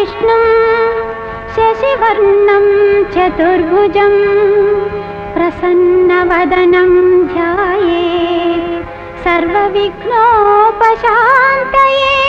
विष्णुं शशिवर्णं चतुर्भुजं प्रसन्नवदनं ध्याये सर्वविघ्नोपशान्तये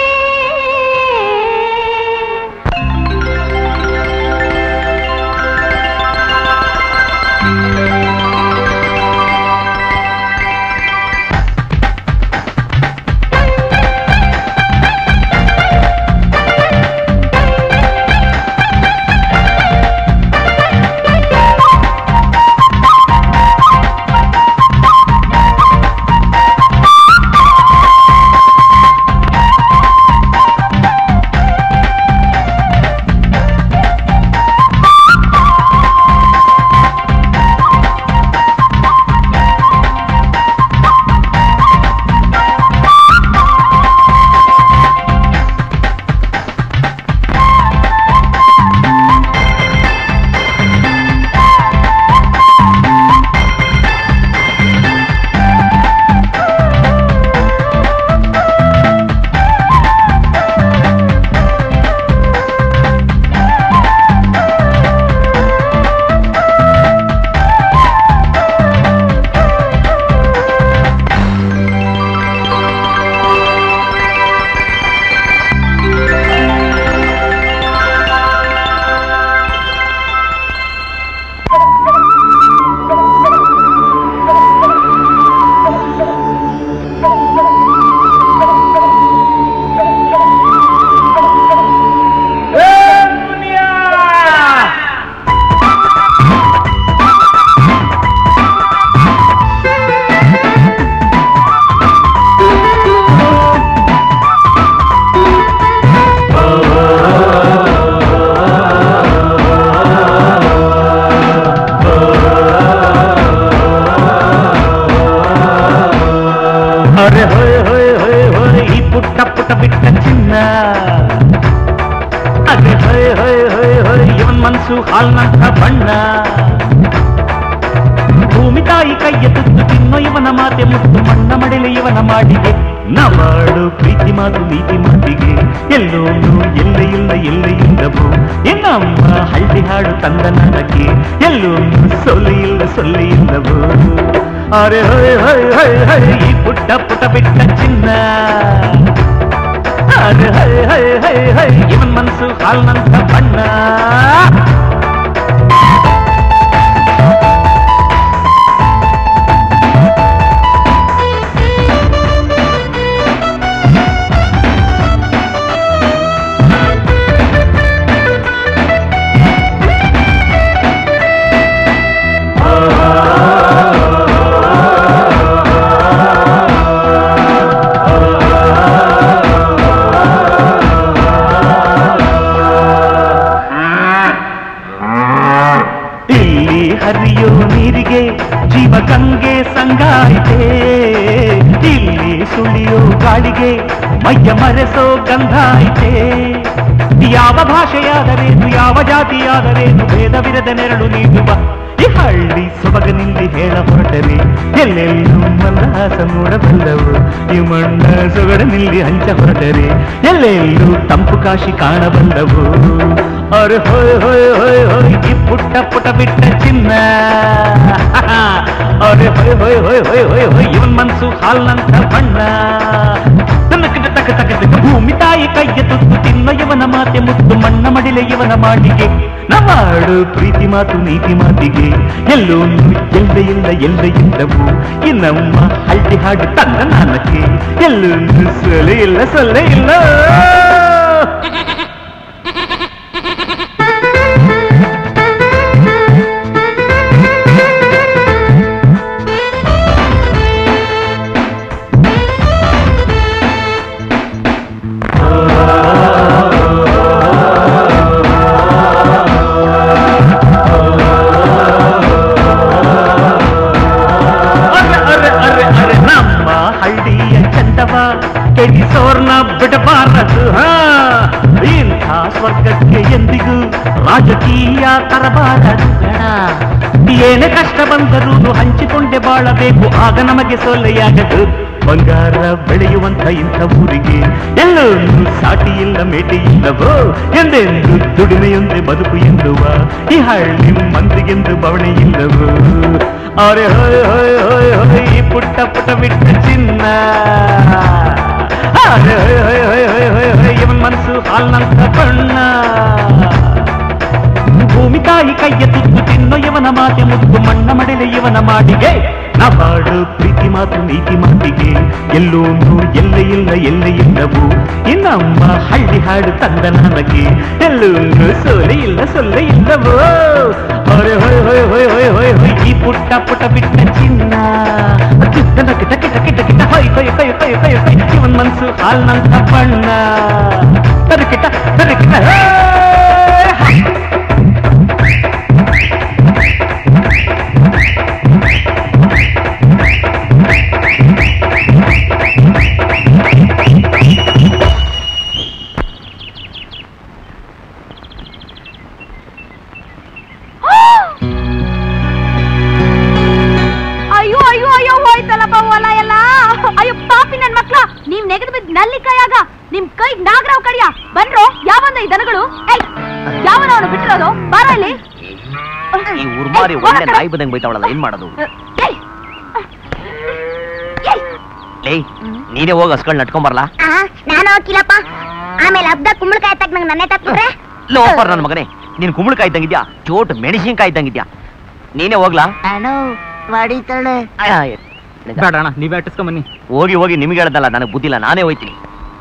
ಅರೆ ಹೊಯ್ ಹೊಯ್ ಹೊಯ್ ಹೊಯ್ ಈ ಪುಟ್ಟ ಪುಟ್ಟ ಬಿಟ್ಟ ಚಿನ್ನ ಅರೆ ಹೊಯ್ ಹೊಯ್ ಹೊಯ್ ಹೊಯ್ ಇವನ್ ಮನ್ಸು ಹಾಲ್ನಂಥ ಬಣ್ಣ ಭೂಮಿ ತಾಯಿ ಕೈಯ ತುತ್ತು ತಿನ್ನೋ ಇವನ ಮಾತೆ ಮುತ್ತು ಮಣ್ಣ ಮಡಿಲೆ ಇವನ ಮಾಡಿಗೆ ನವಾಡು ಪ್ರೀತಿ ಮಾತು ನೀತಿ ಮಾತಿಗೆ ಎಲ್ಲೋನು ಎಲ್ಲ ಇಲ್ಲ ಎಲ್ಲ ಇಲ್ಲವು ಇನ್ನಮ್ಮ ಹಳ್ಳಿ ಹಾಡು ತಂದ ನನಗೆ ಎಲ್ಲೋನು ಸೊಲ್ಲೆ ಇಲ್ಲ ಸೊಲ್ಲೆ ಇಲ್ಲವು ಅರೆ ಹೊಯ್ ಹೊಯ್ ಹೊಯ್ ಹೊಯ್ ಈ ಪುಟ್ಟ ಪುಟ್ಟ ಬಿಟ್ಟ ಚಿನ್ನ ಅರೆ ಹೈ ಹೈ ಹೈ ಹೈ ಇವನ್ ಮನಸ್ಸು ಹಾಲ್ನಂಥ ಬಣ್ಣ ಇಲ್ಲಿ ಹರಿಯೋ ನೀರಿಗೆ ಜೀವ ಗಂಗೆ ಸಂಗಾಯಿತೆ ಇಲ್ಲಿ ಸುಳಿಯೋ ಗಾಳಿಗೆ ಮೈಯ ಮರೆಸೋ ಗಂಧ ಐತೆ ಯಾವ ಭಾಷೆಯಾದರೇನು ಯಾವ ಜಾತಿಯಾದರೇನು ಭೇದವಿರದ ನೆರಳು ನೀಡುವ ಈ ಹಳ್ಳಿ ಸೊಬಗನಿಂದ ಹೇಳ ಹೊರಟರೆ ಎಲ್ಲೆಲ್ಲೂ ಮನಹಾಸ ನೋಡಬಲ್ಲವು ಈ ಮಣ್ಣ ಸೊಗಡನಿಲ್ಲಿ ಹಂಚ ಹೊರಟರೆ ಎಲ್ಲೆಲ್ಲೂ ತಂಪು ಕಾಶಿ ಕಾಣಬಲ್ಲವು ಅರೆ ಹೊಯ್ ಹೊಯ್ ಹೊಯ್ ಹೊಯ್ ಈ ಪುಟ್ಟ ಪುಟ್ಟ ಬಿಟ್ಟ ಚಿನ್ನ ಅರೆ ಹೊಯ್ ಹೊಯ್ ಹೊಯ್ ಹೊಯ್ ಹೊಯ್ ಹೊಯ್ ಇವನ್ ಮನ್ಸು ಹಾಲ್ನಂತ ಬಣ್ಣ ತನಕ ತಕ ತಕ ತಕ ಭೂಮಿ ತಾಯಿ ಕೈಯ ತುತ್ತು ತಿನ್ನ ಇವನ ಮಾತೆ ಮುತ್ತು ಮಣ್ಣ ಮಡಿಲೆ ಇವನ ಮಾಡಿಗೆ ನವಾಡು ಪ್ರೀತಿ ಮಾತು ನೀತಿ ಮಾತಿಗೆ ಎಲ್ಲೋನು ಎಲ್ಲ ಇಲ್ಲ ಎಲ್ಲ ಇಲ್ಲವು ಈ ನಮ್ಮ ಹಳ್ಳಿ ಹಾಡು ತಂದ ನಾನಕ್ಕೆ ಎಲ್ಲೊಂದು ಸೊಲೆ ಇಲ್ಲ ಸೊಲ್ಲೆ ಇಲ್ಲ ಅರೆ ಅರೆ ಅರೆ ಅರೆ ನಮ್ಮ ಹಳ್ಳಿಯ ಚಂದವ ಕೆಡಿಸೋರ್ನ ಬಿಡಬಾರದು ಹಾ ಇಂಥ ಸ್ವರ್ಗಕ್ಕೆ ಎಂದಿಗೂ ರಾಜಕೀಯ ತರಬಾರದು ಗಣ ಏನೇ ಕಷ್ಟ ಬಂದರೂ ಹಂಚಿಕೊಂಡೆ ಬಾಳಬೇಕು ಆಗ ನಮಗೆ ಸೊಲ್ಲೆಯಾಗದು ಬಂಗಾರ ಬೆಳೆಯುವಂತ ಇಂಥ ಊರಿಗೆ ಎಲ್ಲೊಂದು ಸಾಟಿ ಇಲ್ಲ ಮೇಟಿ ಇಲ್ಲವೋ ಎಂದೆಂದು ದುಡಿಮೆಯೊಂದೇ ಬದುಕು ಎನ್ನುವ ಈ ಹಳ್ಳಿ ಮಂದಿಗೆಂದು ಬವಣೆ ಇಲ್ಲವೋ ಅರೆ ಹೊಯ್ ಹೊಯ್ ಹೊಯ್ ಹೊಯ್ ಈ ಪುಟ್ಟ ಪುಟ್ಟ ಬಿಟ್ಟ ಚಿನ್ನ ಅರೆ ಹೊಯ್ ಹೊಯ್ ಹೊಯ್ ಹೊಯ್ ಹೊಯ್ ಹೊಯ್ ಇವನ್ ಮನಸ್ಸು ಹಾಲ್ನಂತ ಬಣ್ಣ ಭೂಮಿ ತಾಯಿ ಕೈಯ ತುತ್ತು ತಿನ್ನೋ ಇವನ ಮಾತೆ ಮುದ್ದು ಮಣ್ಣ ಮಡೆಲೆ ಇವನ ಮಾಡಿಗೆ ನವಾಡು ಪ್ರೀತಿ ಮಾತು ನೀತಿ ಮಾತಿಗೆ ಎಲ್ಲೋನು ಎಲ್ಲೆ ಇಲ್ಲ ಎಲ್ಲೆ ಇಲ್ಲವು ಇನ್ನಮ್ಮ ಹಳ್ಳಿ ಹಾಡು ತಂದ ನನಗೆ ಎಲ್ಲೋನು ಸೋಲೆ ಇಲ್ಲ ಸೊಲ್ಲೆ ಇಲ್ಲವೋ ಹೊರೆ ಹೊಯ್ ಹೊಯ್ ಹೊಯ್ ಹೊಯ್ ಹೊಯ್ ಹೊಯ್ ಈ ಪುಟ್ಟ ಪುಟ್ಟ ಬಿಟ್ಟ ಚಿನ್ನ ಕಿಟ್ಟ ಕಿಟ ಕಿಟ ಕಿಟ ಕಿಟ ಹೊಯ್ ಹೊಯ್ ಹೊಯ್ ಹೊಯ್ ಹೊಯ್ ಹೊಯ್ ಇವನ್ ಮನ್ಸು ಹಾಲ್ನಂತ ಬಣ್ಣ ತರಕಿಟ ತರಕಿಟ ಹೇ ಅಯ್ಯೋ ಅಯ್ಯೋ ಅಯ್ಯೋ ಹೋಯ್ತಲ್ಲಪ್ಪ ಹೊಲ ಎಲ್ಲ ಅಯ್ಯೋ ಪಾಪಿ ನನ್ ಮಕ್ಳ ನೀವ್ ನೆಗೆದು ಬಿದ್ದ ನಲ್ಲಿ ಕೈಯಾಗ ನಿಮ್ ಕೈ ನಾಗರಾವ್ ಕಡಿಯ ಬನ್ರೋ ಯಾವಂದ ಈ ದನಗಳು ಏಯ್ ಯಾವನ ಅವನು ಬಿಟ್ಟಿರೋದು ಬಾರ ಇಲ್ಲಿ ಈ ಉರ್ಮಾರಿ ಏಯ್, ಒಳ್ಳೆ ಹೋಗಕ್ಕ. ನಾಯಿ ಬದಂಗ್ ಬೈತಾವಳಲ್ಲ ಏನ್ ಮಾಡೋದು ಏಯ್ ಏಯ್ ಲೇ ನೀನೇ ಹೋಗಿ ಹಸ್ಗಳ್ ನಟ್ಕೊಂಬರ್ಲಾ ಆ, ನಾನು ಹೋಗಿಲ್ಲಪ್ಪ ಆಮೇಲೆ ಹಬ್ಬದ ಕುಂಬಳಕಾಯಿ ತಕ್ಕ ನಂಗೆ ನನ್ನೆ ತಕ್ಬಿಟ್ರೆ ಲೋಪರ್ ನನ್ ಮಗನೇ ನೀನ್ ಕುಂಬಳಕಾಯಿ ಇದ್ದಂಗಿದ್ಯಾ ಚೋಟ್ ಮೆಣಸಿನ್ಕಾಯಿ ಇದ್ದಂಗಿದ್ಯಾ ನೀನೇ ಹೋಗ್ಲಾ ಅಣ್ಣ ಹೊಡಿತಾಳೆ ಆಯ್, ಆಯ್. ಬೇಡ ಅಣ್ಣ ನೀವೇ ಅಟ್ಟಿಸ್ಕೊಂಡ್ ಬನ್ನಿ ಹೋಗಿ ಹೋಗಿ ನಿಮ್ಗೆ ಹೇಳ್ದಲ್ಲ ನನಗೆ ಬುದ್ಧಿಲ್ಲ ನಾನೇ ಹೋಯ್ತೀನಿ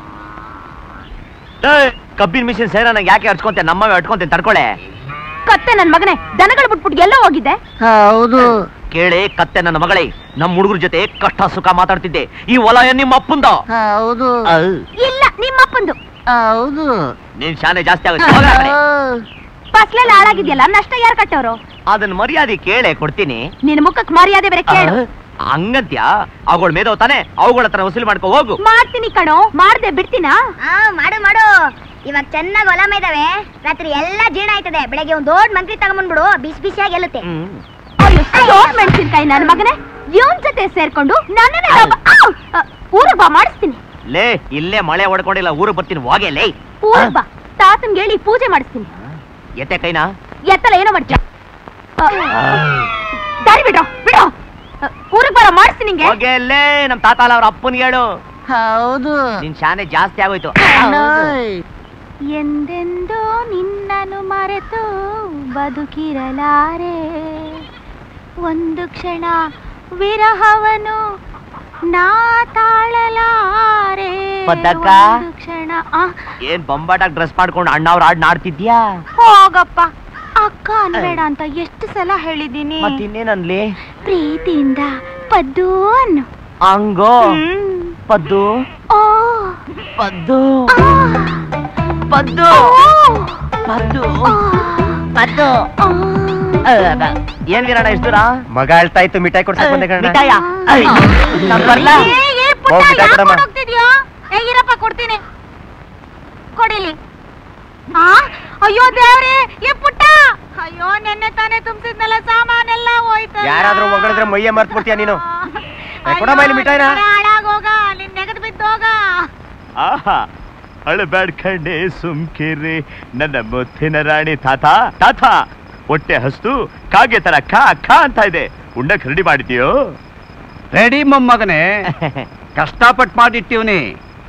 ಏಯ್, ಕಬ್ಬಿನ ಮಿಷಿನ್ ಸೇರ ನಂಗೆ ಯಾಕೆ ಅಡ್ಸ್ಕೊಂತೆ ನಮ್ಮವೇ ಅಟ್ಕೊಂತೇನೆ ತಡ್ಕೊಳೆ ಕತ್ತೆ ನನ್ ಮಗನೇ ದನಗಳು ಬಿಟ್ಬಿಟ್ಟು ಎಲ್ಲೋ ಹೋಗಿದ್ದೆ ಹೌದು ಕೇಳಿ ಕತ್ತೆ ನನ್ನ ಮಗಳೇ ನಮ್ಮ ಹುಡುಗರ ಜೊತೆ ಕಷ್ಟ ಸುಖ ಮಾತಾಡ್ತಿದ್ದೆ ಈ ಹೊಲ ಏನ್ ನಿಮ್ಮ ಅಪ್ಪಂದ ಹೌದು ಇಲ್ಲ ನಿಮ್ಮಪ್ಪಂದು ಹೌದು ನೀನ್ ಶಾನೆ ಜಾಸ್ತಿ ಆಗುತ್ತೆ ಹೋಗ್ ಆ ಕಡೆ. ಫಸ್ಲೆಲ್ಲ ಹಾಳಾಗಿದ್ಯಲ್ಲ ನಷ್ಟ ಯಾರು ಕಟ್ಟವ್ರು ಅದನ್ನ ಮರ್ಯಾದೆ ಕೇಳೆ ಕೊಡ್ತೀನಿ ನಿನ್ ಮುಖಕ್ ಮರ್ಯಾದೆ ಬೇರೆ ಕೇಳು ಹಂಗಂತ್ಯಾ ಅವುಗಳ ಮೇದವ್ ತಾನೆ ಅವುಗಳ ಹತ್ರ ವಸೂಲಿ ಮಾಡ್ಕೊ ಹೋಗು ಮಾಡ್ತೀನಿ ಕಣೋ ಮಾಡ್ದೆ ಬಿಡ್ತೀನಾ ಹಾ ಮಾಡು ಮಾಡು ಇವಾಗ ಚೆನ್ನಾಗಿ ಹೊಲ ಮೇಯ್ದಾವೆ ರಾತ್ರಿ ಎಲ್ಲ ಜೀರ್ಣ ಆಯ್ತದೆ ಬೆಳಗ್ಗೆ ಒಂದ್ ದೊಡ್ಡ ಮಂಕ್ರಿ ತಗೊಂಬಂದ್ಬಿಡು ಬಿಸಿ ಬಿಸಿಯಾಗಿ ಗೆಲ್ಲುತ್ತೆ ಹ್ಮ್. ಅಯ್ಯೋ ಸೋಟ್ ಮೆಣಸಿನ್ಕಾಯಿ ನನ್ನ ಮಗನೇ ಇವನ್ ಜೊತೆ ಸೇರ್ಕೊಂಡು ನನ್ನನ್ನೇ ಡಬ್ಬ- ಆವ್! ಅ, ಊರಿಗ್ ಬಾ ಮಾಡಿಸ್ತೀನಿ ಲೇ ಇಲ್ಲೇ ಮಳೆ ಹೊಡ್ಕೊಂಡಿಲ್ಲ ಊರಿಗೆ ಬರ್ತೀನಿ ಹೋಗೆ ಲೇ ಊರಿಗ್ ಬಾ ತಾತನ್ಗೆ ಹೇಳಿ ಪೂಜೆ ಮಾಡಿಸ್ತೀನಿ ಎತ್ತೆ ಕೈನಾ ಎತ್ತಲ ಏನೋ ಮಾಡ್ತೀಯ ಅ, ದಾರಿ ಬಿಡೋ ಬಿಡೋ ಅ, ಊರಿಗ್ ಬರ ಮಾಡಿಸ್ತೀನಿ ನಿಂಗೆ ಹೋಗೆ ಲೇ ನಮ್ ತಾತ ಅಲ್ಲ ಅವ್ರ ಅಪ್ಪನ್ ಹೇಳು ಹೌದು ನಿನ್ ಶಾನೆ ಜಾಸ್ತಿ ಆಗೋಯ್ತು ಎಂದೆಂದೋ ನಿನ್ನನ್ನು ಮರೆತು ಬದುಕಿರಲಾರೆ ಒಂದು ಕ್ಷಣ ವಿರಹವನು ನಾ ತಾಳಲಾರೆ ಪದ್ದಕ್ಕ? ಒಂದು ಕ್ಷಣ ಆ, ಏನ್ ಬೊಂಬಾಟಾಗ್ ಡ್ರೆಸ್ ಮಾಡ್ಕೊಂಡು ಅಣ್ಣ ಅವ್ರ ಹಾಡ್ ನಾಡ್ತಿದ್ಯಾ ಹೋಗಪ್ಪ ಅಕ್ಕ ಅನ್ಬೇಡ ಅಂತ ಎಷ್ಟು ಸಲ ಹೇಳಿದ್ದೀನಿ ಮತ್ತಿನ್ನೇನನ್ಲಿ ಪ್ರೀತಿಯಿಂದ ಪದ್ದು ಅನ್ನು ಹಂಗೋ ಹ್ಮ್. ಪದ್ದು ಓ ಪದ್ದು ಆ, ಪದ್ದು ಓ, ಪದ್ದು ಆ, ಪದ್ದು ಆ. ಏನ್ ವೀರಣ್ಣ ಎಷ್ಟು ದೂರ ಮಗ ಅಳ್ತಾ ಇತ್ತು ಮಿಠಾಯಿ ಕೊಡ್ಸಕ್ ಬಂದೆ ಕಣ ಮಿಠಾಯ ನಾನ್ ಬರ್ಲಾ ಏ, ಏ, ಪುಟ್ಟ, ಹೋಗ್ ಮಿಠಾಯಿ ಯಾಕ್ ಕೊಡಮ್ಮ. ಕೊಡೋಗ್ತಿದ್ಯಾ? ಏ, ಇರಪ್ಪ ಕೊಡ್ತೀನಿ ಕೊಡಿಲಿ ಆ ಅಯ್ಯೋ ದೇವ್ರೆ ಏ ಪುಟ್ಟ ಅಯ್ಯೋ ನೆನ್ನೆ ತಾನೇ ತುಂಬಿಸಿದ್ನಲ್ಲ ಸಾಮಾನೆಲ್ಲ ಹೋಯ್ತು ಯಾರಾದ್ರೂ ಹೊಗಳಿದ್ರೆ ಮೈಯ ಮರ್ತ್ ಬಿಡ್ತೀಯ ನೀನು ಏ, ಕೊಡಮ್ಮ ಇಲ್ಲಿ ಮಿಠಾಯಿನ. ಹಾಳಾಗೋಗ ನಿನ್ ನೆಗದ್ ಬಿದ್ದೋಗ ಆಹಾ ಅಳಬ್ಯಾಡ್ ಕಣ್ಣೆ ಸುಮ್ಕಿರಿ ನನ್ನ ಮುತ್ತಿನ ರಾಣಿ ತಾತ ತಾತ ಹೊಟ್ಟೆ ಹಸ್ತು ಕಾಗೆ ತರ ಖಾ ಖಾ ಅಂತ ಇದೆ ಉಂಡಕ್ ರೆಡಿ ಮಾಡಿದ್ಯೋ ರೆಡಿ ಮೊಮ್ಮಗನೇ ಕಷ್ಟಪಟ್ಟು ಮಾಡಿಟ್ಟಿವ್ನಿ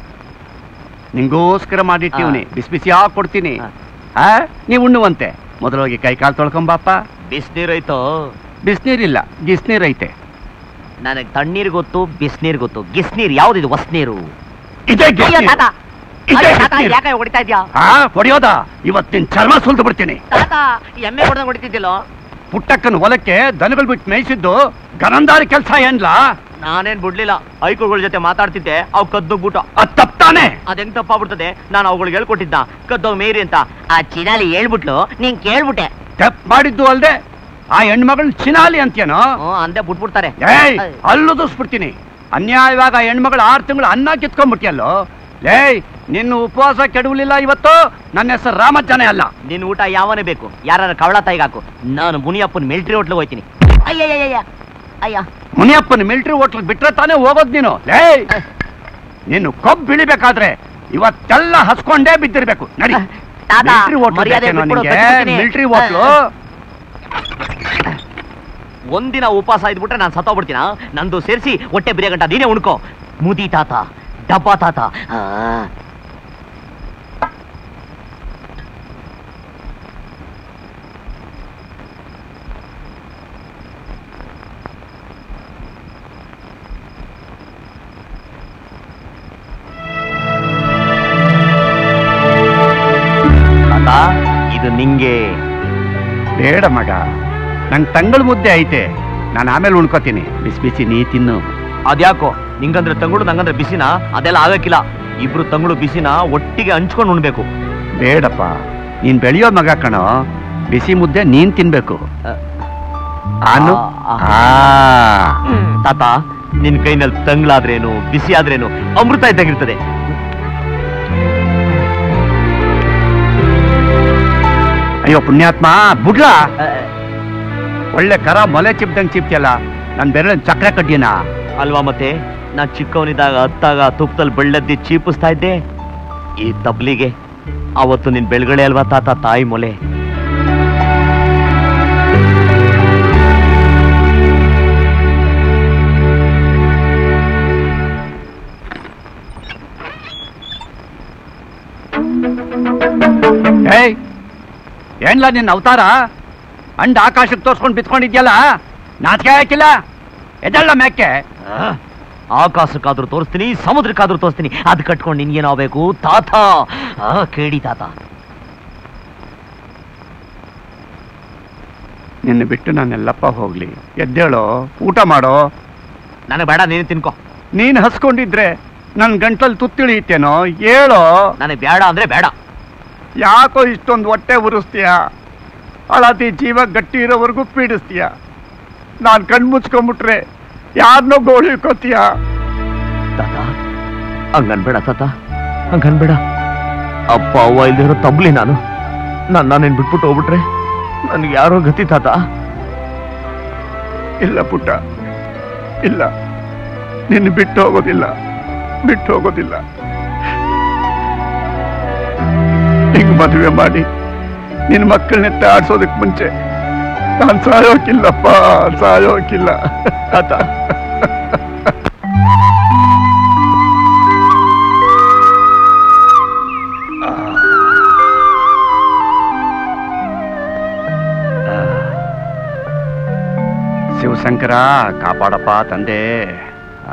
ನಿಂಗೋಸ್ಕರ ಮಾಡಿಟ್ಟಿವ್ನಿ ಆ. ಬಿಸಿ ಬಿಸಿಯಾಗಿ ಕೊಡ್ತೀನಿ ಆ. ಆ ನೀವು ಉಣ್ಣುವಂತೆ ಮೊದಲೋಗಿ ಕೈ ಕಾಲು ತೊಳ್ಕೊಂಬಾಪ ಬಿಸ್ನೀರೈತೋ ಬಿಸ್ನೀರಿಲ್ಲ ಗಿಸ್ನೀರ್ ಐತೆ ನನಗ್ ತಣ್ಣೀರ್ ಗೊತ್ತು ಬಿಸ್ನೀರ್ ಗೊತ್ತು ಗಿಸ್ನೀರ್ ಯಾವ್ದಿದು ಹೊಸ್ನೀರು ಇದೇ ಅಯ್ಯೋ ಗಿಸ್ನೀರ್. ತಾತ ಇದೇ ಅಯ್ಯೋ ತಾತ ಗಿಸ್ನೀರ್. ಯಾಕೆ ಹೊಡಿತಾ ಇದ್ಯಾ ಆ ಹೊಡಿಯೋದ ಇವತ್ತಿನ ಚರ್ಮ ಸುಲ್ದು ಬಿಡ್ತೀನಿ ತಾತ ಎಮ್ಮೆ ಹೊಡೆದಂಗ್ ಹೊಡಿತಿದ್ದಿಲ್ಲೋ ಪುಟ್ಟಕ್ಕನ ಹೊಲಕ್ಕೆ ದನಗಳು ಬಿಟ್ಟು ಮೇಯಿಸಿದ್ದು ಗರಂದಾರಿ ಕೆಲಸ ಏನ್ಲಾ ನಾನೇನ್ ಬಿಡ್ಲಿಲ್ಲ ಐಕುಗಳ ಜೊತೆ ಮಾತಾಡ್ತಿದ್ದೆ ಅವ್ ಕದ್ದೋಗ್ಬಿಟ್ಟು ಅದ್ ತಪ್ತಾನೆ ಅದೆಂಗ್ ತಪ್ಪಾಗ್ಬಿಡ್ತದೆ ನಾನು ಅವುಗಳಿಗೆ ಹೇಳ್ಕೊಟ್ಟಿದ್ದ ಕದ್ದೋಗ್ ಮೇರಿ ಅಂತ ಆ ಚಿನಾಲಿ ಹೇಳ್ಬಿಟ್ಲು ನೀನ್ ಕೇಳ್ಬಿಟ್ಟೆ ತಪ್ಪು ಮಾಡಿದ್ದು ಅಲ್ದೆ ಆ ಹೆಣ್ಮಗಳ್ ಚಿನಾಲಿ ಅಂತೇನೋ ಹ್ಞೂ ಅಂದೆ ಬಿಟ್ಬಿಡ್ತಾರೆ ಏಯ್ ಅಲ್ಲುದಿಸ್ಬಿಡ್ತೀನಿ ಅನ್ಯಾಯವಾಗ ಆ ಹೆಣ್ಮಗಳು ಆರು ತಿಂಗಳು ಅನ್ನ ಕಿತ್ಕೊಂಡ್ಬಿಟ್ಟಿಯಲ್ಲೋ ಲೇಯ್ ನಿನ್ನ ಉಪವಾಸ ಕೆಡವಲಿಲ್ಲ ಇವತ್ತು ನನ್ನ ಹೆಸರು ರಾಮಜ್ಜನೇ ಅಲ್ಲ ನಿನ್ ಊಟ ಯಾವನೇ ಬೇಕು ಯಾರ ಕವಳ ತಾಯಿಗೆ ಹಾಕು ನಾನು ಮುನಿಯಪ್ಪನ ಮಿಲ್ಟ್ರಿ ಹೋಟ್ಲಿಗೆ ಹೋಯ್ತೀನಿ ಅಯ್ಯಯ್ಯಯ್ಯ ಅಯ್ಯ ಮುನಿಯಪ್ಪನ ಮಿಲಿಟರಿ ಹೋಟ್ಲ್ ಬಿಟ್ರೆ ತಾನೇ ಹೋಗೋದ್ ನೀನು ಲೇ ನೀನು ಕೊಬ್ಬು ಬಿಳಿಬೇಕಾದ್ರೆ ಇವತ್ತೆಲ್ಲ ಹಸ್ಕೊಂಡೇ ಬಿದ್ದಿರ್ಬೇಕು ನಡಿ ತಾತ, ಮಿಲಿಟರಿ ಹೋಟ್ಲ್ ಮರ್ಯಾದೆ ಬೇಕೇನೋ ಬಿಟ್ಬಿಡು, ನಿನ್ಗೆ? ಕಟ್ಬಿಡ್ತೀನಿ. ಮಿಲಿಟರಿ ಹೋಟ್ಲು ಒಂದಿನ ಉಪವಾಸ ಇದ್ಬಿಟ್ರೆ ನಾನು ಸತ್ತೋಗ್ಬಿಡ್ತೀನ ನಂದು ಸೇರಿಸಿ ಹೊಟ್ಟೆ ಬಿರಿಯ ಗಂಟ ನೀನೇ ಉಣ್ಕೋ ಮುದಿ ತಾತ ಡಬ್ಬ ತಾತ ಆ. ತಾತ ಇದು ನಿಂಗೆ ಬೇಡ ಮಗ ನಂಗೆ ತಂಗಳ ಮುದ್ದೆ ಐತೆ ನಾನು ಆಮೇಲೆ ಉಣ್ಕೋತೀನಿ ಬಿಸಿ ಬಿಸಿ ನೀ ತಿನ್ನು ಅದ್ಯಾಕೋ ನಿಂಗಂದ್ರೆ ತಂಗುಳು ನಂಗಂದ್ರೆ ಬಿಸಿನ ಅದೆಲ್ಲ ಆಗಕ್ಕಿಲ್ಲ ಇಬ್ರು ತಂಗುಳು ಬಿಸಿನ ಒಟ್ಟಿಗೆ ಹಂಚ್ಕೊಂಡು ಉಣ್ಬೇಕು ಬೇಡಪ್ಪ ನೀನ್ ಬೆಳೆಯೋ ಮಗ ಕಣೋ ಬಿಸಿ ಮುದ್ದೆ ನೀನ್ ತಿನ್ಬೇಕು ಆನು ಆ, ಆ. ಆ. ತಾತ ನಿನ್ ಕೈನಲ್ಲಿ ತಂಗ್ಳಾದ್ರೇನು ಬಿಸಿ ಆದ್ರೇನು ಅಮೃತ ಇದ್ದಾಗಿರ್ತದೆ ಅಯ್ಯೋ ಪುಣ್ಯಾತ್ಮ ಬುಡ್ಲ ಒಳ್ಳೆ ಕರ ಮೊಲೆ ಚಿಪ್ದಂಗ್ ಚಿಪ್ತಿಯಲ್ಲ ನನ್ ಬೆರಳ ಚಕ್ರ ಕಡ್ಡಿನ ಅಲ್ವಾ ಮತ್ತೆ ನಾ ಚಿಕ್ಕವನಿದ್ದಾಗ ಹತ್ತಾಗ ತುಪ್ಪದಲ್ಲಿ ಬೆಳ್ಳದ್ದಿ ಚೀಪಿಸ್ತಾ ಇದ್ದೆ ಈ ತಬ್ಲಿಗೆ ಅವತ್ತು ನಿನ್ ಬೆಳ್ಗಡೆ ಅಲ್ವಾ ತಾತ ತಾಯಿ ಮೊಲೆ ಏಯ್ ಏನ್ಲ ನಿನ್ನ ಅವತಾರ ಅಂಡ್ ಆಕಾಶಕ್ಕೆ ತೋರ್ಸ್ಕೊಂಡು ಬಿತ್ಕೊಂಡಿದ್ಯಲ್ಲ ನಾಚಿಕೆ ಹಾಕಿಲ್ಲ ಎದಳ್ಳ ಮ್ಯಾಕೆ ಆ, ಆಕಾಶಕ್ಕಾದ್ರೂ ತೋರಿಸ್ತೀನಿ ಸಮುದ್ರಕ್ಕಾದ್ರೂ ತೋರಿಸ್ತೀನಿ ಅದ್ ಕಟ್ಕೊಂಡು ನಿನ್ಗೇನಾಗಬೇಕು ತಾತ ಆ, ಕೇಳಿ ತಾತ ನಿನ್ನ ಬಿಟ್ಟು ನಾನೆಲ್ಲಪ್ಪ ಹೋಗ್ಲಿ ಎದ್ದೇಳೋ ಊಟ ಮಾಡೋ ನನಗೆ ಬೇಡ ನೀನು ತಿನ್ಕೋ ನೀನ್ ಹಸ್ಕೊಂಡಿದ್ರೆ ನನ್ ಗಂಟ್ಲಲ್ಲಿ ತುತ್ತಿಳಿಯುತ್ತೇನೋ ಹೇಳೋ ನನಗೆ ಬೇಡ ಅಂದ್ರೆ ಬೇಡ ಯಾಕೋ ಇಷ್ಟೊಂದು ಹೊಟ್ಟೆ ಉರಿಸ್ತೀಯ ಅಳತಿ ಜೀವ ಗಟ್ಟಿ ಇರೋವರೆಗೂ ಪೀಡಿಸ್ತೀಯ ನಾನು ಕಣ್ ಮುಚ್ಕೊಂಡ್ಬಿಟ್ರೆ ಯಾರನ್ನೋ ಗೋಳಿಕೋತೀಯ ತಾತ ಹಂಗನ್ಬೇಡ ತಾತ ಹಂಗನ್ಬೇಡ ಅಪ್ಪ ಅವ್ವ ಇಲ್ದಿರೋ ತಬ್ಲಿ ನಾನು ನನ್ನ ನೀನ್ ಬಿಟ್ಬಿಟ್ಟು ಹೋಗ್ಬಿಟ್ರೆ ನನ್ಗೆ ಯಾರೋ ಗತಿ ತಾತ ಇಲ್ಲ ಪುಟ್ಟ ಇಲ್ಲ ನಿನ್ನ ಬಿಟ್ಟು ಹೋಗೋದಿಲ್ಲ ಬಿಟ್ಟು ಹೋಗೋದಿಲ್ಲ ಹಿಂಗ್ ಮದುವೆ ಮಾಡಿ ನಿನ್ನ ಮಕ್ಕಳನ್ನೆತ್ತ ಆಡ್ಸೋದಕ್ ಮುಂಚೆ ನಾನು ಸಾಯೋಕಿಲ್ಲಪ್ಪ ಸಾಯೋಕಿಲ್ಲ ತಾತ ಶಿವಶಂಕರ ಕಾಪಾಡಪ್ಪ ತಂದೆ ಆ.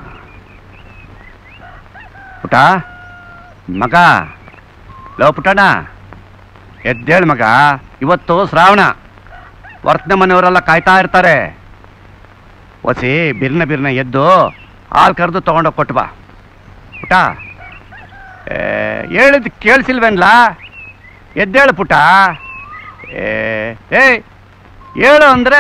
ಪುಟ ಮಗ ಲೋ ಪುಟಣ ಎದ್ದೇಳು ಮಗ ಇವತ್ತು ಶ್ರಾವಣ ವರ್ತನೆ ಮನೆಯವರೆಲ್ಲ ಕಾಯ್ತಾ ಇರ್ತಾರೆ ಒಸಿ ಬಿರ್ನ ಬಿರ್ನ ಎದ್ದು ಹಾಲು ಕರೆದು ತಗೊಂಡೋಗಿ ಕೊಟ್ಟು ಬಾ ಪುಟ ಏ, ಹೇಳಿದ್ ಕೇಳಿಸಿಲ್ವೇನ್ಲ ಎದ್ದೇಳು ಪುಟ ಏ ಏಯ್ ಹೇಳು ಅಂದ್ರೆ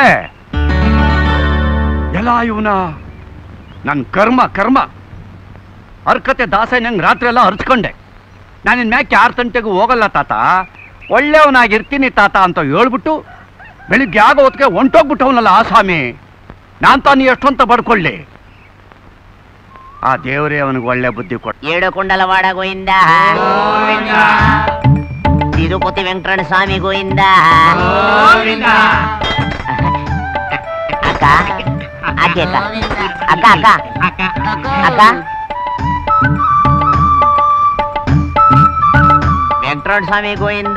ಎಲ್ಲ ಇವನ ನನ್ನ ಕರ್ಮ ಕರ್ಮ ಹರ್ಕತೆ ದಾಸೆ ನಂಗೆ ರಾತ್ರಿ ಎಲ್ಲ ಹರ್ಚ್ಕೊಂಡೆ ನಾನು ಇನ್ ಮ್ಯಾಕೆ ಆರು ಗಂಟೆಗೂ ಹೋಗಲ್ಲ ತಾತ ಒಳ್ಳೆಯವನಾಗಿರ್ತೀನಿ ತಾತ ಅಂತ ಹೇಳ್ಬಿಟ್ಟು ಬೆಳಿಗ್ಗೆ ಆಗೋ ಹೊತ್ತಿಗೆ ಹೊಂಟೋಗ್ಬಿಟ್ಟವನಲ್ಲ ಆ ಸ್ವಾಮಿ ನಾನು ತಾನು ಎಷ್ಟು ಅಂತ ಬಡ್ಕೊಳ್ಳಿ ಆ ದೇವರೇ ಅವನಿಗೆ ಒಳ್ಳೆ ಬುದ್ಧಿ ಕೊಟ್ಟ ಏಳು ಕುಂಡಲವಾಡ ಗೋಯಿಂದ ತಿರುಪತಿ ವೆಂಕಟರಣ ಸ್ವಾಮಿ ಗೋಯಿಂದ ಅಕ್ಕ ಆಕೆ ಅಕ್ಕ ಅಕ್ಕ ಅಕ್ಕ ಅಕ್ಕ ವೆಂಕಟರಣ ಸ್ವಾಮಿ ಗೋಯಿಂದ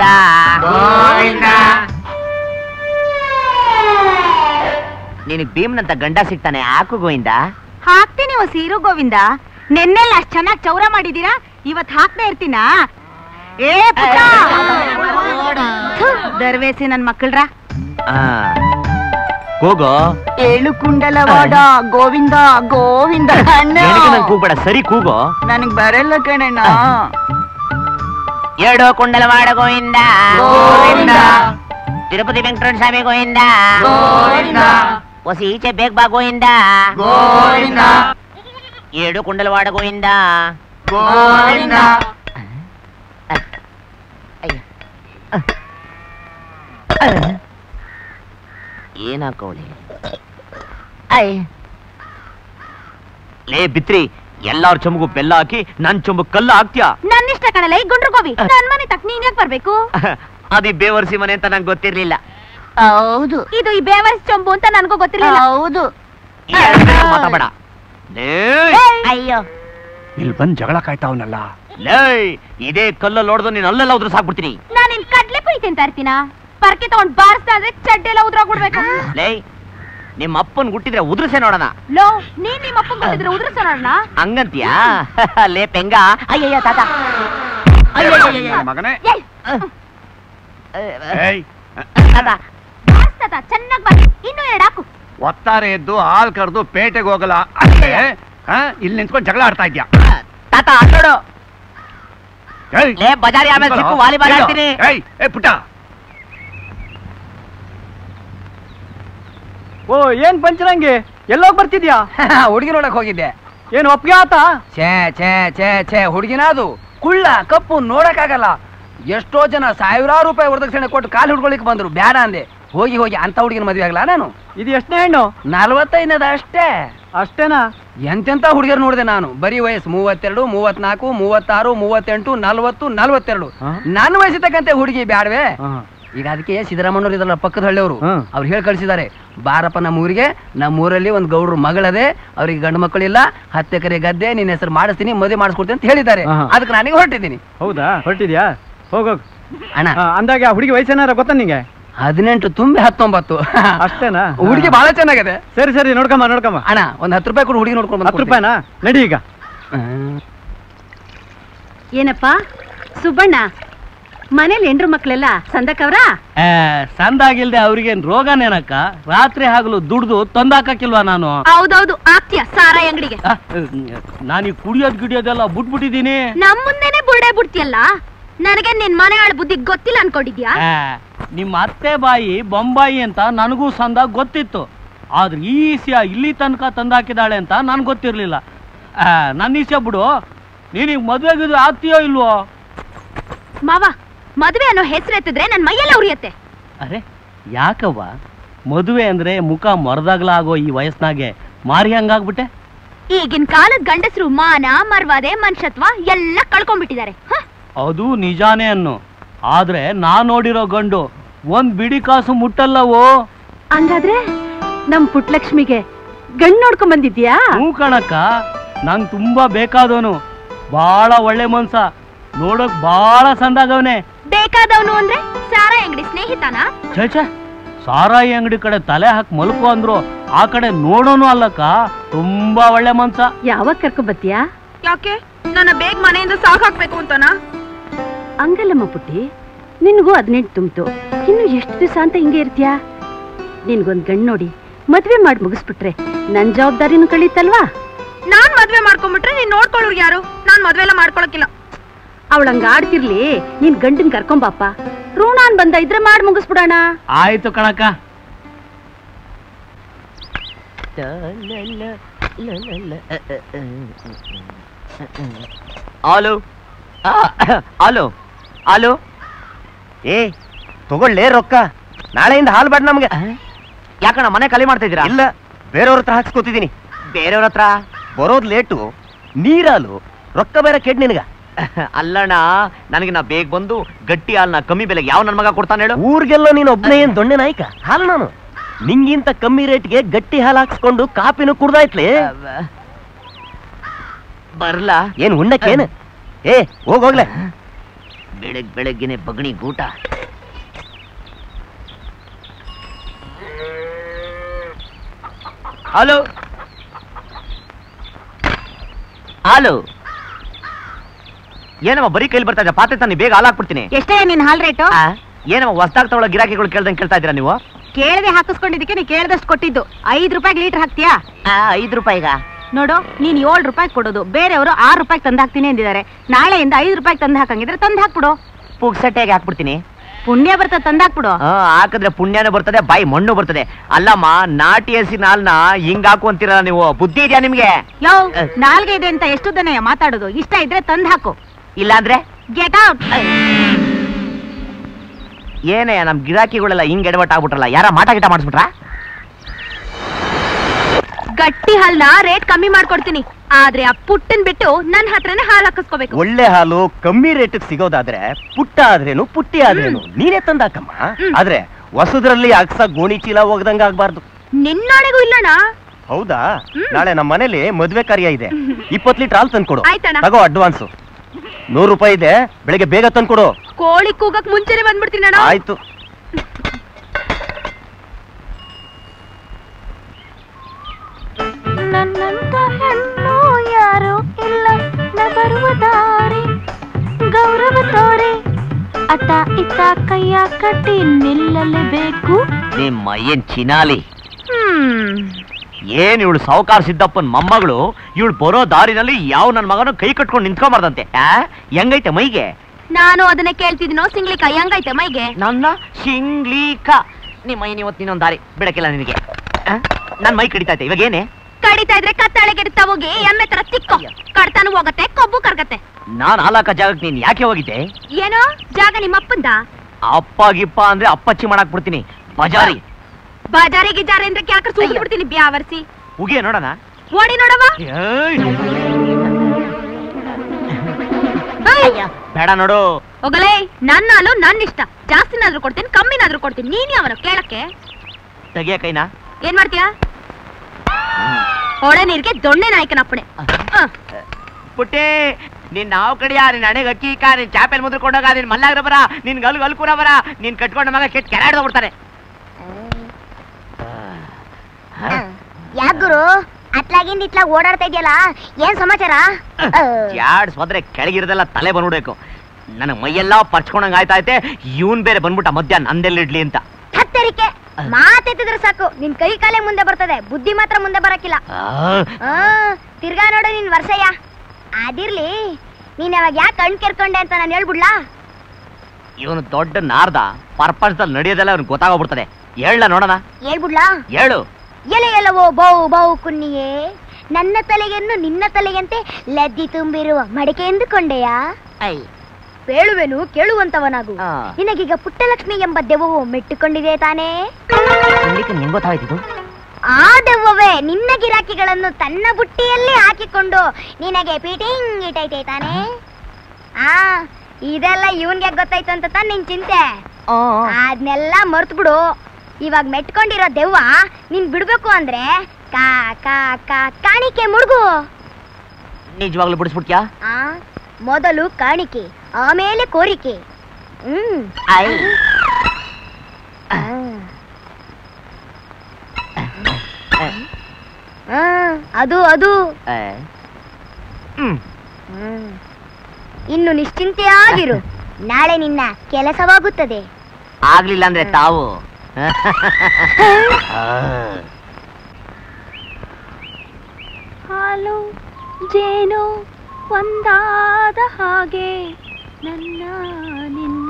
ನಿನಗ್ ಭೀಮ್ನಂತ ಗಂಡ ಸಿಗ್ತಾನೆ ಹಾಕು ಗೋಯಿಂದ ಹಾಕ್ತೀನಿ ಓ ಸೀರು ಗೋವಿಂದ ನೆನ್ನೆಲ್ಲ ಅಷ್ಟ್ ಚೆನ್ನಾಗಿ ಚೌರ ಮಾಡಿದೀರಾ ಇವತ್ ಹಾಕ್ತಾ ಇರ್ತೀನಾ ಏ ಪುಟ್ಟ ಥು, ದರ್ವೇಸಿ ನನ್ ಮಕ್ಕಳ್ರ ಹೋಗೋ ಏಳು ಕುಂಡಲವಾಡ ಗೋವಿಂದ ಗೋವಿಂದ ನನಗೆ ನಂಗೆ ಕೂಗ್ಬೇಡ ಸರಿ ಕೂಗೋ ನನಗ್ ಬರಲ್ಲ ಕಣಣ್ಣ ಏಳು ಕುಂಡಲವಾಡ ಗೋಯಿಂದ ಗೋವಿಂದ. ತಿರುಪತಿ ವೆಂಕಟರಮಣ ಸ್ವಾಮಿ ಗೋಯಿಂದ ಗೋವಿಂದ. ಹೊಸ ಈಚೆ ಬೇಗ ಬಾ ಗೋಯಿಂದ ಗೋವಿಂದ. ಏಳು ಕುಂಡಲವಾಡ ಗೋಯಿಂದ ಗೋವಿಂದ. ಅಯ್ಯ. ಏನಾಕವಳಿ ಲೇ ಬಿತ್ರಿ ಎಲ್ಲಾರ ಚೊಂಬಗೂ ಬೆಲ್ಲ ಹಾಕಿ ನನ್ ಚೊಂಬು ಕಲ್ಲ ಹಾಕ್ತ್ಯಾ ನನ್ನ ಇಷ್ಟ ಕಣಲ್ಲ ಈ ಗುಂಡ್ರು ಗೋಬಿ ನನ್ ಮನೆ ತಕ್ ನೀನ್ ಯಾಕೆ ಬರ್ಬೇಕು ಅದಿ ಬೇವರ್ಸಿ ಮನೆ ಅಂತ ನಂಗೆ ಗೊತ್ತಿರ್ಲಿಲ್ಲ ಹೌದು ಇದು ಈ ಬೇವರ್ಸ್ ಚೊಂಬು ಅಂತ ನನಗೂ ಗೊತ್ತಿರಲಿಲ್ಲ ಹೌದು ಮಾತಾಡ ಲೇ ಅಯ್ಯೋ ಇಲ್ಲಿ ಬಂದ್ ಜಗಳ ಕಾಯ್ತಾವನಲ್ಲ ಲೇ ಇದೇ ಕಲ್ಲಲ್ಲಿ ಹೊಡೆದು ನೀನ್ ಅಲ್ಲೆಲ್ಲ ಉದ್ರ ಸಾಕ್ಬಿಡ್ತೀನಿ ನಾನು ನಿನ್ ಕಡ್ಲೆ ಪುರಿ ತಿಂತಾ ಇರ್ತೀನ ಪರ್ಕೆ ತಗೊಂಡ್ ಬಾರಿಸ್ತಾ ಅಂದ್ರೆ ಚಡ್ಡೆಲ್ಲ ಉದ್ರಾಗ್ಬಿಡ್ಬೇಕು ಲೇ ನಿಮ್ಮ ಅಪ್ಪನ್ ಹುಟ್ಟಿದ್ರೆ ಉದ್ರಸೆ ನೋಡೋಣ ಲೋ ನೀನ್ ನಿಮ್ಮ ಅಪ್ಪನ್ ಬಂದಿದ್ರೆ ಉದ್ರಸ ನೋಡೋಣ ಹಂಗಂತೀಯಾ ಲೇ ಪೆಂಗ ಅಯ್ಯಯ್ಯ ತಾತ ಮಗನೇ ಏಯ್ ಏಯ್ ಬಾರಿಸ್ತಾತ ಚೆನ್ನಾಗ್ ಬಾರಿ ಇನ್ನು ಎರಡು ಹಾಕು ಒತ್ತಾರೆ ಎದ್ದು ಹಾಲ್ ಕರೆದು ಪೇಟೆಗೆ ಹೋಗಲ್ಲ ಅಷ್ಟೇ ಆ, ಇಲ್ಲಿ ನಿಂತ್ಕೊಂಡು ಜಗಳ ಆಡ್ತಾ ಇದ್ಯಾ ತಾತ ನೋಡು ಏಯ್, ಲೇ ಬಜಾರಿ ಆಮೇಲೆ ಸಿಕ್ಕು ವಾಲಿಬಾಲ್ ಇಲ್ಲ. ಆಡ್ತೀನಿ ಏಯ್ ಏ ಪುಟ್ಟ ಓ ಏನ್ ಪಂಚರಂಗಿ ಎಲ್ಲೋಗ್ ಬರ್ತಿದ್ಯಾ ಹುಡುಗಿ ನೋಡಕ್ ಹೋಗಿದ್ದೆ ಏನ್ ಒಪ್ಪಿಗೆ ಆತ ಛೇ ಛೇ ಛೇ ಛೇ ಹುಡುಗಿನ ಅದು ಕುಳ್ಳ ಕಪ್ಪು ನೋಡಕ್ಕಾಗಲ್ಲ ಎಷ್ಟೋ ಜನ ಸಾವಿರಾರು ರೂಪಾಯಿ ವರದಕ್ಷಿಣೆ ಕೊಟ್ಟು ಕಾಲು ಹಿಡ್ಕೊಳಿಕ್ ಬಂದ್ರು ಬೇಡ ಅಂದೆ ಹೋಗಿ ಹೋಗಿ ಅಂತ ಹುಡುಗಿನ ಮದ್ವೆ ಆಗಲ್ಲ ನಾನು ಇದು ಎಷ್ಟನೇ ಹೆಣ್ಣು ನಲ್ವತ್ತೈದದ ಅಷ್ಟೇ ಅಷ್ಟೇನಾ ಎಂತೆಂತ ಹುಡುಗಿಯರು ನೋಡಿದೆ ನಾನು ಬರೀ ವಯಸ್ಸು ಮೂವತ್ತೆರಡು ಮೂವತ್ನಾಲ್ಕು ಮೂವತ್ತಾರು ಮೂವತ್ತೆಂಟು ನಲ್ವತ್ತು ನಲ್ವತ್ತೆರಡು ಹಾ? ನನ್ನ ವಯಸ್ಸಿತಕ್ಕಂತೆ ಹುಡುಗಿ ಬ್ಯಾಡ್ವೆ ಈಗ ಅದಕ್ಕೆ ಸಿದ್ದರಾಮಣ್ಣವ್ರು ಇದಲ್ಲ ಪಕ್ಕದ ಹಳ್ಳಿಯವರು ಹ್ಮ್. ಅವ್ರು ಹೇಳಿ ಕಳಿಸಿದ್ದಾರೆ ಬಾರಪ್ಪ ನಮ್ಮ ಊರಿಗೆ ನಮ್ಮ ಊರಲ್ಲಿ ಒಂದು ಗೌಡ್ರ ಮಗಳದೆ ಅವ್ರಿಗೆ ಗಂಡು ಮಕ್ಕಳಿಲ್ಲ ಹತ್ತು ಎಕರೆ ಗದ್ದೆ ನಿನ್ನ ಹೆಸರು ಮಾಡಿಸ್ತೀನಿ ಮದುವೆ ಮಾಡಿಸ್ಕೊಡ್ತೀನಿ ಅಂತ ಹೇಳಿದ್ದಾರೆ ಆಹಾ. ಅದಕ್ಕೆ ನನಗೆ ಹೊರಟಿದ್ದೀನಿ ಹೌದಾ ಹೊರಟಿದ್ಯಾ ಹೋಗೋಗ್ ಅಣ್ಣ ಆ, ಅಂದಾಗ ಆ ಹುಡುಗಿ ವಯಸ್ಸೇನಾರ ಗೊತ್ತಾ ನಿಂಗೆ ಹದಿನೆಂಟು ತುಂಬಿ ಹತ್ತೊಂಬತ್ತು ಅಷ್ಟೇನಾ ಹುಡುಗಿ ಬಹಳ ಚೆನ್ನಾಗಿದೆ ಸರಿ ಸರಿ ನೋಡ್ಕೊಂಬ ನೋಡ್ಕೊಂಬ ಅಣ್ಣ ಒಂದ್ ಹತ್ತು ರೂಪಾಯಿ ಕೊಡು ಹುಡುಗಿ ನೋಡ್ಕೊಂಡು ಹತ್ತು ರೂಪಾಯಿನಾ ನಡಿ ಈಗ ಏನಪ್ಪ ಸುಬ್ಬಣ್ಣ ಮನೇಲಿ ಹೆಂಡ್ರು ಮಕ್ಳೆಲ್ಲ ಸಂದಕವ್ರ ಸಂದಾಗಿಲ್ದೆ ಅವ್ರಿಗೇನ್ ರೋಗನೇನಕ್ಕ ರಾತ್ರಿ ಹಗಲು ದುಡ್ದು ತಂದಾಕಿಲ್ವಾ ನಾನು ಹೌದೌದು ಆಗ್ತೀಯ ಸಾರಾಯಿ ಅಂಗಡಿಗೆ ನಾನು ಕುಡಿಯೋದ್ ಗಿಡಿಯೋದೆಲ್ಲ ಬಿಟ್ಬಿಟ್ಟಿದೀನಿ ನಮ್ ಮುಂದೆನೆ ಬುರ್ಡೆ ಬಿಡ್ತಿಯಲ್ಲ ನನಗೆ ನಿನ್ ಮನೆ ಆಳ್ ಬುದ್ಧಿ ಗೊತ್ತಿಲ್ಲ ಅನ್ಕೊಂಡಿದ್ಯಾ ಆ, ನಿಮ್ಮ ಅತ್ತೆ ಬಾಯಿ ಬೊಂಬಾಯಿ ಅಂತ ನನಗೂ ಸಂದ ಗೊತ್ತಿತ್ತು ಆದ್ರೆ ಈ ಈಸ್ಯ ಇಲ್ಲಿ ತನಕ ತಂದಾಕಿದಾಳೆ ಅಂತ ನನ್ಗೆ ಗೊತ್ತಿರ್ಲಿಲ್ಲ ಆ, ನನ್ನ ಈಸ್ಯ ಬಿಡು ನೀನೀಗ ಮದ್ವೆ ಗಿದ್ವೆ ಆಗ್ತೀಯೋ ಇಲ್ವೋ ಮಾವ ಮದ್ವೆ ಅನ್ನೋ ಹೆಸರು ಎತ್ತಿದ್ರೆ ನನ್ ಮೈಯೆಲ್ಲ ಉರಿಯತ್ತೆ ಅರೆ ಯಾಕವ್ವ ಮದುವೆ ಅಂದ್ರೆ ಮುಖ ಮರದಾಗ್ಲಾಗೋ ಈ ವಯಸ್ಸಿನಾಗೆ ಮಾರಿ ಹಂಗಾಗ್ಬಿಟ್ಟೆ ಈಗಿನ ಕಾಲದ ಗಂಡಸರು ಮಾನ ಮರ್ವಾದೆ ಮನುಷ್ಯತ್ವ ಎಲ್ಲ ಕಳ್ಕೊಂಡ್ಬಿಟ್ಟಿದ್ದಾರೆ ಹ? ಅದು ನಿಜಾನೇ ಅನ್ನು ಆದ್ರೆ ನಾ ನೋಡಿರೋ ಗಂಡು ಒಂದ್ ಬಿಡಿ ಕಾಸು ಮುಟ್ಟಲ್ಲವೋ ಹಂಗಾದ್ರೆ ನಮ್ ಪುಟ್ಲಕ್ಷ್ಮಿಗೆ ಗಂಡ್ ನೋಡ್ಕೊಂಡ್ ಬಂದಿದ್ಯಾ ಹ್ಞೂ ಕಣಕ್ಕ ನಂಗ್ ತುಂಬಾ ಬೇಕಾದವನು ಬಾಳ ಒಳ್ಳೆ ಮನ್ಸ ನೋಡಕ್ ಬಾಳ ಸಂದಾಗವನೆ ಬೇಕಾದವನು ಅಂದ್ರೆ ಸಾರಾಯಿ ಅಂಗಡಿ ಸ್ನೇಹಿತನ ಛೇ ಛೇ ಸಾರಾಯಿ ಅಂಗಡಿ ಕಡೆ ತಲೆ ಹಾಕಿ ಮಲ್ಕೋ ಅಂದ್ರು ಆ ಕಡೆ ನೋಡೋನು ಅಲ್ಲಕ್ಕ ತುಂಬಾ ಒಳ್ಳೆ ಮನ್ಸ ಯಾವಾಗ ಕರ್ಕೊಂಡ್ ಬತ್ತೀಯಾ ಯಾಕೆ ನನ್ನ ಬೇಗ ಮನೆಯಿಂದ ಸಾಕಾಕ್ಬೇಕು ಅಂತನಾ ಹಂಗಲ್ಲಮ್ಮ ಪುಟ್ಟಿ ನಿನ್ಗೂ ಹದಿನೆಂಟು ತುಂಬ್ತು ಇನ್ನು ಎಷ್ಟು ದಿವಸ ಅಂತ ಹಿಂಗೆ ಇರ್ತೀಯಾ ನಿನ್ಗೊಂದ್ ಗಂಡ್ ನೋಡಿ ಮದ್ವೆ ಮಾಡಿ ಮುಗಿಸ್ಬಿಟ್ರೆ ನನ್ ಜವಾಬ್ದಾರಿನೂ ಕಳೀತಲ್ವಾ ನಾನ್ ಮದ್ವೆ ಮಾಡ್ಕೊಂಡ್ಬಿಟ್ರೆ ನೀನ್ ನೋಡ್ಕೊಳ್ಳೋರು ಯಾರು ನಾನ್ ಮದ್ವೆ ಎಲ್ಲ ಮಾಡ್ಕೊಳಕಿಲ್ಲ ಅವಳಂಗ ಆಡ್ತಿರ್ಲಿ ನೀನ್ ಗಂಡನ್ ಕರ್ಕೊಂಬಾಪ ಋಣಾನ್ ಬಂದ ಇದ್ರೆ ಮಾಡಿ ಮುಗಿಸ್ಬಿಡೋಣ ಆಯ್ತು ಕಣಕ್ಕ ಹಾಲು ಹಾಲು ಹಾಲು ಏ ತಗೊಳ್ಳೆ ರೊಕ್ಕ ನಾಳೆಯಿಂದ ಹಾಲು ಬೇಡ ನಮ್ಗೆ ಯಾಕಣ್ಣ ಮನೆ ಖಾಲಿ ಮಾಡ್ತಾ ಇದ್ದೀರಾ ಇಲ್ಲ ಬೇರೆಯವ್ರ ಹತ್ರ ಹಾಕ್ಸ್ಕೊತಿದ್ದೀನಿ ಬೇರೆಯವ್ರ ಹತ್ರ ಬರೋದ್ ಲೇಟು ನೀರಾಲು ರೊಕ್ಕ ಬೇರೆ ಕೆಡ್ ನಿನಗ ಅಲ್ಲಣ್ಣ ನನಗೆ ನಾ ಬೇಗ ಬಂದು ಗಟ್ಟಿ ಹಾಲ್ನ ಕಮ್ಮಿ ಬೆಲೆಗೆ ಯಾವ ನನ್ನ ಮಗ ಕೊಡ್ತಾನೆ ಹೇಳು ಊರ್ಗೆಲ್ಲ ನೀನು ಒಬ್ನೇ ಏನ್ ದೊಣ್ಣೆ ನಾಯ್ಕ ಹಾಲು ನಾನು ನಿಂಗಿಂತ ಕಮ್ಮಿ ರೇಟ್ಗೆ ಗಟ್ಟಿ ಹಾಲು ಹಾಕ್ಸ್ಕೊಂಡು ಕಾಪಿನೂ ಕುಡ್ದಾಯ್ತ್ಲಿ ಬರ್ಲಾ ಏನ್ ಉಣ್ಣಕ್ಕೇನು ಏ ಹೋಗೋಗ್ಲೆ ಬೆಳಗ್ ಬೆಳಗ್ಗೆನೆ ಬಗಣಿ ಗೂಟ ಹಲೋ ಹಲೋ ಏನಮ್ಮ ಬರೀ ಕೈಲಿ ಬರ್ತಾ ಇದ್ದ ಪಾತ್ರೆ ತಾನೆ ಬೇಗ ಹಾಲು ಹಾಕ್ಬಿಡ್ತೀನಿ ಎಷ್ಟೇ ನಿನ್ ಹಾಲ್ ರೇಟು ಆ, ಏನಮ್ಮ ಹೊಸ್ದಾಗ್ ತಗೊಳ್ಳೋ ಗಿರಾಕಿಗಳು ಕೇಳ್ದಂಗೆ ಕೇಳ್ತಾ ಇದ್ದೀರಾ ನೀವು ಕೇಳದೆ ಹಾಕಿಸ್ಕೊಂಡಿದ್ದಕ್ಕೆ ನೀ ಕೇಳ್ದಷ್ಟು ಕೊಟ್ಟಿದ್ದು ಐದ್ ರೂಪಾಯಿ ಲೀಟರ್ ಹಾಕ್ತೀಯಾ ಐದು ರೂಪಾಯಿಗ ನೋಡು ನೀನ್ ಏಳು ರೂಪಾಯಿ ಕೊಡೋದು ಬೇರೆಯವರು ಆರು ರೂಪಾಯಿ ತಂದು ಹಾಕ್ತೀನಿ ಅಂದಿದ್ದಾರೆ ನಾಳೆಯಿಂದ ಐದು ರೂಪಾಯಿ ತಂದು ಹಾಕಂಗಿದ್ರೆ ತಂದು ಹಾಕ್ಬಿಡು ಪುಕ್ಸಟ್ಟೆಗೆ ಹಾಕ್ಬಿಡ್ತೀನಿ ಪುಣ್ಯ ಬರ್ತದೆ ತಂದು ಹಾಕ್ಬಿಡು ಹಾ ಹಾಕಿದ್ರೆ ಪುಣ್ಯನೂ ಬರ್ತದೆ ಬಾಯಿ ಮಣ್ಣು ಬರ್ತದೆ ಅಲ್ಲಮ್ಮ ನಾಟಿ ಹಸಿ ನಾಲ್ನ ಹಿಂಗ್ ಹಾಕು ಅಂತೀರಲ್ಲ ನೀವು ಬುದ್ಧಿ ಇದೆಯಾ ನಿಮ್ಗೆ ಯೋ ನಾಲ್ಗೆ ಇದೆ ಅಂತ ಎಷ್ಟು ದನ ಮಾತಾಡೋದು ಇಷ್ಟ ಇದ್ರೆ ತಂದು ಹಾಕು ಇಲ್ಲಾಂದ್ರೆ ಗೆಟ್ ಔಟ್ ಏನೇ ನಮ್ ಗಿರಾಕಿಗಳೆಲ್ಲ ಹಿಂಗ್ ಎಡವಟ್ ಆಗ್ಬಿಟ್ರಲ್ಲ ಯಾರ ಮಾಟ ಗಿಟ ಮಾಡಿಸ್ಬಿಟ್ರ ಗಟ್ಟಿ ಹಾಲ್ನ ರೇಟ್ ಕಮ್ಮಿ ಮಾಡ್ಕೊಡ್ತೀನಿ ಆದ್ರೆ ಆ ಪುಟ್ಟನ್ ಬಿಟ್ಟು ನನ್ ಹತ್ರನೇ ಹಾಲ್ ಹಾಕಿಸ್ಕೋಬೇಕು ಒಳ್ಳೆ ಹಾಲು ಕಮ್ಮಿ ರೇಟ್ ಸಿಗೋದಾದ್ರೆ ಪುಟ್ಟ ಆದ್ರೇನು ಪುಟ್ಟಿ ಆದ್ರೇನು ನೀನೇ ತಂದಾಕಮ್ಮ ಆದ್ರೆ ಹೊಸದ್ರಲ್ಲಿ ಅಕ್ಸ ಗೋಣಿ ಚೀಲ ಹೋಗ್ದಂಗ ಆಗ್ಬಾರ್ದು ನಿನ್ನಾಳೆಗೂ ಇಲ್ಲಣ್ಣ ಹೌದಾ ನಾಳೆ ನಮ್ಮ ಮನೇಲಿ ಮದ್ವೆ ಕಾರ್ಯ ಇದೆ ಇಪ್ಪತ್ತು ಲೀಟರ್ ಹಾಲು ತಂದ್ಕೊಡು ಆಯ್ತಣ್ಣ. ತಗೋ ಅಡ್ವಾನ್ಸ್ ನೂರು ರೂಪಾಯಿ ಇದೆ ಬೆಳಿಗ್ಗೆ ಬೇಗ ತಂದ್ಕೊಡು ಕೋಳಿ ಕೂಗಕ್ ಮುಂಚೆನೆ ಬಂದ್ಬಿಡ್ತೀನಿ ಅಣ್ಣ ಆಯ್ತು ನನ್ನಂತ ಹೆಣ್ಣು ಯಾರು ಇಲ್ಲ ನ ಬರುವ ದಾರಿ ಗೌರವ ತೋರೆ ಅತ್ತ ಇತ್ತ ಕೈಯ ಕಟ್ಟಿ ನಿಲ್ಲಲೇಬೇಕು ನಿಮ್ಮ ಏನ್ ಚಿನಾಲಿ ಹ್ಮ್ ಏನ್ ಇವಳು ಸಾವುಕಾರ ಸಿದ್ದಪ್ಪನ್ ಮೊಮ್ಮಗಳು ಇವಳು ಬರೋ ದಾರಿನಲ್ಲಿ ಯಾವ ನನ್ನ ಮಗನು ಕೈ ಕಟ್ಕೊಂಡು ನಿಂತ್ಕೊಂಬಾರ್ದಂತೆ ಆ? ಹೆಂಗೈತೆ ಮೈಗೆ ನಾನು ಅದನ್ನೇ ಕೇಳ್ತಿದ್ದೀನೋ ಸಿಂಗ್ಲಿಕ ಹೆಂಗೈತೆ ಮೈಗೆ ನನ್ನ ಶಿಂಗ್ಲೀಕ ನಿಮ್ಮ ಮೈ ಇವತ್ತು ಇನ್ನೊಂದು ದಾರಿ ಬಿಡಕ್ಕಿಲ್ಲ ನಿನಗೆ ಆ? ನನ್ ಮೈ ಕಡಿತೈತೆ ಇವಾಗ ಏನೇ ಕಡಿತಾ ಇದ್ರೆ ಕತ್ತಾಳೆಗೆ ಹೋಗಿ ಎಮ್ಮೆ ತರ ತಿಕ್ಕೋ ಕಡ್ತಾನು ಹೋಗತ್ತೆ ಕೊಬ್ಬು ಕರ್ಗತ್ತೆ ನಾನ್ ಹಾಲಾಕ ಜಾಗಕ್ಕೆ ನೀನ್ ಯಾಕೆ ಹೋಗಿದ್ದೆ ಏನೋ ಜಾಗ ನಿಮ್ಮಪ್ಪಂದ ಅಪ್ಪ ಗಿಪ್ಪ ಅಂದ್ರೆ ಅಪ್ಪಚ್ಚಿ ಮಾಡಾಕ್ ಬಿಡ್ತೀನಿ ಬಜಾರಿ ಬಾಜಾರಿ ಗಿಜಾರಿ ಅಂದ್ರೆ ಕ್ಯಾಕರ್ ಸೂಗಿ ಬಿಡ್ತೀನಿ ಬ್ಯಾವರ್ಸಿ ಉಗಿಯ ನೋಡೋಣ ಓಡಿ ನೋಡವ ಏಯ್. ಬೇಡ ನೋಡು ಹೋಗಲೇ ನನ್ನ ಹಾಲು ನನ್ನ ಇಷ್ಟ ಜಾಸ್ತಿನಾದ್ರೂ ಕೊಡ್ತೀನಿ ಕಮ್ಮಿನಾದ್ರೂ ಕೊಡ್ತೀನಿ ನೀನ್ ಯಾವನ ಕೇಳಕ್ಕೆ ತೆಗಿಯ ಕೈನಾ ಏನ್ ಮಾಡ್ತೀಯಾ ಹೊಳೆ ನೀರ್ಗೆ ದೊಣ್ಣೆ ನಾಯಕನಪ್ಪಣೆ ಪುಟ್ಟಿ ನಿನ್ ನಾವು ಕಡಿಯ ನಿನ್ ಹಣೆಗೆ ಅಕ್ಕಿ ಇಕ್ಕ ನಿನ್ ಚಾಪೆಲ್ ಮುದ್ರಕೊಂಡೋಗ ನಿನ್ ಮಲ್ಲಾಗ್ರ ಬರ ನಿನ್ ಗಲ್ ಗಲ್ಕೂರ ಬರ ನಿನ್ ಕಟ್ಕೊಂಡ ಮಗ ಕೆಟ್ಟ ಕೆರೆ ಬಿಡ್ತಾರೆ ಯಾಕ್ ಗುರು ಅತ್ಲಾಗಿಂದ ಇತ್ಲಾಗ ಓಡಾಡ್ತಾ ಇದೆಯಲ್ಲ ಏನ್ ಸಮಾಚಾರ ಜಾಡ್ ಹೋದ್ರೆ ಕೆಳಗಿರೋದೆಲ್ಲ ತಲೆ ಬಂದ್ಬಿಡ್ಬೇಕು ನನ್ನ ಮೈಯೆಲ್ಲ ಪರ್ಚ್ಕೊಂಡಂಗ್ ಆಯ್ತಾಯ್ತೆ ಇವನ್ ಬೇರೆ ಬಂದ್ಬಿಟ್ಟ ಮಧ್ಯಾಹ್ನ ನಂದೆಲ್ಲಿಡ್ಲಿ ಅಂತ ಹತ್ತರಿಕೆ ಮಾತೆತ್ತಿದ್ರೆ ಸಾಕು ನಿನ್ ಕೈ ಕಾಲೇ ಮುಂದೆ ಬರ್ತದೆ ಬುದ್ಧಿ ಮಾತ್ರ ಮುಂದೆ ಬರಕ್ಕಿಲ್ಲ ಆ, ಆ, ತಿರ್ಗಾ ನೋಡು ನಿನ್ ವರ್ಷಯ್ಯ ಅದಿರ್ಲಿ ನೀನ್ ಅವಾಗ ಯಾಕೆ ಕಣ್ ಕೆರ್ಕೊಂಡೆ ಅಂತ ನಾನು ಹೇಳ್ಬಿಡ್ಲಾ ಇವನು ದೊಡ್ಡ ನಾರ್ದ ಪರ್ಪಸ್ದಲ್ಲಿ ನಡೆಯೋದೆಲ್ಲ ಅವ್ನಿಗೆ ಗೊತ್ತಾಗೋಗ್ಬಿಡ್ತದೆ ಹೇಳ ನೋಡೋಣ ಹೇಳ್ಬಿಡ್ಲಾ ಹೇಳು ಎಲೆ ಎಲ್ಲವೋ ಬೌ ಬೌ ಕುನ್ನಿಯೇ ನನ್ನ ತಲೆಗೆನ್ನು ನಿನ್ನ ತಲೆಗಂತೆ ಲದ್ದಿ ತುಂಬಿರುವ ಮಡಿಕೆ ಎಂದುಕೊಂಡೆಯಾ ಬೇಳುವೆನು ಕೇಳುವಂತವನಾಗು ಆ. ನಿನಗೀಗ ಪುಟ್ಟಲಕ್ಷ್ಮಿ ಎಂಬ ದೆವ್ವವು ಮೆಟ್ಟುಕೊಂಡಿದೆ ತಾನೇ ನಿಂಗೆ ಗೊತ್ತಾಯ್ತಿದ್ದು ಆ ದೆವ್ವವೇ ನಿನ್ನ ಗಿರಾಕಿಗಳನ್ನು ತನ್ನ ಬುಟ್ಟಿಯಲ್ಲಿ ಹಾಕಿಕೊಂಡು ನಿನಗೆ ಫಿಟಿಂಗ್ ಇಟ್ಟೈತೆ ತಾನೇ ಆ ಇದೆಲ್ಲ ಇವನ್ಗೆ ಗೊತ್ತಾಯ್ತು ಅಂತ ತಾನ್ ನಿನ್ ಚಿಂತೆ ಅದನ್ನೆಲ್ಲ ಮರ್ತು ಬಿಡು ಇವಾಗ ಮೆಟ್ಕೊಂಡಿರೋ ದೆವ್ವ ನೀನ್ ಬಿಡ್ಬೇಕು ಅಂದ್ರೆ ಕಾ ಕಾ ಕಾ ಕಾಣಿಕೆ ಮುಳುಗು ನಿಜವಾಗ್ಲೂ ಬಿಡಿಸ್ಬಿಡ್ತ್ಯಾ ಆ ಮೊದಲು ಕಾಣಿಕೆ ಆಮೇಲೆ ಕೋರಿಕೆ ಹ್ಮ್ ಆ. ಆ, ಅದು ಅದು ಹ್ಮ್ ಹ್ಮ್. ಇನ್ನು ನಿಶ್ಚಿಂತೆಯಾಗಿರು ನಾಳೆ ನಿನ್ನ ಕೆಲಸವಾಗುತ್ತದೆ ಆಗ್ಲಿಲ್ಲ ಅಂದ್ರೆ ತಾವು ಹಾಲು ಜೇನು ಒಂದಾದ ಹಾಗೆ ನನ್ನ ನಿನ್ನ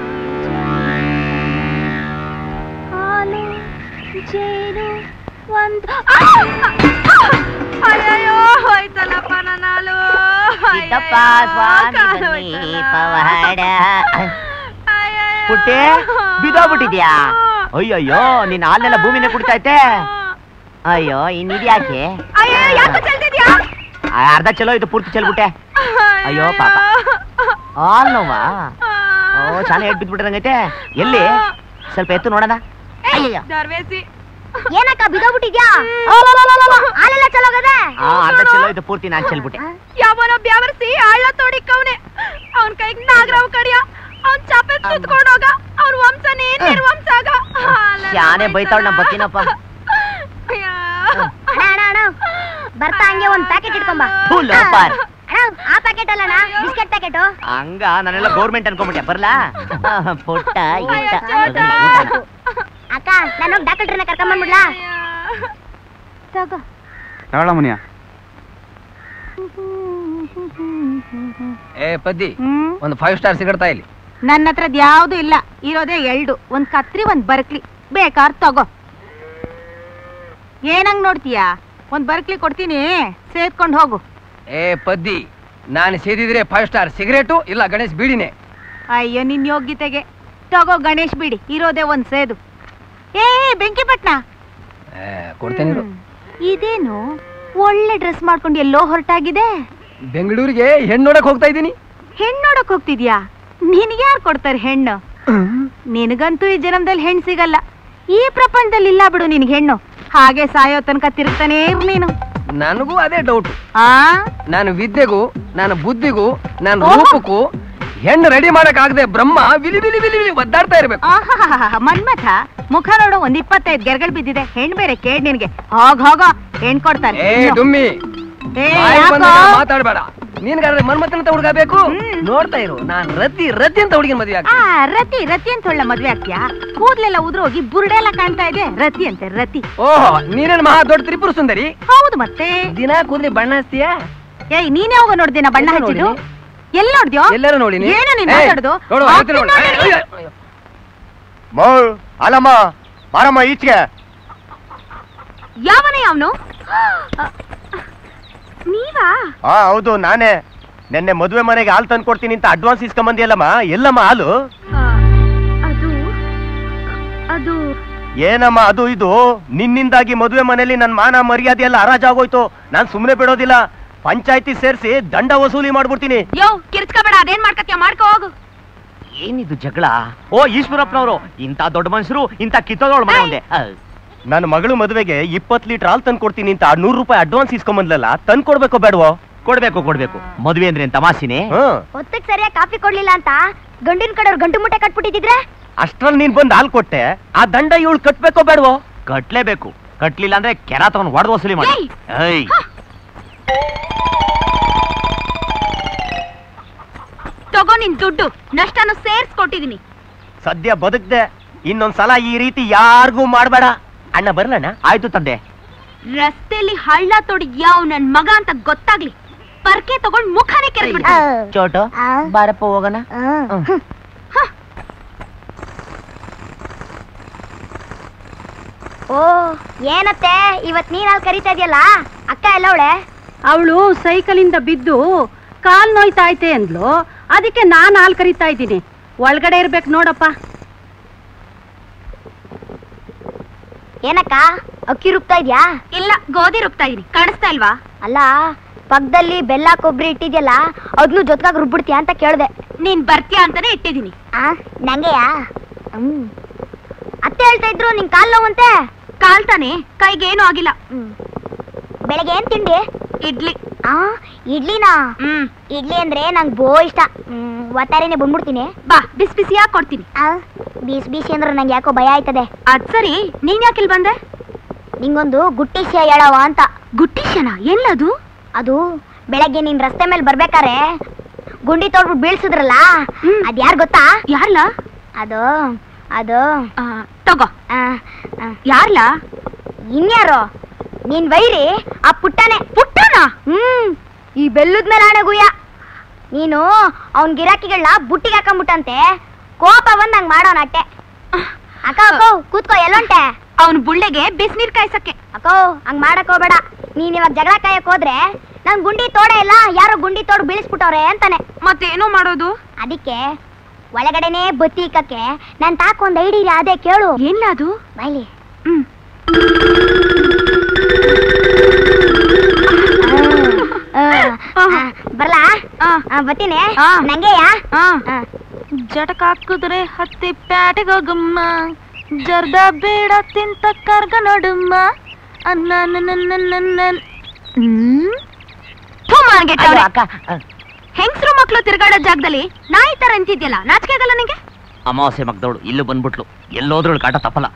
ಹಾಲು ಜೇನು ಒಂದು ಅಯ್ಯೋ ಹೋಯ್ತಲ್ಲಪ್ಪ ನನ್ನ ಹಾಲು ಸಿದ್ದಪ್ಪ ಸ್ವಾಮಿ ಬನ್ನಿ ಪವಾಡ ಪುಟ್ಟಿ ಬಿದ್ದೋಗ್ಬಿಟ್ಟಿದ್ಯಾ ಅಯ್ಯಯ್ಯೋ ನಿನ್ನ ಹಾಲೆಲ್ಲ ಭೂಮಿನೇ ಕುಡಿತೈತೆ ಅಯ್ಯೋ ಇನ್ನಿದ್ಯಾಕೆ ಅಯ್ಯೋ ಯಾಕೆ ಚೆಲ್ತಿದ್ಯಾ ಆ, ಅರ್ಧ ಚಲೋ ಇದು ಪೂರ್ತಿ ಚೆಲ್ಬಿಟ್ಟೆ ಅಯ್ಯೋ ಪಾಪ ಹಾಲ್ ನೋವಾ ಓ ಚೆನ್ನಾಗಿ ಹೇಟ್ ಬಿದ್ಬಿಟ್ರಂಗೈತೆ ಎಲ್ಲಿ ಸ್ವಲ್ಪ ಎತ್ತು ನೋಡೋಣ ಅಯ್ಯಯ್ಯೋ ದರ್ವೇಸಿ ಏನಕ್ಕ ಬಿದೋಗ್ಬಿಟ್ಟಿದ್ಯಾ ಹಾಲೆಲ್ಲ ಚಲೋಗದೆ ಆ ಅರ್ಧ ಚಲೋ ಇದು ಪೂರ್ತಿ ನಾನ್ ಚೆಲ್ಬಿಟ್ಟೆ ಯಾವನೋ ಬ್ಯಾವರ್ಸಿ ಹಳ್ಳ ತೋಡಿಕ್ಕವ್ನೆ ಅವನ್ ಕೈಗ್ ನಾಗರಾವ್ ಕಡಿಯ ಅವ್ನ್ ಚಾಪೆ ಸುತ್ಕೊಂಡೋಗ ಅವ್ರ ವಂಶನೇ ನಿರ್ವಂಶ ಆಗ ಶಾನೆ ಬೈತಾವ್ ನಾ ಬತ್ತೀನಪ್ಪ ಅಣ್ಣ ಅಣ್ಣ ಅಣ್ಣ ಬರ್ತಾ ಹಂಗೆ ಒಂದ್ ಪ್ಯಾಕೆಟ್ ಇಟ್ಕೊಂಬ ಥು, ಲೋಪಾರ್. ಅಣ್ಣ ಆ ಪ್ಯಾಕೆಟ್ ಅಲ್ಲಣ್ಣ ಬಿಸ್ಕೆಟ್ ಪ್ಯಾಕೆಟ್ ಹಂಗ ನಾನೆಲ್ಲ ಗೌರ್ಮೆಂಟ್ ಅನ್ಕೊಂಬಿಟ್ಟೆ ಬರ್ಲಾ ಪುಟ್ಟ ಗಿಟ್ಟ. ಅಕ್ಕ ನಾನು ಡಾಕ್ಟರ್ ಕರ್ಕೊಂಡ್ ಬಂದ್ಬಿಡ್ಲಾ ತಗೋ ತಗೊಳ ಮುನಿಯ ಏ ಪದ್ದಿ ಒಂದು ಫೈವ್ ಸ್ಟಾರ್ ಸಿಗಡ್ತಾ ಇಲ್ಲಿ ನನ್ನ ಹತ್ರದ್ ಯಾವ್ದು ಇಲ್ಲ ಇರೋದೇ ಎಲ್ಡು ಒಂದ್ ಕತ್ರಿ ಒಂದ್ ಬರ್ಕ್ಲಿ ಬೇಕಾರ್ ತಗೋ ಏನಂಗ್ ನೋಡ್ತೀಯಾ ಒಂದ್ ಬರ್ಕ್ಲಿ ಕೊಡ್ತೀನಿ ಸೇದ್ಕೊಂಡ್ ಹೋಗು ಏ ಪದ್ದಿ ನಾನು ಸೇದಿದ್ರೆ ಫೈವ್ ಸ್ಟಾರ್ ಸಿಗರೇಟು ಇಲ್ಲ ಗಣೇಶ್ ಬೀಡಿನೇ ಅಯ್ಯೋ ನಿನ್ ಯೋಗ್ಯತೆಗೆ ತಗೋ ಗಣೇಶ್ ಬಿಡಿ ಇರೋದೇ ಒಂದ್ ಸೇದು ಏ ಬೆಂಕಿ ಪಟ್ನ ಏ, ಕೊಡ್ತೇನೆ ಇರು. ಇದೇನು ಒಳ್ಳೆ ಡ್ರೆಸ್ ಮಾಡ್ಕೊಂಡು ಎಲ್ಲೋ ಹೊರಟಾಗಿದೆ ಬೆಂಗಳೂರಿಗೆ ಹೆಣ್ಣು ನೋಡಕ್ ಹೋಗ್ತಾ ಇದ್ದೀನಿ ಹೆಣ್ಣು ನೋಡಕ್ ಹೋಗ್ತಿದ್ಯಾ ನಿನಗೆ ಯಾರು ಕೊಡ್ತಾರೆ ಹೆಣ್ಣು ನಿನಗಂತೂ ಈ ಜನ್ಮದಲ್ಲಿ ಹೆಣ್ಣು ಸಿಗಲ್ಲ ಈ ಪ್ರಪಂಚದಲ್ಲಿ ಇಲ್ಲ ಬಿಡು ನಿನಗೆ ಹೆಣ್ಣು ಹಾಗೆ ಸಾಯೋ ತನಕ ತಿರುಗ್ತಾನೇ ಇರು ನೀನು ನನಗೂ ಅದೇ ಡೌಟ್ ಆ ನಾನು ವಿದ್ಯೆಗೂ ನಾನು ಬುದ್ಧಿಗೂ ನಾನು ಓಹೋ. ರೂಪಕ್ಕೂ ಹೆಣ್ಣು ರೆಡಿ ಮಾಡಕ್ ಆಗದೆ ಬ್ರಹ್ಮ ವಿಲಿ ವಿಲಿ ವಿಲಿ ವಿಲಿ ಒದ್ದಾಡ್ತಾ ಇರ್ಬೇಕು ಆಹಾಹಾಹಾ, ಮನ್ಮಥ ಮುಖ ನೋಡು ಒಂದ್ ಇಪ್ಪತ್ತೈದು ಗೆರೆಗಳು ಬಿದ್ದಿದೆ ಹೆಣ್ ಬೇರೆ ಕೇಳ್ ನಿನ್ಗೆ ಹೋಗ್ ಹೋಗ ಹೆಣ್ ಕೊಡ್ತಾರೆ ಏ ಇನ್ನು. ಡುಮ್ಮಿ ಏ, ಬಾಯಿಗೆ ಯಾಕೋ? ಬಂದಾಗ ಮಾತಾಡ್ಬೇಡ ನಿನ್ಗಾದ್ರೆ ಮನ್ಮಥನ ಅಂತ ಹುಡುಗ ಬೇಕು ನೋಡ್ತಾ ಇರು ನಾನ್ ರತಿ ರತಿ ಅಂತ ಹುಡುಗಿನ ಮದುವೆ ಆ ರತಿ ರತಿ ಅಂತ ಒಳ್ಳೆ ಮದ್ವೆ ಆಗ್ತೀಯಾ ಕೂದ್ಲೆಲ್ಲ ಉದ್ರೋಗಿ ಬುರುಡೆಲ್ಲ ಕಾಣ್ತಾ ಇದೆ ರತಿ ಅಂತೆ ರತಿ ಓಹೋ ನೀನೇನ್ ಮಹಾ ದೊಡ್ಡ ತ್ರಿಪುರ ಸುಂದರಿ ಹೌದು ಮತ್ತೆ ದಿನ ಕೂದಲಿ ಬಣ್ಣ ಹಚ್ತೀಯಾ ಏಯ್ ನೀನೇ ಹೋಗ ನೋಡ್ದಿನ ಬಣ್ಣ ಎಲ್ಲೂ ಹಚ್ಚಿದ್ದು ನೋಡಿನಿ. ಎಲ್ಲಿ ನೋಡ್ದ್ಯೋ ಎಲ್ಲರೂ ನೋಡಿನಿ ಏನು ನೀನ್ ಏಯ್, ಮಾತಾಡುದು ನೋಡು, ಆ, ಹೇಳ್ತೀನಿ ನೋಡು. ತಿನ್ನೋದು ಏಯ್, ನೀನು. ಅಯ್ಯೋ, ಅಯ್ಯೋ. ಮೌ ಅಲ್ಲಮ್ಮ ಬಾರಮ್ಮ ಈಚೆಗೆ ಯಾವನೇ ಅವನು ನೀವಾ ಹಾ ಹೌದು ನಾನೇ ನೆನ್ನೆ ಮದುವೆ ಮನೆಗೆ ಹಾಲು ತಂದು ಕೊಡ್ತೀನಿ ಅಂತ ಅಡ್ವಾನ್ಸ್ ಇಸ್ಕೊಂಬಂದಿಯಲ್ಲಮ್ಮ ಎಲ್ಲಮ್ಮ ಹಾಲು ಅದು ಅದು ಏನಮ್ಮ ಅದು ಇದು ನಿನ್ನಿಂದಾಗಿ ಮದುವೆ ಮನೆಯಲ್ಲಿ ನನ್ನ ಮಾನ ಮರ್ಯಾದೆ ಎಲ್ಲ ಹರಾಜಾಗೋಯ್ತು ನಾನ್ ಸುಮ್ಮನೆ ಬಿಡೋದಿಲ್ಲ ಪಂಚಾಯತಿ ಸೇರಿಸಿ ದಂಡ ವಸೂಲಿ ಮಾಡ್ಬಿಡ್ತೀನಿ ಯೋ ಕಿರ್ಚ್ಕೋಬೇಡ ಅದೇನ್ ಮಾಡ್ಕತ್ಯ ಮಾಡ್ಕೋ ಹೋಗು ಏನಿದು ಜಗಳ ಓ ಈಶ್ವರಪ್ಪನವರು ಇಂಥ ದೊಡ್ಡ ಮನುಷ್ಯರು ಇಂಥ ಕಿತ್ತೋದವಳು ಮನೆ ಒಂದೇ ನನ್ನ ಮಗಳು ಮದುವೆಗೆ ಇಪ್ಪತ್ತು ಲೀಟರ್ ಹಾಲು ತಂದು ಕೊಡ್ತೀನಿ ಅಂತ ನೂರು ರೂಪಾಯಿ ಅಡ್ವಾನ್ಸ್ ಇಸ್ಕೊಂಬಂದ್ಲಲ್ಲ ತಂದು ಕೊಡ್ಬೇಕೋ ಬೇಡವೋ ಕೊಡ್ಬೇಕು ಕೊಡ್ಬೇಕು ಮದ್ವೆ ಅಂದ್ರೆ ಏನ್ ತಮಾಸಿನೇ ಹ್ಮ್ ಹೊತ್ತಿಗೆ ಸರಿಯಾಗಿ ಕಾಫಿ ಕೊಡ್ಲಿಲ್ಲ ಅಂತ ಗಂಡಿನ ಕಡೆಯವ್ರು ಗಂಟು ಮುಟ್ಟೆ ಕಟ್ಬಿಟ್ಟಿದ್ರೆ ಅಷ್ಟ್ರಲ್ಲಿ ನೀನ್ ಬಂದು ಹಾಲು ಕೊಟ್ಟೆ ಆ ದಂಡ ಇವಳು ಕಟ್ಬೇಕೋ ಬೇಡವೋ ಕಟ್ಲೇಬೇಕು ಕಟ್ಲಿಲ್ಲ ಅಂದ್ರೆ ಕೆರ ತಗೊಂಡ್ ಹೊಡೆದು ವಸೂಲಿ ಮಾಡಿ ಏಯ್! ಏಯ್ ತಗೋ ನಿನ್ ದುಡ್ಡು ನಷ್ಟನು ಸೇರ್ಸ್ಕೊಟ್ಟಿದೀನಿ ಸದ್ಯ ಬದುಕ್ದೆ ಇನ್ನೊಂದ್ಸಲ ಈ ರೀತಿ ಯಾರಿಗೂ ಮಾಡ್ಬೇಡ ಅಣ್ಣ ಬರ್ಲಣ್ಣ ಆಯ್ತು ತಂದೆ ರಸ್ತೆಲಿ ಹಳ್ಳ ತೊಡಿ ಯಾವ ನನ್ ಮಗ ಅಂತ ಗೊತ್ತಾಗ್ಲಿ ಪರ್ಕೆ ತಗೊಂಡ್ ಮುಖನೇ ಕೆರೆದ್ಬಿಡ್ತೀನಿ ಚೋಟು ಬಾರಪ್ಪ ಹೋಗೋಣ ಓ ಏನತ್ತೆ ಇವತ್ ನೀನ್ ಅಲ್ಲಿ ಕರಿತಾ ಇದೆಯಲ್ಲ ಅಕ್ಕ ಎಲ್ಲ ಅವಳೆ ಅವಳು ಸೈಕಲಿಂದ ಬಿದ್ದು ಕಾಲ್ ನೋಯ್ತಾ ಐತೆ ಅಂದ್ಲು ಅದಕ್ಕೆ ನಾನ್ ಹಾಲ್ ಕರಿತಾ ಇದ್ದೀನಿ ಒಳಗಡೆ ಇರ್ಬೇಕು ನೋಡಪ್ಪ ಏನಕ್ಕ ಅಕ್ಕಿ ರುಬ್ತಾ ಇದ್ಯಾ ಇಲ್ಲ ಗೋಧಿ ರುಬ್ತಾ ಇದೀನಿ ಕಾಣಿಸ್ತಾ ಇಲ್ವಾ ಅಲ್ಲ ಪಕ್ಕದಲ್ಲಿ ಬೆಲ್ಲ ಕೊಬ್ಬರಿ ಇಟ್ಟಿದ್ಯಲ್ಲ ಅದನ್ನು ಜೊತೆಗಾಗಿ ರುಬ್ಬಿಡ್ತೀಯಾ ಅಂತ ಕೇಳ್ದೆ ನೀನ್ ಬರ್ತೀಯಾ ಅಂತಾನೆ ಇಟ್ಟಿದೀನಿ ಆ ನಂಗೆಯಾ ಹ್ಮ್ ಅತ್ತೆ ಹೇಳ್ತಾ ಇದ್ರು ನಿನ್ ಕಾಲ್ ನೋವಂತೆ ಕಾಲ್ ತಾನೆ ಕೈಗೇನು ಆಗಿಲ್ಲ ಹ್ಮ್ ಬೆಳಗ್ಗೆ ಏನ್ ತಿಂಡಿ ಇಡ್ಲಿ ಆ ಇಡ್ಲಿನಾ ಹ್ಮ್ ಇಡ್ಲಿ ಅಂದ್ರೆ ನಂಗೆ ಬೋ ಇಷ್ಟ ಹ್ಮ್ ಒಟ್ಟಾರೆನೆ ಬಂದ್ಬಿಡ್ತೀನಿ ಬಾ ಬಿಸಿ ಬಿಸಿಯಾಗಿ ಕೊಡ್ತೀನಿ ಆ ಬೀಸ್ ಬೀಸಿ ಅಂದ್ರೆ ನಂಗೆ ಯಾಕೋ ಭಯ ಆಯ್ತದೆ ಅದ್ ಸರಿ ನೀನ್ ಯಾಕಿಲ್ ಬಂದೆ ನಿಂಗೊಂದು ಗುಟ್ಟಿಸ್ಯ ಹೇಳವ ಅಂತ ಗುಟ್ಟಿಶನ ಎಲ್ಲದು ಅದು ಬೆಳಗ್ಗೆ ನೀನ್ ರಸ್ತೆ ಮೇಲೆ ಬರ್ಬೇಕಾರೆ ಗುಂಡಿ ತೊಡ್ಬಿಟ್ಟು ಬೀಳ್ಸಿದ್ರಲ್ಲ ಹ್ಮ್. ಅದ್ ಯಾರ್ ಗೊತ್ತಾ ಯಾರ್ಲ ಅದು ಅದು ಆ, ತಗೋ ಆ, ಆ, ಯಾರ್ಲ ಇನ್ಯಾರು ನೀನ್ ವೈರಿ ಆ ಪುಟ್ಟನೆ ಪುಟ್ಟನ ಹ್ಮ್ ಈ ಬೆಲ್ಲದ ಮೇಲೆ ಆಣೆ ಗುಯ್ಯ ನೀನು ಅವನ್ ಗಿರಾಕಿಗಳನ್ನ ಬುಟ್ಟಿಗೆ ಹಾಕೊಂಬಿಟ್ಟಂತೆ ಕೋಪ ಬಂದ್ ಹಂಗ್ ಮಾಡೋಣ ಅಟ್ಟೆ ಅಕ್ಕ ಅಕ್ಕೋ ಕೂತ್ಕೋ ಎಲ್ಲೊಂಟೆ ಅವನ್ ಬುಳ್ಳೆಗೆ ಬಿಸಿನೀರ್ ಕಾಯ್ಸಕ್ಕೆ ಅಕ್ಕೋ ಹಂಗ್ ಮಾಡಕ್ ಹೋಗ್ಬೇಡ ನೀನ್ ಇವಾಗ ಜಗಳ ಕಾಯಕ್ ಹೋದ್ರೆ ನನ್ ಗುಂಡಿ ತೋಡೆ ಇಲ್ಲ ಯಾರೋ ಗುಂಡಿ ತೋಡು ಬೀಳಿಸ್ಬಿಟ್ಟವ್ರೆ ಅಂತಾನೆ ಮತ್ತೇನೋ ಮಾಡೋದು ಅದಕ್ಕೆ ಒಳಗಡೆನೆ ಬತ್ತಿ ಇಕ್ಕಕ್ಕೆ ನನ್ ತಾಕ ಒಂದ್ ಐಡಿ ಇದೆ ಅದೇ ಕೇಳು ಏನ್ಲ ಅದು ಬೈಲಿ ಹ್ಮ್ ಬರ್ಲಾ ಆ. ಆ, ಬರ್ತೀನಿ ಆ. ನಂಗೆಯಾ ಆ. ಆ. ಜಟಕ ಹಾಕಿದ್ರೆ ಹತ್ತಿ ಪ್ಯಾಟಿಗೆ ಹೋಗಮ್ಮ ಜರ್ದ ಬೇಡ ತಿಂತ ಕರ್ಗ ನೋಡಮ್ಮ ಅನ್ನ ಹೆಂಗ್ಸ್ರು ಮಕ್ಳು ತಿರ್ಗಾಡೋ ಜಾಗದಲ್ಲಿ ನಾಯಿ ತರ ಅಂತಿದ್ಯಲ್ಲ ನಾಚಿಕೆ ಆಗಲ್ಲ ನಿಂಗೆ ಅಮಾವಾಸ್ಯೆ ಮಗ್ದವಳು ಇಲ್ಲೂ ಬಂದ್ಬಿಟ್ಲು ಎಲ್ಲೋದ್ರಳು ಕಾಟ ತಪ್ಪಲ್ಲ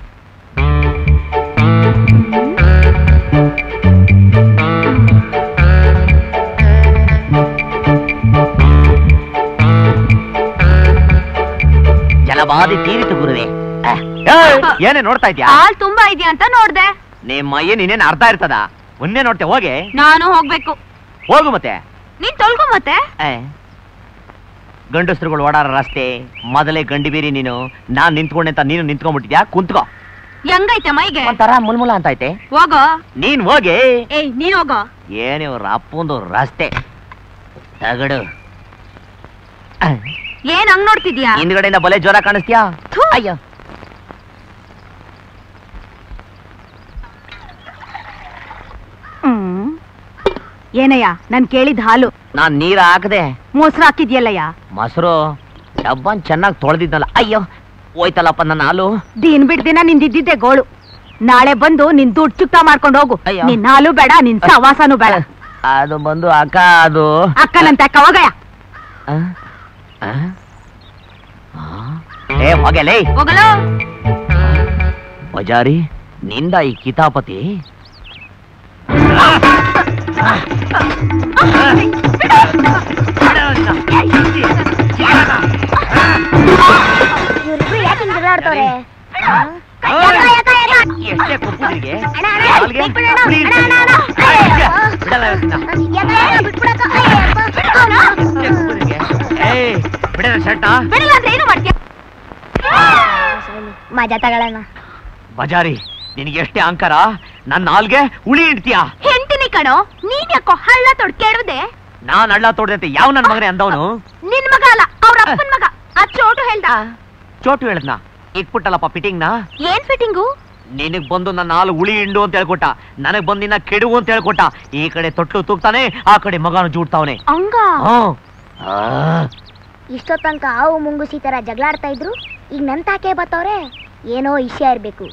ಜಲಬಾದಿ ತೀರಿತು ಗುರುವೆ ಅಹ್, ಏಯ್, ಏನೇ ನೋಡ್ತಾ ಇದ್ಯಾ ಹಾಲ್ ತುಂಬಾ ಇದೆಯಾ ಅಂತ ನೋಡ್ದೆ ನಿಮ್ಮ ಅಯ್ಯ ನೀನೇನ್ ಅರ್ಧ ಇರ್ತದ ಒಂದೇ ನೋಡ್ತೆ ಹೋಗೆ ನಾನು ಹೋಗ್ಬೇಕು ಹೋಗು ಮತ್ತೆ ನೀನ್ ತೊಳ್ಕೊ ಮತ್ತೆ ಏ, ಗಂಡಸ್ರುಗಳು ಓಡಾಡೋ ರಸ್ತೆ ಮೊದಲೇ ಗಂಡಿ ಬೀರಿ ನೀನು ನಾನ್ ನಿಂತ್ಕೊಂಡೆ ಅಂತ ನೀನು ನಿಂತ್ಕೊಂಡ್ಬಿಟ್ಟಿದ್ಯಾ ಕುಂತ್ಕೋ ಹೆಂಗೈತೆ ಮೈಗೆ ಒಂಥರ ಮುಲ್ಮುಲ ಅಂತ ಐತೆ ಹೋಗೋ ನೀನ್ ಹೋಗಿ ಏಯ್ ನೀನ್ ಹೋಗೋ ಏನಿವ್ರ ಅಪ್ಪಂದು ರಸ್ತೆ ತಗಡು ಏನ್ ಹಂಗ್ ನೋಡ್ತಿದ್ಯಾ ಹಿಂದ್ಗಡೆಯಿಂದ ಬಲೆ ಜ್ವರ ಕಾಣಿಸ್ತೀಯಾ ಥು. ಅಯ್ಯೋ ಏನಯ್ಯ ನನ್ ಕೇಳಿದ ಹಾಲು ನಾನ್ ನೀರ್ ಹಾಕದೆ ಮೊಸರು ಹಾಕಿದ್ಯಲ್ಲಯ್ಯ ಮೊಸರು ಡಬ್ಬನ್ ಚೆನ್ನಾಗಿ ತೊಳೆದಿದ್ನಲ್ಲ ಅಯ್ಯೋ ಹೋಯ್ತಲ್ಲಪ್ಪ ನನ್ನ ಹಾಲು ದಿನ ಬಿಡ್ ದಿನ ನಿಂದಿದ್ದೆ ಗೋಳು ನಾಳೆ ಬಂದು ನಿನ್ ದುಡ್ಡು ಚುಕ್ತ ಮಾಡ್ಕೊಂಡು ಹೋಗು ಅಯ್ಯೋ. ನಿನ್ ಹಾಲು ಬೇಡ ನಿನ್ ಸವಾಸನು ಬೇಡ ಅದು ಬಂದು ಅಕ್ಕ ಅದು ಅಕ್ಕನಂತೆ ಅಕ್ಕ ಹೋಗಯ್ಯ ಆ? ಆ? ಆ? ಏ ಹೋಗಲೇ ಹೋಗಲೋ ಬಜಾರಿ ನಿಂದ ಈ ಕಿತಾಪತಿ ಇವ್ರಿಬ್ರು ಯಾಕೆ ಹಿಂಗ್ ಜಗಳಾಡ್ತವ್ರೆ ಎಷ್ಟೇ ಕೊಪ್ಪುದ್ರಿಗೆ ಅಣ್ಣ, ಅಣ್ಣ, ಕಾಲ್ಗೆ ಬಿಟ್ಬಿಡು ಅಣ್ಣ, ಹುಳಿ ಅಣ್ಣ, ಅಣ್ಣ, ಅಣ್ಣ. ಇಡ್ತೀನಿ. ಬಿಡಲ್ಲ ಇವತ್ತಿನ. ಬಿಟ್ಬಿಡಕ್ಕ ಅಯ್ಯಪ್ಪ, ಬಿಟ್ಬಿಡು. ಎಷ್ಟೇ ಕೊಪ್ಪುದ್ರಿಗೆ. ಏಯ್ ಬಿಡಲ್ಲ ಶರ್ಟ ಬಿಡಲ್ಲ ಅಂದ್ರೆ ಏನು ಮಾಡ್ತೀಯ ಮಜಾ ತಗೊಳ್ಳೋಣ ಬಜಾರಿ ನಿನಗೆ ಎಷ್ಟೇ ಅಹಂಕಾರ ನನ್ನ ನಾಲ್ಗೆ ಹುಳಿ ಇಡ್ತೀಯಾ ಹೆಂಡ್ತಿನಿ ಕಣೋ ನೀನ್ ಯಾಕೋ ಹಳ್ಳ ತೊಡ್ ಕೆಡದೆ ನಾನ್ ಹಳ್ಳ ತೋಡ್ದೈತೆ ಯಾವ ನನ್ನ ಮಗನೇ ಅಂದವನು ನಿನ್ ಮಗ ಅಲ್ಲ ಅವ್ರ ಅಪ್ಪನ್ ಮಗ ಆ ಚೋಟು ಹೇಳ್ದ ಚೋಟು ಹೇಳದ್ನ ಇಟ್ಬಿಟ್ಟಲ್ಲಪ್ಪ ಫಿಟ್ಟಿಂಗ್ನ ಏನ್ ಫಿಟ್ಟಿಂಗು ನಿನಗ್ ಬಂದು ನನ್ನ ಹಾಲು ಹುಳಿ ಹಿಂಡು ಅಂತ ಹೇಳ್ಕೊಟ್ಟ ನನಗ್ ಬಂದು ನಿನ್ನ ಕೆಡು ಅಂತ ಹೇಳ್ಕೊಟ್ಟ ಈ ಕಡೆ ತೊಟ್ಲು ತೂಗ್ತಾನೆ ಆ ಕಡೆ ಮಗನು ಜೂಡ್ತಾವನೆ ಹಂಗ ಹ್ಮ್ ಆ. ಇಷ್ಟೋ ತನಕ ಹಾವು ಮುಂಗುಸಿ ತರ ಜಗಳಾಡ್ತಾ ಇದ್ರು ಈಗ ನನ್ ತಾಕೆ ಬತ್ತವ್ರೆ ಏನೋ ವಿಷಯ ಇರ್ಬೇಕು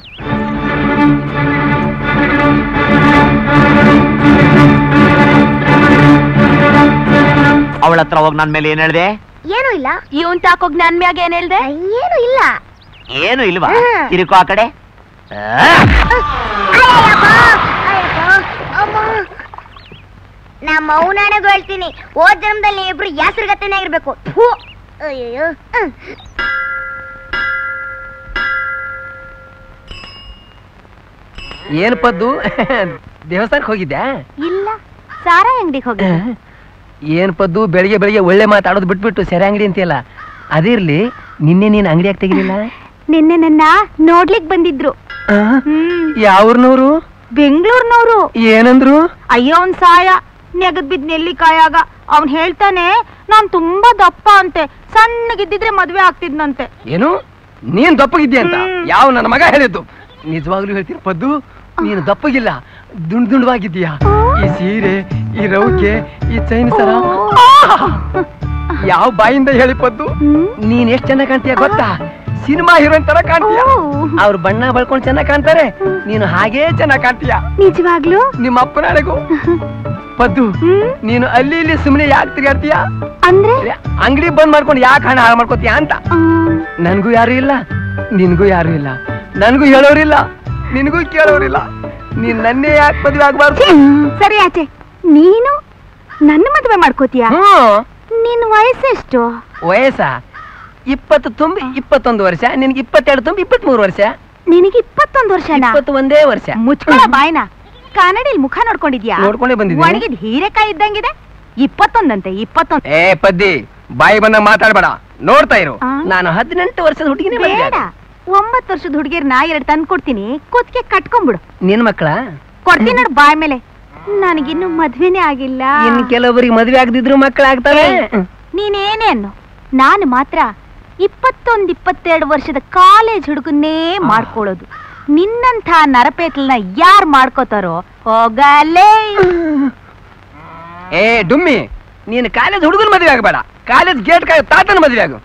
ಅವಳ ಹತ್ರ ಹೋಗಿ ನನ್ ಮೇಲೆ ಏನ್ ಹೇಳ್ದೆ ಏನೂ ಇಲ್ಲ ಇವನ್ ತಾಕೋಗ್ ನನ್ ಮ್ಯಾಗ ಏನ್ ಹೇಳ್ದೆ ಏನು ಇಲ್ಲ ಏನು ಇಲ್ವಾ ಹ್ಮ್. ತಿರುಕೋ ಆ ಕಡೆ ಆ. ಅಯ್ಯಪ್ಪ, ಅಯ್ಯಪ್ಪ, ಅಮ್ಮ. ನಾ ಮೌನಾಣಗೂ ಹೇಳ್ತೀನಿ ಹೋದ್ ಜನ್ಮದಲ್ಲಿ ಇಬ್ರು ಯಾಸ್ರಗತೆನೇ ಆಗಿರ್ಬೇಕು ಥು. ಅಯ್ಯಯ್ಯೋ ಹ್ಮ್. ಏನ್ ಪದ್ದು ದೇವಸ್ಥಾನಕ್ಕೆ ಹೋಗಿದ್ಯಾ ಇಲ್ಲ ಸಾರಾ ಅಂಗಡಿಗೆ ಹೋಗಿ ಏನ್ ಪದ್ದು ಬೆಳಿಗ್ಗೆ ಬೆಳಿಗ್ಗೆ ಒಳ್ಳೆ ಮಾತಾಡೋದು ಬಿಟ್ಬಿಟ್ಟು ಸೆರೆ ಅಂಗಡಿ ಅಂತೀಯಲ್ಲ ಅದಿರ್ಲಿ ನಿನ್ನೆ ನೀನ್ ಅಂಗಡಿ ತೆಗಿಲಿಲ್ಲ ನಿನ್ನೆ ನನ್ನ ನೋಡ್ಲಿಕ್ ಬಂದಿದ್ರು ಯಾವ್ರನವ್ರು ಬೆಂಗಳೂರಿನವರು ಏನಂದ್ರು ಅಯ್ಯೋ ಅವ್ನ್ ಸಾಯ ನೆಗದ್ ಬಿದ್ ನೆಲ್ಲಿಕಾಯಾಗ ಅವ್ನ್ ಹೇಳ್ತಾನೆ ನಾನ್ ತುಂಬಾ ದಪ್ಪ ಅಂತೆ ಸಣ್ಣಗಿದ್ದಿದ್ರೆ ಮದ್ವೆ ಆಗ್ತಿದ್ನಂತೆ ಏನು ನೀನ್ ದಪ್ಪಗಿದ್ಯಾ ಅಂತ ಹ್ಮ್. ಯಾವ ನನ್ನ ಮಗ ಹೇಳಿದ್ದು ನಿಜವಾಗ್ಲೂ ಹೇಳ್ತೀನಿ ಪದ್ದು ನೀನು ದಪ್ಪಗಿಲ್ಲ ದುಂಡ್ ದುಂಡವಾಗಿದ್ದೀಯಾ ಈ ಸೀರೆ ಈ ರೌಕೆ ಈ ಚೈನ್ ಸರ ಯಾವ ಬಾಯಿಂದ ಹೇಳಿ ಪದ್ದು ನೀನ್ ಎಷ್ಟ್ ಚೆನ್ನಾಗ್ ಕಾಣ್ತೀಯ ಗೊತ್ತಾ ಸಿನಿಮಾ ಹೀರೋಯಿನ್ ತರ ಕಾಣ್ತೀಯ ಅವ್ರ ಬಣ್ಣ ಬಳ್ಕೊಂಡ್ ಚೆನ್ನಾಗ್ ಕಾಣ್ತಾರೆ ನೀನು ಹಾಗೇ ಚೆನ್ನಾಗ್ ಕಾಣ್ತೀಯ ನಿಜವಾಗ್ಲು ನಿಮ್ಮ ಅಪ್ಪನಾಳೆಗೂ ಪದ್ದು ನೀನು ಅಲ್ಲಿ ಇಲ್ಲಿ ಸುಮ್ಮನೆ ಯಾಕೆ ತಿರ್ಗಾಡ್ತೀಯ ಅಂದ್ರೆ ಅಂಗಡಿ ಬಂದ್ ಮಾಡ್ಕೊಂಡು ಯಾಕೆ ಹಣ ಹಾಳು ಮಾಡ್ಕೋತೀಯ ಅಂತ ನನ್ಗೂ ಯಾರು ಇಲ್ಲ ನಿನ್ಗೂ ಯಾರು ಇಲ್ಲ ನನ್ಗೂ ಹೇಳೋರಿಲ್ಲ ನಿನ್ಗೂ ಕೇಳೋರಿಲ್ಲ ನೀನ್ ನನ್ನೇ ಯಾಕೆ ಮದುವೆ ಆಗ್ಬಾರ್ದು ಸರಿ ಆಚೆ ನೀನು ನನ್ನ ಮದ್ವೆ ಮಾಡ್ಕೋತೀಯ ಹ್ಮ್ ನಿನ್ ವಯಸ್ಸೆಷ್ಟು ವಯಸ್ಸ ಇಪ್ಪತ್ತು ತುಂಬಿ ಇಪ್ಪತ್ತೊಂದು ವರ್ಷ ನಿನ್ಗೆ ಇಪ್ಪತ್ತೆರಡು ತುಂಬಿ ಇಪ್ಪತ್ಮೂರು ವರ್ಷ ನಿನಗೆ ಇಪ್ಪತ್ತೊಂದು ವರ್ಷನಾ ಇಪ್ಪತ್ತು ಒಂದೇ ವರ್ಷ ಮುಚ್ಕೊಳ ಬಾಯ್ನ ಕನ್ನಡಿಲ್ ಮುಖ ನೋಡ್ಕೊಂಡಿದ್ಯಾ ನೋಡ್ಕೊಂಡೇ ಬಂದಿದ್ದೀನಿ. ಒಣಗಿದ್ ಹೀರೆಕಾಯಿ ಇದ್ದಂಗಿದೆ ಇಪ್ಪತ್ತೊಂದಂತೆ ಇಪ್ಪತ್ತೊಂದು ಏ ಪದ್ದಿ ಬಾಯಿ ಬಂದಾಗ ಮಾತಾಡ್ಬೇಡ ನೋಡ್ತಾ ಇರು ಆ? ನಾನು ಹದಿನೆಂಟು ವರ್ಷದ ಹುಡುಗಿನೇ ಬೇಡ ಒಂಬತ್ತು ವರ್ಷದ ಹುಡುಗಿರ್ನ ಎರಡ್ ತಂದ್ ಕೊಡ್ತೀನಿ ಕುತ್ಕೆ ಕಟ್ಕೊಂಡ್ಬಿಡು ನಿನ್ ಮಕ್ಕಳ ಕೊಡ್ತೀನಿ ನೋಡು ಬಾಯ್ ಮೇಲೆ ನನಗಿನ್ನು ಮದ್ವೆನೇ ಆಗಿಲ್ಲ ಇನ್ ಕೆಲವರಿಗೆ ಮದ್ವೆ ಆಗದಿದ್ರು ಮಕ್ಕಳಾಗ್ತವೆ ನೀನೇನೇ ಅನ್ನು ನಾನು ಮಾತ್ರ ಇಪ್ಪತ್ತೊಂದ್ ಇಪ್ಪತ್ತೆರಡು ವರ್ಷದ ಕಾಲೇಜ್ ಹುಡುಗನ್ನೇ ಮಾಡ್ಕೊಳ್ಳೋದು ನಿನ್ನಂಥ ನರಪೇಟ್ಲನ್ನ ಯಾರ್ ಮಾಡ್ಕೋತಾರೋ ಹೋಗಲೇ ಏ ಡುಮ್ಮಿ ನೀನು ಕಾಲೇಜ್ ಹುಡುಗನ ಮದುವೆ ಆಗಬೇಡ ಕಾಲೇಜ್ ಗೇಟ್ ಕಾಯ ತಾತನ ಮದುವೆ ಆಗು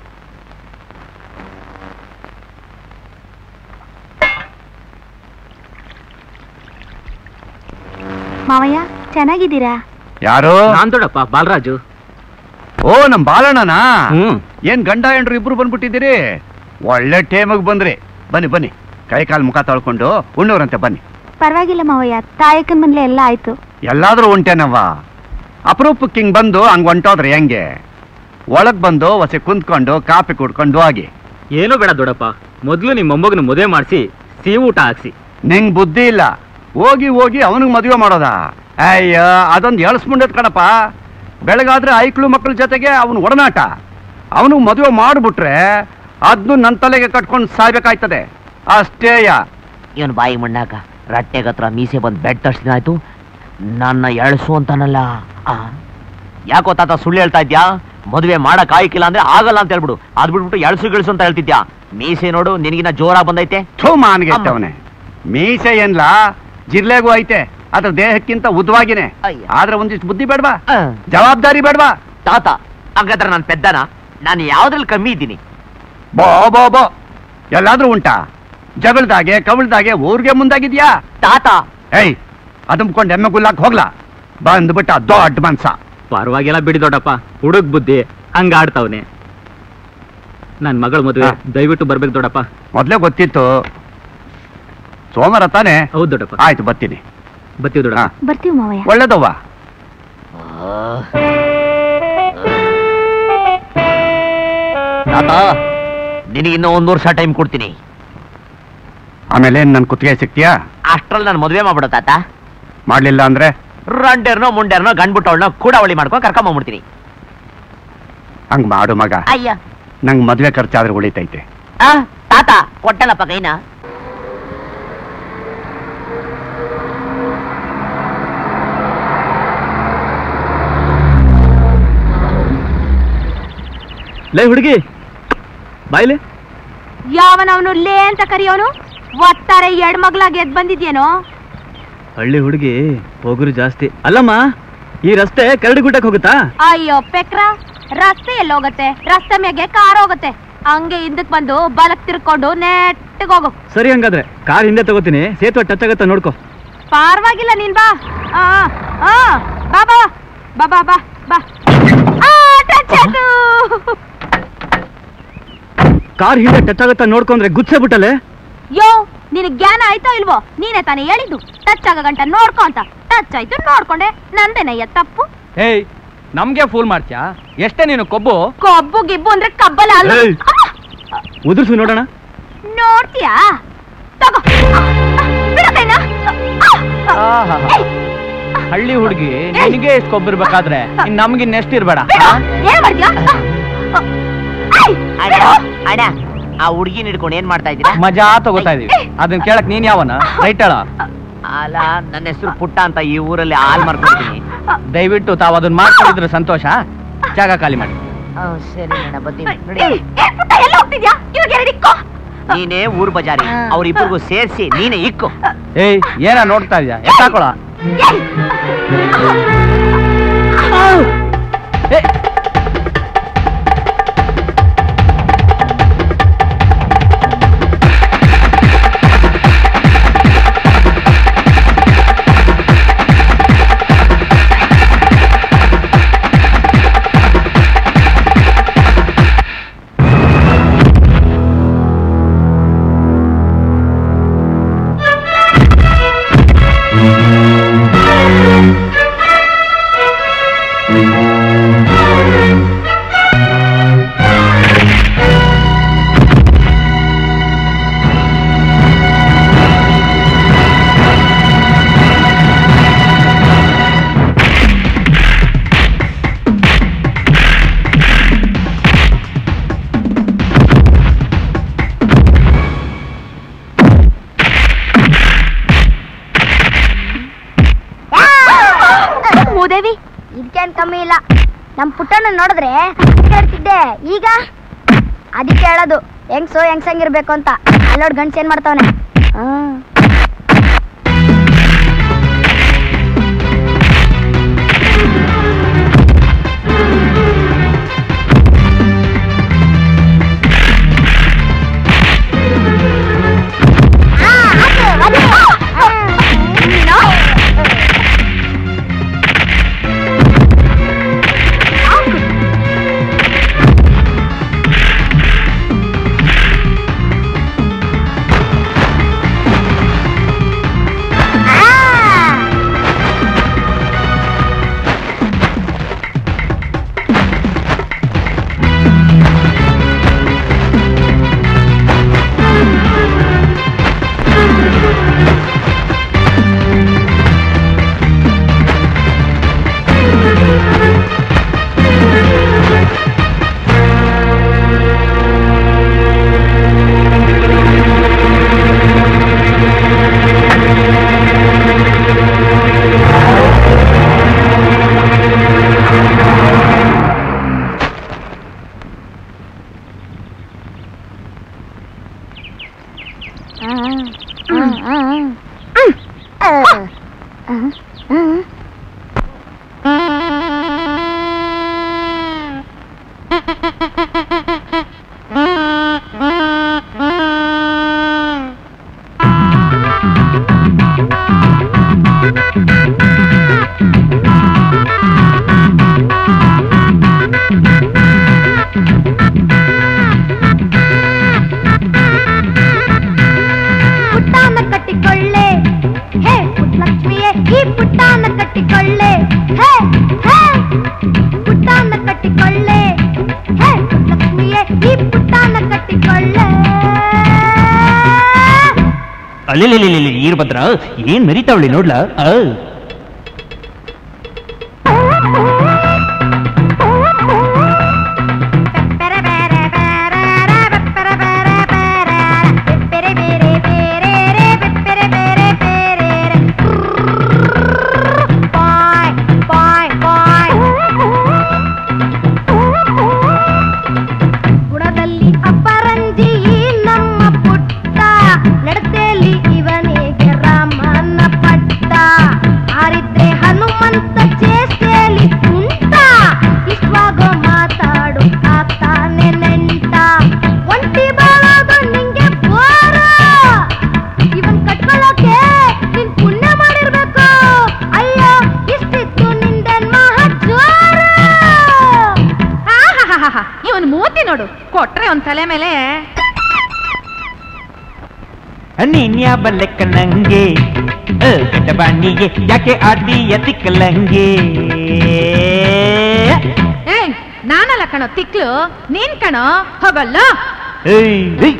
ಮಾವಯ್ಯ ಚೆನ್ನಾಗಿದ್ದೀರಾ ಯಾರು ನಾನ್ ದೊಡ್ಡಪ್ಪ ಬಾಲರಾಜು ಓ ನಮ್ ಬಾಲಣ್ಣನಾ ಹ್ಮ್ ಏನ್ ಗಂಡ ಹೆಂಡ್ರು ಇಬ್ರು ಬಂದ್ಬಿಟ್ಟಿದ್ದೀರಿ ಒಳ್ಳೆ ಟೈಮಿಗೆ ಬಂದ್ರಿ ಬನ್ನಿ ಬನ್ನಿ ಕೈ ಕಾಲು ಮುಖ ತೊಳ್ಕೊಂಡು ಉಣ್ಣೂರಂತೆ ಬನ್ನಿ ಪರವಾಗಿಲ್ಲ ಮಾವಯ್ಯ ತಾಯಕನ್ ಮನ್ಲೆ ಎಲ್ಲ ಆಯ್ತು ಎಲ್ಲಾದ್ರೂ ಉಂಟೇನವ್ವ ಅಪರೂಪಕ್ಕೆ ಹಿಂಗ್ ಬಂದು ಹಂಗ್ ಹೊಂಟೋದ್ರಿ ಹೆಂಗೆ ಒಳಗ್ ಬಂದು ಹೊಸ ಕುಂತ್ಕೊಂಡು ಕಾಪಿ ಕುಡ್ಕೊಂಡು ಹೋಗಿ ಏನೂ ಬೇಡ ದೊಡ್ಡಪ್ಪ ಮೊದಲು ನಿಮ್ಮ ಮೊಮ್ಮಗನ ಮದುವೆ ಮಾಡಿಸಿ ಸಿಹಿ ಊಟ ಹಾಕ್ಸಿ ನಿಂಗ್ ಬುದ್ಧಿ ಇಲ್ಲ ಹೋಗಿ ಹೋಗಿ ಅವನಿಗೆ ಮದುವೆ ಮಾಡೋದಾ ಅಯ್ಯ ಅದೊಂದು ಎಳ್ಸ್ಮುಂಡದ್ ಕಣಪ್ಪ ಬೆಳಗಾದ್ರೆ ಐಕ್ಳು ಮಕ್ಕಳ ಜೊತೆಗೆ ಅವನು ಒಡನಾಟ ಅವನು ಮದುವೆ ಮಾಡಿಬಿಟ್ರೆ ಅದನ್ನು ನನ್ನ ತಲೆಗೆ ಕಟ್ಕೊಂಡು ಸಾಯ್ಬೇಕಾಯ್ತದೆ ಅಷ್ಟೇಯ ಇವನ್ ಬಾಯಿ ಮಣ್ಣಾಕ ರಟ್ಟೆಗತ್ರ ಮೀಸೆ ಬಂದ್ ಬೆಡ್ ತರ್ಸಿದ ಆಯ್ತು ನನ್ನ ಎಳ್ಸು ಅಂತಾನಲ್ಲ ಆ, ಯಾಕೋ ತಾತ ಸುಳ್ಳು ಹೇಳ್ತಾ ಇದ್ಯಾ ಮದುವೆ ಮಾಡಕ್ ಆಯ್ಕಿಲ್ಲ ಅಂದ್ರೆ ಆಗಲ್ಲ ಅಂತ ಹೇಳ್ಬಿಡು ಅದ್ ಬಿಟ್ಬಿಟ್ಟು ಎಳ್ಸು ಗಿಳ್ಸು ಅಂತ ಹೇಳ್ತಿದ್ಯಾ ಮೀಸೆ ನೋಡು ನಿನಗಿನ ಜೋರಾಗಿ ಬಂದೈತೆ ಥೂ ಮಾನ್ಗೆ ಅವನೇ ಮೀಸೆ ಏನ್ಲ ಜಿರ್ಲೆಗೂ ಐತೆ ಅದ್ರ ದೇಹಕ್ಕಿಂತ ಉದ್ದವಾಗಿನೇ ಅಯ್ಯ. ಆದ್ರೆ ಒಂದಿಷ್ಟು ಬುದ್ಧಿ ಬೇಡವಾ ಆ. ಜವಾಬ್ದಾರಿ ಬೇಡವಾ ತಾತ ಹಾಗಾದ್ರೆ ನಾನು ಪೆದ್ದನ ನಾನು ಯಾವ್ದ್ರಲ್ಲಿ ಕಮ್ಮಿ ಇದ್ದೀನಿ ಬೋ ಬೋ ಬೋ ಎಲ್ಲಾದ್ರೂ ಉಂಟಾ ಜಗಳದಾಗೆ ಕವಳ್ದಾಗೆ ಊರ್ಗೆ ಮುಂದಾಗಿದ್ಯಾ ತಾತ ಏಯ್ ಅದಂಬ್ಕೊಂಡು ಎಮ್ಮೆ ಗುಲ್ಲಾಕ್ ಹೋಗ್ಲಾ ಬಂದ್ಬಿಟ್ಟ ದೊಡ್ಡ ಮನ್ಸ ಪರವಾಗಿಲ್ಲ ಬಿಡಿ ದೊಡ್ಡಪ್ಪ ಹುಡುಗ್ ಬುದ್ಧಿ ಹಂಗ ಆಡ್ತಾವ್ನೆ ನನ್ ಮಗಳ ಮದುವೆ ಹಾ. ದಯವಿಟ್ಟು ಬರ್ಬೇಕು ದೊಡ್ಡಪ್ಪ ಮೊದ್ಲೇ ಗೊತ್ತಿತ್ತು ಸೋಮವಾರ ತಾನೆ ಹೌದು ದೊಡ್ಡಪ್ಪ ಆಯ್ತು ಬರ್ತೀನಿ ಬತ್ತೀವಿ ದೊಡ್ಡಪ್ಪ ಹಾ. ಬರ್ತೀವಿ ಮಾವಯ್ಯ ಒಳ್ಳೇದವ್ವ ತಾತ ನಿನಗೆ ಇನ್ನೂ ಒಂದು ವರ್ಷ ಟೈಮ್ ಕೊಡ್ತೀನಿ ಆಮೇಲೆ ನನ್ ಕುತ್ತಿಗೆ ಸಿಕ್ತೀಯಾ ಅಷ್ಟ್ರಲ್ಲಿ ನಾನು ಮದುವೆ ಮಾಡ್ಬಿಡೋ ತಾತ ಮಾಡ್ಲಿಲ್ಲ ಅಂದ್ರೆ ರಂಡೇರ್ನೋ ಮುಂಡೇರ್ನೋ ಗಂಡ್ಬಿಟ್ಟವಳನ್ನ ಕೂಡ ಅವಳಿ ಮಾಡ್ಕೊಂಡು ಕರ್ಕೊಂಬಂದ್ಬಿಡ್ತೀನಿ ಹಂಗ್ ಮಾಡು ಮಗ ಅಯ್ಯ ನಂಗ್ ಮದ್ವೆ ಖರ್ಚಾದ್ರೆ ಉಳಿತೈತೆ ಆ, ತಾತ ಕೊಟ್ಟಲ್ಲಪ್ಪ ಕೈನ ಲೇ ಹುಡುಗಿ ಬಾಯ್ಲೆ ಯಾವನವನು ಲೇ ಅಂತ ಕರಿಯೋನು ಒತ್ತಾರೆ ಎರಡ್ ಮಗ್ಲಾಗ ಎದ್ ಬಂದಿದ್ಯೇನೋ ಹಳ್ಳಿ ಹುಡುಗಿ ಹೋಗುರು ಜಾಸ್ತಿ ಅಲ್ಲಮ್ಮ ಈ ರಸ್ತೆ ಕರಡಿ ಗುಡ್ಡಕ್ಕೆ ಹೋಗುತ್ತಾ ಅಯ್ಯೋ ಪೆಕ್ರ ರಸ್ತೆ ಎಲ್ಲೋಗತ್ತೆ ರಸ್ತೆ ಮ್ಯಾಗೆ ಕಾರ್ ಹೋಗುತ್ತೆ ಹಂಗೆ ಹಿಂದಕ್ ಬಂದು ಬಲಕ್ ತಿರ್ಕೊಂಡು ನೆಟ್ಟಗ್ ಹೋಗು ಸರಿ ಹಂಗಾದ್ರೆ ಕಾರ್ ಹಿಂದೆ ತಗೋತೀನಿ ಸೇತುವೆ ಟಚ್ ಆಗತ್ತಾ ನೋಡ್ಕೊ ಪರವಾಗಿಲ್ಲ ನೀನ್ ಬಾ ಆ, ಆ, ಬಾ ಬಾ ಬಾ ಬಾ ಬಾ ಬಾ ಆ, touch ಆಯ್ತು. ಕಾರ್ ಹಿಂದೆ ಟಚ್ ಆಗತ್ತಾ ನೋಡ್ಕೊಂಡ್ರೆ ಗುಚ್ಚೆ ಬಿಟ್ಟಲೆ ಯೋ ನಿನಗ್ ಜ್ಞಾನ ಆಯ್ತೋ ಇಲ್ವೋ ನೀನೇ ತಾನೇ ಹೇಳಿದ್ದು ಟಚ್ ಆಗ ಗಂಟ ನೋಡ್ಕೊ ಅಂತ ಟಚ್ ಆಯ್ತು ನೋಡ್ಕೊಂಡೆ ನಂದೇನಯ್ಯ ತಪ್ಪು ಏಯ್ ನಮ್ಗೆ ಫೂಲ್ ಮಾಡ್ತ್ಯಾ ಎಷ್ಟೇ ನೀನು ಕೊಬ್ಬು ಕೊಬ್ಬು ಗಿಬ್ಬು ಅಂದ್ರೆ ಕಬ್ಬಲ ಅಲ್ಲ ಏಯ್. ಅಮ್ಮ, ಉದುರ್ಸು ನೋಡೋಣ ನೋಡ್ತೀಯಾ ತಗೋ ಆ, ಆ, ಬಿಡು ಕೈನ. ಆ, ಆ, ಏಯ್, ಹಳ್ಳಿ ಹುಡುಗಿ ನಿನಗೆ ಎಷ್ಟು ಕೊಬ್ಬಿರ್ಬೇಕಾದ್ರೆ ಇನ್ ನಮ್ಗೆ ಇನ್ನೆಷ್ಟು ಇರ್ಬೇಡ ಬಿಡು. ಏನ್ ಮಾಡ್ತೀಯಾ ಆ, ಆ, ಏಯ್, ಅಣ್ಣ ಬಿಡು. ಅಣ್ಣ ಆ ಹುಡುಗಿನ ಹಿಡ್ಕೊಂಡು ಏನ್ ಮಾಡ್ತಾ ಇದ್ದೀರಾ ಮಜಾ ತಗೋತಾ ಇದೀವಿ ಅದನ್ನ ಕೇಳಕ್ ನೀನ್ ಯಾವನ ರೈಟ್ ಹೇಳ ಅಲ್ಲ ನನ್ನ ಹೆಸರು ಪುಟ್ಟ ಅಂತ ಈ ಊರಲ್ಲಿ ಹಾಲ್ ಮಾರ್ಕೊಂಡಿದ್ದೀನಿ ದಯವಿಟ್ಟು ತಾವ್ ಅದನ್ನ ಮಾಡ್ಕೊಂಡಿದ್ರೆ ಸಂತೋಷ ಜಾಗ ಖಾಲಿ ಮಾಡಿ ಸರಿ ಅಣ್ಣ ಬರ್ತೀನಿ ಏಯ್, ಏ, ಪುಟ್ಟ ಎಲ್ಲ ಹೋಗ್ತಿದ್ಯಾ ಇವಾಗ ಎರಡು ಇಕ್ಕೋ ನೀನೇ ಊರ್ ಬಜಾರಿ ಅವ್ರಿಬ್ರಿಗೂ ಸೇರ್ಸಿ ನೀನೇ ಇಕ್ಕು ಏಯ್ ಏನ ನೋಡ್ತಾ ಇದ್ಯಾ ಎತ್ತಾಕೊಳ ಏಯ್. ಮೂದೇವಿ ಇದಕ್ಕೇನ್ ಕಮ್ಮಿ ಇಲ್ಲ ನಮ್ ಪುಟ್ಟಣ್ಣ ನೋಡಿದ್ರೆ ಹೇಳ್ತಿದ್ದೆ ಈಗ ಅದಕ್ಕೆ ಹೇಳೋದು ಹೆಂಗ್ಸು ಹೆಂಗ್ಸಂಗಿರ್ಬೇಕು ಅಂತ ಅಲ್ಲೋಡ್ ಗಂಡ್ಸ್ ಏನ್ ಮಾಡ್ತಾವನೆ ಹ್ಮ್ ಆ, ಆತು, ಅದೇ. ಆ, ನೀನು? ಆ ಅಲ್ಲಿ ಈರ್ಭದ್ರ ಏನ್ ಮೆರಿತಾವಳಿ ನೋಡ್ಲ ಆ. ಗುಣದಲ್ಲಿ ಅಪರಂಜಿ ಈ ನಮ್ಮ ಪುಟ್ಟ ನಡತೆಯಲ್ಲಿ ಇವನಿಗೆ ರಾಮನ ಪಟ್ಟ ಆರಿದ್ರೆ ಹನುಮಂತ ಚೇಷ್ಟೆಯಲ್ಲಿ ಕುಂಟ ಇಷ್ಟವಾಗೋ ಮಾತಾಡು ಆತಾನೆ ನೆಂಟ ಒಂಟಿ ಬಾಳೋದು ನಿಂಗೆ ಬೋರ ಇವನ್ ಕಟ್ಕೊಳ್ಳೋಕೆ ನೀನ್ ಪುಣ್ಯ ಮಾಡಿರ್ಬೇಕು ಅಯ್ಯೋ ಇಷ್ಟಿತ್ತು ನಿಂದೆನ್ ಮಹಾ ಜೋರ ಇವನ್ ಮೂತಿ ನೋಡು ಕೊಟ್ರೆ ಒಂದ್ ತಲೆ ಮೇಲೆ ನೀನ್ಯಾ ಬಲ್ಲೆಕ್ಕ ನಂಗೆ ಗಡ್ಡಬಾಣಿಗೆ ಯಾಕೆ ಆಡ್ದೀಯ ತಿಕ್ಕಲಂಗೆ ಏಯ್ ನಾನಲ್ಲ ಕಣೋ ತಿಕ್ಲು ನೀನ್ ಕಣೋ ಹೋಗಲ್ಲ ಏಯ್, ಏಯ್.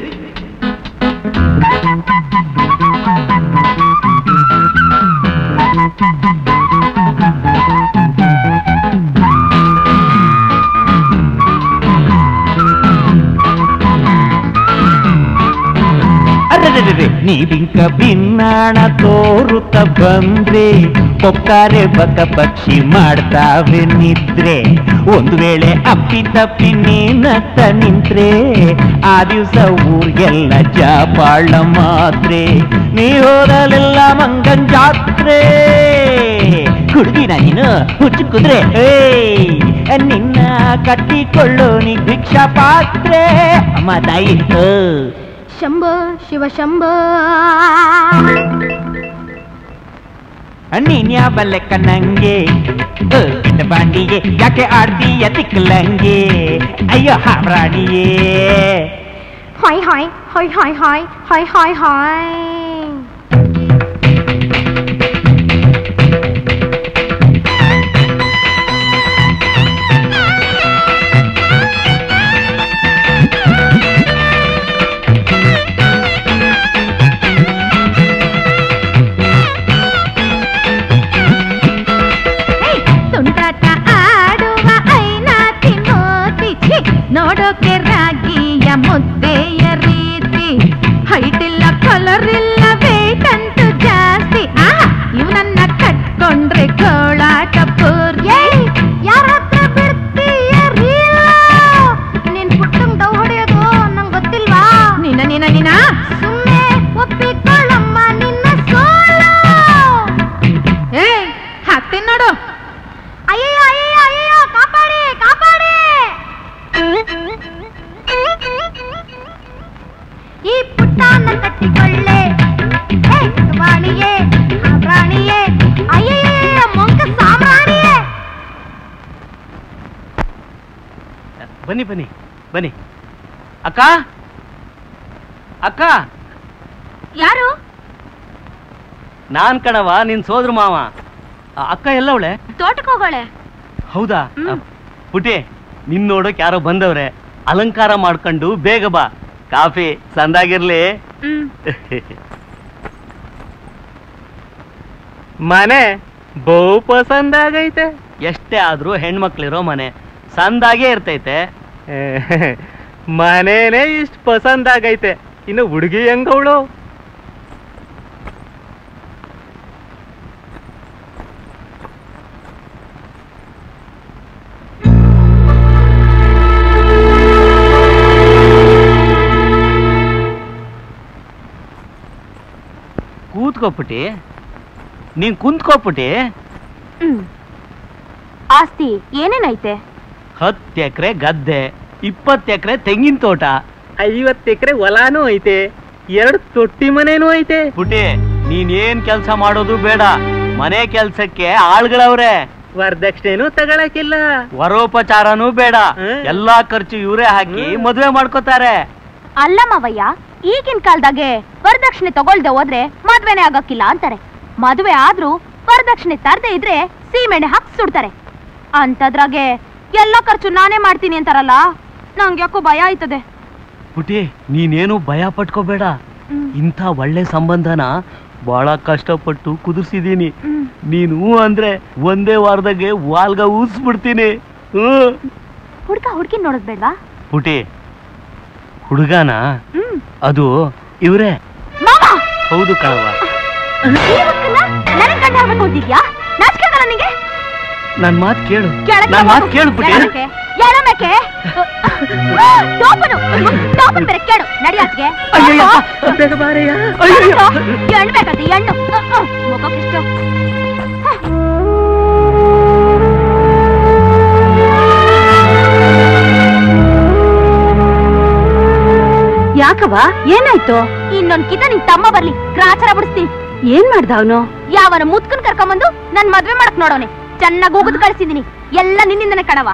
ಅರೆರೆರೆರೆ, ನೀ ಬಿಂಕ ಭಿನ್ನಾಣ ತೋರುತ್ತ ಬಂದ್ರೆ ಕೊಕ್ಕಾರೆ ಬಕ ಪಕ್ಷಿ ಮಾಡ್ತಾವೆ ನಿದ್ರೆ ಒಂದು ವೇಳೆ ಅಪ್ಪಿ ತಪ್ಪಿ ನೀನತ್ತ ನಿಂತ್ರೆ ಆ ದಿವಸ ಊರ್ಗೆಲ್ಲ ಜಾಪಾಳ ಮಾತ್ರೆ ನೀ ಹೋದಲೆಲ್ಲ ಮಂಗನ್ ಜಾತ್ರೆ ಕುಡ್ದಿನ ನೀನು ಹುಚ್ಚು ಕುದ್ರೆ ಏಯ್ ನಿನ್ನ ಕಟ್ಟಿಕೊಳ್ಳೋ ನೀ ಭಿಕ್ಷಾ ಪಾತ್ರೆ ಅಮ್ಮ ತಾಯಿ ಓ. ಶಂಭೋ ಶಿವ ಶಂಭೋ ನೀನ್ಯಾ ಬಲ್ಲೆಕ್ಕ ನಂಗೆ ಬಾಂಡಿಗೆ ಯಾಕೆ ಆಡ್ತೀಯ ತಿಕ್ಕಲಂಗೆ ಅಯ್ಯೋ ಹಾಮ್ರಾಣಿಯೇ ಹಾಯ್ ಹಾಯ್ ಹಾಯ್ ಹಾಯ್ ಹಾಯ್ ಹಾಯ್ ಹಾಯ್ ಹಾಯ್ ತುಂಟಾಟ ಆಡುವ ಐನಾತಿ ಮೋತಿ ಛೀ, ನೋಡೋಕೆ ರಾಗಿಯ ಮುದ್ದೆಯ ರೀತಿ ಹೈಟ್ ಇಲ್ಲ ಕಲರ್ ಇಲ್ಲ ವೇಟ್ ಅಂತೂ ಜಾಸ್ತಿ ಆ ಇವನನ್ನ ಕಟ್ಕೊಂಡ್ರೆ ಗೋಳಾಟ ಪೂರ್ತಿ ಯಾರ ಹತ್ರ ಬಿಡ್ತೀಯ ರೀಲ ನಿನ್ ಪುಟ್ಟಂಗ್ ಡವ್ ಹೊಡೆಯೋದು ನಂಗ್ ಗೊತ್ತಿಲ್ವಾ ನಿನ್ನ ನಿನ್ನ ನಿನ್ನ ಸುಮ್ಮನೆ ಒಪ್ಪಿಕೊಳ್ಳಮ್ಮ ನಿನ್ನ ಸೋಲು ಏ ಹತ್ತಿ ನೋಡು ಅಯ್ಯಯ್ಯೋ ಅಯ್ಯಯ್ಯೋ ಅಯ್ಯಯ್ಯೋ ಕಾಪಾಡಿ ಕಾಪಾಡಿ ಈ ಪುಟ್ಟನ ಕಟ್ಟಿಕೊಳ್ಳೆ ಹೇ, ವಾಣಿಯೇ ಆ ಪ್ರಾಣಿಯೇ ಅಯ್ಯಯ್ಯೋ ಮೊಂಕ ಸಾಮ್ರಾಣಿಯೇ ಬನ್ನಿ ಬನ್ನಿ ಬನ್ನಿ ಅಕ್ಕ ಅಕ್ಕ ಯಾರು ನಾನ್ ಕಣವ ನಿನ್ ಸೋದ್ರ ಮಾವ ಆ ಅಕ್ಕ ಎಲ್ಲವಳೆ ತೋಟಕ್ಕೆ ಹೋಗೋಳೆ ಹೌದಾ ಪುಟಿ ನಿನ್ ನೋಡೋಕ್ ಯಾರೋ ಬಂದವ್ರೆ ಅಲಂಕಾರ ಮಾಡ್ಕೊಂಡು ಬೇಗ ಬಾ ಕಾಫಿ ಸಂದಾಗಿರ್ಲಿ ಮನೆ ಬಹು ಪಸಂದಾಗೈತೆ ಎಷ್ಟೇ ಆದ್ರೂ ಹೆಣ್ಮಕ್ಳಿರೋ ಮನೆ ಸಂದಾಗೆ ಇರ್ತೈತೆ ಮನೇನೆ ಇಷ್ಟು ಪಸಂದಾಗೈತೆ ಇನ್ನು ಹುಡುಗಿ ಹೆಂಗವಳು ಕೂತ್ಕೋಪುಟಿ ನೀನ್ ಕುಂತ್ಕೋಪುಟಿ ಆಸ್ತಿ ಏನೇನೈತೆ ಹತ್ತು ಎಕರೆ ಗದ್ದೆ ಇಪ್ಪತ್ತು ಎಕರೆ ತೆಂಗಿನ ತೋಟ ಐವತ್ತು ಎಕರೆ ಹೊಲಾನು ಐತೆ ಎರಡು ತೊಟ್ಟಿ ಮನೇನು ಐತೆ ಪುಟಿ ನೀನ್ ಏನ್ ಕೆಲ್ಸ ಮಾಡೋದು ಬೇಡ ಮನೆ ಕೆಲ್ಸಕ್ಕೆ ಆಳ್ಗಳವ್ರೆ ವರದಕ್ಷಿಣೆನು ತಗೊಳಕಿಲ್ಲ ವರೋಪಚಾರನೂ ಬೇಡ ಎಲ್ಲಾ ಖರ್ಚು ಇವರೇ ಹಾಕಿ ಮದ್ವೆ ಮಾಡ್ಕೋತಾರೆ ಅಲ್ಲ ಮಾವಯ್ಯ ಈಗಿನ ಕಾಲದಾಗೆ ವರದಕ್ಷಿಣೆ ತಗೊಳ್ದೆ ಹೋದ್ರೆ ಮದ್ವೆನೆ ಆಗಕ್ಕಿಲ್ಲ ಅಂತಾರೆ ಮದ್ವೆ ಆದ್ರೂ ವರದಕ್ಷಿಣೆ ತರದೆ ಇದ್ರೆ ಸೀಮೆಣ್ಣೆ ಹಾಕಿ ಸುಡ್ತಾರೆ ಅಂತದ್ರಾಗೆ ಎಲ್ಲ ಖರ್ಚು ನಾನೇ ಮಾಡ್ತೀನಿ ಅಂತಾರಲ್ಲ ನಂಗೆ ಯಾಕೋ ಭಯ ಆಯ್ತದೆ ಪುಟಿ ನೀನೇನು ಭಯ ಪಟ್ಕೋಬೇಡ ಇಂಥ ಒಳ್ಳೆ ಸಂಬಂಧನ ಬಹಳ ಕಷ್ಟಪಟ್ಟು ಕುದುರ್ಸಿದೀನಿ ನೀನು ಹ್ಞೂ ಅಂದ್ರೆ ಒಂದೇ ವಾರದಾಗೆ ವಾಲ್ಗ ಊಸ್ಬಿಡ್ತೀನಿ ಹ್ಮ್ ಹುಡ್ಗ ಹುಡ್ಗಿ ನೋಡೋದ್ ಬೇಡ್ವಾ ಪುಟಿ ಹುಡುಗನ ಹ್ಮ್ ಅದು ಇವ್ರೇ ಮಾಮ ಹೌದು ಕಣವ ನನಗ್ ಗಂಡ ಆಗ್ಬೇಕು ಅಂತಿದ್ಯಾ ನಾಚಿಕೆ ಆಗಲ್ಲ ನಿಂಗೆ ನನ್ ಮಾತು ಕೇಳು ಕೆಳಗೆ ನನ್ ಮಾತು ಹೋಗು. ಕೇಳು ಪುಟಿ ಎಳಮೇಕೆ? ಎಳಮೇಕೆ? ಟೋಪನು ಟೋಪನ್ ಬೇರೆ ಕೇಳು ನಡಿಯಾತ್ಗೆ ಅಯ್ಯಯ್ಯ, ಬೇಗ ಬಾರಯ್ಯ. ಅಯ್ಯಯ್ಯ. ಎಣ್ಣು ಬೇಕಂತೆ ಎಣ್ಣು ಮುಖಕ್ಕಿಷ್ಟು ಯಾಕವ್ವ ಏನಾಯ್ತು ಇನ್ನೊಂದ್ ಕಿತ ನಿನ್ ತಮ್ಮ ಬರ್ಲಿ ಗ್ರಾಚಾರ ಬಿಡಿಸ್ತೀನಿ ಏನ್ ಮಾಡ್ದ ಅವನು ಯಾವನ ಮುತ್ಕನ್ ಕರ್ಕೊಂಬಂದು ನನ್ ಮದ್ವೆ ಮಾಡಕ್ ನೋಡೋನೆ ಚೆನ್ನಾಗ್ ಹೋಗುದ್ ಕಳ್ಸಿದೀನಿ ಎಲ್ಲ ನಿನ್ನಿಂದನೇ ಕಣವ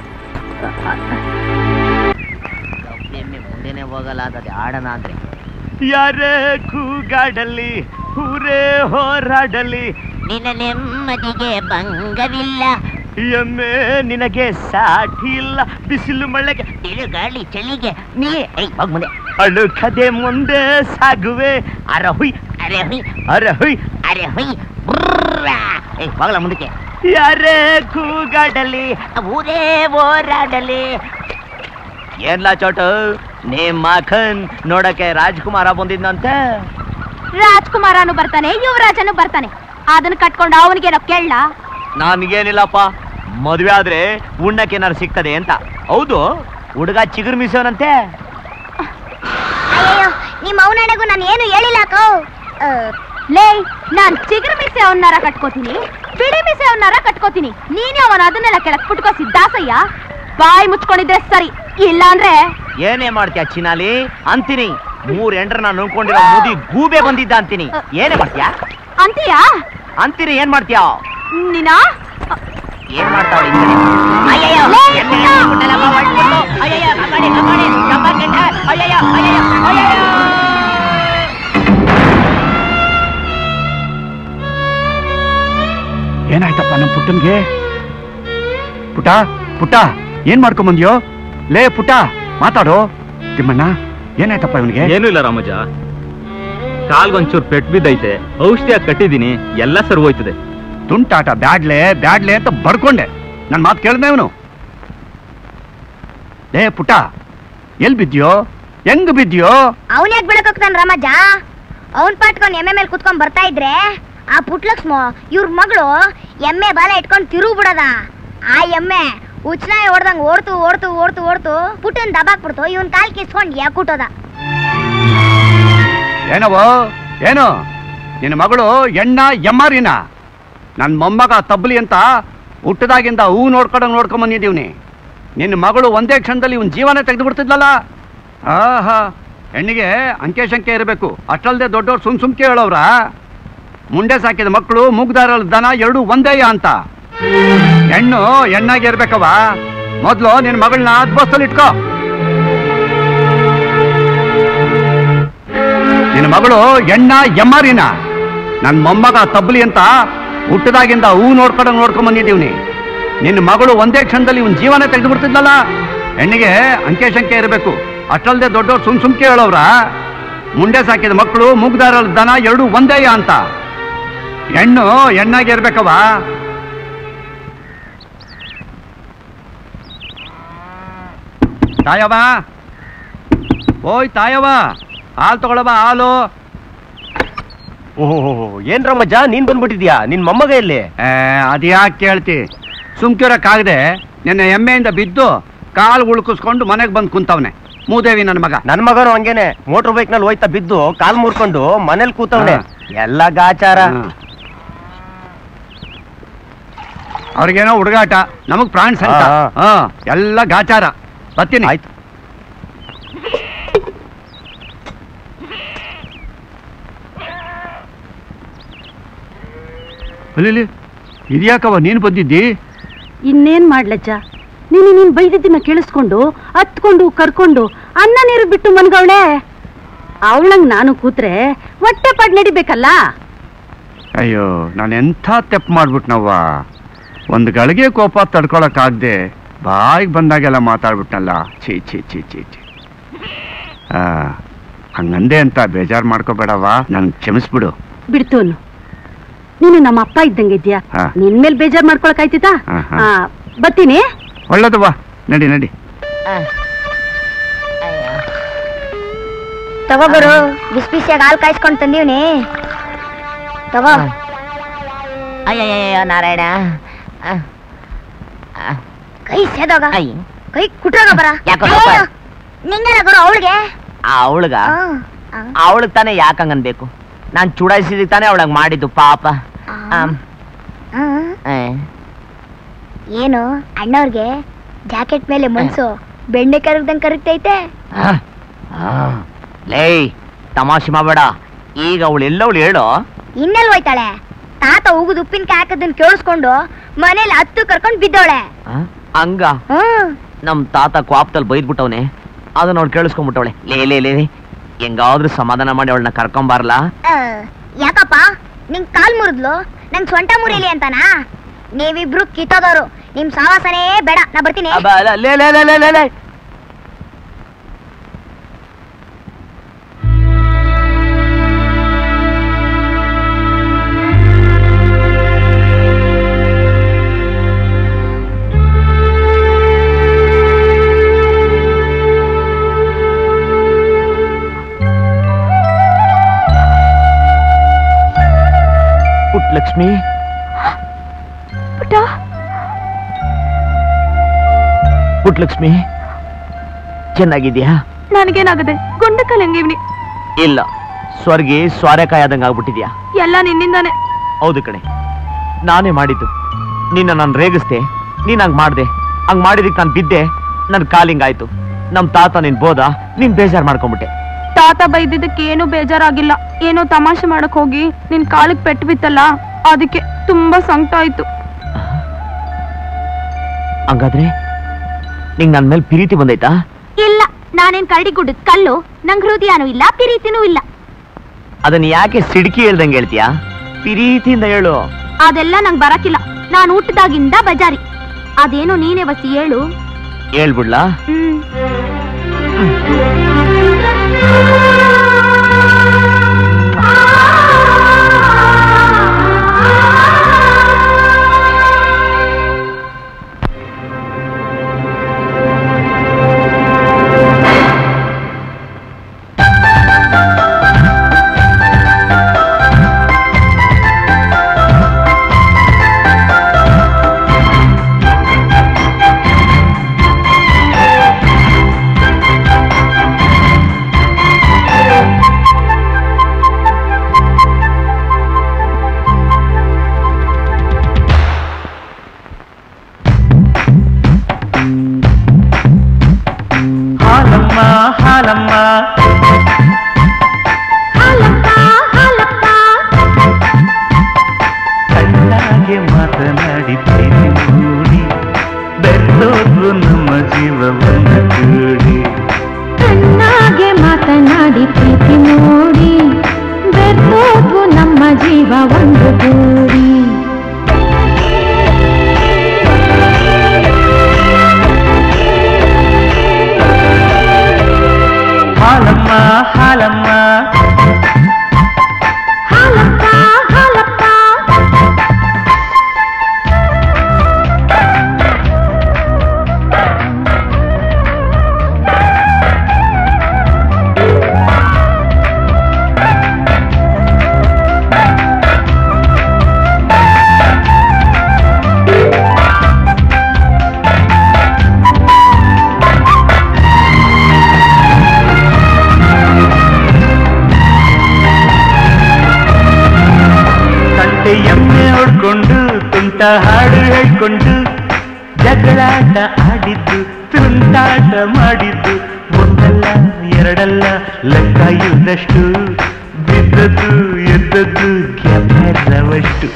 ಮುಂದೆನೆ ಹೋಗಲ್ಲ ಅದೇ ಆಡೋಣ ಅಂದ್ರೆ ಯಾರೇ ಕೂಗಾಡಲಿ ಊರೇ ಹೋರಾಡಲಿ ನಿನ್ನ ನೆಮ್ಮದಿಗೆ ಭಂಗವಿಲ್ಲ ಎಮ್ಮೆ ನಿನಗೆ ಸಾಠಿ ಇಲ್ಲ ಬಿಸಿಲು ಮಳೆಗೆ ತಿರುಗಾಳಿ ಚಳಿಗೆ ನೀ ಐ ಹೋಗ್ ಮುಂದೆ ಅಳುಕದೆ ಮುಂದೆ ಸಾಗುವೆ ಅರಹುಯ್ ಅರೆ ಹುಯ್ ಅರೆ ಹುಯ್ ಅರೆ ಹುಯ್ ಬ್ರರ್ರ. ಏ ಹೋಗಲ್ಲ ಮುಂದಕ್ಕೆ ಯಾರೇ ಕೂಗಾಡಲಿ ಊರೇ ಹೋರಾಡಲಿ ಏನ್ಲಾ ಚೋಟು ನಿಮ್ ಮಖನ್ ನೋಡಕ್ಕೆ ರಾಜ್ಕುಮಾರ ಬಂದಿದ್ನಂತೆ ರಾಜ್ಕುಮಾರನು ಬರ್ತಾನೆ ಯುವರಾಜನು ಬರ್ತಾನೆ ಅದನ್ನ ಕಟ್ಕೊಂಡು ಅವನಿಗೇನೋ ಕೇಳ ನನ್ಗೇನಿಲ್ಲಪ್ಪ ಮದ್ವೆ ಆದ್ರೆ ಉಣ್ಣಕ್ಕೆ ಏನಾರು ಸಿಗ್ತದೆ ಅಂತ ಹೌದು ಹುಡುಗ ಚಿಗುರು ಮೀಸೋನಂತೆ ಅಯ್ಯೋ ನಿಮ್ಮ ಅವನಡೆಗೂ ನಾನು ಏನು ಹೇಳಿಲ್ಲ ಕೋ ಲೇ ನಾನ್ ಚಿಗುರು ಮೀಸೆ ಅವನಾರ ಕಟ್ಕೋತೀನಿ ಬಿಳಿ ಮೀಸೆ ಅವನಾರ ಕಟ್ಕೋತೀನಿ ನೀನೇ ಅವನ ಅದನ್ನೆಲ್ಲ ಕೆಳಕ್ ಪುಟ್ಕೋಸಿ ದಾಸಯ್ಯ ಬಾಯಿ ಮುಚ್ಕೊಂಡಿದ್ರೆ ಸರಿ ಇಲ್ಲ ಅಂದ್ರೆ ಏನೇ ಮಾಡ್ತೀಯ ಚಿನಾಲಿ ಅಂತೀನಿ ಮೂರ್ ಎಂಟ್ರನ್ನ ನುಂಗ್ಕೊಂಡಿರೋ ಮುದಿ ಗೂಬೆ ಬಂದಿದ್ದ ಅಂತೀನಿ ಏನೇ ಮಾಡ್ತೀಯ ಅಂತೀಯಾ ಅಂತೀರಿ ಏನ್ ಮಾಡ್ತೀಯ ನೀನಾ ಏನ್ ಮಾಡ್ತಾವ ಅಯ್ಯಯ್ಯೋ ಎಣ್ಣೆ ಬಿಟ್ಟಲ್ಲಪ್ಪ, ಹೊರ್ಟ್ಬಿಟ್ಟು. ಅಯ್ಯಯ್ಯೋ ಕಾಪಾಡಿ ಕಾಪಾಡಿ ಕಾಪಾಡ್ಕಂಡ. ಅಯ್ಯಯ್ಯೋ ಅಯ್ಯಯ್ಯೋ ಅಯ್ಯಯ್ಯೋ ಏನಾಯ್ತಪ್ಪ ನಮ್ಮ ಪುಟ್ಟನ್ಗೆ ಪುಟ ಪುಟ್ಟ ಏನ್ ಮಾಡ್ಕೊಂಬಂದ್ಯೋ ಲೇ ಪುಟ್ಟ ಮಾತಾಡು ತಿಮ್ಮಣ್ಣ ಏನಾಯ್ತಪ್ಪ ಇವನಿಗೆ ಏನೂ ಇಲ್ಲ ರಾಮಜ ಕಾಲ್ಗೊಂಚೂರು ಪೆಟ್ ಬಿದ್ದೈತೆ ಔಷಧಿಯಾಗಿ ಕಟ್ಟಿದ್ದೀನಿ ಎಲ್ಲ ಸರಿ ಹೋಯ್ತದೆ ತುಂಟಾಟ ಬ್ಯಾಡ್ಲೆ ಬ್ಯಾಡ್ಲೆ ಅಂತ ಬಡ್ಕೊಂಡೆ ನನ್ ಮಾತು ಕೇಳ್ದೆ ಇವನು ಲೇ ಪುಟ್ಟ ಎಲ್ ಬಿದ್ಯೋ ಹೆಂಗ್ ಬಿದ್ಯೋ ಅವನ್ ಯಾಕೆ ಬಿಡಕ್ ಹೋಗ್ತಾನ ರಾಮಜ್ಜ ಅವನ್ ಪಾಟ್ಕೊಂಡ್ ಎಮ್ಮೆ ಮೇಲೆ ಕುತ್ಕೊಂಡ್ ಬರ್ತಾ ಇದ್ರೆ ಆ ಪುಟ್ಲಕ್ಷ್ಮ ಇವ್ರ ಮಗಳು ಎಮ್ಮೆ ಬಾಲ ಇಟ್ಕೊಂಡ್ ತಿರುಗ್ ಬಿಡದ ಆ ಎಮ್ಮೆ ಉಚ್ನಾಯ ಹೊಡ್ದಂಗ್ ಓಡ್ತು ಓಡ್ತು ಓಡ್ತು ಓಡ್ತು ಪುಟ್ಟನ್ ದಬಾಕ್ಬಿಡ್ತು ಇವನ್ ಕಾಲ್ ಕಿಸ್ಕೊಂಡ್ ಯಾಕುಟ್ಟೋದ ಏನವೋ ಏನು ನಿನ್ನ ಮಗಳು ಎಣ್ಣ ಎಮ್ಮಾರಿನ ನನ್ನ ಮೊಮ್ಮಗ ತಬ್ಲಿ ಅಂತ ಹುಟ್ಟದಾಗಿಂದ ಹೂ ನೋಡ್ಕೊಂಡಂಗ್ ನೋಡ್ಕೊಂಡ್ ಬಂದಿದ್ದೀವ್ನಿ ನಿನ್ನ ಮಗಳು ಒಂದೇ ಕ್ಷಣದಲ್ಲಿ ಇವನ್ ಜೀವನ ತೆಗೆದು ಬಿಡ್ತಿದ್ಲಲ್ಲ ಆಹಾ ಹೆಣ್ಣಿಗೆ ಅಂಕೆ ಶಂಕೆ ಇರಬೇಕು ಅಷ್ಟಲ್ದೆ ದೊಡ್ಡವ್ರು ಸುಮ್ ಸುಮ್ಕೆ ಹೇಳೋವ್ರ ಮುಂಡೆ ಸಾಕಿದ ಮಕ್ಕಳು ಮೂಗ್ದಾರಲ್ ದನ ಎರಡು ಒಂದೇಯ ಅಂತ ಹೆಣ್ಣು ಹೆಣ್ಣಾಗಿ ಇರ್ಬೇಕವ ಮೊದ್ಲು ನಿನ್ನ ಮಗಳನ್ನ ಅದ್ಬಸ್ತಲ್ಲಿ ಇಟ್ಕೋ ನಿನ್ನ ಮಗಳು ಎಣ್ಣ ಎಮ್ಮರಿನ ನನ್ನ ಮೊಮ್ಮಗ ತಬ್ಲಿ ಅಂತ ಹುಟ್ಟದಾಗಿಂದ ಹೂ ನೋಡ್ಕೊಂಡಂಗ್ ನೋಡ್ಕೊಂಡ್ ಬಂದಿದ್ದೀವ್ನಿ ನಿನ್ನ ಮಗಳು ಒಂದೇ ಕ್ಷಣದಲ್ಲಿ ಇವನ್ ಜೀವನ ತೆಗೆದು ಬಿಡ್ತಿದ್ಲಲ್ಲ ಹೆಣ್ಣಿಗೆ ಅಂಕೆ ಶಂಕೆ ಇರಬೇಕು ಅಷ್ಟಲ್ದೆ ದೊಡ್ಡವ್ರು ಸುಮ್ ಸುಮ್ಕೆ ಹೇಳೋವ್ರ ಮುಂಡೆ ಸಾಕಿದ ಮಕ್ಕಳು ಮೂಗ್ದಾರಲ್ ದನ ಎರಡು ಒಂದೇಯ ಅಂತ ಹೆಣ್ಣು ಹೆಣ್ಣಾಗಿ ಇರ್ಬೇಕವ ತಾಯವ ಓಯ್ ತಾಯವ ಹಾಲು ತಗೊಳವ ಹಾಲು ಓಹೋ ಏನ್ ರಮಜ್ಜ ನೀನ್ ಬಂದ್ಬಿಟ್ಟಿದ್ಯಾ ನಿನ್ ಮೊಮ್ಮಗ ಎಲ್ಲಿ ಅದ್ಯಾಕೆ ಕೇಳ್ತಿ ಸುಮ್ಕಿರಕ್ಕಾಗದೆ ನಿನ್ನೆ ಎಮ್ಮೆಯಿಂದ ಬಿದ್ದು ಕಾಲು ಉಳ್ಕಿಸ್ಕೊಂಡು ಮನೆಗೆ ಬಂದು ಕುಂತವ್ನೆ ಮೂದೇವಿ ನನ್ನ ಮಗ ನನ್ ಮಗನು ಹಂಗೇನೆ ಮೋಟರ್ ಬೈಕ್ ನಲ್ಲಿ ಹೋಯ್ತಾ ಬಿದ್ದು ಕಾಲ್ ಮುರ್ಕೊಂಡು ಮನೇಲಿ ಕೂತವ್ನೆ ಎಲ್ಲ ಗಾಚಾರ ಅವ್ರಿಗೇನೋ ಹುಡುಗಾಟ ನಮಗ್ ಪ್ರಾಣ್ ಸಂತ ಹಾ, ಹಾ ಎಲ್ಲ ಗಾಚಾರ ಬರ್ತೀನಿ ಆಯ್ತು ಅಲ್ಲಿ ಇದ್ಯಾಕವ ನೀನು ಬಂದಿದ್ದಿ ಇನ್ನೇನ್ ಮಾಡ್ಲಜ್ಜ ನೀನು ನೀನ್ ಬೈದಿದ್ದನ್ನ ಕೇಳಿಸ್ಕೊಂಡು ಹತ್ಕೊಂಡು ಕರ್ಕೊಂಡು ಅನ್ನ ನೀರು ಬಿಟ್ಟು ಮನ್ಗವಳೆ ಅವಳಂಗ್ ನಾನು ಕೂತ್ರೆ ಹೊಟ್ಟೆ ಪಾಡ್ ನಡಿಬೇಕಲ್ಲ ಅಯ್ಯೋ ನಾನು ಎಂಥ ತೆಪ್ಪು ಮಾಡ್ಬಿಟ್ನವ್ವ ಒಂದು ಗಳಿಗೆ ಕೋಪ ತಡ್ಕೊಳಕ್ಕಾಗ್ದೆ ಬಾಯಿಗೆ ಬಂದಾಗೆಲ್ಲ ಮಾತಾಡ್ಬಿಟ್ನಲ್ಲ ಛೀ ಛೀ ಛೀ ಛೀ ಛೀ ಆ, ಹಂಗಂದೆ ಅಂತ ಬೇಜಾರ್ ಮಾಡ್ಕೋಬೇಡವಾ ನನ್ ಕ್ಷಮಿಸ್ಬಿಡು ಬಿಡ್ತು ಅನ್ನು ನೀನು ನಮ್ಮ ಅಪ್ಪ ಇದ್ದಂಗೆ ಇದ್ಯಾ ಹಾ. ನಿನ್ ಮೇಲೆ ಬೇಜಾರ್ ಮಾಡ್ಕೊಳಕ್ ಆಯ್ತಿತಾ ಹಾ, ಹಾ. ಆ, ಬರ್ತೀನಿ ಒಳ್ಳೇದವ್ವ ನಡಿ ನಡಿ ತಗೋ ಗುರು ಬಿಸಿ ಬಿಸಿಯಾಗಿ ಹಾಲು ಕಾಯಿಸ್ಕೊಂಡು ತಂದೀವ್ನಿ ತಗೋ ಅಯ್ಯಯ್ಯಯ್ಯೋ ನಾರಾಯಣ ಆ, ಆ, ಕೈ ಸೇದೋಗ ಅಯ್ಯ. ಕೈ ಕುಟ್ರೋಗ ಬರ ಯಾಕೋ ಪಾಪ? ನಿಂಗಲ್ಲ ಗುರು ಅವಳಿಗೆ ಅವಳಗ ಅವಳಿಗೆ ತಾನೇ ಯಾಕಂಗ್ ಅನ್ಬೇಕು ನಾನ್ ಚುಡಾಯಿಸಿದಕ್ಕೆ ತಾನೇ ಅವಳಂಗ್ ಮಾಡಿದ್ದು ಪಾಪ ಆಮ್, ಏ. ಏನು ಅಣ್ಣವ್ರಿಗೆ ಜಾಕೆಟ್ ಮೇಲೆ ಮನ್ಸು ಬೆಣ್ಣೆ ಕರಗ್ದಂಗ್ ಕರಗ್ತೈತೆ ಆ, ಆ. ಲೇ ತಮಾಷೆ ಮಾಡಬೇಡ ಈಗ ಅವಳು ಎಲ್ಲವಳು ಹೇಳು ಇನ್ನೆಲ್ ಹೋಯ್ತಾಳೆ ತಾತ ಉಗುದು ಉಪ್ಪಿನಕಾಯಿ ಹಾಕದನ್ ಕೇಳಿಸ್ಕೊಂಡು ಮನೇಲಿ ಹತ್ತು ಕರ್ಕೊಂಡ್ ಬಿದ್ದವಳೆ ಆ? ಹಂಗ ಹ್ಮ್ ನಮ್ ತಾತ ಕ್ವಾಪ್ದಲ್ಲಿ ಬೈದ್ಬಿಟ್ಟವನೆ ಅದನ್ನ ಅವ್ಳು ಕೇಳಿಸ್ಕೊಂಡ್ಬಿಟ್ಟವಳೆ ಲೇ ಲೇ ಲೇ ಲೇ. ಹೆಂಗಾದ್ರೂ ಸಮಾಧಾನ ಮಾಡಿ ಅವಳನ್ನ ಕರ್ಕೊಂಬಾರ್ಲಾ ಆ, ಯಾಕಪ್ಪ ನಿಂಗ್ ಕಾಲ್ ಮುರಿದ್ಲು ನಂಗ್ ಸೊಂಟ ಮುರಿಲಿ ಅಂತನಾ ನೀವಿಬ್ರು ಕಿತ್ತೋದವ್ರು ನಿಮ್ ಸಾವಾಸನೇ ಬೇಡ ನಾ ಬರ್ತೀನಿ ಅಬ್ಬ, ಅಲ್ಲ, ಲೇ ಲೇ ಲೇ ಲೇ ಲೇ ಲೇ ಪುಟ್ಲಕ್ಷ್ಮಿ ಪುಟ್ಟ ಪುಟ್ಲಕ್ಷ್ಮಿ ಚೆನ್ನಾಗಿದ್ಯಾ ನನಗೇನಾಗದೆ ಗುಂಡಕಲ್ ಹೆಂಗಿವ್ನಿ ಇಲ್ಲ ಸ್ವರ್ಗಿ ಸ್ವಾರೆಕಾಯಿ ಆದಂಗ ಆಗ್ಬಿಟ್ಟಿದ್ಯಾ ಎಲ್ಲ ನಿನ್ನಿಂದಾನೆ ಹೌದು ಕಣೆ ನಾನೇ ಮಾಡಿದ್ದು ನಿನ್ನ ನಾನು ರೇಗಿಸ್ದೆ ನೀನ್ ಹಂಗ್ ಮಾಡ್ದೆ ಹಂಗ್ ಮಾಡಿದಕ್ಕೆ ನಾನು ಬಿದ್ದೆ ನನ್ ಕಾಲಿಂಗ್ ಆಯ್ತು ನಮ್ ತಾತ ನಿನ್ ಬೋದ ನೀನ್ ಬೇಜಾರ್ ಮಾಡ್ಕೊಂಬಿಟ್ಟೆ ತಾತ ಬೈದಿದ್ದಕ್ಕೆ ಏನು ಬೇಜಾರಾಗಿಲ್ಲ ಏನೋ ತಮಾಷೆ ಮಾಡಕ್ ಹೋಗಿ ನಿನ್ ಕಾಲಿಗೆ ಪೆಟ್ಟು ಬಿತ್ತಲ್ಲ ಅದಕ್ಕೆ ತುಂಬಾ ಸಂಕಟ ಆಯ್ತು ಹಂಗಾದ್ರೆ ನಿಂಗ್ ನನ್ ಮೇಲೆ ಪ್ರೀತಿ ಬಂದೈತಾ ಇಲ್ಲ ನಾನೇನ್ ಕರಡಿ ಗುಡ್ಡದ್ ಕಲ್ಲು ನಂಗ್ ಹೃದಯನೂ ಇಲ್ಲ ಪ್ರೀತಿನೂ ಇಲ್ಲ ಅದನ್ನ ಯಾಕೆ ಸಿಡ್ಕಿ ಹೇಳ್ದಂಗೆ ಹೇಳ್ತೀಯಾ ಪ್ರೀತಿಯಿಂದ ಹೇಳು ಅದೆಲ್ಲ ನಂಗ್ ಬರಕಿಲ್ಲ ನಾನು ಊಟದಾಗಿಂದ ಬಜಾರಿ ಅದೇನೋ ನೀನೇ ಬಸಿ ಹೇಳು ಹೇಳ್ಬಿಡ್ಲಾ ಹ್ಮ್ ಹಾಲಮ್ಮ ಹಾಲಮ್ಮ ಕಣ್ಣಾಗೆ ಮಾತನಾಡಿದ್ದೆ ನೋಡಿ ಬೆಲ್ಲೋದ್ರು ನಮ್ಮ ಜೀವವನ್ನ ಕೂಡಿ ಚೆನ್ನಾಗೆ ಮಾತನಾಡಿ ಪ್ರೀತಿ ನೋಡಿ ಬೆರ್ಬೋದು ನಮ್ಮ ಜೀವ ಒಂದು ಗೂಡಿ ಹಾಲಮ್ಮ ಹಾಲಮ್ಮ ಹಾಲಪ್ಪ ಹಾಲಪ್ಪ ತಂಟೆ ಎಮ್ಮೆ ಹೊಡ್ಕೊಂಡು ತುಂಟ ಹಾಡು ಹೇಳ್ಕೊಂಡು ಜಗಳಾಟ ಆಡಿದ್ದು ತುಂಟಾಟ ಮಾಡಿದ್ದು ಒಂದಲ್ಲ ಎರಡಲ್ಲ ಲೆಕ್ಕ ಇದ್ದಷ್ಟು ಬಿದ್ದದ್ದು ಎದ್ದದ್ದು ಕ್ಯಾಮರವಷ್ಟು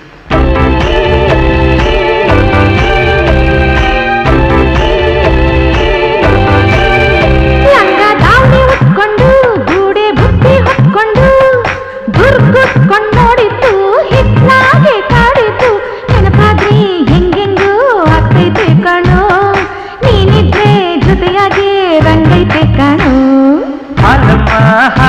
ಲಂಗ ದಾವಣಿ ಉಟ್ಕೊಂಡು ಗೂಡೆ ಬುತ್ತಿ ಹೊತ್ಕೊಂಡು ದುರ್ಗುಟ್ಕೊಂಡು ನೋಡಿತ್ತು ಹಿಟ್ನಾಗೆ ಕಾಡಿತ್ತು ನೆನಪಾದ್ರೆ ಹೆಂಗೆಂಗೋ ಆಗ್ತೈತೆ ಕಣೋ ನೀನಿದ್ರೆ ಜೊತೆಯಾಗಿ ರಂಗೈತೆ ಕಣೋ ಹಾಲಮ್ಮ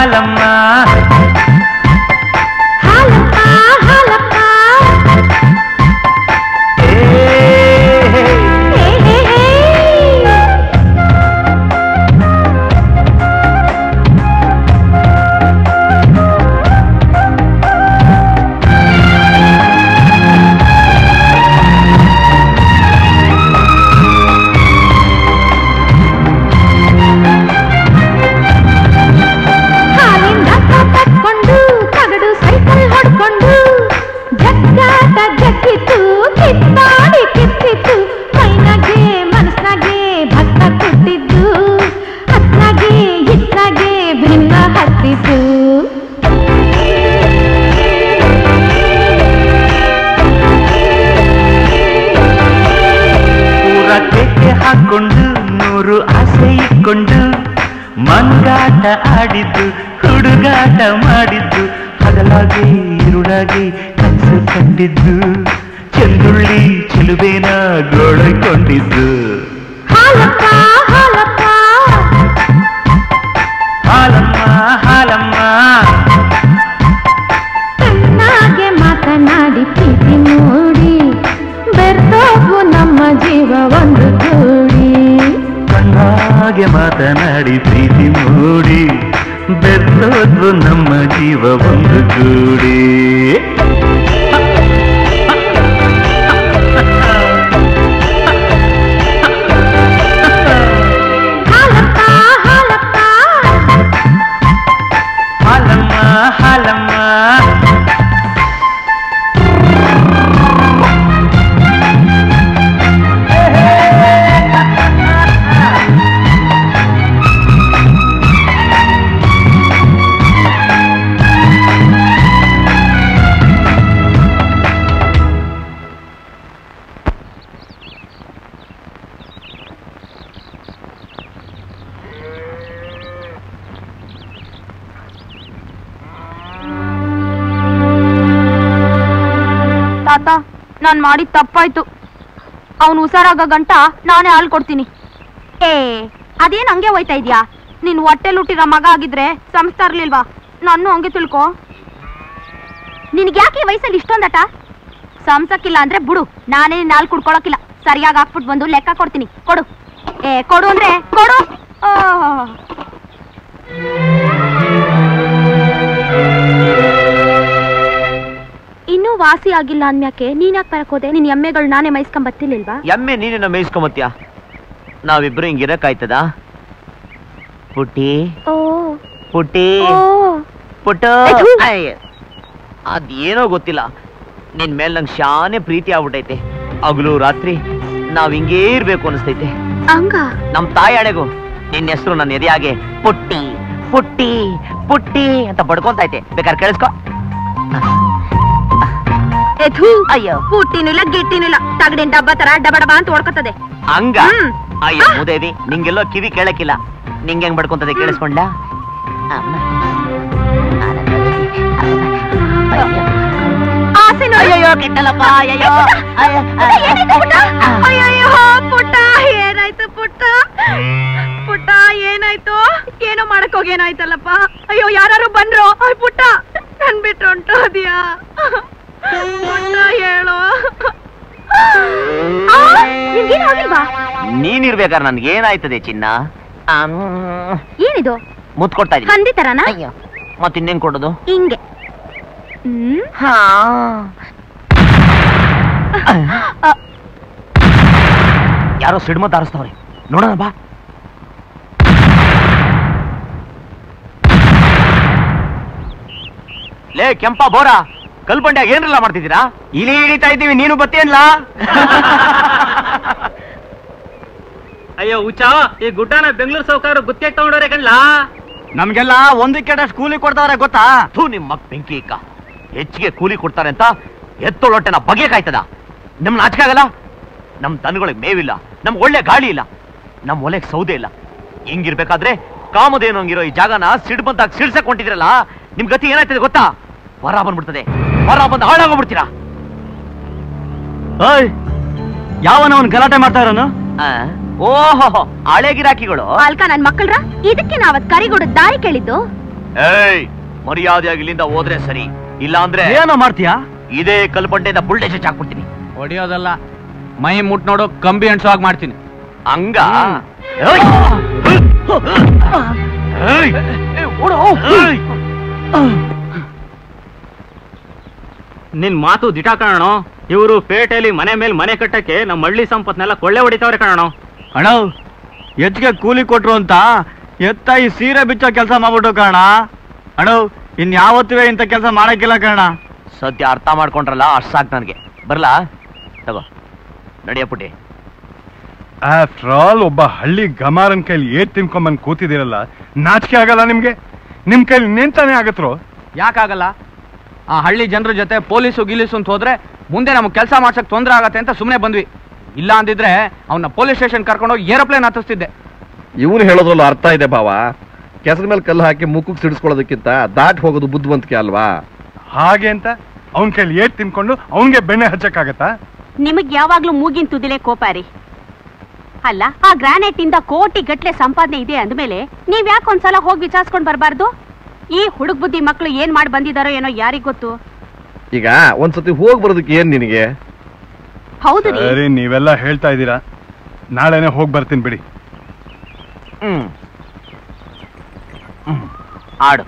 ಆಡಿದ್ದು ಹುಡುಗಾಟ ಮಾಡಿದ್ದು ಹಗಲಾಗಿ ಇರುಳಾಗಿ ಕನಸು ಕಂಡಿದ್ದು ಚೆಂದುಳ್ಳಿ ಚಿಲುಬೇನ ಗೋಳಕೊಂಡಿದ್ದು ಹಾಲಪ್ಪ ಹಾಲಪ್ಪ ಹಾಲಮ್ಮ ಹಾಲಮ್ಮ ಚೆನ್ನಾಗೆ ಮಾತನಾಡಿ ಪ್ರೀತಿ ಮೂಡಿ ಬೆರ್ತೋಗು ನಮ್ಮ ಜೀವ ಒಂದು ಕೂಡಿ ಕಣ್ಣಾಗೆ ಮಾತನಾಡಿ ಪ್ರೀತಿ ಮೂಡಿ ಬೆತ್ತೋದ್ವು ನಮ್ಮ ಜೀವ ಒಂದು ಗೂಡಿ ಹಾಲಪ್ಪ ಹಾಲಪ್ಪ ಹಾಲಮ್ಮ ಹಾಲಮ್ಮ ತಾತ ನಾನ್ ಮಾಡಿದ ತಪ್ಪಾಯ್ತು ಅವನು ಹುಷಾರಾಗ ಗಂಟ ನಾನೇ ಹಾಲು ಕೊಡ್ತೀನಿ ಏ ಅದೇನ್ ಹಂಗೆ ಹೋಯ್ತಾ ಇದ್ಯಾ ನೀನ್ ಹೊಟ್ಟೆಲ್ ಹುಟ್ಟಿರೋ ಮಗ ಆಗಿದ್ರೆ ಸಂಸ್ತಾ ಇರ್ಲಿಲ್ವಾ ನಾನು ಹಂಗೆ ತಿಳ್ಕೊ ನಿನಗೆ ಯಾಕೆ ಈ ವಯಸ್ಸಲ್ಲಿ ಇಷ್ಟೊಂದಟ ಸಂಸಕ್ಕಿಲ್ಲ ಅಂದ್ರೆ ಬಿಡು ನಾನೇ ನಿನ್ನ ಹಾಲು ಕುಡ್ಕೊಳಕಿಲ್ಲ ಸರಿಯಾಗಿ ಹಾಕ್ಬಿಟ್ಟು ಬಂದು ಲೆಕ್ಕ ಕೊಡ್ತೀನಿ ಕೊಡು ಏ ಕೊಡು ಅಂದ್ರೆ ಕೊಡು ಆ. ಇನ್ನೂ ವಾಸಿ ಆಗಿಲ್ಲ ಅಂದ್ಮ್ಯಾಕೆ ನೀನ್ ಯಾಕೆ ಬರಕ್ ಹೋದೆ ನಿನ್ ಎಮ್ಮೆಗಳು ನಾನೇ ಮೈಸ್ಕೊಂಡ್ ಬರ್ತಿರ್ಲಿಲ್ವಾ ಎಮ್ಮೆ ನೀನೇನ ಮೇಯಿಸ್ಕೊಂಬತ್ತೀಯ ನಾವಿಬ್ರು ಹಿಂಗಿರಕ್ಕಾಯ್ತದ ಪುಟ್ಟಿ ಓ ಪುಟ್ಟಿ ಓ ಪುಟ್ಟು ಏ, ಥು. ಅಯ್ಯ. ಅದೇನೋ ಗೊತ್ತಿಲ್ಲ ನಿನ್ ಮೇಲೆ ನಂಗೆ ಶಾನೆ ಪ್ರೀತಿ ಆಗ್ಬಿಟ್ಟೈತೆ ಹಗಲು ರಾತ್ರಿ ನಾವ್ ಹಿಂಗೇ ಇರ್ಬೇಕು ಅನಿಸ್ತೈತೆ ಹಂಗ ನಮ್ ತಾಯಿ ಹಣೆಗೂ ನಿನ್ನ ಹೆಸರು ನನ್ನ ಎದೆಯಾಗೆ ಪುಟ್ಟಿ ಪುಟ್ಟಿ ಪುಟ್ಟಿ ಅಂತ ಬಡ್ಕೊಂತೈತೆ ಬೇಕಾದ್ರೆ ಕೇಳಿಸ್ಕೊ ಅಯ್ಯೋ ಪುಟ್ಟಿನೂ ಇಲ್ಲ ಗಿಟ್ಟಿನೂ ಇಲ್ಲ ತಗಡಿನ ಡಬ್ಬ ತರ ಡಬ ಡಬ ಅಂತ ಓಡ್ಕೊತದೆ ಹಂಗ ಹ್ಮ್. ಅಯ್ಯೋ ಮೂದೇವಿ ನಿಂಗೆಲ್ಲೋ ಕಿವಿ ಕೇಳಕ್ಕಿಲ್ಲ ನಿಂಗೆ ಹೆಂಗ್ ಬಡ್ಕೊಂತದೆ ಕೇಳಿಸ್ಕೊಂಡ ಅಯ್ಯೋ ಕೆಟ್ಟಲಪ್ಪ ಅಯ್ಯೋ ಅಯ್ಯೋ ಪುಟ್ಟ ಏನಾಯ್ತು ಪುಟ್ಟ ಪುಟ್ಟ ಏನಾಯ್ತು ಏನೋ ಮಾಡಕ್ ಹೋಗಿ ಏನಾಯ್ತಲ್ಲಪ್ಪ ಅಯ್ಯೋ ಯಾರು ಬಂದ್ರು ಅಯ್ಯ್ ಪುಟ್ಟ ನನ್ ಬಿಟ್ಟು ಹೊಂಟೋದ್ಯಾ ಪುಟ್ಟ ಹೇಳು ಆ, ನಿಮ್ಗೇನು ಆಗಿಲ್ವಾ ನೀನಿರ್ಬೇಕಾದ್ರೆ ನನ್ಗೆ ಏನಾಯ್ತದೆ ಚಿನ್ನ ಆಮ್, ಏನಿದು ಮುತ್ ಕೊಡ್ತಾ ಇದೀನಿ ಹಂದಿ ತರನಾ ಮತ್ ಇನ್ನೇನ್ ಕೊಡೋದು ಹಿಂಗೆ ಹ್ಮ್ ಯಾರೋ ಸಿಡ್ಮ ತಾರಿಸ್ತವ್ರೆ ನೋಡೋಣ ಬಾ ಲೇ ಕೆಂಪ ಬೋರ ಕಲ್ಬಂಡ್ಯಾಗ ಏನ್ರಲ್ಲ ಮಾಡ್ತಿದ್ದೀರಾ ಇಲಿ ಹಿಡಿತಾ ಇದ್ದೀವಿ ನೀನು ಬತ್ತೇನ್ಲಾ ಅಯ್ಯೋ ಹುಚ್ಚ ಈ ಗುಡ್ಡನ ಬೆಂಗಳೂರು ಸೌಕಾರ ಗುತ್ತಿಗೆ ತಗೊಂಡವ್ರೆ ಕಣ್ಲಾ ನಮ್ಗೆಲ್ಲ ಒಂದಕ್ಕೆ ಕೂಲಿ ಕೊಡ್ತಾವ್ರೆ ಗೊತ್ತಾ ಥೂ ನಿಮ್ಮ ಮಕ್ ಬೆಂಕಿ ಇಕ್ಕ ಹೆಚ್ಚಿಗೆ ಕೂಲಿ ಕೊಡ್ತಾರೆ ಅಂತ ಎತ್ತೊಳೊಟ್ಟೆನ ಬಗೆ ಕಾಯ್ತದ ನಮ್ ನಾಚಿಕೆ ಆಗಲ್ಲ ನಮ್ ದನಗಳಿಗೆ ಮೇವಿಲ್ಲ ನಮ್ಗೆ ಒಳ್ಳೆ ಗಾಳಿ ಇಲ್ಲ ನಮ್ ಒಲೆಗೆ ಸೌದೆ ಇಲ್ಲ ಹಿಂಗಿರ್ಬೇಕಾದ್ರೆ ಕಾಮಧೇನು ಹಂಗಿರೋ ಈ ಜಾಗನ ಸಿಡ್ ಬಂದಾಗ ಸಿಡ್ಸಕ್ ಹೊಂಟಿದ್ರಲ್ಲ ನಿಮ್ ಗತಿ ಏನಾಯ್ತದೆ ಗೊತ್ತಾ ವರ ಬಂದ್ಬಿಡ್ತದೆ ವರ ಬಂದು ಹಾಳಾಗೋಗ್ಬಿಡ್ತೀರಾ ಓಯ್ ಯಾವನ ಗಲಾಟೆ ಮಾಡ್ತಾ ಇರೋನು ಓಹೋ ಹಳೆ ಗಿರಾಕಿಗಳು ಅಲ್ಕ ನನ್ ಮಕ್ಕಳ್ರ ಇದಕ್ಕೆ ನಾವತ್ ಕರಿಗುಡ ದಾರಿ ಕೇಳಿದ್ದು ಏಯ್ ಮರ್ಯಾದೆಯಾಗಿ ಇಲ್ಲಿಂದ ಹೋದ್ರೆ ಸರಿ ಇಲ್ಲ ಅಂದ್ರೆ ಏನೋ ಮಾಡ್ತೀಯಾ ಇದೇ ಕಲ್ಬಂಡೆಯಿಂದ ಬುಲ್ಡೆ ಚಚ್ ಹಾಕ್ಬಿಡ್ತೀನಿ ಹೊಡಿಯೋದಲ್ಲ ಮೈ ಮುಟ್ ನೋಡು ಕಂಬಿ ಅಣ್ಸೋ ಹಾಗೆ ಮಾಡ್ತೀನಿ ಹಂಗ ಏಯ್! ಏಯ್! ಏಯ್! ನಿನ್ ಮಾತು ದಿಟ ಕಾಣೋ ಇವರು ಪೇಟೆಯಲ್ಲಿ ಮನೆ ಮೇಲೆ ಮನೆ ಕಟ್ಟಕ್ಕೆ ನಮ್ಮ ಹಳ್ಳಿ ಸಂಪತ್ನೆಲ್ಲ ಕೊಳ್ಳೆ ಹೊಡಿತಾವ್ರೆ ಕಾಣೋ ಅಣ್ಣ ಹೆಚ್ಚಿಗೆ ಕೂಲಿ ಕೊಟ್ರು ಅಂತ ಎತ್ತ ಈ ಸೀರೆ ಬಿಚ್ಚೋ ಕೆಲಸ ಮಾಡ್ಬಿಟ್ಟು ಕಾರಣ ಅಣ್ಣ ಇನ್ ಯಾವತ್ತೂ ಇಂಥ ಕೆಲಸ ಮಾಡಕ್ಕಿಲ್ಲ ಕಾರಣ ಸದ್ಯ ಅರ್ಥ ಮಾಡ್ಕೊಂಡ್ರಲ್ಲ ಅಷ್ಟ್ ಸಾಕ್ ನನಗೆ ಬರ್ಲಾ ತಗೋ ನಡಿಯ ಪುಟ್ಟಿ ಆಫ್ಟರ್ ಆಲ್ ಒಬ್ಬ ಹಳ್ಳಿ ಗಮಾರನ್ ಕೈಲಿ ಏಟ್ ತಿನ್ಕೊಂಬಂದ್ ಕೂತಿದಿರಲ್ಲ ನಾಚಿಕೆ ಆಗಲ್ಲ ನಿಮ್ಗೆ ನಿಮ್ ಕೈಲಿ ನಿಂತಾನೆ ಆಗತ್ರೋ ಯಾಕಾಗಲ್ಲ ಆ ಹಳ್ಳಿ ಜನರ ಜೊತೆ ಪೊಲೀಸು ಗಿಲೀಸು ಅಂತ ಹೋದ್ರೆ ಮುಂದೆ ನಮಗೆ ಕೆಲಸ ಮಾಡ್ಸಕ್ ತೊಂದರೆ ಆಗತ್ತೆ ಅಂತ ಸುಮ್ಮನೆ ಬಂದ್ವಿ ಇಲ್ಲ ಅಂದಿದ್ರೆ ಅವನ್ನ ಪೊಲೀಸ್ ಸ್ಟೇಷನ್ ಕರ್ಕೊಂಡೋಗಿ ಏರೋಪ್ಲೇನ್ ಹತ್ತಿಸ್ತಿದ್ದೆ ಇವನು ಹೇಳೋದ್ರಲ್ಲೂ ಅರ್ಥ ಇದೆ ಭಾವ ಕೆಸರ ಮೇಲೆ ಕಲ್ಲು ಹಾಕಿ ಮುಖಕ್ಕೆ ಸಿಡಿಸ್ಕೊಳ್ಳೋದಕ್ಕಿಂತ ದಾಟ್ ಹೋಗೋದು ಬುದ್ಧಿವಂತಿಕೆ ಅಲ್ವಾ ಹಾಗೆ ಅಂತ ಅವನ ಕೈಲಿ ಏಟ್ ತಿನ್ಕೊಂಡು ಅವನ್ಗೆ ಬೆಣ್ಣೆ ಹಚ್ಚಕ್ಕಾಗತ್ತಾ ನಿಮಗ್ ಯಾವಾಗ್ಲೂ ಮೂಗಿನ ತುದಿಲೆ ಕೋಪ ರೀ ಅಲ್ಲ ಆ ಗ್ರಾನೈಟ್ ಇಂದ ಕೋಟಿ ಗಟ್ಲೆ ಸಂಪಾದನೆ ಇದೆ ಅಂದ್ಮೇಲೆ ನೀವ್ ಯಾಕೆ ಒಂದ್ಸಲ ಹೋಗಿ ವಿಚಾರಿಸ್ಕೊಂಡ್ ಬರ್ಬಾರ್ದು ಈ ಹುಡುಗ ಬುದ್ಧಿ ಮಕ್ಳು ಏನ್ ಮಾಡಿ ಬಂದಿದಾರೋ ಏನೋ ಯಾರಿಗ್ ಗೊತ್ತು ಈಗ ಒಂದ್ಸತಿ ಹೋಗಿ ಬರೋದಕ್ಕೆ ಏನ್ ನಿನಗೆ ಹೌದು ರೀ ಸರಿ ನೀವೆಲ್ಲ ಹೇಳ್ತಾ ಇದ್ದೀರಾ ನಾಳೆನೆ ಹೋಗಿ ಬರ್ತೀನಿ ಬಿಡಿ ಹ್ಮ್ ಹ್ಮ್. ಆಡು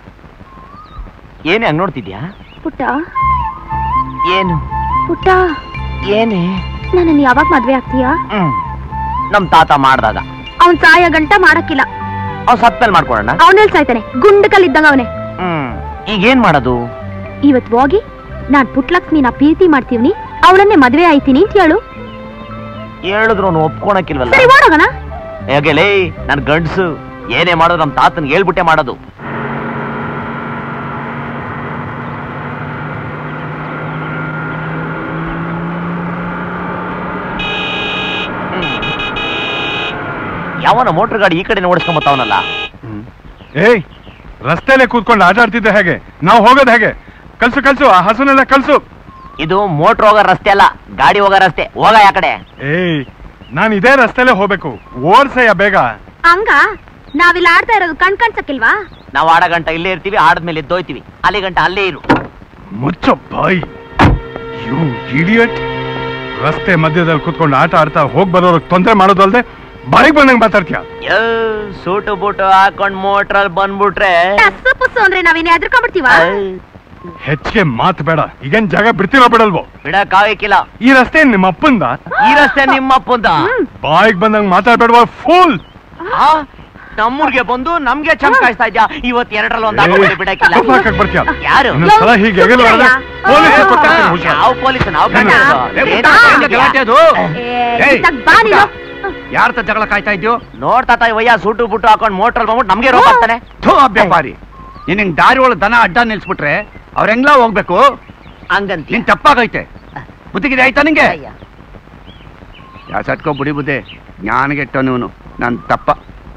ಏನೇ ಹಂಗ್ ನೋಡ್ತಿದ್ಯಾ ಪುಟ್ಟ ಏನು ಪುಟ್ಟ ಏನೇ ನನ್ನನ್ನು ಯಾವಾಗ ಮದ್ವೆ ಆಗ್ತೀಯಾ ಹ್ಮ್ ನಮ್ ತಾತ ಮಾಡ್ದಾಗ ಅವ್ನ್ ಸಾಯ ಗಂಟ ಮಾಡಕ್ಕಿಲ್ಲ ಅವ್ ಸತ್ಮೇಲೆ ಮಾಡ್ಕೊಳ್ಳೋಣ ಅವನೆಲ್ ಸಾಯ್ತಾನೆ ಗುಂಡಕಲ್ಲಿದ್ದಂಗ ಅವನೇ ಹ್ಮ್ ಈಗ ಏನ್ ಮಾಡೋದು ಇವತ್ ಹೋಗಿ ನಾನ್ ಪುಟ್ಲಕ್ಷ್ಮಿನ ಪ್ರೀತಿ ಮಾಡ್ತೀವ್ನಿ ಅವಳನ್ನೇ ಮದ್ವೆ ಆಯ್ತೀನಿ ಅಂತ ಹೇಳು ಹೇಳಿದ್ರು ಅವ್ನು ಒಪ್ಕೊಳಕಿಲ್ವಲ್ಲ ಸರಿ ಓಡೋಗಣ ಹೇಗೆ ಲೇ ನನ್ ಗಂಡ್ಸು ಏನೇ ಮಾಡೋದು ನಮ್ ತಾತನ್ ಹೇಳ್ಬಿಟ್ಟೆ ಮಾಡೋದು ಯಾವನ ಮೋಟರ್ ಗಾಡಿ ಈ ಕಡೆ ಓಡಿಸ್ಕೊಂಬತ್ತವನಲ್ಲ ಏಯ್ ರಸ್ತೆಲೆ ಕೂತ್ಕೊಂಡು ಆಟ ಆಡ್ತಿದ್ದೆ ಹೇಗೆ ನಾವು ಹೋಗೋದು ಹೇಗೆ ಕಲ್ಸು ಕಲ್ಸು ಆ ಹಸುನೆಲ್ಲ ಕಲ್ಸು ಇದು ಮೋಟ್ರ್ ಹೋಗೋ ರಸ್ತೆ ಅಲ್ಲ ಗಾಡಿ ಹೋಗೋ ರಸ್ತೆ ಹೋಗ ಯಾ ಕಡೆ ಏಯ್ ನಾನು ಇದೇ ರಸ್ತೆಲೆ ಹೋಗ್ಬೇಕು ಓಡ್ಸಯ್ಯ ಬೇಗ ಹಂಗ ನಾವಿಲ್ಲಿ ಆಡ್ತಾ ಇರೋದು ಕಣ್ ಕಾಣ್ಸಕ್ಕಿಲ್ವಾ ನಾವು ಆಡ ಗಂಟ ಇಲ್ಲೇ ಇರ್ತೀವಿ ಆಡದ್ಮೇಲೆ ಎದ್ದೋಯ್ತೀವಿ ಅಲ್ಲಿ ಗಂಟ ಅಲ್ಲೇ ಇರು ಮುಚ್ಚ ಬಾಯ್ ಯು ಇಡಿಯಟ್ ರಸ್ತೆ ಮಧ್ಯದಲ್ಲಿ ಕೂತ್ಕೊಂಡು ಆಟ ಆಡ್ತಾ ಹೋಗ್ ಬರೋರ್ಗೆ ತೊಂದರೆ ಮಾಡೋದಲ್ದೆ ಬಾಯಿಗೆ ಬಂದಂಗೆ ಮಾತಾಡ್ತೀಯ ಯೋ, ಸೂಟು ಬೂಟು ಹಾಕೊಂಡ್ ಮೋಟ್ರಲ್ಲಿ ಬಂದ್ಬಿಟ್ರೆ ಟಸ್ಸು ಪುಸ್ಸು ಅಂದ್ರೆ ನಾವೇನೇ ಹೆದರ್ಕೊಂಡ್ಬಿಡ್ತೀವ ಹೆಚ್ಚಿಗೆ ಮಾತು ಬೇಡ ಈಗೇನ್ ಜಾಗ ಬಿಡ್ತೀರೋ ಬಿಡಲ್ವೋ ಬಿಡಕ್ಕಾಗಕ್ಕಿಲ್ಲ ಈ ರಸ್ತೆ ನಿಮ್ಮ ಅಪ್ಪಂದ ಈ ರಸ್ತೆ ನಿಮ್ಮ ಅಪ್ಪಂದ ಬಾಯಿಗೆ ಬಂದಂಗೆ ಮಾತಾಡ್ಬೇಡವಾ ಫೂಲ್ ಆ, ನಮ್ಮೂರ್ಗೆ ಬಂದು ನಮ್ಗೆ ಚಮಕಾಯಿಸ್ತಾ ಇದ್ಯಾ ಇವತ್ ಎರಡರಲ್ಲಿ ಒಂದ್ ಹಾಕೊಂಡು ಬಿಡಕ್ಕಿಲ್ಲ ಕಪ್ಪು ಹಾಕಕ್ ಬರ್ತೀಯ ಯಾರು ಇನ್ನೊಂದ್ಸಲ ಹೀಗೆ ಎಗಲು ಹೊಡೆದ್ರೆ ಪೊಲೀಸ್ ಕೊಡ್ತಾರೆ ಹುಷಾರ್. ಯಾವ ಪೊಲೀಸ್ ನಾವು ಕಂಡ ಗಲಾಟೆ ಅದು ಏಯ್, ಬಾ ನೀನು ಯಾರ ತ ಜಗಳ ಕಾಯ್ತಾ ಇದ್ಯೋ ನೋಡ್ತಾ ವಯ್ಯ ಸೂಟು ಬುಟ್ಟು ಹಾಕೊಂಡ್ ಮೋಟ್ರಲ್ಲಿ ಬಂದ್ಬಿಟ್ಟು ನಮ್ಗೆ ರೋಗ ಆಗ್ತಾನೆ ಥೋ ಅಭ್ಯಪಾರಿ ನೀನ್ ಹಿಂಗ್ ದಾರಿ ಒಳಗ್ ದನ ಅಡ್ಡ ನಿಲ್ಸ್ಬಿಟ್ರೆ ಅವ್ರ ಹೆಂಗ್ಲಾ ಹೋಗ್ಬೇಕು ಹಂಗಂತ ನಿನ್ ತಪ್ಪಾಗೈತೆ ಬುದ್ಧಿಗಿದೆ ಆಯ್ತಾ ನಿಂಗೆ ಯಾ ಸಟ್ಕೋ ಬುಡಿ ಬುದ್ಧಿ ಜ್ಞಾನಗೆಟ್ಟೋ ನೀನು ನನ್ ತಪ್ಪ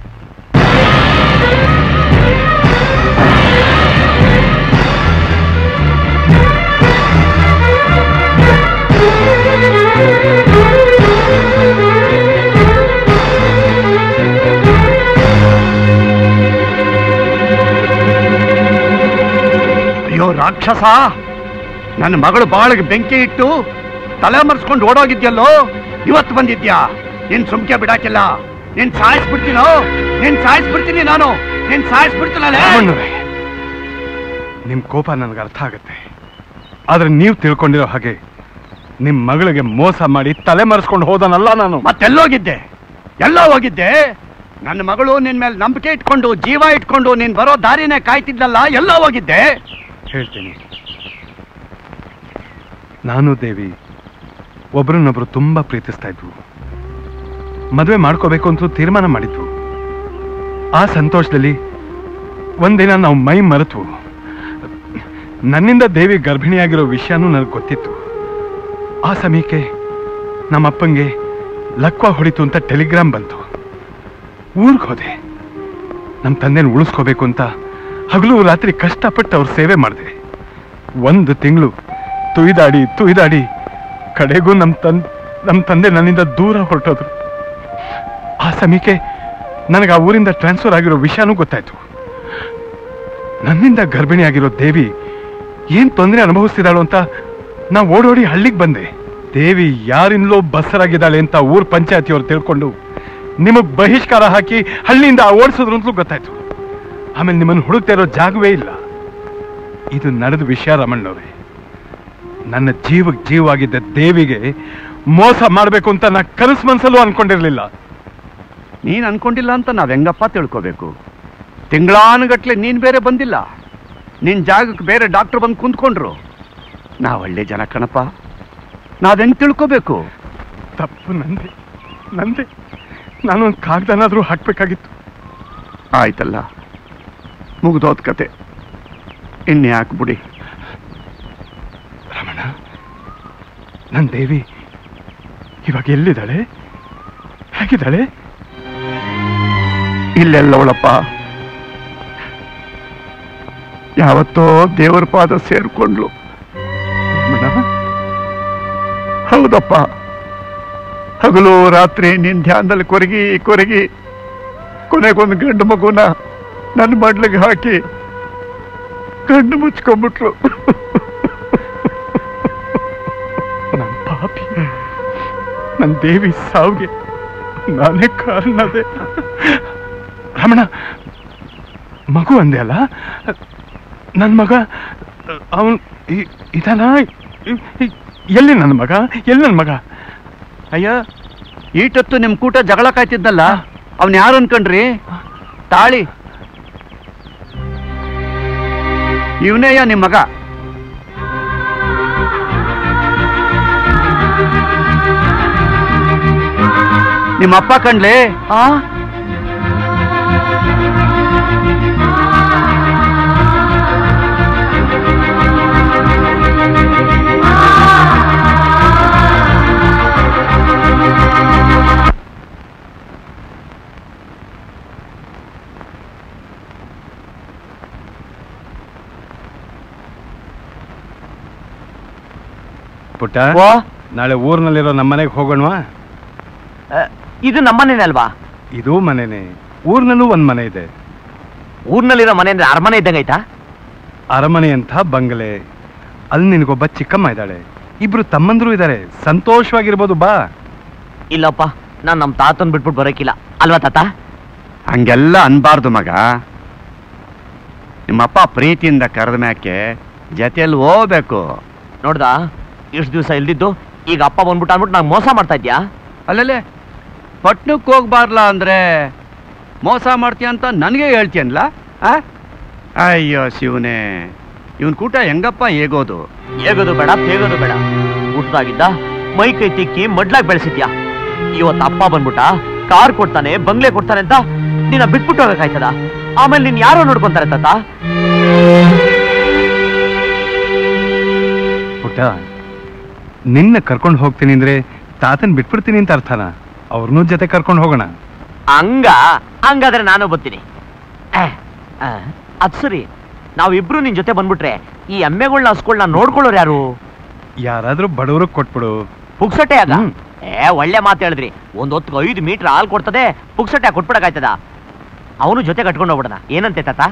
ಅಯ್ಯೋ ರಾಕ್ಷಸ ನನ್ನ ಮಗಳು ಬಾಳಿಗೆ ಬೆಂಕಿ ಇಟ್ಟು ತಲೆ ಮರೆಸ್ಕೊಂಡು ಓಡೋಗಿದ್ಯಲ್ಲೋ ಇವತ್ತು ಬಂದಿದ್ಯಾ ನಿನ್ ಸುಮ್ಕೆ ಬಿಡಾಕಿಲ್ಲ ನಿನ್ ಸಾಯಿಸ್ಬಿಡ್ತೀನೋ ನಿನ್ ಸಾಯಿಸ್ಬಿಡ್ತೀನಿ ನಾನು ನಿನ್ ಸಾಯಿಸ್ಬಿಡ್ತೀನಲ್ಲ ರಾಮಣ್ಣವ್ರೆ, ನಿಮ್ ಕೋಪ ನನಗೆ ಅರ್ಥ ಆಗುತ್ತೆ ಆದ್ರೆ ನೀವು ತಿಳ್ಕೊಂಡಿರೋ ಹಾಗೆ ನಿಮ್ ಮಗಳಿಗೆ ಮೋಸ ಮಾಡಿ ತಲೆ ಮರೆಸ್ಕೊಂಡು ಹೋದನಲ್ಲ ನಾನು ಮತ್ತೆಲ್ಲೋಗಿದ್ದೆ ಎಲ್ಲೋ ಹೋಗಿದ್ದೆ ನನ್ನ ಮಗಳು ನಿನ್ ಮೇಲೆ ನಂಬಿಕೆ ಇಟ್ಕೊಂಡು ಜೀವ ಇಟ್ಕೊಂಡು ನೀನ್ ಬರೋ ದಾರಿನೇ ಕಾಯ್ತಿದ್ಲಲ್ಲ ಎಲ್ಲೋ ಹೋಗಿದ್ದೆ ಹೇಳ್ತೀನಿ ನಾನು ದೇವಿ ಒಬ್ರನ್ನೊಬ್ರು ತುಂಬಾ ಪ್ರೀತಿಸ್ತಾ ಇದ್ವು ಮದುವೆ ಮಾಡ್ಕೋಬೇಕು ಅಂತ ತೀರ್ಮಾನ ಮಾಡಿದ್ವು ಆ ಸಂತೋಷದಲ್ಲಿ ಒಂದಿನ ನಾವು ಮೈ ಮರೆತ್ವು ನನ್ನಿಂದ ದೇವಿ ಗರ್ಭಿಣಿಯಾಗಿರೋ ವಿಷಯನೂ ನನಗೆ ಗೊತ್ತಿತ್ತು ಆ ಸಮಯಕ್ಕೆ ನಮ್ಮಪ್ಪಂಗೆ ಲಕ್ವ ಹೊಡಿತು ಅಂತ ಟೆಲಿಗ್ರಾಮ್ ಬಂತು ಊರಿಗೆ ಹೋದೆ ನಮ್ಮ ತಂದೆನ ಉಳಿಸ್ಕೋಬೇಕು ಅಂತ ಹಗಲು ರಾತ್ರಿ ಕಷ್ಟಪಟ್ಟು ಅವ್ರ ಸೇವೆ ಮಾಡಿದೆ ಒಂದು ತಿಂಗಳು ತುಯ್ದಾಡಿ ತುಯ್ದಾಡಿ ಕಡೆಗೂ ನಮ್ಮ ತನ್ ನಮ್ಮ ತಂದೆ ನನ್ನಿಂದ ದೂರ ಹೊರಟೋದ್ರು ಆ ಸಮಯಕ್ಕೆ ನನಗೆ ಆ ಊರಿಂದ ಟ್ರಾನ್ಸ್ಫರ್ ಆಗಿರೋ ವಿಷಯನೂ ಗೊತ್ತಾಯ್ತು ನನ್ನಿಂದ ಗರ್ಭಿಣಿಯಾಗಿರೋ ದೇವಿ ಏನ್ ತೊಂದರೆ ಅನುಭವಿಸ್ತಿದ್ದಾಳು ಅಂತ ನಾ ಓಡೋಡಿ ಹಳ್ಳಿಗೆ ಬಂದೆ ದೇವಿ ಯಾರಿಂದಲೋ ಬಸ್ಸರಾಗಿದ್ದಾಳೆ ಅಂತ ಊರ್ ಪಂಚಾಯತಿಯವ್ರು ತಿಳ್ಕೊಂಡು ನಿಮಗ್ ಬಹಿಷ್ಕಾರ ಹಾಕಿ ಹಳ್ಳಿಯಿಂದ ಓಡಿಸಿದ್ರು ಅಂತಲೂ ಗೊತ್ತಾಯ್ತು ಆಮೇಲೆ ನಿಮ್ಮನ್ನು ಹುಡುಕ್ತಾ ಇರೋ ಜಾಗವೇ ಇಲ್ಲ ಇದು ನಡೆದ ವಿಷಯ ರಮಣ್ಣವ್ರೆ ನನ್ನ ಜೀವಕ್ಕೆ ಜೀವವಾಗಿದ್ದ ದೇವಿಗೆ ಮೋಸ ಮಾಡಬೇಕು ಅಂತ ನಾ ಕನಸು ಮನ್ಸಲ್ಲೂ ಅನ್ಕೊಂಡಿರ್ಲಿಲ್ಲ ನೀನ್ ಅನ್ಕೊಂಡಿಲ್ಲ ಅಂತ ನಾವ್ ಹೆಂಗಪ್ಪ ತಿಳ್ಕೋಬೇಕು ತಿಂಗಳಾನುಗಟ್ಲೆ ನೀನ್ ಬೇರೆ ಬಂದಿಲ್ಲ ನಿನ್ ಜಾಗಕ್ಕೆ ಬೇರೆ ಡಾಕ್ಟರ್ ಬಂದು ಕುಂತ್ಕೊಂಡ್ರು ನಾವ್ ಒಳ್ಳೆ ಜನ ಕಣಪ್ಪ ನಾವ್ ಹೆಂಗ್ ತಿಳ್ಕೋಬೇಕು ತಪ್ಪು ನಂದೆ ನಂದೆ ನಾನು ಒಂದು ಕಾಗ್ದನಾದ್ರೂ ಹಾಕ್ಬೇಕಾಗಿತ್ತು ಆಯ್ತಲ್ಲ ಮುಗ್ದೋದ್ ಕತೆ ಇನ್ಯಾಕ್ ಬಿಡಿ ರಮಣ ನನ್ ದೇವಿ ಇವಾಗ ಎಲ್ಲಿದ್ದಾಳೆ ಹೇಗಿದ್ದಾಳೆ ಇಲ್ಲೆಲ್ಲವಳಪ್ಪ ಯಾವತ್ತೋ ದೇವರ ಪಾದ ಸೇರ್ಕೊಂಡ್ಲು ರಮಣ, ಹೌದಪ್ಪ ಹಗಲು ರಾತ್ರಿ ನಿನ್ ಧ್ಯಾನದಲ್ಲಿ ಕೊರಗಿ ಕೊರಗಿ ಕೊನೆಗೊಂದು ಗಂಡು ಮಗುನ ನನ್ನ ಮಡ್ಲಿಗೆ ಹಾಕಿ ಕಣ್ಣು ಮುಚ್ಕೊಂಡ್ಬಿಟ್ರು ನನ್ನ ಪಾಪಿ ನನ್ನ ದೇವಿ ಸಾವಿಗೆ ನಾನೇ ಕಾರಣದೆ ರಮಣ ಮಗು ಅಂದೆ ಅಲ್ಲ ನನ್ನ ಮಗ ಅವನ್ ಇದನ ಎಲ್ಲಿ ನನ್ನ ಮಗ ಎಲ್ಲಿ ನನ್ನ ಮಗ ಅಯ್ಯ ಈಟತ್ತು ನಿಮ್ ಕೂಟ ಜಗಳ ಕಾಯ್ತಿದ್ದಲ್ಲ ಅವನ್ ಯಾರು ಅನ್ಕಂಡ್ರಿ ತಾಳಿ ಇವನೇಯ ನಿಮ್ ಮಗ ನಿಮ್ಮ ಅಪ್ಪ ಕಂಡ್ಲೆ ಆ ಪುಟ್ಟ ನಾಳೆ ಊರಿನಲ್ಲಿರೋ ನಮ್ಮ ಮನೆಗೆ ಹೋಗೋಣವಾ ಇದು ನಮ್ಮನೇನೆ ಅಲ್ವಾ ಇದು ಮನೆನೇ ಊರಿನಲ್ಲೂ ಒಂದ್ ಮನೆ ಇದೆ ಊರ್ನಲ್ಲಿರೋ ಮನೆ ಅಂದ್ರೆ ಅರಮನೆ ಇದ್ದಂಗೆ ಆಯ್ತಾ ಅರಮನೆ ಅಂತ ಬಂಗಲೆ ಅಲ್ಲಿ ನಿನಗೊಬ್ಬ ಚಿಕ್ಕಮ್ಮ ಇದ್ದಾಳೆ ಇಬ್ರು ತಮ್ಮಂದ್ರು ಇದ್ದಾರೆ ಸಂತೋಷವಾಗಿರ್ಬೋದು ಬಾ ಇಲ್ಲಪ್ಪ ನಾನ್ ನಮ್ ತಾತನ್ ಬಿಟ್ಬಿಟ್ಟು ಬರೋಕಿಲ್ಲ ಅಲ್ವಾ ತಾತ ಹಂಗೆಲ್ಲ ಅನ್ಬಾರ್ದು ಮಗ ನಿಮ್ಮಪ್ಪ ಪ್ರೀತಿಯಿಂದ ಕರೆದ ಮ್ಯಾಕೆ ಜೊತೆಯಲ್ಲಿ ಹೋಗ್ಬೇಕು ನೋಡ್ದ ಇಷ್ಟು ದಿವಸ ಇಲ್ದಿದ್ದು ಈಗ ಅಪ್ಪ ಬಂದ್ಬಿಟ್ಟು ಅಂದ್ಬಿಟ್ಟು ನಂಗೆ ಮೋಸ ಮಾಡ್ತಾ ಇದ್ಯಾ ಅಲ್ಲಲ್ಲೇ ಪಟ್ನಕ್ಕೆ ಹೋಗ್ಬಾರ್ಲ ಅಂದ್ರೆ ಮೋಸ ಮಾಡ್ತೀಯ ಅಂತ ನನಗೆ ಹೇಳ್ತೀಯನ್ಲ ಆ? ಅಯ್ಯೋ ಶಿವನೇ ಇವನ್ ಕೂಟ ಹೆಂಗಪ್ಪ ಹೇಗೋದು ಹೇಗೋದು ಬೇಡ ತೇಗೋದು ಬೇಡ ಹುಟ್ಟದಾಗಿದ್ದ ಮೈ ಕೈ ತಿಕ್ಕಿ ಮಡ್ಲಾಗ್ ಬೆಳೆಸಿದ್ಯಾ ಇವತ್ತು ಅಪ್ಪ ಬಂದ್ಬಿಟ್ಟ ಕಾರ್ ಕೊಡ್ತಾನೆ ಬಂಗ್ಲೆ ಕೊಡ್ತಾನೆ ಅಂತ ನಿನ್ನ ಬಿಟ್ಬಿಟ್ಟು ಹೋಗಕ್ಕಾಯ್ತದ ಆಮೇಲೆ ನೀನ್ ಯಾರೋ ನೋಡ್ಕೊಂತಾರೆ ತಾತ ಪುಟ್ಟ ನಿನ್ನ ಕರ್ಕೊಂಡು ಹೋಗ್ತೀನಿ ಅಂದ್ರೆ ತಾತನ್ ಬಿಟ್ಬಿಡ್ತೀನಿ ಅಂತ ಅರ್ಥನ ಅವ್ರನ್ನೂ ಜೊತೆ ಕರ್ಕೊಂಡು ಹೋಗೋಣ ಹಂಗ ಹಂಗಾದ್ರೆ ನಾನು ಬರ್ತೀನಿ ಅಹ್, ಅಹ್, ಅದ್ ಸರಿ ನಾವಿಬ್ರು ನಿನ್ ಜೊತೆ ಬಂದ್ಬಿಟ್ರೆ ಈ ಎಮ್ಮೆಗಳ್ನ ಹಸ್ಗಳ್ನ ನೋಡ್ಕೊಳ್ಳೋರು ಯಾರು ಯಾರಾದ್ರೂ ಬಡವರು ಕೊಟ್ಬಿಡು ಪುಕ್ಸಟ್ಟೆ ಆಗ ಏ ಒಳ್ಳೆ ಮಾತು ಹೇಳಿದ್ರಿ ಒಂದ್ ಹೊತ್ತಿಗೆ ಐದು ಮೀಟರ್ ಹಾಲ್ ಕೊಡ್ತದೆ ಪುಕ್ಸಟ್ಟೆ ಕೊಟ್ಬಿಡಕಾಯ್ತದ ಅವನು ಜೊತೆ ಕಟ್ಕೊಂಡು ಹೋಗ್ಬಿಡಣ ಏನಂತೆ ತಾತ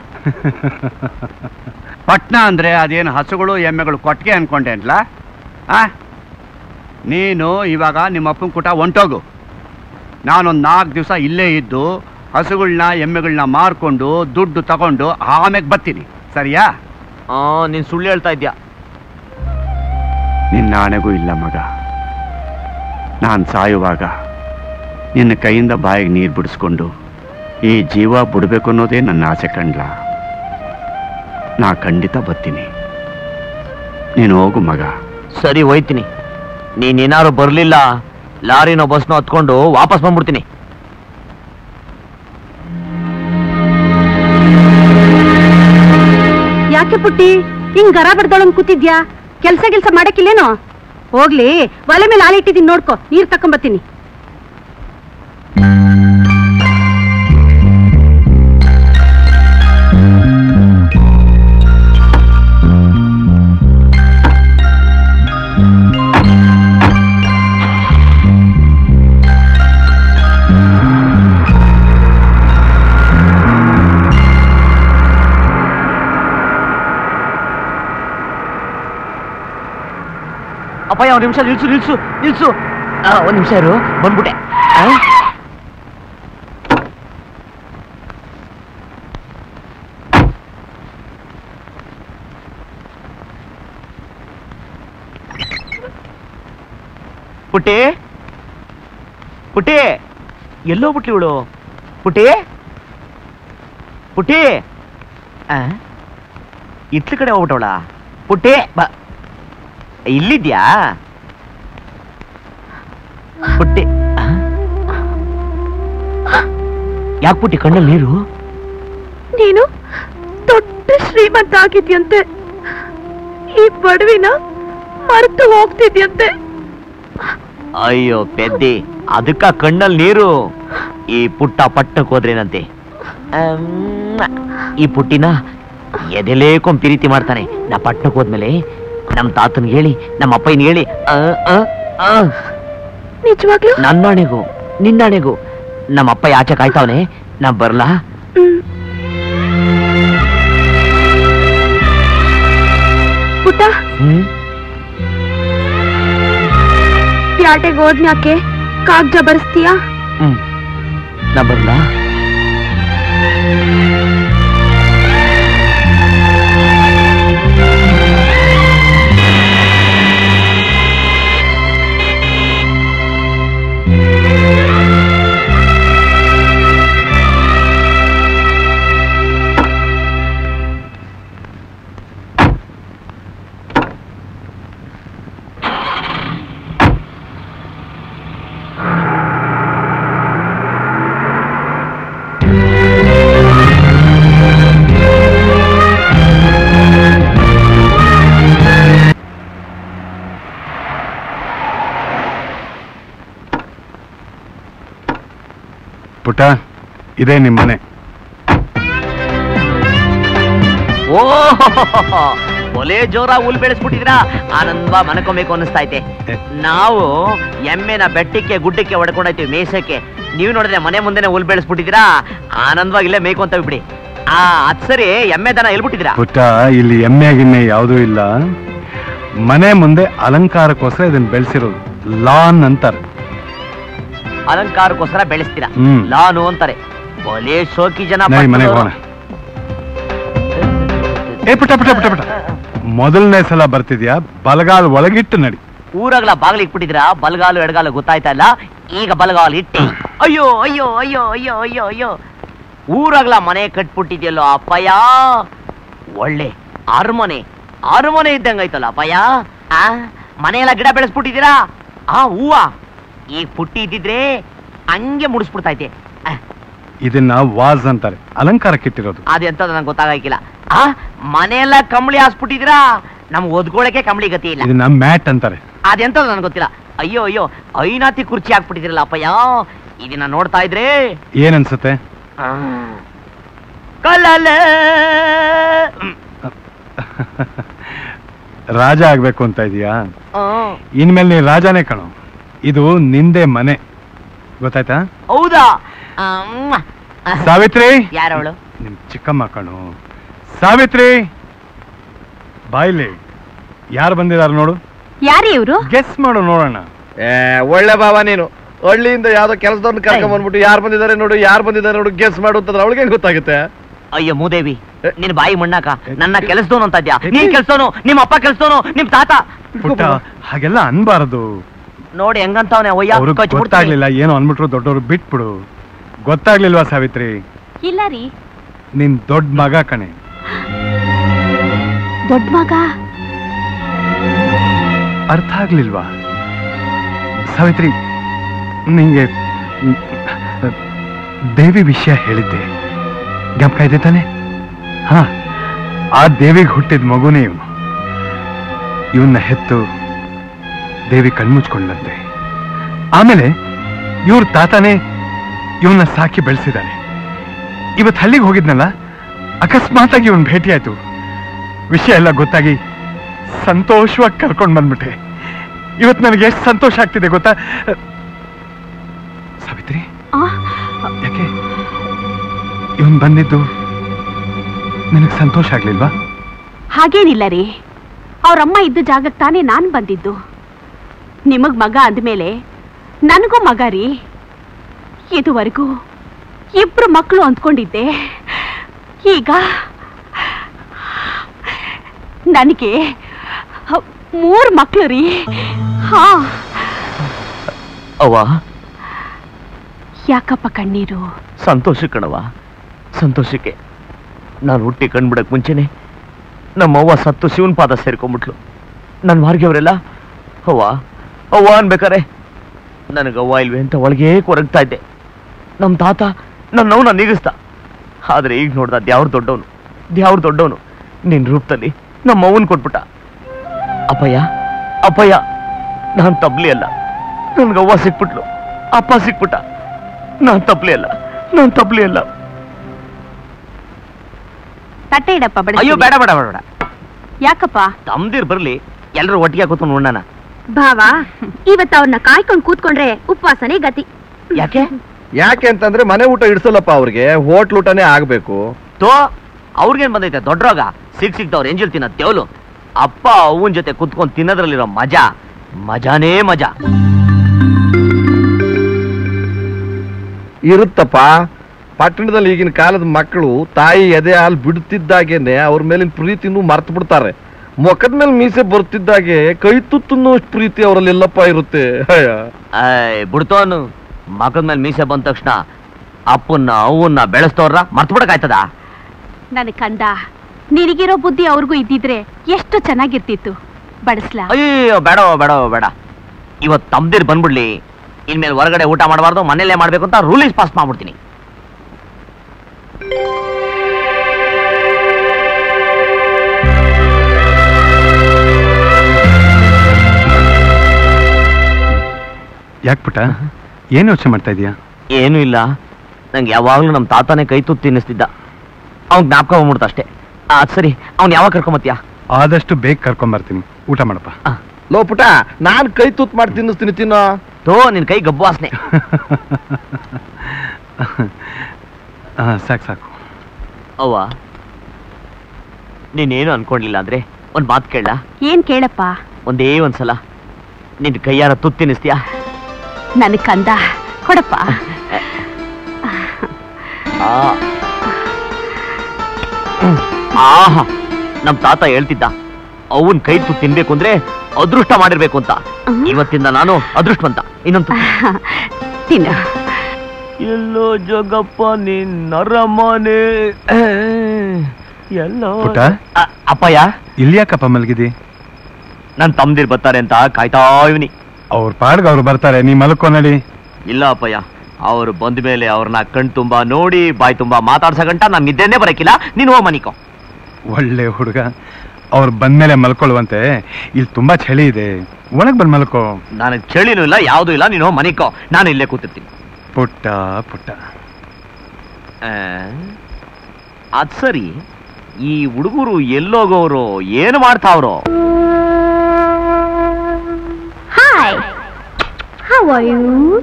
ಪಟ್ನ ಅಂದ್ರೆ ಅದೇನು ಹಸುಗಳು ಎಮ್ಮೆಗಳು ಕೊಟ್ಟಿಗೆ ಅನ್ಕೊಂಡೆ ಅನ್ಲ ಆ ನೀನು ಇವಾಗ ನಿಮ್ಮ ಅಪ್ಪನ ಕೂಟ ಹೊಂಟೋಗು ನಾನೊಂದು ನಾಲ್ಕು ದಿವಸ ಇಲ್ಲೇ ಇದ್ದು ಹಸುಗಳನ್ನ ಎಮ್ಮೆಗಳನ್ನ ಮಾರ್ಕೊಂಡು ದುಡ್ಡು ತಗೊಂಡು ಆಮೇಲೆ ಬರ್ತೀನಿ ಸರಿಯಾ ಆ ನೀನ್ ಸುಳ್ಳು ಹೇಳ್ತಾ ಇದ್ಯಾ ನಿನ್ನ ಆಣೆಗೂ ಇಲ್ಲ ಮಗ ನಾನು ಸಾಯುವಾಗ ನಿನ್ನ ಕೈಯಿಂದ ಬಾಯಿಗೆ ನೀರು ಬಿಡಿಸ್ಕೊಂಡು ಈ ಜೀವ ಬಿಡ್ಬೇಕು ಅನ್ನೋದೇ ನನ್ನ ಆಸೆ ಕಂಡ್ಲ ನಾ ಖಂಡಿತ ಬರ್ತೀನಿ ನೀನು ಹೋಗು ಮಗ ಸರಿ ಹೋಯ್ತೀನಿ ನೀನೇನಾರು ಬರ್ಲಿಲ್ಲ ಲಾರಿನೋ ಬಸ್ನೋ ಹತ್ಕೊಂಡು ವಾಪಸ್ ಬಂದ್ಬಿಡ್ತೀನಿ ಯಾಕೆ ಪುಟ್ಟಿ ಹಿಂಗ್ ಗರ ಬಡ್ದೊಳಂಗ್ ಕೂತಿದ್ಯಾ ಕೆಲ್ಸ ಗಿಲ್ಸ ಮಾಡಕ್ಕಿಲ್ಲೇನೋ ಹೋಗ್ಲಿ ಒಲೆ ಮೇಲೆ ಹಾಲಿಟ್ಟಿದೀನಿ ನೋಡ್ಕೊ ನೀರ್ ತಕೊಂಬತ್ತೀನಿ ಅಪ್ಪಯ್ಯ ಒಂದ್ ನಿಮಿಷ ನಿಲ್ಸು ನಿಲ್ಸು ನಿಲ್ಸು ಆ, ಒಂದ್ ನಿಮಿಷ ಇರು ಬಂದ್ಬಿಟ್ಟೆ ಆ? ಪುಟ್ಟಿ ಪುಟ್ಟಿ ಎಲ್ಲೋ ಬಿಟ್ಲಿ ಇವಳು ಪುಟ್ಟಿ ಪುಟ್ಟಿ ಆ? ಇತ್ಲ ಕಡೆ ಹೋಗ್ಬಿಟ್ಟವಳ ಪುಟ್ಟಿ ಬಾ ಇಲ್ಲಿದ್ಯಾ ಪುಟ್ಟಿ ಯಾಕೆ ಪುಟ್ಟಿ ಕಣ್ಣಲ್ಲಿ ನೀರು ನೀನು ದೊಡ್ಡ ಶ್ರೀಮಂತ ಆಗಿದ್ಯಂತೆ ಈ ಬಡವಿನ ಮರೆತು ಹೋಗ್ತಿದ್ಯಂತೆ ಅಯ್ಯೋ ಪೆದ್ದಿ ಅದಕ್ಕ ಕಣ್ಣಲ್ಲಿ ನೀರು ಈ ಪುಟ್ಟ ಪಟ್ಟಕ್ಕೆ ಹೋದ್ರೇನಂತೆ ಅಮ್, ಈ ಪುಟ್ಟಿನ ಎದೆಲೇಕೊಂಡ್ ಪ್ರೀತಿ ಮಾಡ್ತಾನೆ ನಾ ಪಟ್ಟಣಕ್ಕೆ ಹೋದ್ಮೇಲೆ ನಮ್ಮ ತಾತನ್ಗೆ ಹೇಳಿ ನಮ್ಮ ಅಪ್ಪಯ್ಯನ ಹೇಳಿ ಆ, ಆ, ಆ. ನಿಜವಾಗ್ಲೂ ನನ್ನಾಣೆಗೂ ನಿನ್ನಾಣೆಗೂ ನಮ್ಮ ಅಪ್ಪ ಆಚೆ ಕಾಯ್ತಾವನೆ ನಾ ಬರ್ಲಾ ಪುಟ್ಟ ಹ್ಮ್ ಪ್ಯಾಟೆಗೆ ಹೋದ್ಮ್ಯಾಕೆ ಕಾಗ್ಜ ಬರ್ಸ್ತೀಯಾ ಹ್ಮ್ ನಾ ಬರ್ಲಾ ಪುಟ್ಟ ಇದೇ ನಿಮ್ಮ ಮನೆ ಓ ಒಲೆ ಜೋರ ಹುಲ್ ಬೆಳೆಸ್ಬಿಟ್ಟಿದ್ರಾ ಆನಂದವ ಮನಕೊಬೇಕು ಅನ್ನಿಸ್ತಾ ಐತೆ ನಾವು ಎಮ್ಮೆನ ಬೆಟ್ಟಕ್ಕೆ ಗುಡ್ಡಕ್ಕೆ ಹೊಡ್ಕೊಂಡೈತೀವಿ ಮೇಸಕ್ಕೆ ನೀವು ನೋಡಿದ್ರೆ ಮನೆ ಮುಂದೆನೆ ಹುಲ್ ಬೆಳೆಸ್ಬಿಟ್ಟಿದ್ದೀರಾ ಆನಂದವಾಗಿ ಇಲ್ಲೇ ಮೇಯ್ಕೊಂತ ಬಿಡಿ ಆ ಅದ್ ಸರಿ ಎಮ್ಮೆ ದನ ಎಲ್ಬಿಟ್ಟಿದ್ದೀರಾ ಪುಟ್ಟ ಇಲ್ಲಿ ಎಮ್ಮೆ ಗಿಮ್ಮೆ ಯಾವುದೂ ಇಲ್ಲ ಮನೆ ಮುಂದೆ ಅಲಂಕಾರಕ್ಕೋಸ್ಕರ ಇದನ್ನ ಬೆಳೆಸಿರೋದು ಲಾನ್ ಅಂತಾರೆ ಅಲಂಕಾರಕ್ಕೋಸ್ಕರ ಬೆಳೆಸ್ತೀರಾ ಹ್ಮ್. ಲಾನು ಅಂತಾರೆ ಒಲೆ ಶೋಕಿ ಜನ ನಡಿ ಮನೆಗೆ ಪಟ್ಟಣದವ್ರು. ಹೋಗೋಣ ಏ ಪುಟ್ಟ ಪುಟ್ಟ ಪುಟ್ಟ ಪುಟ್ಟ ಮೊದಲನೇ ಸಲ ಬರ್ತಿದ್ಯಾ ಬಲಗಾಲ್ ಒಳಗಿಟ್ಟು ನಡಿ ಊರಾಗ್ಲ ಬಾಗಿಲು ಇಟ್ಬಿಟ್ಟಿದ್ರಾ ಬಲಗಾಲು ಎಡಗಾಲು ಗೊತ್ತಾಯ್ತಾ ಇಲ್ಲ ಈಗ ಬಲಗಾಲು ಇಟ್ಟಿ ಅಯ್ಯೋ ಅಯ್ಯೋ ಅಯ್ಯೋ ಅಯ್ಯೋ ಅಯ್ಯೋ ಅಯ್ಯೋ ಊರಾಗ್ಲ ಮನೆ ಕಟ್ಬಿಟ್ಟಿದ್ಯಲ್ಲೋ ಅಪ್ಪಯ್ಯ ಒಳ್ಳೆ ಅರಮನೆ ಅರಮನೆ ಇದ್ದಂಗೈತಲ್ಲ ಅಪ್ಪಯ್ಯ ಆ ಮನೆ ಎಲ್ಲ ಗಿಡ ಬೆಳೆಸ್ಬಿಟ್ಟಿದ್ದೀರಾ ಆ ಹೂವ ಈಗ ಪುಟ್ಟಿ ಇದ್ದಿದ್ರೆ ಹಂಗೆ ಮುಡಿಸ್ಬಿಡ್ತಾ ಇದ್ದೆ ಇದನ್ನ ವಾಸ್ ಅಂತಾರೆ ಅಲಂಕಾರಕ್ಕಿಟ್ಟಿರೋದು ಅದೆಂತ ನಂಗೆ ಗೊತ್ತಾಗಕ್ಕಿಲ್ಲ ಆ ಮನೆಯೆಲ್ಲ ಕಂಬಳಿ ಹಾಸ್ಬಿಟ್ಟಿದ್ದೀರಾ ನಮ್ಗೆ ಒದ್ಕೊಳಕ್ಕೆ ಕಂಬಳಿ ಗತಿ ಇಲ್ಲ ಇದನ್ನ ಮ್ಯಾಟ್ ಅಂತಾರೆ ಅದೆಂತ ನನ್ಗೆ ಗೊತ್ತಿಲ್ಲ ಅಯ್ಯೋ ಅಯ್ಯೋ ಐನಾತಿ ಕುರ್ಚಿ ಹಾಕ್ಬಿಟ್ಟಿದ್ರಲ್ಲ ಅಪ್ಪಯ್ಯ ಇದನ್ನ ನೋಡ್ತಾ ಇದ್ರೆ ಏನನ್ಸುತ್ತೆ ಕಲ್ಲಲ್ಲ ರಾಜ ಆಗ್ಬೇಕು ಅಂತ ಇದೀಯಾ ಇನ್ಮೇಲೆ ನೀನ್ ರಾಜನೇ ಕಣೋ ಇದು ನಿಂದೆ ಮನೆ ಗೊತ್ತಾಯ್ತಾ ಹೌದಾ ಅಮ್ಮ. ಸಾವಿತ್ರಿ ಯಾರವಳು ನಿಮ್ ಚಿಕ್ಕಮ್ಮ ಕಣು ಸಾವಿತ್ರಿ ಬಾಯ್ಲಿ ಯಾರು ಬಂದಿದಾರ ನೋಡು ಯಾರೇ ಇವರು ಗೆಸ್ ಮಾಡು ನೋಡೋಣ ಏ ಒಳ್ಳೆ ಬಾವ ನೀನು ಹಳ್ಳಿಯಿಂದ ಯಾವ್ದೋ ಕೆಲಸದವ್ರನ್ನ ಕರ್ಕೊಂಡ್ ಬಂದ್ಬಿಟ್ಟು ಯಾರು ಬಂದಿದ್ದಾರೆ ನೋಡು ಯಾರು ಬಂದಿದ್ದಾರೆ ನೋಡು ಗೆಸ್ ಮಾಡು ಅಂತಂದ್ರೆ ಅವಳಿಗೆ ಗೊತ್ತಾಗುತ್ತೆ ಅಯ್ಯೋ ಮೂದೇವಿ ನಿನ್ ಬಾಯಿ ಮಣ್ಣಾಕ ನನ್ನ ಕೆಲಸದವನು ಅಂತ ಇದ್ಯಾ ನೀನ್ ಕೆಲ್ಸದವನು ನಿಮ್ಮ ಅಪ್ಪ ಕೆಲ್ಸದವನು ನಿಮ್ ತಾತ ಪುಟ್ಟ ಹಾಗೆಲ್ಲ ಅನ್ಬಾರದು ನೋಡಿ ಹೆಂಗಂತವನೆ ಒಯ್ಯ ಅವ್ರಿಗೆ ಕಚ್ಬಿಡ್ತೀನಿ. ಗೊತ್ತಾಗ್ಲಿಲ್ಲ ಏನೋ ಅನ್ಬಿಟ್ರು ದೊಡ್ಡವ್ರು ಬಿಟ್ಬಿಡು ಗೊತ್ತಾಗ್ಲಿಲ್ವಾ ಸಾವಿತ್ರಿ ಇಲ್ಲ ರೀ ನಿನ್ ದೊಡ್ಡ ಮಗ ಕಣೆ ದೊಡ್ಡ ಮಗ ಅರ್ಥ ಆಗ್ಲಿಲ್ವಾ ಸಾವಿತ್ರಿ ನಿಂಗೆ ಮ್, ದೇವಿ ವಿಷಯ ಹೇಳಿದ್ದೆ ಜ್ಞಾಪಕ ಇದೆ ತಾನೆ ಹಾ ಆ ದೇವಿಗೆ ಹುಟ್ಟಿದ ಮಗುನೇ ಇವನು ಇವನ್ನ ಹೆತ್ತು ದೇವಿ ಕಣ್ಮುಚ್ಕೊಂಡಂತೆ ಆಮೇಲೆ ಇವ್ರ ತಾತನೇ ಇವನ್ನ ಸಾಕಿ ಬೆಳೆಸಿದ್ದಾರೆ ಇವತ್ತು ಹಳ್ಳಿಗೆ ಹೋಗಿದ್ನಲ್ಲ ಅಕಸ್ಮಾತಾಗಿ ಇವನ್ ಭೇಟಿ ಆಯ್ತು ವಿಷಯ ಎಲ್ಲ ಗೊತ್ತಾಗಿ ಸಂತೋಷವಾಗಿ ಕರ್ಕೊಂಡು ಬಂದ್ಬಿಟ್ಟೆ ಇವತ್ತು ನನಗೆ ಎಷ್ಟು ಸಂತೋಷ ಆಗ್ತಿದೆ ಗೊತ್ತಾ ಸಾವಿತ್ರಿ ಯಾಕೆ ಇವನ್ ಬಂದಿದ್ದು ನಿನಗೆ ಸಂತೋಷ ಆಗ್ಲಿಲ್ವಾ ಹಾಗೇನಿಲ್ಲ ರೀ ಅವ್ರಮ್ಮ ಇದ್ದ ಜಾಗಕ್ಕೆ ತಾನೇ ನಾನು ಬಂದಿದ್ದು ನಿಮಗ್ ಮಗ ಅಂದಮೇಲೆ ನನಗೂ ಮಗ ರೀ ಇದುವರೆಗೂ ಇಬ್ರು ಮಕ್ಕಳು ಅಂದ್ಕೊಂಡಿದ್ದೆ ಈಗ ನನಗೆ ಮೂರು ಮಕ್ಕಳು ರೀ ಹಾ ಅವ್ವ ಯಾಕಪ್ಪ ಕಣ್ಣೀರು ಸಂತೋಷ ಕಣವ ಸಂತೋಷಕ್ಕೆ ನಾನು ಹುಟ್ಟಿ ಕಂಡ್ಬಿಡಕ್ ಮುಂಚೆನೆ ನಮ್ಮವ್ವ ಸತ್ತು ಶಿವನ್ ಪಾದ ಸೇರ್ಕೊಂಡ್ಬಿಟ್ಲು ನನ್ನ ಮಾರ್ಗಿಯವರೆಲ್ಲ ಅವ್ವ ಅವ್ವ ಅನ್ಬೇಕಾರೆ ನನಗೆ ಅವ್ವ ಇಲ್ವೇ ಅಂತ ಒಳಗೇ ಕೊರಗ್ತಾ ಇದ್ದೆ ನಮ್ಮ ತಾತ ನನ್ನವನ್ನ ನಿಗಿಸ್ದ ಆದ್ರೆ ಈಗ ನೋಡ್ದ ದ್ಯಾವ್ರ ದೊಡ್ಡವನು ದ್ಯಾವ್ರ ದೊಡ್ಡವನು ನಿನ್ ರೂಪದಲ್ಲಿ ನಮ್ಮ ಅವ್ವನ್ ಕೊಟ್ಬಿಟ್ಟ ಅಪ್ಪಯ್ಯ ಅಪ್ಪಯ್ಯ ನಾನ್ ತಬ್ಲಿ ಅಲ್ಲ ನನ್ಗೆ ಅವ್ವ ಸಿಕ್ಬಿಟ್ಲು ಅಪ್ಪ ಸಿಕ್ಬಿಟ್ಟ ನಾನ್ ತಪ್ಲಿ ಅಲ್ಲ ನಾನ್ ತಪ್ಲಿ ಅಲ್ಲ ತಟ್ಟೆ ಇಡಪ್ಪ ಬಡ ಅಯ್ಯೋ ಬೇಡ ಬೇಡ ಬೇಡ ಬೇಡ ಯಾಕಪ್ಪ ತಮ್ದಿರ್ ಬರ್ಲಿ ಎಲ್ರು ಒಟ್ಟಿಗೆ ಕೂತ್ಕೊಂಡು ಉಣ್ಣೋಣ ಭಾವ ಇವತ್ತು ಅವ್ರನ್ನ ಕಾಯ್ಕೊಂಡ್ ಕೂತ್ಕೊಂಡ್ರೆ ಉಪವಾಸನೇ ಗತಿ ಯಾಕೆ ಯಾಕೆ ಅಂತಂದ್ರೆ ಮನೆ ಊಟ ಇಡ್ಸಲ್ಲಪ್ಪ ಅವ್ರಿಗೆ ಹೋಟ್ಲ್ ಊಟನೇ ಆಗ್ಬೇಕು ತೋ ಅವ್ರಿಗೇನ್ ಬಂದೈತೆ ದೊಡ್ಡ ರೋಗ ಸಿಕ್ ಸಿಕ್ತವ್ರು ಎಂಜಿಲ್ ತಿನ್ನ ದೇವ್ಲು ಅಪ್ಪ ಅವನ್ ಜೊತೆ ಕುತ್ಕೊಂಡು ತಿನ್ನೋದ್ರಲ್ಲಿರೋ ಮಜಾ ಮಜಾನೇ ಮಜಾ ಇರುತ್ತಪ್ಪ ಪಟ್ಟಣದಲ್ಲಿ ಈಗಿನ ಕಾಲದ ಮಕ್ಕಳು ತಾಯಿ ಎದೆ ಹಾಲು ಬಿಡುತ್ತಿದ್ದಾಗೇನೆ ಅವ್ರ ಮೇಲಿನ ಪ್ರೀತಿನೂ ಮರ್ತು ಬಿಡ್ತಾರೆ ಮುಖದ ಮೇಲೆ ಮೀಸೆ ಬರ್ತಿದ್ದಾಗೆ ಕೈ ತುತ್ತನ್ನೋ ಪ್ರೀತಿ ಅವರಲ್ಲಿ ಎಲ್ಲಪ್ಪ ಇರುತ್ತೆ ಅಯ್ಯ. ಏಯ್ ಬಿಡ್ತೋನು ಮಗದ ಮೇಲೆ ಮೀಸೆ ಬಂದ ತಕ್ಷಣ ಅಪ್ಪನ್ನ ಅವನ್ನ ಬೆಳೆಸ್ತವ್ರ ಮರ್ತು ಬಿಡಕ್ಕಾಯ್ತದ ನನ್ ಕಂದ ನಿನಗಿರೋ ಬುದ್ಧಿ ಅವ್ರಿಗೂ ಇದ್ದಿದ್ರೆ ಎಷ್ಟು ಚೆನ್ನಾಗಿರ್ತಿತ್ತು ಬಡಿಸ್ಲಾ ಅಯ್ಯೋ ಬೇಡ ಬೇಡ ಬೇಡ ಇವತ್ ತಮ್ದಿರ್ ಬಂದ್ಬಿಡ್ಲಿ ಇನ್ಮೇಲೆ ಹೊರಗಡೆ ಊಟ ಮಾಡಬಾರ್ದು ಮನೇಲೇ ಮಾಡ್ಬೇಕು ಅಂತ ರೂಲಿಂಗ್ಸ್ ಪಾಸ್ ಮಾಡ್ಬಿಡ್ತೀನಿ ಯಾಕೆ ಪುಟ್ಟ ಏನು ಯೋಚನೆ ಮಾಡ್ತಾ ಇದೀಯಾ ಏನೂ ಇಲ್ಲ ನಂಗೆ ಯಾವಾಗ್ಲೂ ನಮ್ಮ ತಾತನೇ ಕೈ ತುತ್ತು ತಿನ್ನಿಸ್ತಿದ್ದ ಅವ್ನ್ ಜ್ಞಾಪಕ ಬಂದ್ಬಿಡ್ತು ಅಷ್ಟೇ ಅದ್ ಸರಿ ಅವ್ನ್ ಯಾವಾಗ ಕರ್ಕೊಂಬತ್ತೀಯ ಆದಷ್ಟು ಬೇಗ ಕರ್ಕೊಂಬರ್ತೀನಿ ಊಟ ಮಾಡಪ್ಪ ಲೋ ಪುಟ ನಾನ್ ಕೈ ತೂತ್ ಮಾಡಿ ತಿನ್ನಿಸ್ತೀನಿ ತಿನ್ನೋ ತೋ ನಿನ್ ಕೈ ಗಬ್ಬು ವಾಸನೆ ಹಾಂ ಸಾಕು ಸಾಕು ಅವ್ವ ನೀನೇನು ಅನ್ಕೊಂಡಿಲ್ಲ ಅಂದ್ರೆ ಒಂದ್ ಮಾತು ಕೇಳ ಏನ್ ಕೇಳಪ್ಪ ಒಂದೇ ಒಂದ್ಸಲ ನಿನ್ ಕೈಯಾರ ತುತ್ತು ತಿನ್ನಿಸ್ತೀಯಾ ನನ್ ಕಂದ ಕೊಡಪ್ಪ ಆ. ಆಹಾ ನಮ್ ತಾತ ಹೇಳ್ತಿದ್ದ ಅವನ್ ಕೈ ತುತ್ತು ತಿನ್ಬೇಕು ಅಂದ್ರೆ ಅದೃಷ್ಟ ಮಾಡಿರ್ಬೇಕು ಅಂತ ಇವತ್ತಿಂದ ನಾನು ಅದೃಷ್ಟವಂತ ಇನ್ನೊಂದು ತಿನ್ನು ಎಲ್ಲೋ ಜಗಪ್ಪ ನಿನ್ನರಮನೆ ಎಲ್ಲೋ ಪುಟ್ಟ? ಅ- ಅಪ್ಪಯ್ಯ ಇಲ್ಲಿ ಯಾಕಪ್ಪ ಮಲಗಿದಿ ನನ್ ತಮ್ದಿರ್ ಬರ್ತಾರೆ ಅಂತ ಕಾಯ್ತಾ ಇವನಿ ಅವ್ರ ಪಾಡ್ಗೆ ಅವ್ರು ಬರ್ತಾರೆ ನೀ ಮಲ್ಕೋ ನಡಿ ಇಲ್ಲ ಅಪ್ಪಯ್ಯ ಅವ್ರು ಬಂದ ಮೇಲೆ ಅವ್ರನ್ನ ಕಣ್ ತುಂಬಾ ನೋಡಿ ಬಾಯ್ ತುಂಬಾ ಮಾತಾಡ್ಸ ಗಂಟ ನಾನ್ ನಿದ್ದೆನೇ ಬರಕಿಲ್ಲ ನೀನು ಹೋಗ್ ಮನಿಕೋ ಒಳ್ಳೆ ಹುಡುಗ ಅವ್ರು ಬಂದ್ಮೇಲೆ ಮಲ್ಕೊಳ್ಳುವಂತೆ ಇಲ್ಲಿ ತುಂಬಾ ಚಳಿ ಇದೆ ಒಳಗ್ ಬಂದ್ ಮಲ್ಕೋ ನನಗ್ ಚಳಿನೂ ಇಲ್ಲ ಯಾವ್ದು ಇಲ್ಲ ನೀನು ಹೋಗ್ ಮನಿಕೋ ನಾನು ಇಲ್ಲೇ ಕೂತಿರ್ತೀನಿ ಪುಟ್ಟ ಪುಟ್ಟ ಆ, ಅದ್ ಸರಿ ಈ ಹುಡುಗರು ಎಲ್ಲೋಗೋರು ಏನು ಮಾಡ್ತಾವ್ರೋ ಹಾಯ್ ಹೌ ಆರ್ ಯು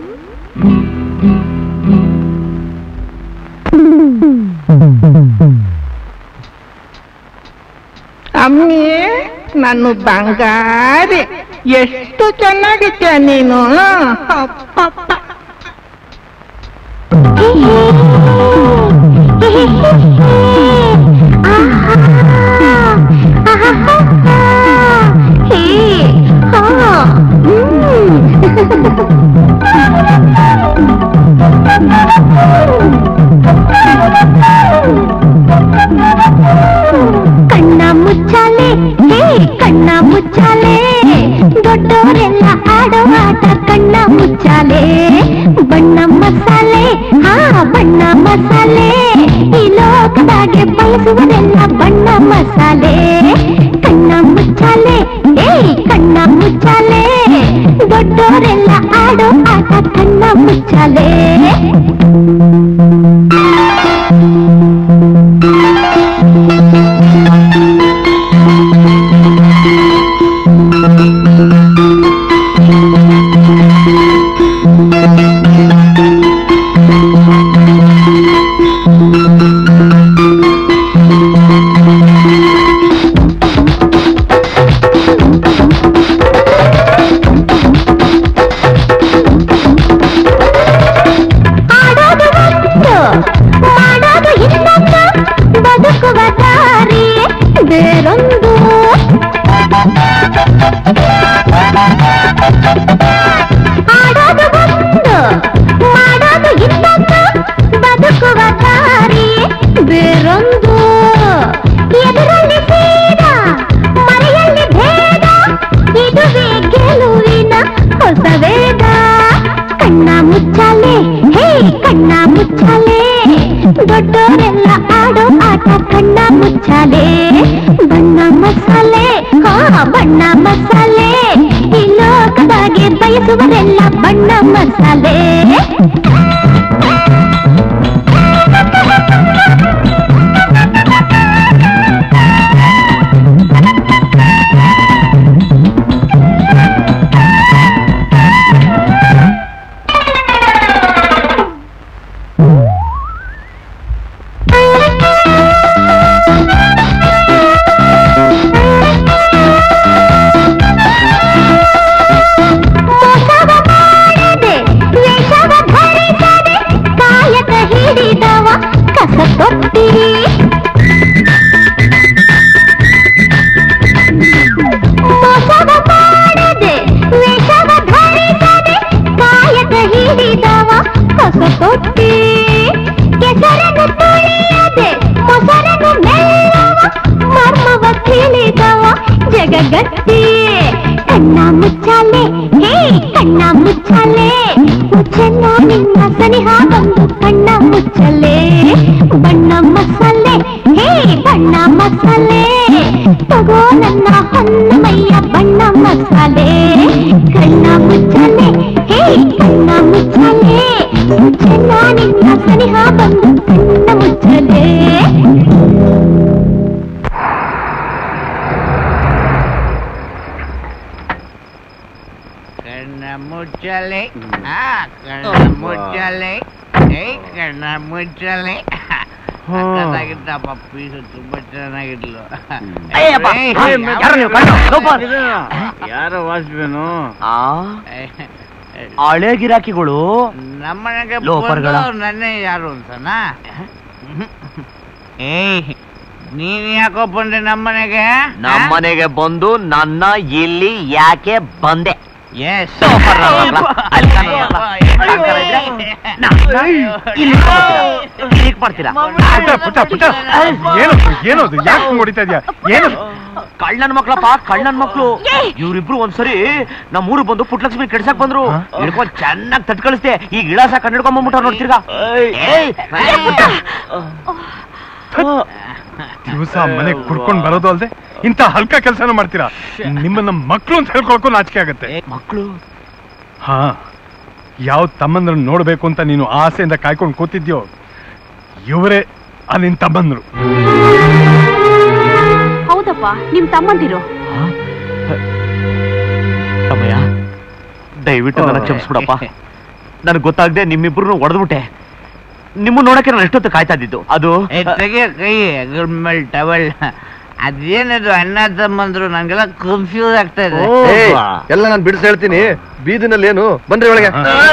ಅಮ್ಮಿ ನಾನು ಬಂಗಾರಿ ಎಷ್ಟು ಚೆನ್ನಾಗಿದ್ದೆ ನೀನು ಅಪ್ಪಪ್ಪ. ಕಣ್ಣ ಮುಚ್ಚಾಲೆ ಹೇ ಕಣ್ಣ ಮುಚ್ಚಾಲೆ ದೊಡ್ಡವರೆಲ್ಲ ಆಡೋ ಆಟ ಕಣ್ಣ ಮುಚ್ಚಾಲೆ ಬಣ್ಣ ಮಸಾಲೆ ಹಾ ಬಣ್ಣ ಮಸಾಲೆ ಈ ಲೋಕದಾಗೆ ಬಯಸುವರೆಲ್ಲ ಬಣ್ಣ ಮಸಾಲೆ ಕಣ್ಣ ಮುಚ್ಚಾಲೆ ಹೇ ಕಣ್ಣ ಮುಚ್ಚಾಲೆ ದೊಡ್ಡವರೆಲ್ಲ ಆಡೋ ಆಟ ಕಣ್ಣ ಮುಚ್ಚಾಲೆ ಆಡೋದು ಒಂದು ಮಾಡೋದು ಇನ್ನೊಂದು ಬದುಕುವ ದಾರಿ ಬೇರೊಂದು ಆಡೋದು ಒಂದು ಮಾಡೋದು ಇನ್ನೊಂದು ಬದುಕುವ ದಾರಿ ಬೇರೊಂದು ಎದುರಲ್ಲಿ ಬೇಡ ಮರೆಯಲ್ಲಿ ಭೇದ ಇದುವೇ ಗೆಲುವಿನ ಹೊಸ ವೇದ ಕಣ್ಣ ಮುಚ್ಚಾಲೆ ಹೇ ಕಣ್ಣ ಮುಚ್ಚಾಲೆ ದೊಡ್ಡವರೆಲ್ಲ ಆಡೋ ಆಟ ಕಣ್ಣ ಮುಚ್ಚಾಲೆ ಬಣ್ಣ ಮಸಾಲೆ ಹಾ ಬಣ್ಣ ಮಸಾಲೆ ಈ ಲೋಕದಾಗೆ ಬಯಸುವರೆಲ್ಲ ಬಣ್ಣ ಮಸಾಲೆ ಹೊಸ ತೊಟ್ಟಿ ಕೆಸರನ್ನು ತುಳಿಯದೆ ಮೊಸರನ್ನು ಮೆಲ್ಲವ ಮರ್ಮವ ತಿಳಿದವ ಜಗಗತ್ತಿ ಕಣ್ಣ ಮುಚ್ಚಾಲೆ ಹೇ ಕಣ್ಣ ಮುಚ್ಚಾಲೆ ಮುಚ್ಚನ್ನ ನಿನ್ನ ಸನಿಹ ಬಂದು ಕಣ್ಣ ಮುಚ್ಚಲೆ ಬಣ್ಣ ಮಸಾಲೆ ಹೇ ಬಣ್ಣ ಮಸಾಲೆ ತಗೋ ನನ್ನ ಹೊನ್ನಮಯ್ಯ ಬಣ್ಣ ಮಸಾಲೆ ಕಣ್ಣ ಮುಚ್ಚಲೆ ಹೇ ಕಣ್ಣ ಮುಚ್ಚಲೆ ಮುಚ್ಚನ್ನ ನಿನ್ನ ಸನಿಹ ಬಂದು ಕಣ್ಣ ಮುಚ್ಚಲೆ ಕಣ್ಣ ಮುಚ್ಚಲೆ ಆ ಕಣ್ಣ ಮುಚ್ಚಲೆ ಏ ಕಣ್ಣ ಮುಚ್ಚಲೆ ಸಖತ್ತಾಗಿತ್ತಪ್ಪ ಪೀಸು ತುಂಬಾ ಚೆನ್ನಾಗಿದ್ಲು ಅಯ್ಯಪ್ಪ, ಏಯ್, ಏಯ್, ಯಾರು ನೀವು? ಕಣ್ಣು, ಸೂಪರ್. ಯಾರೋ ವಾಚ್ಬೇನು ಆ ಹಳೆ ಗಿರಾಕಿಗಳು ನಮ್ಮನೆಗೆ ಲೋಪರ್ಗಳ. ಬಂದು ನನ್ನೇ ಯಾರು ಅಂತನಾ ಏಯ್ ನೀನ್ ಯಾಕೋ ಬಂದೆ ನಮ್ಮನೆಗೆ ನಮ್ಮನೆಗೆ ಬಂದು ನನ್ನ ಇಲ್ಲಿ ಯಾಕೆ ಬಂದೆ ಎಸ್ ಮಾಡ್ತೀರಾ ಪುಟ್ಟ ಪುಟ್ಟ ಏನು ಏನದು ಯಾಕೆ ಹೊಡಿತಾ ಇದೆಯಾ ಏನು ಕಳ್ಳನ್ ಮಕ್ಳಪ್ಪ ಕಳ್ಳನ್ ಮಕ್ಳು ಇವ್ರಿಬ್ರು ಒಂದ್ಸರಿ ನಮ್ಮ ಊರು ಬಂದು ಪುಟ್ಲಕ್ಷ್ಮಿ ಕೆಡ್ಸಕ್ ಬಂದ್ರು ಹಿಡ್ಕೊಂಡ್ ಚೆನ್ನಾಗ್ ತಟ್ ಕಳಿಸ್ದೆ ಈಗ ಇಳಾಸ ಕಣ್ಣಿಡ್ಕೊಂಡ್ ಬಂದ್ಬಿಟ್ಟ ನೋಡ್ತಿರ್ಗ ಏಯ್, ದಿವಸ ಮನೆಗೆ ಕುಡ್ಕೊಂಡ್ ಬರೋದು ಅಲ್ದೆ ಇಂಥ ಹಲ್ಕ ಕೆಲಸನ ಮಾಡ್ತೀರಾ ನಿಮ್ಮನ್ನ ಮಕ್ಳು ಅಂತ ಹೇಳ್ಕೊಳಕ್ಕೂ ನಾಚಿಕೆ ಆಗತ್ತೆ ಮಕ್ಳು ಹಾ ಯಾವ ತಮ್ಮಂದ್ರನ್ನ ನೋಡ್ಬೇಕು ಅಂತ ನೀನು ಆಸೆಯಿಂದ ಕಾಯ್ಕೊಂಡು ಕೂತಿದ್ಯೋ ಇವರೇ ಆ ನಿನ್ ತಮ್ಮಂದ್ರು ಹೌದಪ್ಪ ನಿಮ್ ತಮ್ಮಂದಿರು ತಮ್ಮಯ್ಯ ದಯವಿಟ್ಟು ನನ್ನ ಕ್ಷಮಿಸ್ಬಿಡಪ್ಪ ನನಗೆ ಗೊತ್ತಾಗದೆ ನಿಮ್ಮಿಬ್ರು ಹೊಡೆದ್ಬಿಟ್ಟೆ ನಿಮ್ಮ ನೋಡಕ್ಕೆ ನಾನು ಎಷ್ಟೊತ್ತು ಕಾಯ್ತಾ ಇದ್ದಿದ್ದು ಅದು ಏ, ತೆಗಿಯ ಕೈ ಅದ್ರ ಮೇಲೆ ಟವಲ್ ಅದೇನದು ಅಣ್ಣ ತಮ್ಮಂದ್ರು ನಂಗೆಲ್ಲ ಕನ್ಫ್ಯೂಸ್ ಆಗ್ತಾ ಇದೆ ಏಯ್, ಎಲ್ಲ ನಾನು ಬಿಡಿಸಿ ಹೇಳ್ತೀನಿ ಬೀದಿನಲ್ಲಿ ಏನು ಬನ್ರಿ ಒಳಗೆ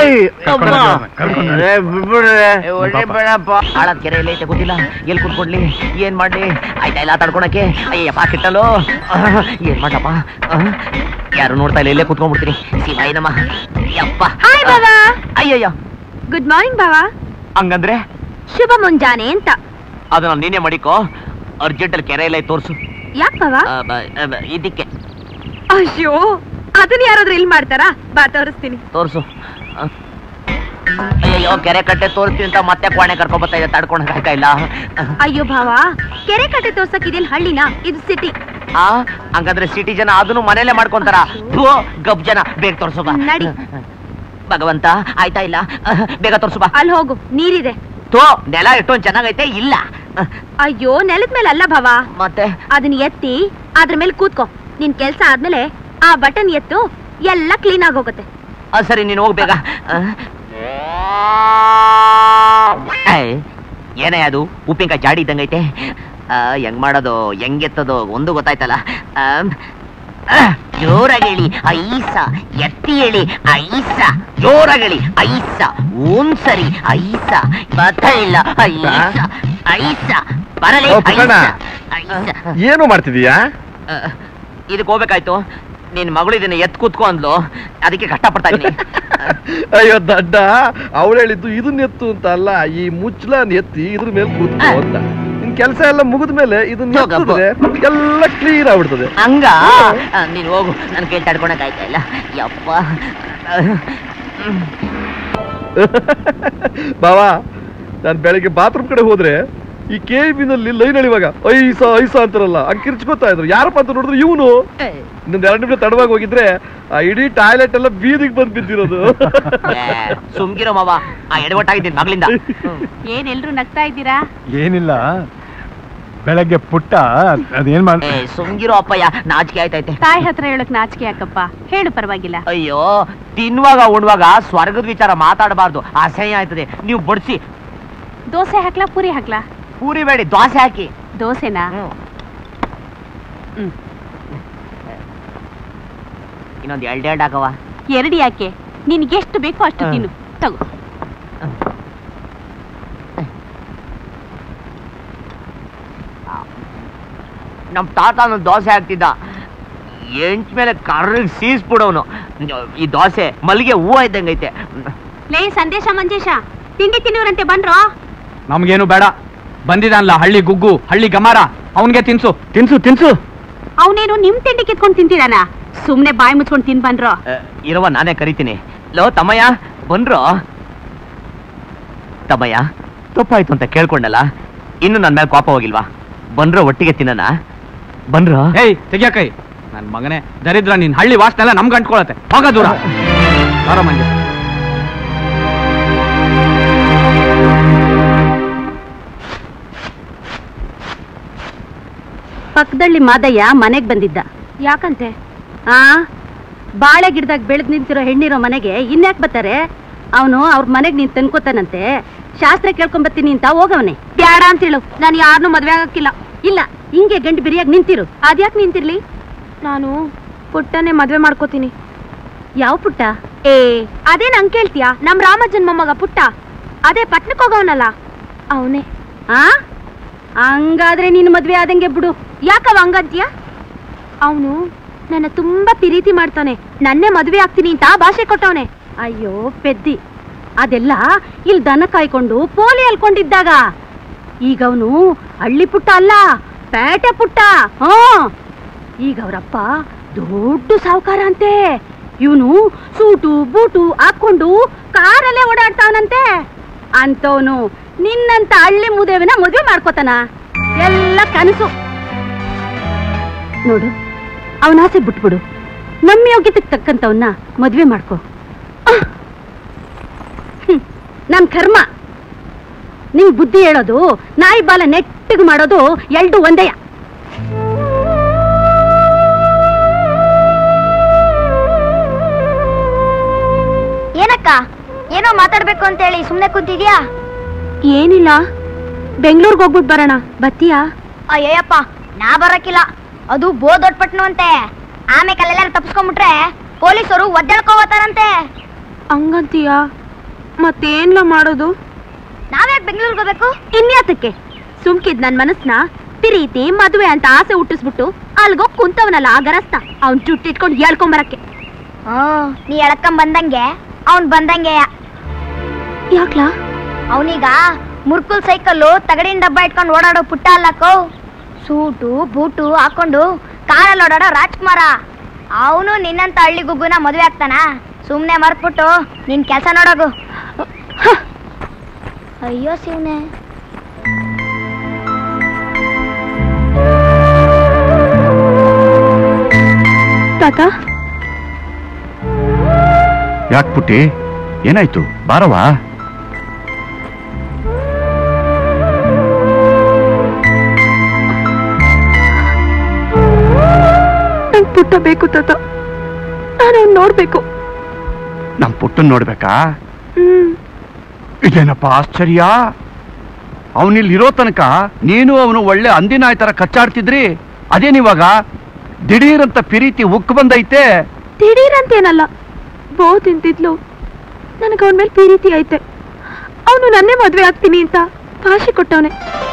ಏ, ಬಿಡ್ಬಿಡ್ರೆ. ಏ, ಹೊಡಿಬೇಡಪ್ಪ ಹಾಳಾದ ಕೆರೆ ಎಲ್ಲ ಐತೆ ಗೊತ್ತಿಲ್ಲ ಎಲ್ಲಿ ಕುತ್ಕೊಡ್ಲಿ ಏನ್ ಮಾಡ್ಲಿ ಆಯ್ತಾ ಇಲ್ಲ ತಡ್ಕೊಳಕ್ಕೆ ಅಯ್ಯಪ್ಪ ಕಿಟ್ಟಲು ಏನ್ ಮಾಡಪ್ಪ ಯಾರು ನೋಡ್ತಾ ಇಲ್ಲ ಇಲ್ಲೇ ಕುತ್ಕೊಂಡ್ಬಿಡ್ತೀನಿ ಶಿವಾಯ ನಮ್ಮ ಯಪ್ಪ ಹಾಯ್ ಬಾವಾ ಅಯ್ಯಯ್ಯ ಗುಡ್ ಮಾರ್ನಿಂಗ್ ಬಾವಾ ಹಂಗಂದ್ರೆ ಶುಭ ಮುಂಜಾನೆ ಅಂತ ಅದನ್ನ ನೀನೇ ಮಾಡಿಕೋ ಅರ್ಜೆಂಟಲ್ಲಿ ಕೆರೆ ಎಲ್ಲ ತೋರ್ಸು ಯಾಕ್ ಬಾವಾ ಆ, ಬ- ಆ, ಬ- ಇದಕ್ಕೆ ಅಯ್ಯೋ ಅದನ್ನ ಯಾರಾದ್ರೂ ಇಲ್ಲಿ ಮಾಡ್ತಾರಾ ಬಾ ತೋರಿಸ್ತೀನಿ ತೋರ್ಸು ಆ. ಅಯ್ಯಯ್ಯೋ ಕೆರೆ ಕಟ್ಟೆ ತೋರಿಸ್ತೀನಿ ಅಂತ ಮತ್ತೆ ಕೋಣೆ ಕರ್ಕೊಂಡ್ ಬರ್ತಾ ಇದೆ ತಡ್ಕೊಳಕ್ ಆಗ್ತಾ ಇಲ್ಲ ಅಯ್ಯೋ ಭಾವಾ ಕೆರೆ ಕಟ್ಟೆ ತೋರ್ಸಕ್ ಇದೇನ್ ಹಳ್ಳಿನಾ ಇದು ಸಿಟಿ ಆ ಹಂಗಂದ್ರೆ ಸಿಟಿ ಜನ ಅದನ್ನು ಮನೇಲೆ ಮಾಡ್ಕೊಂತಾರ ಥು, ಗಬ್ ಜನ ಬೇಗ ತೋರ್ಸು ಬಾ ನಡಿ ಭಗವಂತ ಆಯ್ತಾ ಇಲ್ಲ ಅಹ್, ಬೇಗ ತೋರ್ಸು ಬಾ ಅಲ್ಲಿ ಹೋಗು ನೀರಿದೆ ತೋ ನೆಲ ಎಷ್ಟೊಂದ್ ಚೆನ್ನಾಗೈತೆ ಇಲ್ಲ ಅಹ್, ಅಯ್ಯೋ ನೆಲದ ಮೇಲೆ ಅಲ್ಲ ಭಾವಾ ಮತ್ತೆ ಅದನ್ನ ಎತ್ತಿ ಅದ್ರ ಮೇಲೆ ಕೂತ್ಕೋ ನಿನ್ ಕೆಲ್ಸ ಆದ್ಮೇಲೆ ಆ ಬಟನ್ ಎತ್ತು ಎಲ್ಲ ಕ್ಲೀನ್ ಆಗೋಗುತ್ತೆ ಆ, ಸರಿ ನೀನು ಹೋಗ್ ಬೇಗ ಅಹ್. ಏಯ್, ಏನೇ ಅದು ಉಪ್ಪಿನಕಾಯಿ ಜಾಡಿ ಇದ್ದಂಗೈತೆ ಆ, ಹೆಂಗ್ ಮಾಡೋದು ಹೆಂಗ್ ಎತ್ತದು ಒಂದು ಗೊತ್ತಾಯ್ತಲ್ಲ ಆಮ್, ಅಹ್, ಜೋರಾಗಿ ಹೇಳಿ ಐಸ ಎತ್ತಿ ಹೇಳಿ ಐಸ ಜೋರಾಗಿ ಹೇಳಿ ಐಸ ಒಂದ್ಸರಿ ಐಸ ಬರ್ತಾ ಇಲ್ಲ ಐಸ ಐಸ ಬರಲಿ ಓ, ಪುಟ್ಟಣ್ಣ. ಐಸ, ಐಸ. ಏನು ಮಾಡ್ತಿದೀಯಾ ಅಹ್, ಇದಕ್ಕೆ ಹೋಗ್ಬೇಕಾಯ್ತು ನಿನ್ ಮಗಳು ಇದನ್ನ ಎತ್ ಕೂತ್ಕೊ ಅಂದ್ಲು ಅದಕ್ಕೆ ಕಷ್ಟಪಡ್ತಾ ಇದ್ದೀನಿ ಅಯ್ಯೋ ದಡ್ಡ ಅವಳು ಹೇಳಿದ್ದು ಇದನ್ನ ಎತ್ತು ಅಂತ ಅಲ್ಲ ಈ ಮುಚ್ಚಲನ್ ಎತ್ತಿ ಇದ್ರ ಮೇಲೆ ಕೂತ್ಕೋ ಅಂತ ನಿನ್ ಕೆಲಸ ಎಲ್ಲ ಮುಗಿದ ಮೇಲೆ ಇದನ್ನ ಹೋಗಪ್ಪ. ಎತ್ತಿದ್ರೆ ಎಲ್ಲ ಕ್ಲೀನ್ ಆಗ್ಬಿಡ್ತದೆ ಹಂಗ ಆ, ನೀನ್ ಹೋಗು ನನ್ ಕೈ ತಡ್ಕೊಳಕ್ ಆಯ್ತಾ ಇಲ್ಲ ಯಪ್ಪ ಬಾವಾ ನಾನು ಬೆಳಿಗ್ಗೆ ಬಾತ್ರೂಮ್ ಕಡೆ ಹೋದ್ರೆ ಈ ಕೆ ನಲ್ಲಿ ಲೈನ್ ಎಳಿವಾಗ ಐಸ ಐಸ ಅಂತಾರಲ್ಲ ಹಂಗ್ ಕಿರ್ಚ್ಕೋತಾ ಇದ್ರು ಯಾರಪ್ಪ ಅಂತ ನೋಡಿದ್ರೆ ಇವನು ಇನ್ನೊಂದ್ ಎರಡು ನಿಮಿಷ ತಡವಾಗಿ ಹೋಗಿದ್ರೆ ಆ ಇಡೀ ಟಾಯ್ಲೆಟ್ ಎಲ್ಲ ಬೀದಿಗೆ ಬಂದ್ ಬಿದ್ದಿರೋದು ಸುಮ್ಗಿರೋ ಮಾವ ಆ ಎಡವಟ್ಟಾಗಿದ್ದೀನಿ ಮಗಳಿಂದ ಏನ್ ಎಲ್ರು ನಗ್ತಾ ಇದ್ದೀರಾ ಏನಿಲ್ಲ ಬೆಳಗ್ಗೆ ಪುಟ್ಟ ಅದೇನ್ ಮಾಡ್ ಏ, ಸುಮ್ಗಿರೋ ಅಪ್ಪಯ್ಯ ನಾಚಿಕೆ ಆಯ್ತೈತೆ ತಾಯಿ ಹತ್ರ ಹೇಳಕ್ ನಾಚಿಕೆ ಯಾಕಪ್ಪ ಹೇಳು ಪರವಾಗಿಲ್ಲ ಅಯ್ಯೋ ತಿನ್ನುವಾಗ ಉಣ್ವಾಗ ಸ್ವರ್ಗದ ವಿಚಾರ ಮಾತಾಡಬಾರ್ದು ಅಸಹ್ಯ ಆಯ್ತದೆ ನೀವು ಬಡ್ಸಿ ದೋಸೆ ಹಾಕ್ಲಾ ಪೂರಿ ಹಾಕ್ಲಾ ಪೂರಿ ಬೇಡಿ ದೋಸೆ ಹಾಕಿ ದೋಸೆನಾ ಇನ್ನೊಂದ್ ಎರಡ್ ಎರಡ್ ಹಾಕವ ಎರಡು ಯಾಕೆ ನಿನ್ಗೆ ಎಷ್ಟು ಬೇಕೋ ಅಷ್ಟು ತಿನ್ನು ತಗೋ ನಮ್ ತಾತ ಒಂದು ದೋಸೆ ಹಾಕ್ತಿದ್ದ ಎಂಟ್ ಮೇಲೆ ಕರ್ರಗ್ ಸೀಸ್ಬಿಡವನು ಈ ದೋಸೆ ಮಲ್ಲಿಗೆ ಹೂವ ಇದ್ದಂಗೈತೆ ಲೇ ಸಂದೇಶ ಮಂಜೇಶ ತಿಂಡಿ ತಿನ್ನುವರಂತೆ ಬನ್ರೋ ನಮ್ಗೇನು ಬೇಡ ಬಂದಿದ್ದಾನಲ್ಲ ಹಳ್ಳಿ ಗುಗ್ಗು ಹಳ್ಳಿ ಗಮಾರ ಅವನ್ಗೆ ತಿನ್ಸು ತಿನ್ಸು ತಿನ್ಸು ಅವನೇನು ನಿಮ್ ತಿಂಡಿ ಕಿತ್ಕೊಂಡು ತಿಂತಿದಾನ ಸುಮ್ನೆ ಬಾಯಿ ಮುಚ್ಕೊಂಡು ತಿನ್ ಬನ್ರೋ ಆ, ಇರವ ನಾನೇ ಕರಿತೀನಿ ಲೋ ತಮ್ಮಯ್ಯ ಬಂದ್ರೋ ತಮ್ಮಯ್ಯ ತಪ್ಪಾಯ್ತು ಅಂತ ಕೇಳ್ಕೊಂಡಲ್ಲ ಇನ್ನು ನನ್ನ ಮೇಲೆ ಕೋಪ ಹೋಗಿಲ್ವಾ ಬಂದ್ರೋ ಒಟ್ಟಿಗೆ ತಿನ್ನನ ಬಂದ್ರೋ ಏಯ್ ತೆಗಿಯ ಕೈ ನನ್ ಮಗನೇ ದರಿದ್ರ ನಿನ್ ಹಳ್ಳಿ ವಾಸನೆಲ್ಲ ನಮ್ಗೆ ಅಂಟ್ಕೊಳತ್ತೆ ಹೋಗ ದೂರ ಬಾರೋ ಮಂಜು ಪಕ್ಕದಳ್ಳಿ ಮಾದಯ್ಯ ಮನೆಗ್ ಬಂದಿದ್ದ ಯಾಕಂತೆ ಆ ಬಾಳೆ ಗಿಡದಾಗ ಬೆಳೆದ್ ನಿಂತಿರೋ ಹೆಣ್ಣಿರೋ ಮನೆಗೆ ಇನ್ಯಾಕ್ ಬರ್ತಾರೆ ಅವನು ಅವ್ರ ಮನೆಗ್ ನೀನ್ ತಂದ್ಕೋತಾನಂತೆ ಶಾಸ್ತ್ರ ಕೇಳ್ಕೊಂಡ್ ಬರ್ತೀನಿ ಅಂತ ಹೋಗವನೆ ಬ್ಯಾಡ ಅಂತೇಳು ನಾನು ಯಾರನ್ನೂ ಮದ್ವೆ ಆಗಕ್ಕಿಲ್ಲ ಇಲ್ಲ ಹಿಂಗೆ ಗಂಡು ಬಿರಿಯಾಗಿ ನಿಂತಿರು ಅದ್ಯಾಕ್ ನಿಂತಿರ್ಲಿ ನಾನು ಪುಟ್ಟನೇ ಮದ್ವೆ ಮಾಡ್ಕೋತೀನಿ ಯಾವ ಪುಟ್ಟ ಏ ಅದೇ ನಂಗೆ ಕೇಳ್ತೀಯಾ ನಮ್ ರಾಮಜ್ಜನ್ ಮೊಮ್ಮಗ ಪುಟ್ಟ ಅದೇ ಪಟ್ನಕ್ ಹೋಗವನಲ್ಲ ಅವನೇ ಆ ಹಂಗಾದ್ರೆ ನೀನು ಮದ್ವೆ ಆದಂಗೆ ಬಿಡು ಯಾಕವ ಹಂಗಂತೀಯ ಅವನು ನನ್ನ ತುಂಬಾ ಪ್ರೀತಿ ಮಾಡ್ತಾನೆ ನನ್ನೇ ಮದ್ವೆ ಆಗ್ತೀನಿ ಅಂತ ಭಾಷೆ ಕೊಟ್ಟವನೆ ಅಯ್ಯೋ ಪೆದ್ದಿ ಅದೆಲ್ಲ ಇಲ್ಲಿ ದನ ಕಾಯ್ಕೊಂಡು ಪೋಲಿ ಅಲ್ಕೊಂಡಿದ್ದಾಗ ಈಗ ಅವನು ಹಳ್ಳಿ ಪುಟ್ಟ ಅಲ್ಲ ಪೇಟೆ ಪುಟ್ಟ ಹ್ಮ್ ಈಗ ಅವರಪ್ಪ ದೊಡ್ಡ ಸಾವುಕಾರ ಅಂತೆ ಇವನು ಸೂಟು ಬೂಟು ಹಾಕೊಂಡು ಕಾರಲ್ಲೇ ಓಡಾಡ್ತಾವನಂತೆ ಅಂತವನು ನಿನ್ನಂತ ಹಳ್ಳಿ ಮುದೇವಿನ ಮದುವೆ ಮಾಡ್ಕೋತಾನ ಎಲ್ಲ ಕನಸು ನೋಡು ಅವನ ಆಸೆ ಬಿಟ್ಬಿಡು ನಮ್ಮ ಯೋಗ್ಯತೆಗೆ ತಕ್ಕಂತವನ್ನ ಮದ್ವೆ ಮಾಡ್ಕೋ ನನ್ ಕರ್ಮ ನಿಂಗ್ ಬುದ್ಧಿ ಹೇಳೋದು ನಾಯಿ ಬಾಲ ನೆಟ್ಟಿಗೆ ಮಾಡೋದು ಎಲ್ಡು ಒಂದೇಯ ಏನಕ್ಕ ಏನೋ ಮಾತಾಡ್ಬೇಕು ಅಂತ ಹೇಳಿ ಸುಮ್ನೆ ಕುಂತಿದ್ಯಾ ಏನಿಲ್ಲ ಬೆಂಗಳೂರಿಗೆ ಹೋಗ್ಬಿಟ್ಟು ಬರೋಣ ಬತ್ತೀಯಾ ಅಯ್ಯಯ್ಯಪ್ಪ ನಾ ಬರಕಿಲ್ಲ ಅದು ಬೋ ದೊಡ್ಡ ಪಟ್ನು ಅಂತೆ ಆಮೇಲೆ ಅಲ್ಲೆಲ್ಲ ತಪ್ಸ್ಕೊಂಡ್ಬಿಟ್ರೆ ಪೊಲೀಸರು ಒದ್ದಾಡ್ಕೋತಾರಂತೆ ಹಂಗಂತೀಯ ಮತ್ತೇನ್ಲ ಮಾಡೋದು ನಾವ್ಯಾಕೆ ಬೆಂಗಳೂರಿಗೆ ಹೋಗ್ಬೇಕು ಇನ್ಯಾತಕ್ಕೆ ಸುಮ್ಕಿದ್ ನನ್ ಮನಸ್ನ ಪ್ರೀತಿ ಮದುವೆ ಅಂತ ಆಸೆ ಹುಟ್ಟಿಸ್ಬಿಟ್ಟು ಅಲ್ಗೋಗ್ ಕುಂತವನಲ್ಲ ಆ ಗರಸ್ತ ಅವ್ನ್ ಚುಟ್ಟಿಟ್ಕೊಂಡು ಹೇಳ್ಕೊಂಬರಕ್ಕೆ ಹ್ಮ್ ನೀ ಎಳಕ್ಕಂ ಬಂದಂಗೆ ಅವ್ನ್ ಬಂದಂಗೆ ಯಾಕ್ಲಾ ಅವನೀಗ ಮುರ್ಕುಲ್ ಸೈಕಲ್ಲು ತಗಡಿನ ಡಬ್ಬ ಇಟ್ಕೊಂಡು ಓಡಾಡೋ ಪುಟ್ಟ ಅಲ್ಲಕ್ಕೋ ಸೂಟು ಬೂಟು ಹಾಕೊಂಡು ಕಾರಲ್ಲಿ ಓಡಾಡೋ ರಾಜ್ಕುಮಾರ ಅವನು ನಿನ್ನಂತ ಹಳ್ಳಿ ಗುಗ್ಗುನ ಮದುವೆ ಆಗ್ತಾನ ಸುಮ್ನೆ ಮರ್ತ್ಬಿಟ್ಟು ನಿನ್ ಕೆಲಸ ನೋಡೋಗು ಅಯ್ಯೋ ಶಿವನೆ ತಾತ ಯಾಕೆ ಪುಟ್ಟಿ ಏನಾಯ್ತು ಬಾರವಾ ನಂಗ್ ಪುಟ್ಟ ಬೇಕು ತಾತ ನಾನು ಅವ್ನ್ ನೋಡ್ಬೇಕು ನಮ್ ಪುಟ್ಟನ್ ನೋಡ್ಬೇಕಾ ಹ್ಮ್ ಇದೇನಪ್ಪ ಆಶ್ಚರ್ಯ ಅವನಿಲ್ಲಿ ಇರೋ ತನಕ ನೀನು ಅವನು ಒಳ್ಳೆ ಅಂದಿನಾಯ್ ತರ ಕಚ್ಚಾಡ್ತಿದ್ರಿ ಅದೇನಿವಾಗ ದಿಢೀರಂತ ಪ್ರೀತಿ ಉಕ್ ಬಂದೈತೆ ದಿಢೀರಂತೇನಲ್ಲ ಬೋ ತಿಂತಿದ್ಲು ನನಗೆ ಅವನ ಮೇಲೆ ಪ್ರೀತಿ ಐತೆ ಅವನು ನನ್ನೇ ಮದ್ವೆ ಆಗ್ತೀನಿ ಅಂತ ಭಾಷೆ ಕೊಟ್ಟವನೆ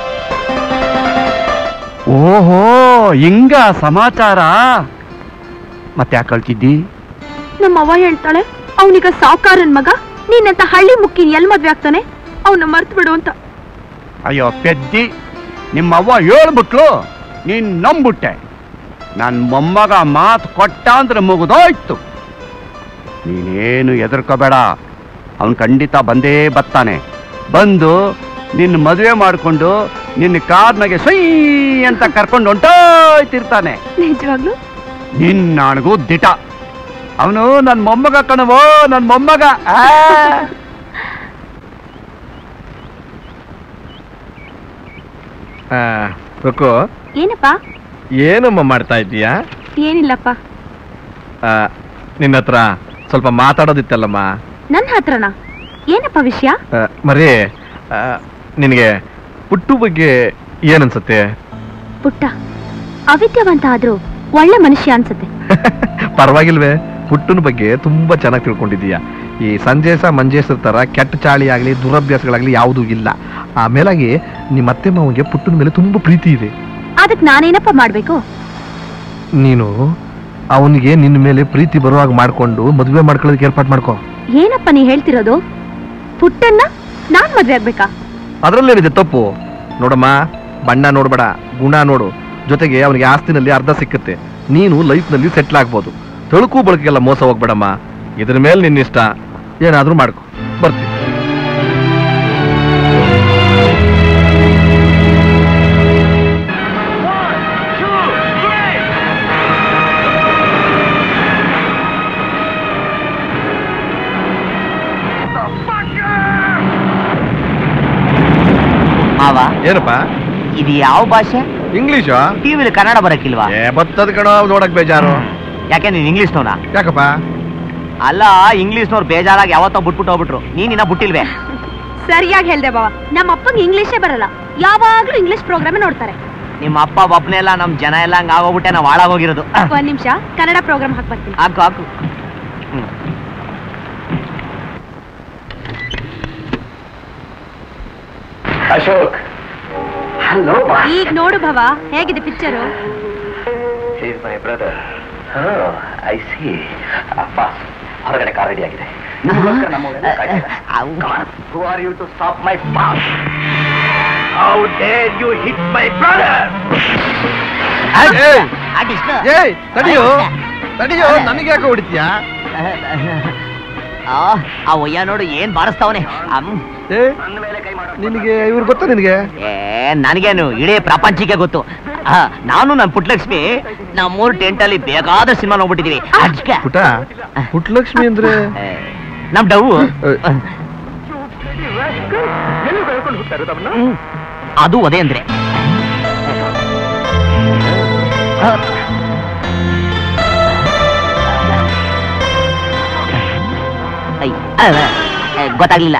ಓಹೋ ಹಿಂಗ ಸಮಾಚಾರ ಮತ್ತೆ ಯಾಕೆ ಕಳ್ತಿದ್ದಿ ನಮ್ಮ ಅವ್ವ ಹೇಳ್ತಾಳೆ ಅವನೀಗ ಸಾವುಕಾರನ್ ಮಗ ನೀನಂತ ಹಳ್ಳಿ ಮುಕ್ಕಿ ಎಲ್ ಮದ್ವೆ ಆಗ್ತಾನೆ ಅವನ್ನ ಮರ್ತು ಬಿಡು ಅಂತ ಅಯ್ಯೋ ಪೆದ್ದಿ ನಿಮ್ಮ ಅವ್ವ ಹೇಳ್ಬಿಟ್ಲು ನೀನ್ ನಂಬಿಟ್ಟೆ ನನ್ ಮೊಮ್ಮಗ ಮಾತು ಕೊಟ್ಟ ಅಂದ್ರೆ ಮುಗಿದೋಯ್ತು ನೀನೇನು ಹೆದರ್ಕೋಬೇಡ ಅವನ್ ಖಂಡಿತ ಬಂದೇ ಬರ್ತಾನೆ ಬಂದು ನಿನ್ನ ಮದುವೆ ಮಾಡಿಕೊಂಡು ನಿನ್ನ ಕಾರ್ನಾಗೆ ಸೈ ಅಂತ ಕರ್ಕೊಂಡು ಹೊಂಟೋಯ್ತಿರ್ತಾನೆ ನಿಜವಾಗ್ಲು ನಿನ್ನಾಣಗೂ ದಿಟ ಅವನು ನನ್ನ ಮೊಮ್ಮಗ ಕಣವೋ ನನ್ನ ಮೊಮ್ಮಗ ಆ ರುಕು ಏನಪ್ಪ ಏನಮ್ಮ ಮಾಡ್ತಾ ಇದ್ದೀಯಾ ಏನಿಲ್ಲಪ್ಪ ಆ, ನಿನ್ನ ಹತ್ರ ಸ್ವಲ್ಪ ಮಾತಾಡೋದಿತ್ತಲ್ಲಮ್ಮ ನನ್ನ ಹತ್ರನ ಏನಪ್ಪ ವಿಷಯ ಆ, ಮರಿ ಆ, ನಿನಗೆ ಪುಟ್ಟು ಬಗ್ಗೆ ಏನನ್ಸತ್ತೆ ಪುಟ್ಟ ಅವಿದ್ಯವಂತ ಆದ್ರೂ ಒಳ್ಳೆ ಮನುಷ್ಯ ಅನ್ಸುತ್ತೆ ಪರವಾಗಿಲ್ವೇ ಪುಟ್ಟನ ಬಗ್ಗೆ ತುಂಬಾ ಚೆನ್ನಾಗಿ ತಿಳ್ಕೊಂಡಿದೀಯ ಈ ಸಂಜೇಸ ಮಂಜೇಶ್ವರ ತರ ಕೆಟ್ಟ ಚಾಳಿ ಆಗ್ಲಿ ದುರಭ್ಯಾಸಗಳಾಗ್ಲಿ ಯಾವುದೂ ಇಲ್ಲ ಆಮೇಲಾಗಿ ನಿಮ್ಮ ಅತ್ತೆ ಮಾವನಿಗೆ ಪುಟ್ಟನ ಮೇಲೆ ತುಂಬಾ ಪ್ರೀತಿ ಇದೆ ಅದಕ್ ನಾನೇನಪ್ಪ ಮಾಡ್ಬೇಕು ನೀನು ಅವನಿಗೆ ನಿನ್ನ ಮೇಲೆ ಪ್ರೀತಿ ಬರುವಾಗ ಮಾಡ್ಕೊಂಡು ಮದುವೆ ಮಾಡ್ಕೊಳ್ಳೋದಕ್ಕೆ ಏರ್ಪಾಟ್ ಮಾಡ್ಕೋ ಏನಪ್ಪ ನೀ ಹೇಳ್ತಿರೋದು ಪುಟ್ಟನ್ನ ನಾನ್ ಮದ್ವೆ ಆಗ್ಬೇಕಾ ಅದ್ರಲ್ಲೇನಿದೆ ತಪ್ಪು ನೋಡಮ್ಮ ಬಣ್ಣ ನೋಡ್ಬೇಡ ಗುಣ ನೋಡು ಜೊತೆಗೆ ಅವನಿಗೆ ಆಸ್ತಿನಲ್ಲಿ ಅರ್ಧ ಸಿಕ್ಕುತ್ತೆ ನೀನು ಲೈಫ್ನಲ್ಲಿ ಸೆಟ್ಲ್ ಆಗ್ಬೋದು ತಳುಕು ಬಳಕೆಲ್ಲ ಮೋಸ ಹೋಗ್ಬೇಡಮ್ಮ ಇದ್ರ ಮೇಲೆ ನಿನ್ನಿಷ್ಟ ಏನಾದ್ರೂ ಮಾಡ್ಕೊ ಬರ್ತೀನಿ ಮಾವ ಏನಪ್ಪ ಇದು ಯಾವ ಭಾಷೆ ಇಂಗ್ಲಿಷ್ ಟಿವಿಲಿ ಕನ್ನಡ ಬರಕ್ಕಿಲ್ವಾ ಏ ಬತ್ತದ ಕಣೋ ನೋಡಕ್ ಬೇಜಾರು ಯಾಕೆ ನೀನ್ ಇಂಗ್ಲಿಷ್ನವನ ಯಾಕಪ್ಪ ಅಲ್ಲ ಇಂಗ್ಲಿಷ್ನವ್ರು ಬೇಜಾರಾಗಿ ಯಾವತ್ತೋ ಬಿಟ್ಬಿಟ್ಟು ಹೋಗ್ಬಿಟ್ರು ನೀನ್ ಇನ್ನ ಬಿಟ್ಟಿಲ್ವೇ ಸರಿಯಾಗಿ ಹೇಳ್ದೆ ಬಾವ ನಮ್ಮ ಅಪ್ಪಂಗೆ ಇಂಗ್ಲಿಷೇ ಬರಲ್ಲ ಯಾವಾಗ್ಲೂ ಇಂಗ್ಲಿಷ್ ಪ್ರೋಗ್ರಾಮ್ ನೋಡ್ತಾರೆ ನಿಮ್ಮ ಅಪ್ಪ ಒಬ್ಬನೆಲ್ಲ ನಮ್ ಜನ ಎಲ್ಲ ಹಂಗ ಆಗೋಗ್ಬಿಟ್ಟೆ ನಾವು ಹಾಳಾಗೋಗಿರೋದು ಒಂದ್ ನಿಮಿಷ ಕನ್ನಡ ಪ್ರೋಗ್ರಾಮ್ ಹಾಕ್ ಬರ್ತೀನಿ ಹಾಕು ಹಾಕು ಅಶೋಕ್ ಹಲೋ ಈಗ ನೋಡು ಭವ ಹೇಗಿದೆ picture is my brother I see boss ಹೊರಗಡೆ ಕಾರ್ ರೆಡಿ ಆಗಿದೆ who are you to stop my boss how dare you hit my brother ಏಯ್ ತಡಿಯೋ ತಡಿಯೋ ನನಗೆ ಯಾಕೆ ಹೊಡಿತೀಯಾ ಆ, ಆ ಒಯ್ಯ ನೋಡು ಏನ್ ಬಾರಿಸ್ತಾವನೆ ಏ ನಿನಗೆ ಇವ್ರು ಗೊತ್ತಾ ನಿನಗೆ ಏ ನನಗೇನು ಇಡೀ ಪ್ರಪಂಚಕ್ಕೆ ಗೊತ್ತು ಆ, ನಾನು ನನ್ನ ಪುಟ್ಲಕ್ಷ್ಮಿ ನಮ್ಮೂರ್ ಟೆಂಟ್ ಅಲ್ಲಿ ಬೇಕಾದ ಸಿನಿಮಾ ನೋಡ್ಬಿಟ್ಟಿದೀವಿ ಅದ್ಕೆ ಪುಟ ಪುಟ್ಲಕ್ಷ್ಮಿ ಅಂದ್ರೆ ನಮ್ ಡವ್ ಅದು ಅದೇ ಅಂದ್ರೆ ಐ, ಆ, ಆ, ಗೊತ್ತಾಗ್ಲಿಲ್ಲ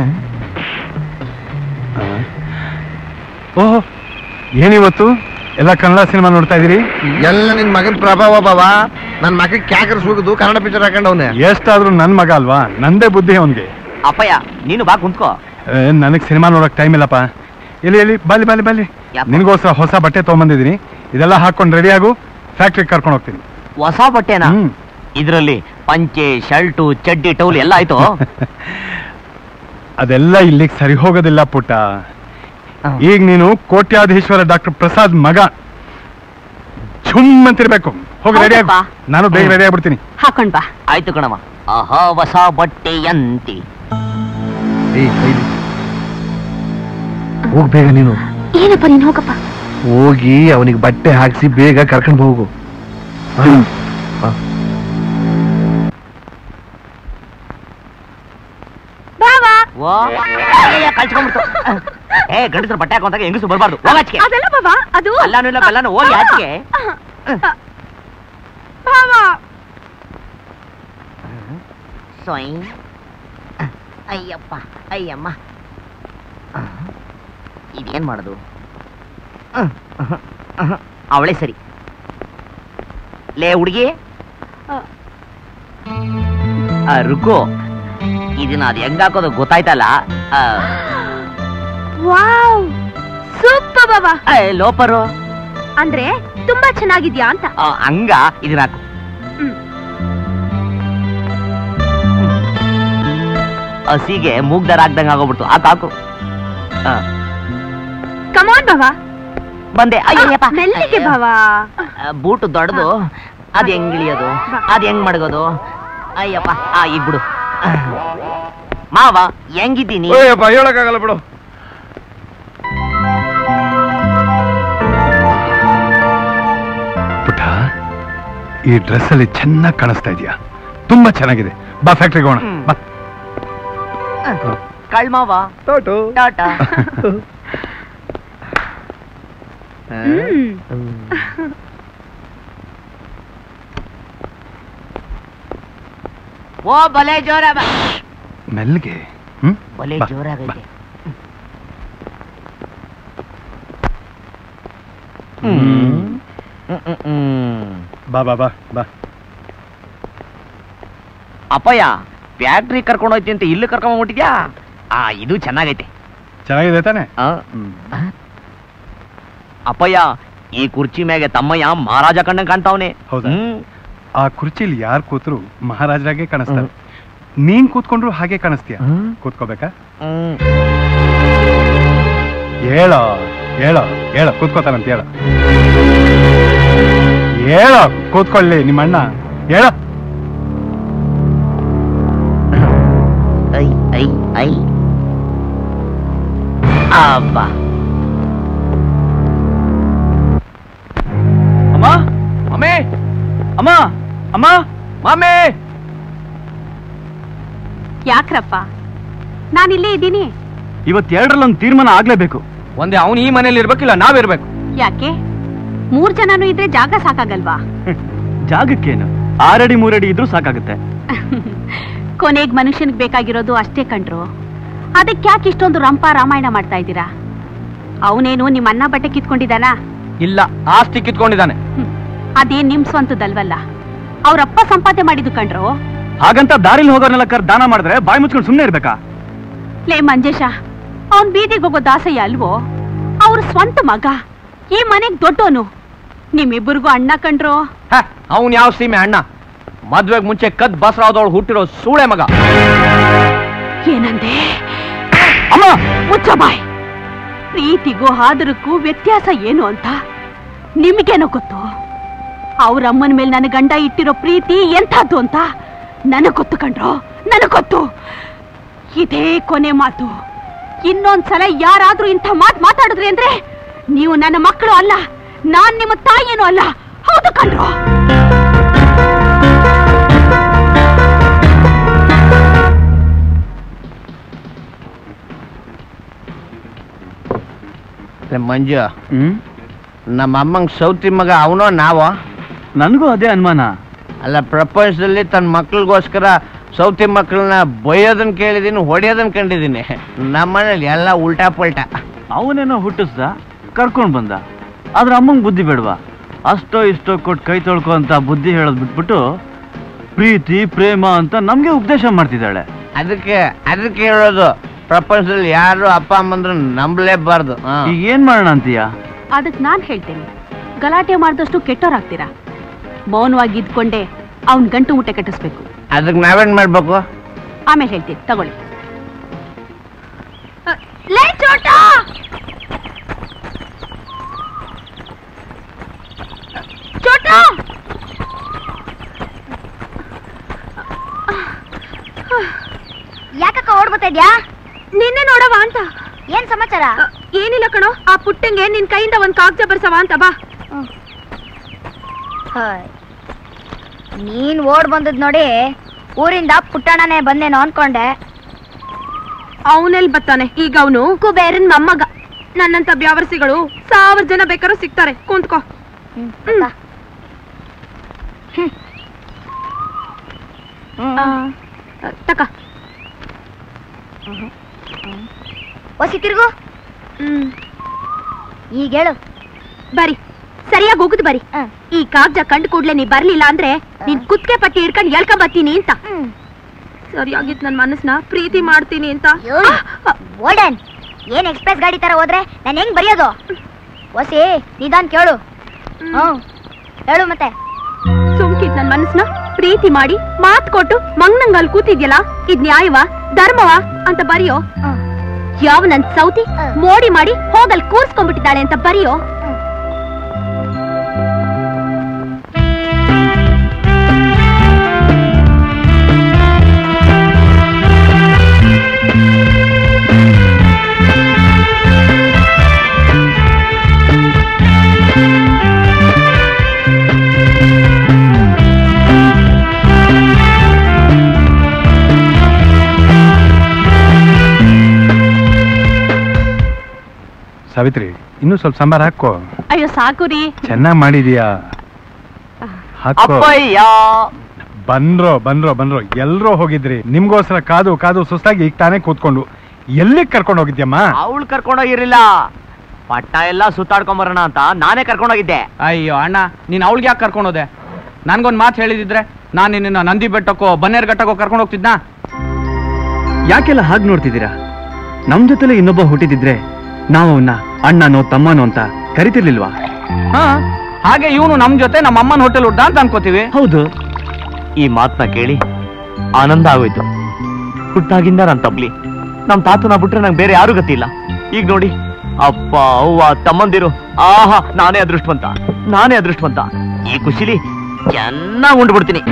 ಓಹ್ ಏನಿವತ್ತು ಎಲ್ಲ ಕನ್ನಡ ಸಿನಿಮಾ ನೋಡ್ತಾ ಇದೀರಿ ಎಲ್ಲ ನಿನ್ ಮಗನ್ ಪ್ರಭಾವ ಬಾವ ನನ್ ಮಗಕ್ಕೆ ಕ್ಯಾಕರ್ ಸುಗಿದು ಕನ್ನಡ ಪಿಕ್ಚರ್ ಹಾಕೊಂಡವನೆ ಎಷ್ಟಾದ್ರೂ ನನ್ ಮಗ ಅಲ್ವಾ ನಂದೇ ಬುದ್ಧಿ ಅವನ್ಗೆ ಅಪ್ಪಯ್ಯ ನೀನು ಬಾ ಕುಂತ್ಕೋ ನನಗ್ ಸಿನಿಮಾ ನೋಡಕ್ ಟೈಮ್ ಇಲ್ಲಪ್ಪ ಎಲ್ಲಿ ಎಲ್ಲಿ ಬಲ್ಲಿ ಬಲ್ಲಿ ಬಲ್ಲಿ ನಿನ್ಗೋಸ್ಕರ ಹೊಸ ಬಟ್ಟೆ ತಗೊಂಬಂದಿದೀನಿ ಇದೆಲ್ಲ ಹಾಕೊಂಡು ರೆಡಿ ಆಗು ಫ್ಯಾಕ್ಟ್ರಿ ಕರ್ಕೊಂಡು ಹೋಗ್ತೀನಿ ಹೊಸ ಬಟ್ಟೆನಾ ಇದ್ರಲ್ಲಿ ಪಂಚೆ ಶರ್ಟು ಚಡ್ಡಿ ಟೌಲ್ ಎಲ್ಲ ಆಯ್ತು ಅದೆಲ್ಲ ಇಲ್ಲಿಗೆ ಸರಿ ಹೋಗೋದಿಲ್ಲ ಪುಟ್ಟ ಈಗ ನೀನು ಕೋಟ್ಯಾಧೀಶ್ವರ ಡಾಕ್ಟರ್ ಪ್ರಸಾದ್ ಮಗ ಝುಮ್ ಅಂತಿರ್ಬೇಕು ಹೋಗಿ ರೆಡಿ ಆಗು ನಾನು ಬೇಗ ರೆಡಿ ಆಗ್ಬಿಡ್ತೀನಿ ಹಾಕೊಂಡ್ ಬಾ ಆಯ್ತು ಕಣಮ್ಮ ಆಹಾ ಹೊಸ ಬಟ್ಟೆಯಂತಿ ಹೋಗ್ ಬೇಗ ನೀನು ಏನಪ್ಪ ನೀನ್ ಹೋಗಪ್ಪ ಹೋಗಿ ಅವನಿಗೆ ಬಟ್ಟೆ ಹಾಕ್ಸಿ ಬೇಗ ಕರ್ಕೊಂಡು ಹೋಗು ಹಾ. ಹಾ. ಬಾವಾ ಓ ಅಯ್ಯಯ್ಯ, ಕಳ್ಸ್ಕೊಂಡ್ಬಿಡ್ತು ಏ ಗಂಡಸ್ರ ಬಟ್ಟೆ ಹಾಕೊಂಡಾಗ ಹೆಂಗಸು ಬರ್ಬಾರ್ದು ಹೋಗಾಚಿಕೆ ಅದಲ್ಲ ಬಾವಾ ಅದು ಅಲ್ಲಾನು ಇಲ್ಲ ಬೆಲ್ಲಾನು ಹೋಗಿ ಆಚೆಗೆ ಬಾವಾ ಸೊಯ್ ಅಯ್ಯಪ್ಪ ಅಯ್ಯಮ್ಮ ಇದೇನ್ ಮಾಡೋದು ಅವಳೇ ಸರಿ ಲೇ ಹುಡುಗಿ ರುಕು ಇದನ್ನ ಅದು ಹೆಂಗ್ ಹಾಕೋದು ಗೊತ್ತಾಯ್ತಲ್ಲ ಆ, ವಾವ್ ಸೂಪರ್ ಬಾವಾ ಏ, ಲೋಪರು ಅಂದ್ರೆ ತುಂಬಾ ಚೆನ್ನಾಗಿದ್ಯಾ ಅಂತ ಆ, ಹಂಗ ಇದನ್ನ ಹಾಕು ಹಸಿಗೆ ಮೂಗ್ದಾರ ಹಾಕ್ದಂಗ ಆಗೋಗ್ಬಿಡ್ತು ಹಾಕು ಹಾಕು ಆ, ಕಮಾನ್ ಬಾವಾ ಬಂದೆ ಅಯ್ಯಪ್ಪ ಮೆಲ್ಲಿಗೆ ಬಾವಾ ಬೂಟು ದೊಡ್ಡದು ಅದ್ ಹೆಂಗ್ ಇಳಿಯೋದು ಅದ್ ಹೆಂಗ್ ಮಡಗೋದು ಅಯ್ಯಪ್ಪ ಆ ಈಗ ಬಿಡು ಮಾವ ಹೆಂಗಿದ್ದೀನಿ ಓಯಪ್ಪ ಹೇಳಕ್ಕಾಗಲ್ಲ ಬಿಡು ಪುಟ್ಟ ಈ ಡ್ರೆಸ್ ಅಲ್ಲಿ ಚೆನ್ನಾಗಿ ಕಾಣಿಸ್ತಾ ಇದೆಯಾ ತುಂಬಾ ಚೆನ್ನಾಗಿದೆ ಬಾ ಫ್ಯಾಕ್ಟ್ರಿಗೆ ಹೋಗೋಣ ಬಾ ಕಳ್ ಮಾವ ಟೋಟು ಟಾಟಾ ಓ ಬಲೆ ಜೋರ ಮೆಲ್ಗೆ ಹ್ಮ್ ಬಲೆ ಬಾ, ಜೋರಾಗೈತೆ ಬಾ ಬಾ ಬಾ ಬಾ ಅಪ್ಪಯ್ಯ ಫ್ಯಾಕ್ಟ್ರಿ ಕರ್ಕೊಂಡು ಹೋಯ್ತಿ ಅಂತ ಇಲ್ಲಿ ಕರ್ಕೊಂಡ್ ಹೋಗ್ಬಿಟ್ಟಿದ್ಯಾ ಆ ಇದು ಚೆನ್ನಾಗೈತೆ ಚೆನ್ನಾಗಿದೆ ತಾನೆ ಆ? ಅಪ್ಪಯ್ಯ ಈ ಕುರ್ಚಿ ಮ್ಯಾಗೆ ತಮ್ಮಯ್ಯ ಮಹಾರಾಜ ಕಣ್ಣಂಗ್ ಕಾಣ್ತಾವನೆ ಹೌದಾ ಆ ಕುರ್ಚಿಲಿ ಯಾರು ಕೂತ್ರು ಮಹಾರಾಜರಾಗೆ ಕಾಣಿಸ್ತಾರೆ ನೀನ್ ಕೂತ್ಕೊಂಡ್ರು ಹಾಗೆ ಕಾಣಿಸ್ತೀಯ ಕೂತ್ಕೋಬೇಕಾ ಹೇಳೋ ಹೇಳೋ ಹೇಳೋ ಕೂತ್ಕೋತಾನಂತ ಹೇಳೋ ಹೇಳೋ ಕೂತ್ಕೊಳ್ಳಿ ನಿಮ್ಮ ಅಣ್ಣ ಹೇಳೋ ಐ ಐ ಐ ಅಬ್ಬ ಅಮ್ಮ ಅಮ್ಮೇ ಅಮ್ಮ ಅಮ್ಮ ಮಾಮೇ ಯಾಕ್ರಪ್ಪ ನಾನಿಲ್ಲೇ ಇದ್ದೀನಿ ಇವತ್ತೆರಡರಲ್ಲೊಂದು ತೀರ್ಮಾನ ಆಗ್ಲೇಬೇಕು ಒಂದೇ ಅವನು ಈ ಮನೇಲಿ ಇರ್ಬೇಕಿಲ್ಲ ನಾವಿರ್ಬೇಕು ಯಾಕೆ ಮೂರ್ ಜನನು ಇದ್ರೆ ಜಾಗ ಸಾಕಾಗಲ್ವಾ ಜಾಗಕ್ಕೇನು ಆರಡಿ ಮೂರಡಿ ಇದ್ರೂ ಸಾಕಾಗುತ್ತೆ ಕೊನೆಗ್ ಮನುಷ್ಯನಿಗೆ ಬೇಕಾಗಿರೋದು ಅಷ್ಟೇ ಕಂಡ್ರು ಅದಕ್ಕೆ ಯಾಕೆ ಇಷ್ಟೊಂದು ರಂಪ ರಾಮಾಯಣ ಮಾಡ್ತಾ ಇದ್ದೀರಾ ಅವನೇನು ನಿಮ್ಮ ಅನ್ನ ಬಟ್ಟೆ ಕಿತ್ಕೊಂಡಿದಾನ ಇಲ್ಲ ಆಸ್ತಿ ಕಿತ್ಕೊಂಡಿದ್ದಾನೆ ಅದೇನ್ ನಿಮ್ ಸ್ವಂತದಲ್ವಲ್ಲ ಅವ್ರಪ್ಪ ಸಂಪಾದನೆ ಮಾಡಿದ್ದು ಕಂಡ್ರು ಹಾಗಂತ ದಾರಿಲಿ ಹೋಗೋರ್ನೆಲ್ಲ ಕರ್ ದಾನ ಮಾಡಿದ್ರೆ ಬಾಯಿ ಮುಚ್ಕೊಂಡು ಸುಮ್ಮನೆ ಇರ್ಬೇಕಾ ಲೇ ಮಂಜೇಶ ಅವನ್ ಬೀದಿಗೆ ಹೋಗೋ ದಾಸಯ್ಯ ಅಲ್ವೋ ಅವ್ರ ಸ್ವಂತ ಮಗ ಈ ಮನೆಗ್ ದೊಡ್ಡೋನು ನಿಮ್ಮಿಬ್ಬರಿಗೂ ಅಣ್ಣ ಕಂಡ್ರು ಅವನ್ ಯಾವ ಸೀಮೆ ಅಣ್ಣ ಮದ್ವೆಗ್ ಮುಂಚೆ ಕದ್ ಬಸರಾದವಳು ಹುಟ್ಟಿರೋ ಸೂಳೆ ಮಗ ಏನಂದೆ ಮುಚ್ಚ ಬಾಯ್ ಪ್ರೀತಿಗೂ ಹಾದರಕ್ಕೂ ವ್ಯತ್ಯಾಸ ಏನು ಅಂತ ನಿಮಗೇನೋ ಗೊತ್ತು ಅವ್ರ ಅಮ್ಮನ ಮೇಲೆ ನನ್ನ ಗಂಡ ಇಟ್ಟಿರೋ ಪ್ರೀತಿ ಎಂಥದ್ದು ಅಂತ ನನಗ್ ಗೊತ್ತು ಕಂಡ್ರೋ ನನಗ್ ಗೊತ್ತು ಇದೇ ಕೊನೆ ಮಾತು ಇನ್ನೊಂದ್ಸಲ ಯಾರಾದ್ರೂ ಇಂಥ ಮಾತು ಮಾತಾಡಿದ್ರಿ ಅಂದ್ರೆ ನೀವು ನನ್ನ ಮಕ್ಕಳು ಅಲ್ಲ ನಾನ್ ನಿಮ್ಮ ತಾಯಿಯೇನು ಅಲ್ಲ ಹೌದು ಕಂಡ್ರೋ ಮಂಜು ನಮ್ಮ ಅಮ್ಮಂಗ್ ಸೌತಿ ಮಗ ಅವನೋ ನಾವೋ ನನಗೂ ಅದೇ ಅನುಮಾನ ಅಲ್ಲ ಪ್ರಪಂಚದಲ್ಲಿ ತನ್ನ ಮಕ್ಳಿಗೋಸ್ಕರ ಸೌತಿ ಮಕ್ಕಳನ್ನ ಬೈಯೋದನ್ನ ಕೇಳಿದೀನಿ ಹೊಡೆಯೋದನ್ನ ಕಂಡಿದ್ದೀನಿ ನಮ್ಮನೇಲಿ ಎಲ್ಲ ಉಲ್ಟಾ ಪಲ್ಟಾ ಅವನೇನೋ ಹುಟ್ಟಿಸ್ದ ಕರ್ಕೊಂಡ್ ಬಂದ ಆದ್ರೆ ಅಮ್ಮಂಗ್ ಬುದ್ಧಿ ಬೇಡವಾ ಅಷ್ಟೋ ಇಷ್ಟೋ ಕೊಟ್ಟು ಕೈ ತೊಳ್ಕೊ ಅಂತ ಬುದ್ಧಿ ಹೇಳೋದ್ ಬಿಟ್ಬಿಟ್ಟು ಪ್ರೀತಿ ಪ್ರೇಮ ಅಂತ ನಮ್ಗೆ ಉಪದೇಶ ಮಾಡ್ತಿದ್ದಾಳೆ ಅದಕ್ಕೆ ಅದಕ್ಕೆ ಹೇಳೋದು ಪ್ರಪಂಚದಲ್ಲಿ ಯಾರು ಅಪ್ಪ ಅಮ್ಮಂದ್ರು ನಂಬಲೇಬಾರ್ದು ಈಗ ಏನ್ ಮಾಡೋಣ ಅಂತೀಯ ಅದಕ್ ನಾನ್ ಹೇಳ್ತೇನೆ ಗಲಾಟೆ ಮಾಡಿದಷ್ಟು ಕೆಟ್ಟೋರಾಗ್ತೀರಾ ಮೌನವಾಗಿ ಇದ್ಕೊಂಡೆ ಅವನ್ ಗಂಟು ಊಟ ಕಟ್ಟಿಸ್ಬೇಕು ಅದಕ್ಕೆ ನಾವೇನ್ ಮಾಡ್ಬೇಕು ಆಮೇಲೆ ಹೇಳ್ತೀನಿ ತಗೊಳ್ಳಿ ಲೇ ಚೋಟ ಚೋಟ ಯಾಕಕ್ಕ ಓಡ್ಬತ್ತಾ ಇದ್ಯಾ ನಿನ್ನೆ ನೋಡವ ಅಂತ ಏನ್ ಸಮಾಚಾರ ಏನಿಲ್ಲ ಕಣೋ ಆ ಪುಟ್ಟಂಗೆ ನಿನ್ ಕೈಯಿಂದ ಒಂದ್ ಕಾಗ್ದ ಬರ್ಸವ ಅಂತ ಬಾ ಹಾಯ್. ನೀನ್ ಓಡ್ ಬಂದದ್ ನೋಡಿ ಊರಿಂದ ಪುಟ್ಟಣ್ಣನೇ ಬಂದೇನೋ ಅನ್ಕೊಂಡೆ ಅವನೆಲ್ ಬತ್ತಾನೆ ಈಗ ಅವನು ಕುಬೇರನ್ ಮೊಮ್ಮಗ ನನ್ನಂತ ಬ್ಯಾವರ್ಸಿಗಳು ಸಾವಿರ ಜನ ಬೇಕಾದ್ರೂ ಸಿಗ್ತಾರೆ ಕುಂತ್ಕೋ ಹ್ಮ್. ಆ, ತಕ ಒಸಿ ತಿರ್ಗು ಈಗ ಹೇಳು ಬರಿ ಸರಿಯಾಗಿ ಹೋಗುದು ಬರಿ ಈ ಕಾಗ್ದ ಕಂಡು ಕೂಡ್ಲೆ ನೀ ಬರ್ಲಿಲ್ಲ ಅಂದ್ರೆ ನೀನ್ ಕುತ್ಕೆ ಪಟ್ಟಿ ಹಿಡ್ಕೊಂಡು ಎಳ್ಕೊಂಡ್ ಬರ್ತೀನಿ ಅಂತ ಸರಿಯಾಗಿತ್ ನನ್ ಮನಸ್ನ ಪ್ರೀತಿ ಮಾಡ್ತೀನಿ ಅಂತ ಓಡನ್ ಏನ್ ಎಕ್ಸ್ಪ್ರೆಸ್ ಗಾಡಿ ತರ ಹೋದ್ರೆ ನಾನು ಹೆಂಗ್ ಬರೆಯೋದು ಒಸಿ ನಿಧಾನ್ ಕೇಳು ಹ್ಮ್ ಹೇಳು ಮತ್ತೆ ಸುಮ್ಕಿತ್ ನನ್ ಮನಸ್ನ ಪ್ರೀತಿ ಮಾಡಿ ಮಾತ್ ಕೊಟ್ಟು ಮಂಗ್ನಂಗಲ್ ಕೂತಿದ್ಯಲ್ಲ ಇದ್ ನ್ಯಾಯವಾ ಧರ್ಮವಾ ಅಂತ ಬರಿಯೋ ಯಾವ ನನ್ ಸೌತಿ ಮೋಡಿ ಮಾಡಿ ಹೋಗಲ್ ಕೂರ್ಸ್ಕೊಂಡ್ಬಿಟ್ಟಿದ್ದಾಳೆ ಅಂತ ಬರಿಯೋ ಸಾವಿತ್ರಿ ಇನ್ನೂ ಸ್ವಲ್ಪ ಸಾಂಬಾರ್ ಹಾಕೋ ಅಯ್ಯೋ ಸಾಕು ರೀ ಚೆನ್ನಾಗ್ ಮಾಡಿದೀಯಾ ಹಾಕೋ ಅಪ್ಪಯ್ಯ ಬಂದ್ರೋ ಬಂದ್ರೋ ಬಂದ್ರೋ ಎಲ್ರೋ ಹೋಗಿದ್ರಿ ನಿಮ್ಗೋಸ್ಕರ ಕಾದು ಕಾದು ಸುಸ್ತಾಗಿ ಈಗ ತಾನೇ ಕೂತ್ಕೊಂಡು ಎಲ್ಲಿಗ್ ಕರ್ಕೊಂಡು ಹೋಗಿದ್ಯಮ್ಮ ಅವಳು ಕರ್ಕೊಂಡೋಗಿರ್ಲಿಲ್ಲ ಪಟ್ಟ ಎಲ್ಲ ಸುತ್ತಾಡ್ಕೊಂಬರೋಣ ಅಂತ ನಾನೇ ಕರ್ಕೊಂಡೋಗಿದ್ದೆ ಅಯ್ಯೋ ಅಣ್ಣ ನೀನ್ ಅವಳಿಗೆ ಯಾಕೆ ಕರ್ಕೊಂಡೋದೆ ನನ್ಗೊಂದ್ ಮಾತು ಹೇಳಿದಿದ್ರೆ ನಾನು ನಿನ್ನ ನಂದಿ ಬೆಟ್ಟಕ್ಕೋ ಬನ್ನೇರ್ ಘಟ್ಟಕ್ಕೋ ಕರ್ಕೊಂಡು ಹೋಗ್ತಿದ್ನಾ ಯಾಕೆಲ್ಲ ಹಾಗೆ ನೋಡ್ತಿದ್ದೀರಾ ನಮ್ ಜೊತೆಲೆ ಇನ್ನೊಬ್ಬ ಹುಟ್ಟಿದಿದ್ರೆ ನಾವು ಅವನ್ನ ಅಣ್ಣನೋ ತಮ್ಮನೋ ಅಂತ ಕರಿತಿರ್ಲಿಲ್ವಾ ಹಾ ಹಾಗೆ ಇವನು ನಮ್ ಜೊತೆ ನಮ್ಮ ಅಮ್ಮನ ಹೋಟೆಲ್ ಹುಡ್ಡ ಅಂತ ಅನ್ಕೋತೀವಿ ಹೌದು ಈ ಮಾತನ್ನ ಕೇಳಿ ಆನಂದ ಆಗೋಯ್ತು ಹುಟ್ಟಾಗಿಂದ ನಾನು ತಬ್ಲಿ ನಮ್ ತಾತನ ಬಿಟ್ರೆ ನಂಗೆ ಬೇರೆ ಯಾರು ಗತಿಲ್ಲ ಈಗ ನೋಡಿ ಅಪ್ಪ ಅವ್ವ ತಮ್ಮಂದಿರು ಆಹಾ ನಾನೇ ಅದೃಷ್ಟವಂತ ನಾನೇ ಅದೃಷ್ಟವಂತ ಈ ಖುಷಿಲಿ ಚೆನ್ನಾಗಿ ಉಂಡ್ಬಿಡ್ತೀನಿ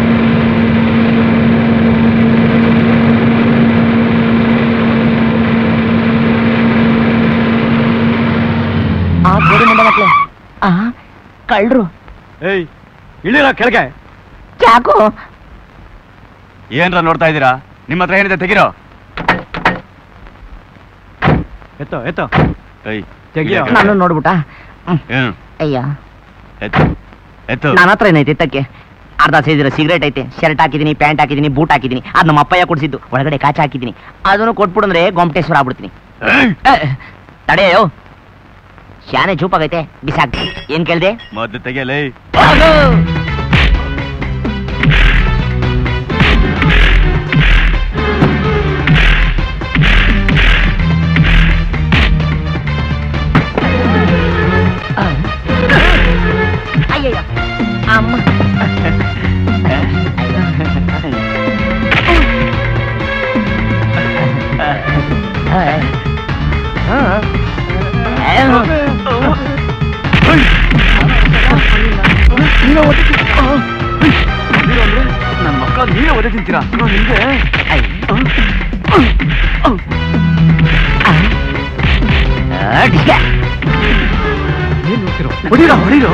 ಆ ಗೋಡಿ ಮುಂಡ ಮಕ್ಳೆ ಆ ಕಳ್ರು ಏಯ್ ಇಳಿರ ಕೆಳಗೆ ಚಾಕು ಏನ್ರ ನೋಡ್ತಾ ಇದ್ದೀರಾ ನಿಮ್ಮ ಹತ್ರ ಏನಿದೆ ತೆಗಿರೋ ಎತ್ತೋ ಎತ್ತೋ ಏಯ್ ತೆಗಿಯೋ ನಾನು ನೋಡ್ಬಿಟ್ಟ ಏನು ಅಯ್ಯ ಎತ್ತು ಎತ್ತು ನನ್ನ ಹತ್ರ ಏನೈತೆ ಎತ್ತಕ್ಕೆ ಅರ್ಧ ಸೇದಿರೋ ಸಿಗರೇಟ್ ಐತೆ ಶರ್ಟ್ ಹಾಕಿದೀನಿ ಪ್ಯಾಂಟ್ ಹಾಕಿದೀನಿ ಬೂಟ್ ಹಾಕಿದೀನಿ ಅದ್ ನಮ್ಮ ಅಪ್ಪಯ್ಯ ಕೊಡ್ಸಿದ್ದು ಒಳಗಡೆ ಕಾಚ ಹಾಕಿದೀನಿ ಅದನ್ನು ಕೊಟ್ಬಿಡು ಅಂದ್ರೆ ಗೊಮ್ಮಟೇಶ್ವರ ಆಗ್ಬಿಡ್ತೀನಿ ಏ, ತಡೆಯೋ ಶಾನೆ ಜೂಪಾಗೈತೆ ಬಿಸಾಕ್ತೀನಿ ಏನ್ ಕೇಳ್ದೆ ಮದ್ದು ತೆಗಿಯಲೇ ಅಯ್ಯಯ್ಯ ಅಮ್ಮ ನನ್ನ ಮಕ್ಕಳ ನೀವೇ ಒದೆ ತಿಂತೀರಾ ನಿಮ್ಗೆ ಏನ್ ನೋಡ್ತಿರೋ ಹೊಡೀರೋ ಹೊಡೀರೋ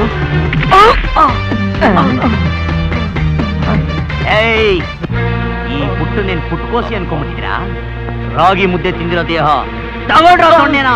ಏಯ್ ಈ ಪುಟ್ಟು ನೀನ್ ಪುಟ್ಕೋಸಿ ಅನ್ಕೊಂಡ್ಬಿಟ್ಟಿದ್ದೀರಾ ರಾಗಿ ಮುದ್ದೆ ತಿಂದಿರೋ ದೇಹ ತಗೊಂಡ್ರ ಸೊನ್ನೆನ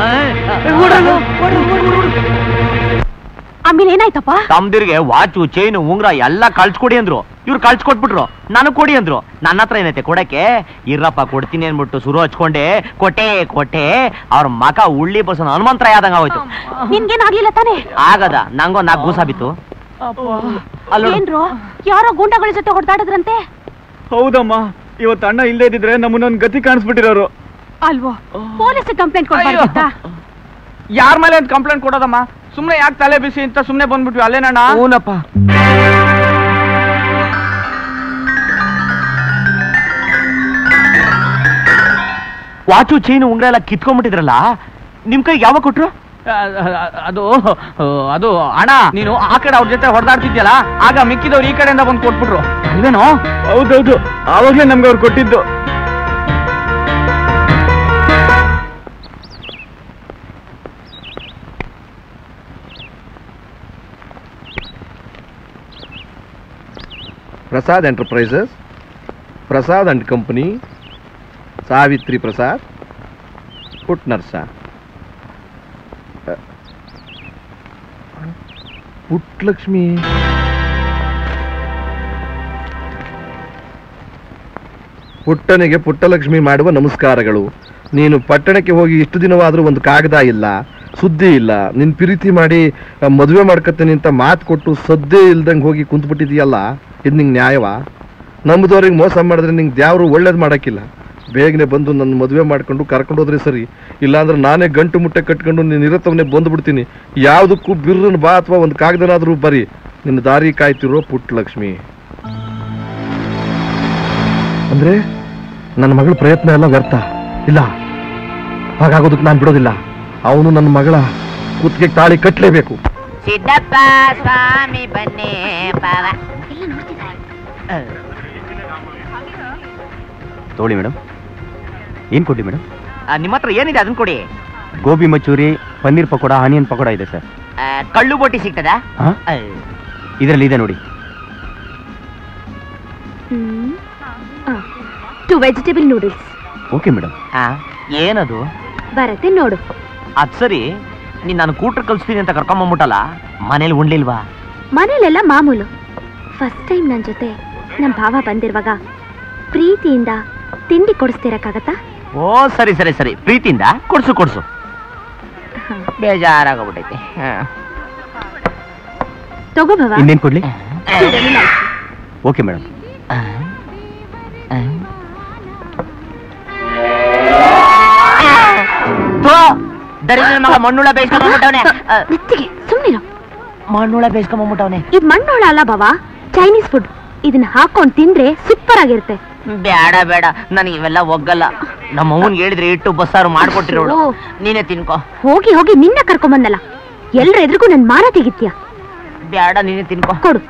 ಆಮೇಲೆ ಏನಾಯ್ತಪ್ಪ ತಮ್ದಿರ್ಗೆ ವಾಚು ಚೈನು ಉಂಗ್ರ ಎಲ್ಲ ಕಳ್ಸ್ಕೊಡಿ ಅಂದ್ರು ಇವ್ರು ಕಳ್ಸ್ಕೊಟ್ಬಿಟ್ರು ನನಗ್ ಕೊಡಿ ಅಂದ್ರು ನನ್ನ ಹತ್ರ ಏನೈತೆ ಕೊಡಕ್ಕೆ ಇರ್ರಪ್ಪ ಕೊಡ್ತೀನಿ ಅನ್ಬಿಟ್ಟು ಶುರು ಹಚ್ಕೊಂಡೆ ಕೊಟ್ಟೆ ಕೊಟ್ಟೆ ಅವ್ರ ಮಕ ಉಳ್ಳಿ ಬಸನ ಹನುಮಂತರ ಆದಂಗ ಆಗೋಯ್ತು ನಿನ್ಗೇನಾಗ್ಲಿಲ್ಲ ತಾನೇ ಆಗದ ನಂಗೋ ನಾಲ್ಕು ಗೂಸ ಬಿತ್ತು ಏನ್ರು ಯಾರೋ ಗೂಂಡಗಳ ಜೊತೆ ಹೊಡೆದಾಡಿದ್ರಂತೆ ಹೌದಮ್ಮ ಇವತ್ತು ಅಣ್ಣ ಇಲ್ಲೇ ಇದ್ದಿದ್ರೆ ನಮ್ಮನ್ನೊಂದು ಗತಿ ಕಾಣಿಸ್ಬಿಟ್ಟಿರೋರು ಅಲ್ವೋ ಪೊಲೀಸ್ ಕಂಪ್ಲೇಂಟ್ ಕೊಡ್ಬಾರ್ದಿತ್ತಾ ಯಾರ ಮೇಲೆ ಅಂತ ಕಂಪ್ಲೇಂಟ್ ಕೊಡೋದಮ್ಮ ಸುಮ್ನೆ ಯಾಕೆ ತಲೆ ಬಿಸಿ ಅಂತ ಸುಮ್ನೆ ಬಂದ್ಬಿಟ್ವಿ ಅಲ್ಲೇನಣ್ಣ ಹೂನಪ್ಪ ವಾಚು ಚೈನು ಉಂಗ್ರ ಎಲ್ಲ ಕಿತ್ಕೊಂಡ್ಬಿಟ್ಟಿದ್ರಲ್ಲ ನಿಮ್ ಕೈಗೆ ಯಾವಾಗ ಕೊಟ್ರು ಅದು ಅದು ಅಣ್ಣ ನೀನು ಆ ಕಡೆ ಅವ್ರ ಜೊತೆ ಹೊಡೆದಾಡ್ತಿದ್ಯಲ್ಲ ಆಗ ಮಿಕ್ಕಿದವ್ರು ಈ ಕಡೆಯಿಂದ ಬಂದು ಕೊಟ್ಬಿಟ್ರು ಅಲ್ವೇನೋ ಹೌದೌದು ಆವಾಗ್ಲೇ ನಮ್ಗೆ ಅವ್ರು ಕೊಟ್ಟಿದ್ದು Prasad enterprises Prasad and company Savitri Prasad ಪುಟ್ ನರ್ಸ ಪುಟ್ಲಕ್ಷ್ಮಿ ಪುಟ್ಟನಿಗೆ ಪುಟ್ಟಲಕ್ಷ್ಮಿ ಮಾಡುವ ನಮಸ್ಕಾರಗಳು ನೀನು ಪಟ್ಟಣಕ್ಕೆ ಹೋಗಿ ಇಷ್ಟು ದಿನವಾದರೂ ಒಂದು ಕಾಗದ ಇಲ್ಲ ಸುದ್ದಿ ಇಲ್ಲ ನಿನ್ ಪ್ರೀತಿ ಮಾಡಿ ಆ, ಮದುವೆ ಮಾಡ್ಕತ್ತೀನಿ ಅಂತ ಮಾತು ಕೊಟ್ಟು ಸದ್ದೇ ಇಲ್ದಂಗೆ ಹೋಗಿ ಕುಂತ್ಬಿಟ್ಟಿದೀಯಲ್ಲ ಇದು ನಿಂಗೆ ನ್ಯಾಯವಾ ನಮ್ಮದವ್ರಿಗೆ ಮೋಸ ಮಾಡಿದ್ರೆ ನಿಂಗೆ ದ್ಯಾವ್ರು ಒಳ್ಳೇದು ಮಾಡೋಕ್ಕಿಲ್ಲ ಬೇಗನೆ ಬಂದು ನನ್ನ ಮದುವೆ ಮಾಡ್ಕೊಂಡು ಕರ್ಕೊಂಡು ಹೋದ್ರೆ ಸರಿ ಇಲ್ಲಾಂದ್ರೆ ನಾನೇ ಗಂಟು ಮುಟ್ಟೆ ಕಟ್ಕೊಂಡು ನೀನು ಇರತ್ತವನ್ನೇ ಬಂದ್ಬಿಡ್ತೀನಿ ಯಾವುದಕ್ಕೂ ಬಿರ್ರನ್ ಬಾ ಅಥವಾ ಒಂದು ಕಾಗದನಾದ್ರೂ ಬರಿ ನಿನ್ನ ದಾರಿ ಕಾಯ್ತಿರೋ ಪುಟ್ಟಲಕ್ಷ್ಮಿ ಅಂದ್ರೆ ನನ್ನ ಮಗಳ ಪ್ರಯತ್ನ ಎಲ್ಲ ವ್ಯರ್ಥ ಇಲ್ಲ ಹಾಗಾಗೋದಕ್ಕೆ ನಾನು ಬಿಡೋದಿಲ್ಲ ಅವನು ನನ್ನ ಮಗಳ ಕುತ್ತಿಗೆ ತಾಳಿ ಕಟ್ಟಲೇಬೇಕು ಸಿದ್ದಪ್ಪ ಸ್ವಾಮಿ ಬನ್ನಿ ಬಾವ ತಗೊಳ್ಳಿ ಮೇಡಮ್ ಏನ್ ಕೊಡಿ ಮೇಡಮ್ ನಿಮ್ಮ ಹತ್ರ ಏನಿದೆ ಅದನ್ನ ಕೊಡಿ ಗೋಬಿ ಮಚೂರಿ ಪನ್ನೀರ್ ಪಕೋಡ ಆನಿಯನ್ ಪಕೋಡ ಇದೆ ಸರ್ ಆ, ಕಳ್ಳು ಬೋಟಿ ಸಿಗ್ತದಾ ಹಾ? ಇದರಲ್ಲಿ ಇದೆ ನೋಡಿ two vegetable noodles okay madam ಏನದು ಬರತ್ತೆ ನೋಡು ಅದ್ ಸರಿ ನೀನ್ ನಾನು ಕೂಟ್ರ್ ಕಲ್ಸ್ತೀನಿ ಅಂತ ಕರ್ಕೊಂಬಂದ್ಬಿಟ್ಟಲ್ಲ ಮನೇಲಿ ಉಣ್ಲಿಲ್ವಾ ಮನೇಲೆಲ್ಲ ಮಾಮೂಲು ಫಸ್ಟ್ ಟೈಮ್ ನನ್ನ ಜೊತೆ ನಮ್ಮ ಭಾವ ಬಂದಿರುವಾಗ ಪ್ರೀತಿಯಿಂದ ತಿಂಡಿ ಕೊಡಿಸ್ತಿರಕ್ಕಾಗತ್ತಾ ಓ ಸರಿ ಸರಿ ಸರಿ ಪ್ರೀತಿಯಿಂದ ಕೊಡ್ಸು ಕೊಡ್ಸು ಬೇಜಾರಾಗೋಗ್ಬಿಟ್ಟೈತೆ ತಗೋ ಭವ ಇನ್ನೇನ್ ಕೊಡ್ಲಿ two vanilla ice. Okay madam ದರಿದ್ರ ಮಗ ಮಣ್ಣುಳ ಬೇಯಿಸ್ಕೊಂಡ್ಬಿಟ್ಟವನೆ ನೆತ್ತಿಗೆ ಸುಮ್ಮನಿರು ಮಣ್ಣುಳ ಬೇಯಿಸ್ಕೊಂಡ್ಬಿಟ್ಟವನೆ ಇದು ಮಣ್ಣೋಳ ಅಲ್ಲ ಬಾವ ಚೈನೀಸ್ ಫುಡ್ ಇದನ್ನ ಹಾಕೊಂಡ್ ತಿಂದ್ರೆ ಸೂಪರ್ ಆಗಿರುತ್ತೆ ಬೇಡ ಬೇಡ ನನಗೆ ಇವೆಲ್ಲ ಒಗ್ಗಲ್ಲ ನಮ್ಮ ಅವ್ವನ್ಗೆ ಹೇಳಿದ್ರೆ ಇಟ್ಟು ಬಸ್ಸಾರು ಮಾಡ್ಕೊಟ್ಟಿರೋಳು ನೀನೇ ತಿನ್ಕೋ ಹೋಗಿ ಹೋಗಿ ನಿನ್ನ ಕರ್ಕೊಂಬಂದಲ್ಲ ಎಲ್ರ ಎದುರಿಗೂ ನನ್ ಮಾನ ತೆಗಿತ್ಯ ಬೇಡ ನೀನೇ ತಿನ್ಕೋ ಕೊಡು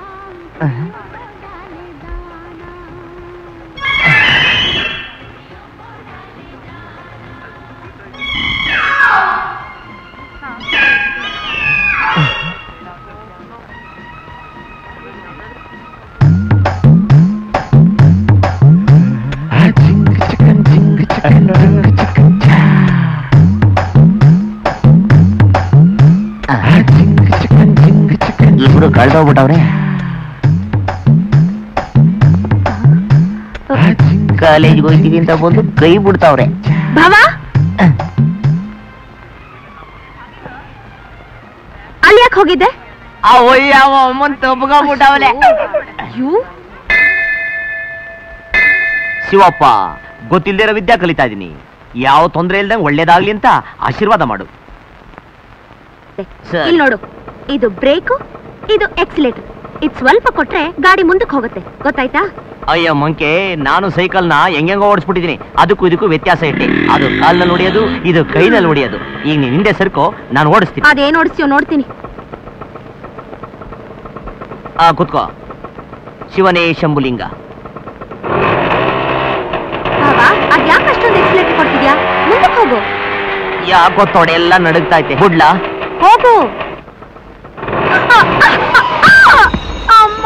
ಇಬ್ರು ಕಳ್ದೋಗ್ಬಿಟ್ಟವ್ರೆ ಕಾಲೇಜ್ಗೆ ಹೋಗ್ತೀವಿ ಅಂತ ಬಂದು ಕೈ ಬಿಡ್ತಾವ್ರೆ ಭಾವ ಅಲ್ಲಿ ಯಾಕೆ ಹೋಗಿದ್ದೆ ಅವಯ್ಯ ಅವ ಅಮ್ಮನ್ ತಪ್ಕೊಂಡ್ಬಿಟ್ಟವಲೆ ಶಿವಪ್ಪ ಗೊತ್ತಿಲ್ದಿರೋ ವಿದ್ಯಾ ಕಲಿತಾ ಇದೀನಿ ಯಾವ ತೊಂದ್ರೆ ಇಲ್ದಂಗೆ ಒಳ್ಳೇದಾಗ್ಲಿ ಅಂತ ಆಶೀರ್ವಾದ ಮಾಡು ಸರಿ. ಇಲ್ಲಿ ನೋಡು ಇದು ಬ್ರೇಕು ಇದು ಎಕ್ಸಿಲೇಟರ್ ಇದು ಸ್ವಲ್ಪ ಕೊಟ್ರೆ ಗಾಡಿ ಮುಂದಕ್ಕೆ ಹೋಗುತ್ತೆ ಗೊತ್ತಾಯ್ತಾ ಅಯ್ಯ ಮಂಕೆ ನಾನು ಸೈಕಲ್ನ ಹೆಂಗೆಂಗೋ ಓಡಿಸ್ಬಿಟ್ಟಿದೀನಿ ಅದಕ್ಕೂ ಇದಕ್ಕೂ ವ್ಯತ್ಯಾಸ ಇಟ್ಟೆ ಅದು ಕಾಲ್ನಲ್ಲಿ ಹೊಡಿಯೋದು ಇದು ಕೈನಲ್ಲಿ ಹೊಡಿಯೋದು ಈಗ ನೀನ್ ಹಿಂದೆ ಸರ್ಕೋ ನಾನು ಓಡಿಸ್ತೀನಿ ಅದೇನ್ ಓಡಿಸ್ತೀಯೋ ನೋಡ್ತೀನಿ ಆ ಕುತ್ಕೋ ಶಿವನೇ ಶಂಭುಲಿಂಗ ಭಾವ ಅದ್ ಯಾಕೆ ಅಷ್ಟೊಂದು ಎಕ್ಸಿಲೇಟರ್ ಕೊಡ್ತಿದ್ಯಾ ಮುಂದಕ್ಕೆ ಹೋಗು ಯಾಕೋ ತೊಡೆ ಎಲ್ಲ ನಡುಗ್ತಾ ಐತೆ ಹುಡ್ಲಾ ಹೋಗು ಅಮ್ಮ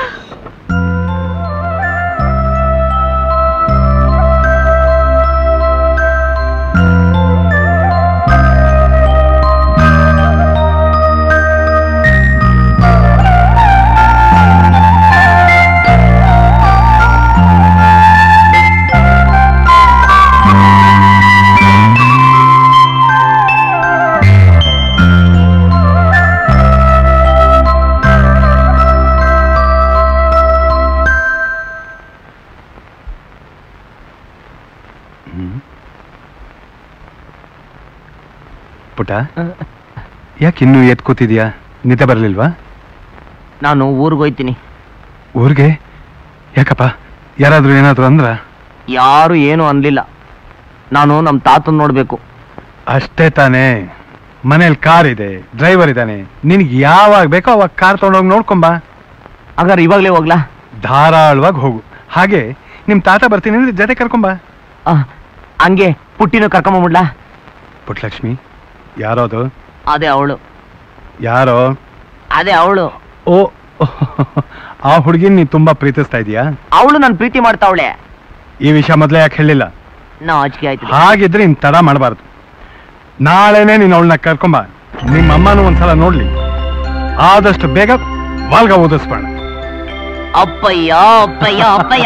ಪುಟ ಯಾಕೆ ಇನ್ನೂ ಎತ್ ಕೂತಿದ್ಯಾ ನಿದ್ದೆ ಬರಲಿಲ್ವಾ ನಾನು ಊರಿಗೆ ಹೋಯ್ತೀನಿ ಊರಿಗೆ ಯಾಕಪ್ಪ ಯಾರಾದ್ರೂ ಏನಾದ್ರು ಅಂದ್ರ ಯಾರು ಏನು ಅನ್ಲಿಲ್ಲ ನಾನು ನಮ್ಮ ತಾತನ್ ನೋಡ್ಬೇಕು ಅಷ್ಟೇ ತಾನೇ ಮನೇಲಿ ಕಾರ್ ಇದೆ ಡ್ರೈವರ್ ಇದ್ದಾನೆ ನಿನ್ಗೆ ಯಾವಾಗ ಬೇಕೋ ಅವಾಗ ಕಾರ್ ತಗೊಂಡೋಗಿ ನೋಡ್ಕೊಂಬ ಹಾಗಾದ್ರೆ ಇವಾಗ್ಲೇ ಹೋಗ್ಲಾ ಧಾರಾಳವಾಗಿ ಹೋಗು ಹಾಗೆ ನಿಮ್ ತಾತ ಬರ್ತೀನಿ ಅಂದ್ರೆ ಜೊತೆ ಕರ್ಕೊಂಬ ಆ, ಹಂಗೆ ಪುಟ್ಟಿನ ಕರ್ಕೊಂಬಂಬಿಡ್ಲಾ ಪುಟ್ಲಕ್ಷ್ಮಿ ಯಾರೋದು ಅದೇ ಅವಳು ಯಾರೋ ಅದೇ ಅವಳು ಓ ಆ ಹುಡುಗಿನ ನೀ ತುಂಬಾ ಪ್ರೀತಿಸ್ತಾ ಇದೀಯಾ ಅವಳು ನನ್ ಪ್ರೀತಿ ಮಾಡ್ತಾವಳೆ ಈ ವಿಷಯ ಮೊದ್ಲೇ ಯಾಕೆ ಹೇಳಿಲ್ಲ ನಾಚಿಕೆ ಆಯ್ತು ಹಾಗಿದ್ರೆ ಇನ್ ತಡ ಮಾಡಬಾರ್ದು ನಾಳೆನೆ ನೀನು ಅವಳನ್ನ ಕರ್ಕೊಂಬ ನಿಮ್ಮ ಅಮ್ಮನೂ ಒಂದ್ಸಲ ನೋಡ್ಲಿ ಆದಷ್ಟು ಬೇಗ ವಾಲ್ಗ ಓದಿಸ್ಬೇಡ ಅಪ್ಪಯ್ಯ ಅಪ್ಪಯ್ಯ ಅಪ್ಪಯ್ಯ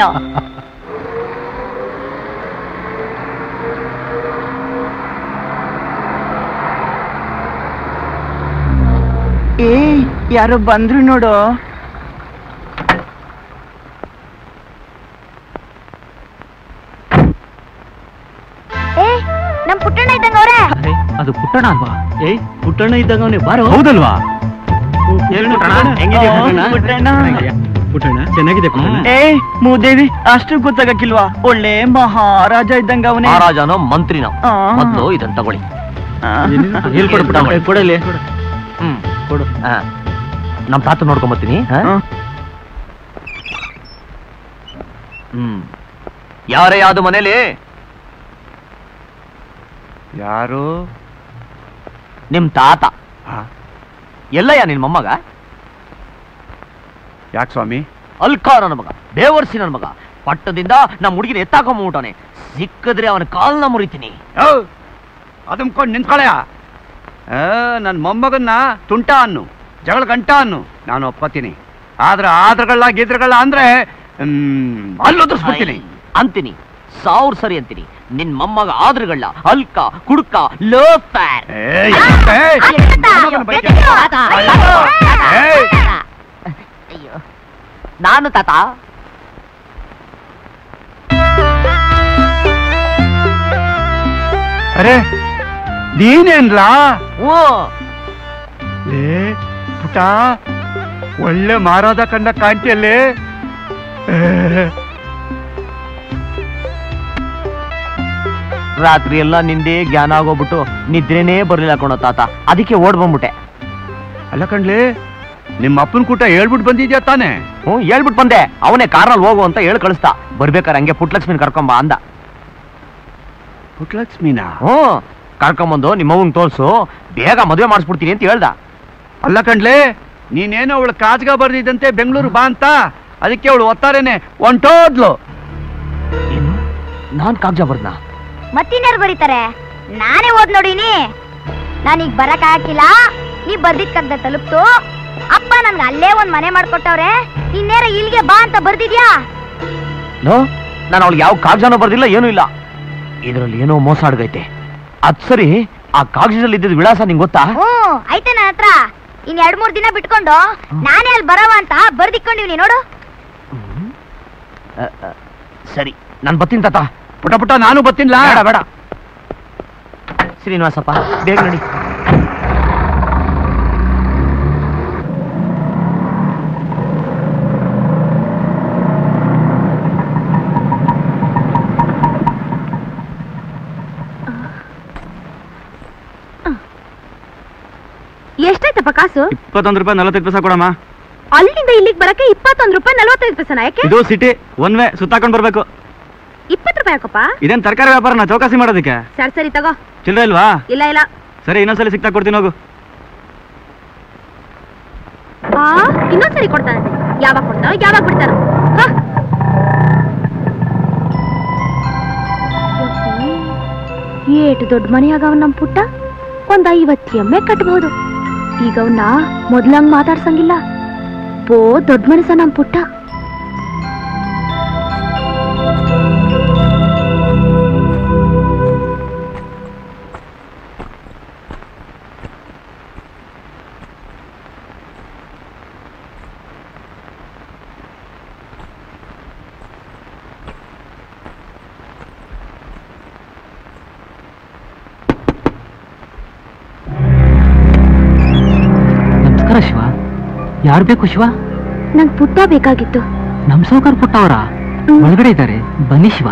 ಏ ಯಾರೋ ಬಂದ್ರು ನೋಡು ಏ ನಮ್ ಪುಟ್ಟಣ್ಣ ಇದ್ದಂಗ ಅವ್ರೆ ಅದು ಪುಟ್ಟಣ ಅಲ್ವಾ ಏಯ್ ಪುಟ್ಟಣ ಇದ್ದಾಗ ಅವನೇ ಬಾರೋ ಹೌದಲ್ವಾ ಏನ್ ಪುಟ್ಟಣ? ಹೆಂಗಿದೆ ಓ, ಪುಟ್ಟಣ? ಪುಟ್ಟಣ್ಣ. ಪುಟ್ಟಣ ಚೆನ್ನಾಗಿದೆ ಪುಟ್ಟಣ ಏ ಮೂದೇವಿ ಅಷ್ಟು ಗೊತ್ತಾಗಕ್ಕಿಲ್ವಾ ಒಳ್ಳೆ ಮಹಾರಾಜ ಇದ್ದಂಗ ಅವನೇ ಮಹಾರಾಜನೋ ಮಂತ್ರಿನೋ ಆ. ಮೊದ್ಲು ಇದನ್ನ ತಗೊಳ್ಳಿ ಇಲ್ಲಿ ಕೊಡು ಪುಟ್ಟಣ ತಗೊಳ್ಳಿ. ಕೊಡಲಿ ಹ್ಮ್ ಕೊಡು ನಮ್ ತಾತ ನೋಡ್ಕೊಂಬತ್ತೀನಿ ಹ್ಮ್ ಯಾರೇ ಯಾವ್ದು ಮನೇಲಿ ಯಾರು ನಿಮ್ ತಾತ ಎಲ್ಲಯ್ಯ ನಿನ್ ಮೊಮ್ಮಗ ಯಾಕೆ ಸ್ವಾಮಿ ಅಲ್ಕ ನನ್ನ ಮಗ ಬೇವರ್ಸಿ ನನ್ನ ಮಗ ಪಟ್ಟದಿಂದ ನಮ್ಮ ಹುಡುಗಿನ ಎತ್ತಾಕೊಂಬಿಟ್ಟವನೆ ಸಿಕ್ಕಿದ್ರೆ ಅವನ ಕಾಲ್ನ ಮುರಿತೀನಿ ಅದಂಕೊಂಡು ನಿಂತ್ಕೊಳೆಯ ನನ್ನ ಮೊಮ್ಮಗನ್ನ ತುಂಟ ಅನ್ನು ಜಗಳ ಗಂಟ ಅನ್ನು ನಾನು ಒಪ್ಪತ್ತೀನಿ ಆದ್ರೆ ಆದ್ರಗಳ ಗಿದ್ರಗಳ ಅಂದ್ರೆ ಅಲ್ಲೊದಿಸ್ಬಿಡ್ತೀನಿ ಅಂತೀನಿ ಸಾವಿರ ಸರಿ ಅಂತೀನಿ ನಿನ್ ಮೊಮ್ಮಗ ಆದ್ರಗಳ್ಳ ಅಲ್ಕ ಕುಡ್ಕ ಲೋಫರ್ ಅಯ್ಯೋ ನಾನು ತಾತ ಅರೆ ನೀನೇನ್ಲಾ ಓ ಲೇ ಪುಟ ಒಳ್ಳೆ ಮಾರಾದ ಕಂಡ ಕಾಂತಿಯಲ್ಲಿ ರಾತ್ರಿ ಎಲ್ಲ ನಿಂದೇ ಜ್ಞಾನ ಆಗೋಗ್ಬಿಟ್ಟು ನಿದ್ರೆನೇ ಬರ್ಲಿಲ್ಲ ಕಣೋ ತಾತ ಅದಕ್ಕೆ ಓಡ್ ಬಂದ್ಬಿಟ್ಟೆ ಅಲ್ಲ ಕಣ್ಲಿ ನಿಮ್ಮ ಅಪ್ಪನ ಕೂಟ ಹೇಳ್ಬಿಟ್ಟು ಬಂದಿದ್ಯಾ ತಾನೇ ಹ್ಞೂ ಹೇಳ್ಬಿಟ್ಟು ಬಂದೆ ಅವನೇ ಕಾರ್ನಲ್ಲಿ ಹೋಗು ಅಂತ ಹೇಳಿ ಕಳಿಸ್ತಾ ಬರ್ಬೇಕಾರೆ ಹಂಗೆ ಪುಟ್ಲಕ್ಷ್ಮಿನ ಕರ್ಕೊಂಬ ಅಂದ ಪುಟ್ಲಕ್ಷ್ಮಿನಾ ಹ್ಞೂ ಕರ್ಕೊಂಬಂದು ನಿಮ್ಮವ್ವಂಗ್ ತೋರ್ಸು ಬೇಗ ಮದುವೆ ಮಾಡಿಸ್ಬಿಡ್ತೀನಿ ಅಂತ ಹೇಳ್ದ ಅಲ್ಲ ಕಣ್ಲೆ ನೀನೇನೋ ಅವಳು ಕಾಜ್ಗ ಬರ್ದಿದ್ದಂತೆ ಬೆಂಗಳೂರು ಬಾ ಅಂತ ಅದಕ್ಕೆ ಅವಳು ಒತ್ತಾರೇನೆ ಹೊಂಟೋದ್ಲು ನಾನ್ ಕಾಗ್ಜ ಬರ್ದ್ನಾ ಮತ್ತಿನ್ಯಾರು ಬರೀತಾರೆ ನಾನೇ ಓದ್ ನೋಡಿನಿ ನಾನೀಗ ಬರಕ್ ಹಾಕಿಲ್ಲ ನೀ ಬರ್ದಿದ್ ಕಗ್ದ ತಲುಪ್ತು ಅಪ್ಪ ನನ್ಗೆ ಅಲ್ಲೇ ಒಂದ್ ಮನೆ ಮಾಡ್ಕೊಟ್ಟವ್ರೆ ಇನ್ನೇರ ಇಲ್ಲಿಗೆ ಬಾ ಅಂತ ಬರ್ದಿದ್ಯಾ ನೋ ನಾನು ಅವಳಿಗೆ ಯಾವ ಕಾಗಜನೂ ಬರ್ದಿಲ್ಲ ಏನೂ ಇಲ್ಲ ಇದರಲ್ಲಿ ಏನೋ ಮೋಸ ಅಡ್ಗೈತೆ ಅದ್ ಸರಿ ಆ ಕಾಗಜದಲ್ಲಿ ಇದ್ದಿದ್ದ ವಿಳಾಸ ನಿಂಗೆ ಗೊತ್ತಾ ಹ್ಮ್ ಐತೆ ನನ್ನ ಹತ್ರ ಇನ್ ಎರಡ್ ಮೂರ್ ದಿನ ಬಿಟ್ಕೊಂಡು ನಾನೇ ಅಲ್ಲಿ ಬರವ ಅಂತ ಬರ್ದಿಕ್ಕೊಂಡಿವ್ನಿ ನೋಡು ಅ, ಅ, ಸರಿ ನಾನು ಬರ್ತೀನಿ ತಾತ ಪುಟ ಪುಟ ನಾನು ಬರ್ತೀನಿಲ್ಲ ಬೇಡ ಬೇಡ ಶ್ರೀನಿವಾಸಪ್ಪ ಬೇಗ ನಡಿ ಎಷ್ಟಾಯ್ತಪ್ಪ ಕಾಸು ಇಪ್ಪತ್ತೊಂದು ರೂಪಾಯಿ ನಲವತ್ತೈದು ಪೈಸೆ ಕೊಡಮ್ಮ ಅಲ್ಲಿಂದ ಇಲ್ಲಿಗೆ ಬರಕ್ಕೆ ಇಪ್ಪತ್ತೊಂದು ರೂಪಾಯಿ ನಲ್ವತ್ತೈದು ಪೈಸನ ಯಾಕೆ ಇದು ಸಿಟಿ ಒನ್ ವೇ ಸುತ್ತಾಕೊಂಡ್ ಬರ್ಬೇಕು ಇಪ್ಪತ್ತು ರೂಪಾಯಿ ಯಾಕಪ್ಪ ಇದೇನ್ ತರಕಾರಿ ವ್ಯಾಪಾರನ ಚೌಕಾಸಿ ಮಾಡೋದಕ್ಕೆ ಸರಿ ಸರಿ ತಗೋ ಚಿಲ್ಲರೆ ಇಲ್ವಾ ಇಲ್ಲ ಇಲ್ಲ ಸರಿ ಇನ್ನೊಂದ್ಸಲಿ ಸಿಗ್ತಾ ಕೊಡ್ತೀನಿ ಹೋಗು ಆ ಇನ್ನೊಂದ್ಸರಿ ಕೊಡ್ತಾನೆ ಯಾವಾಗ ಕೊಡ್ತಾನೋ ಯಾವಾಗ ಬಿಡ್ತಾನೋ ಹ. ಏಟು ದೊಡ್ಡ ಮನೆಯಾಗವ್ ನಮ್ ಪುಟ್ಟ ಒಂದ್ ಐವತ್ತು ಎಮ್ಮೆ ಕಟ್ಬಹುದು ಈಗ ಅವನ್ನ ಮೊದ್ಲಂಗ್ ಮಾತಾಡ್ಸಂಗಿಲ್ಲ ಪೋ ದೊಡ್ಡ ಮನಸ್ಸ ನಮ್ ಪುಟ್ಟ ನಮಸ್ಕಾರ ಶಿವ ಯಾರು ಬೇಕು ಶಿವ ನಂಗ್ ಪುಟ್ಟ ಬೇಕಾಗಿತ್ತು ನಮ್ ಸೌಕರ್ ಪುಟ್ಟವರ ಒಳಗಡೆ ಇದ್ದಾರೆ ಬನ್ನಿ ಶಿವ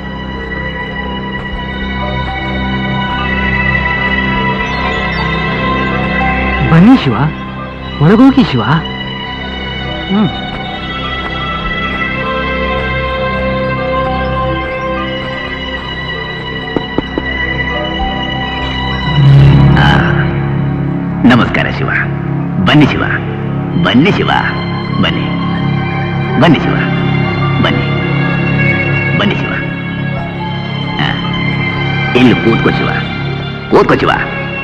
ಬನ್ನಿ ಶಿವ ಒಳಗೋಗಿ ಶಿವ ಹ್ಮ್ ನಮಸ್ಕಾರ ಶಿವ ಬನ್ನಿ ಶಿವ ಬನ್ನಿ ಶಿವ ಬನ್ನಿ ಬನ್ನಿ ಶಿವ ಬನ್ನಿ ಬನ್ನಿ ಶಿವ ಆ, ಇಲ್ಲಿ ಕೂತ್ಕೋ ಶಿವ ಕೂತ್ಕೋ ಶಿವ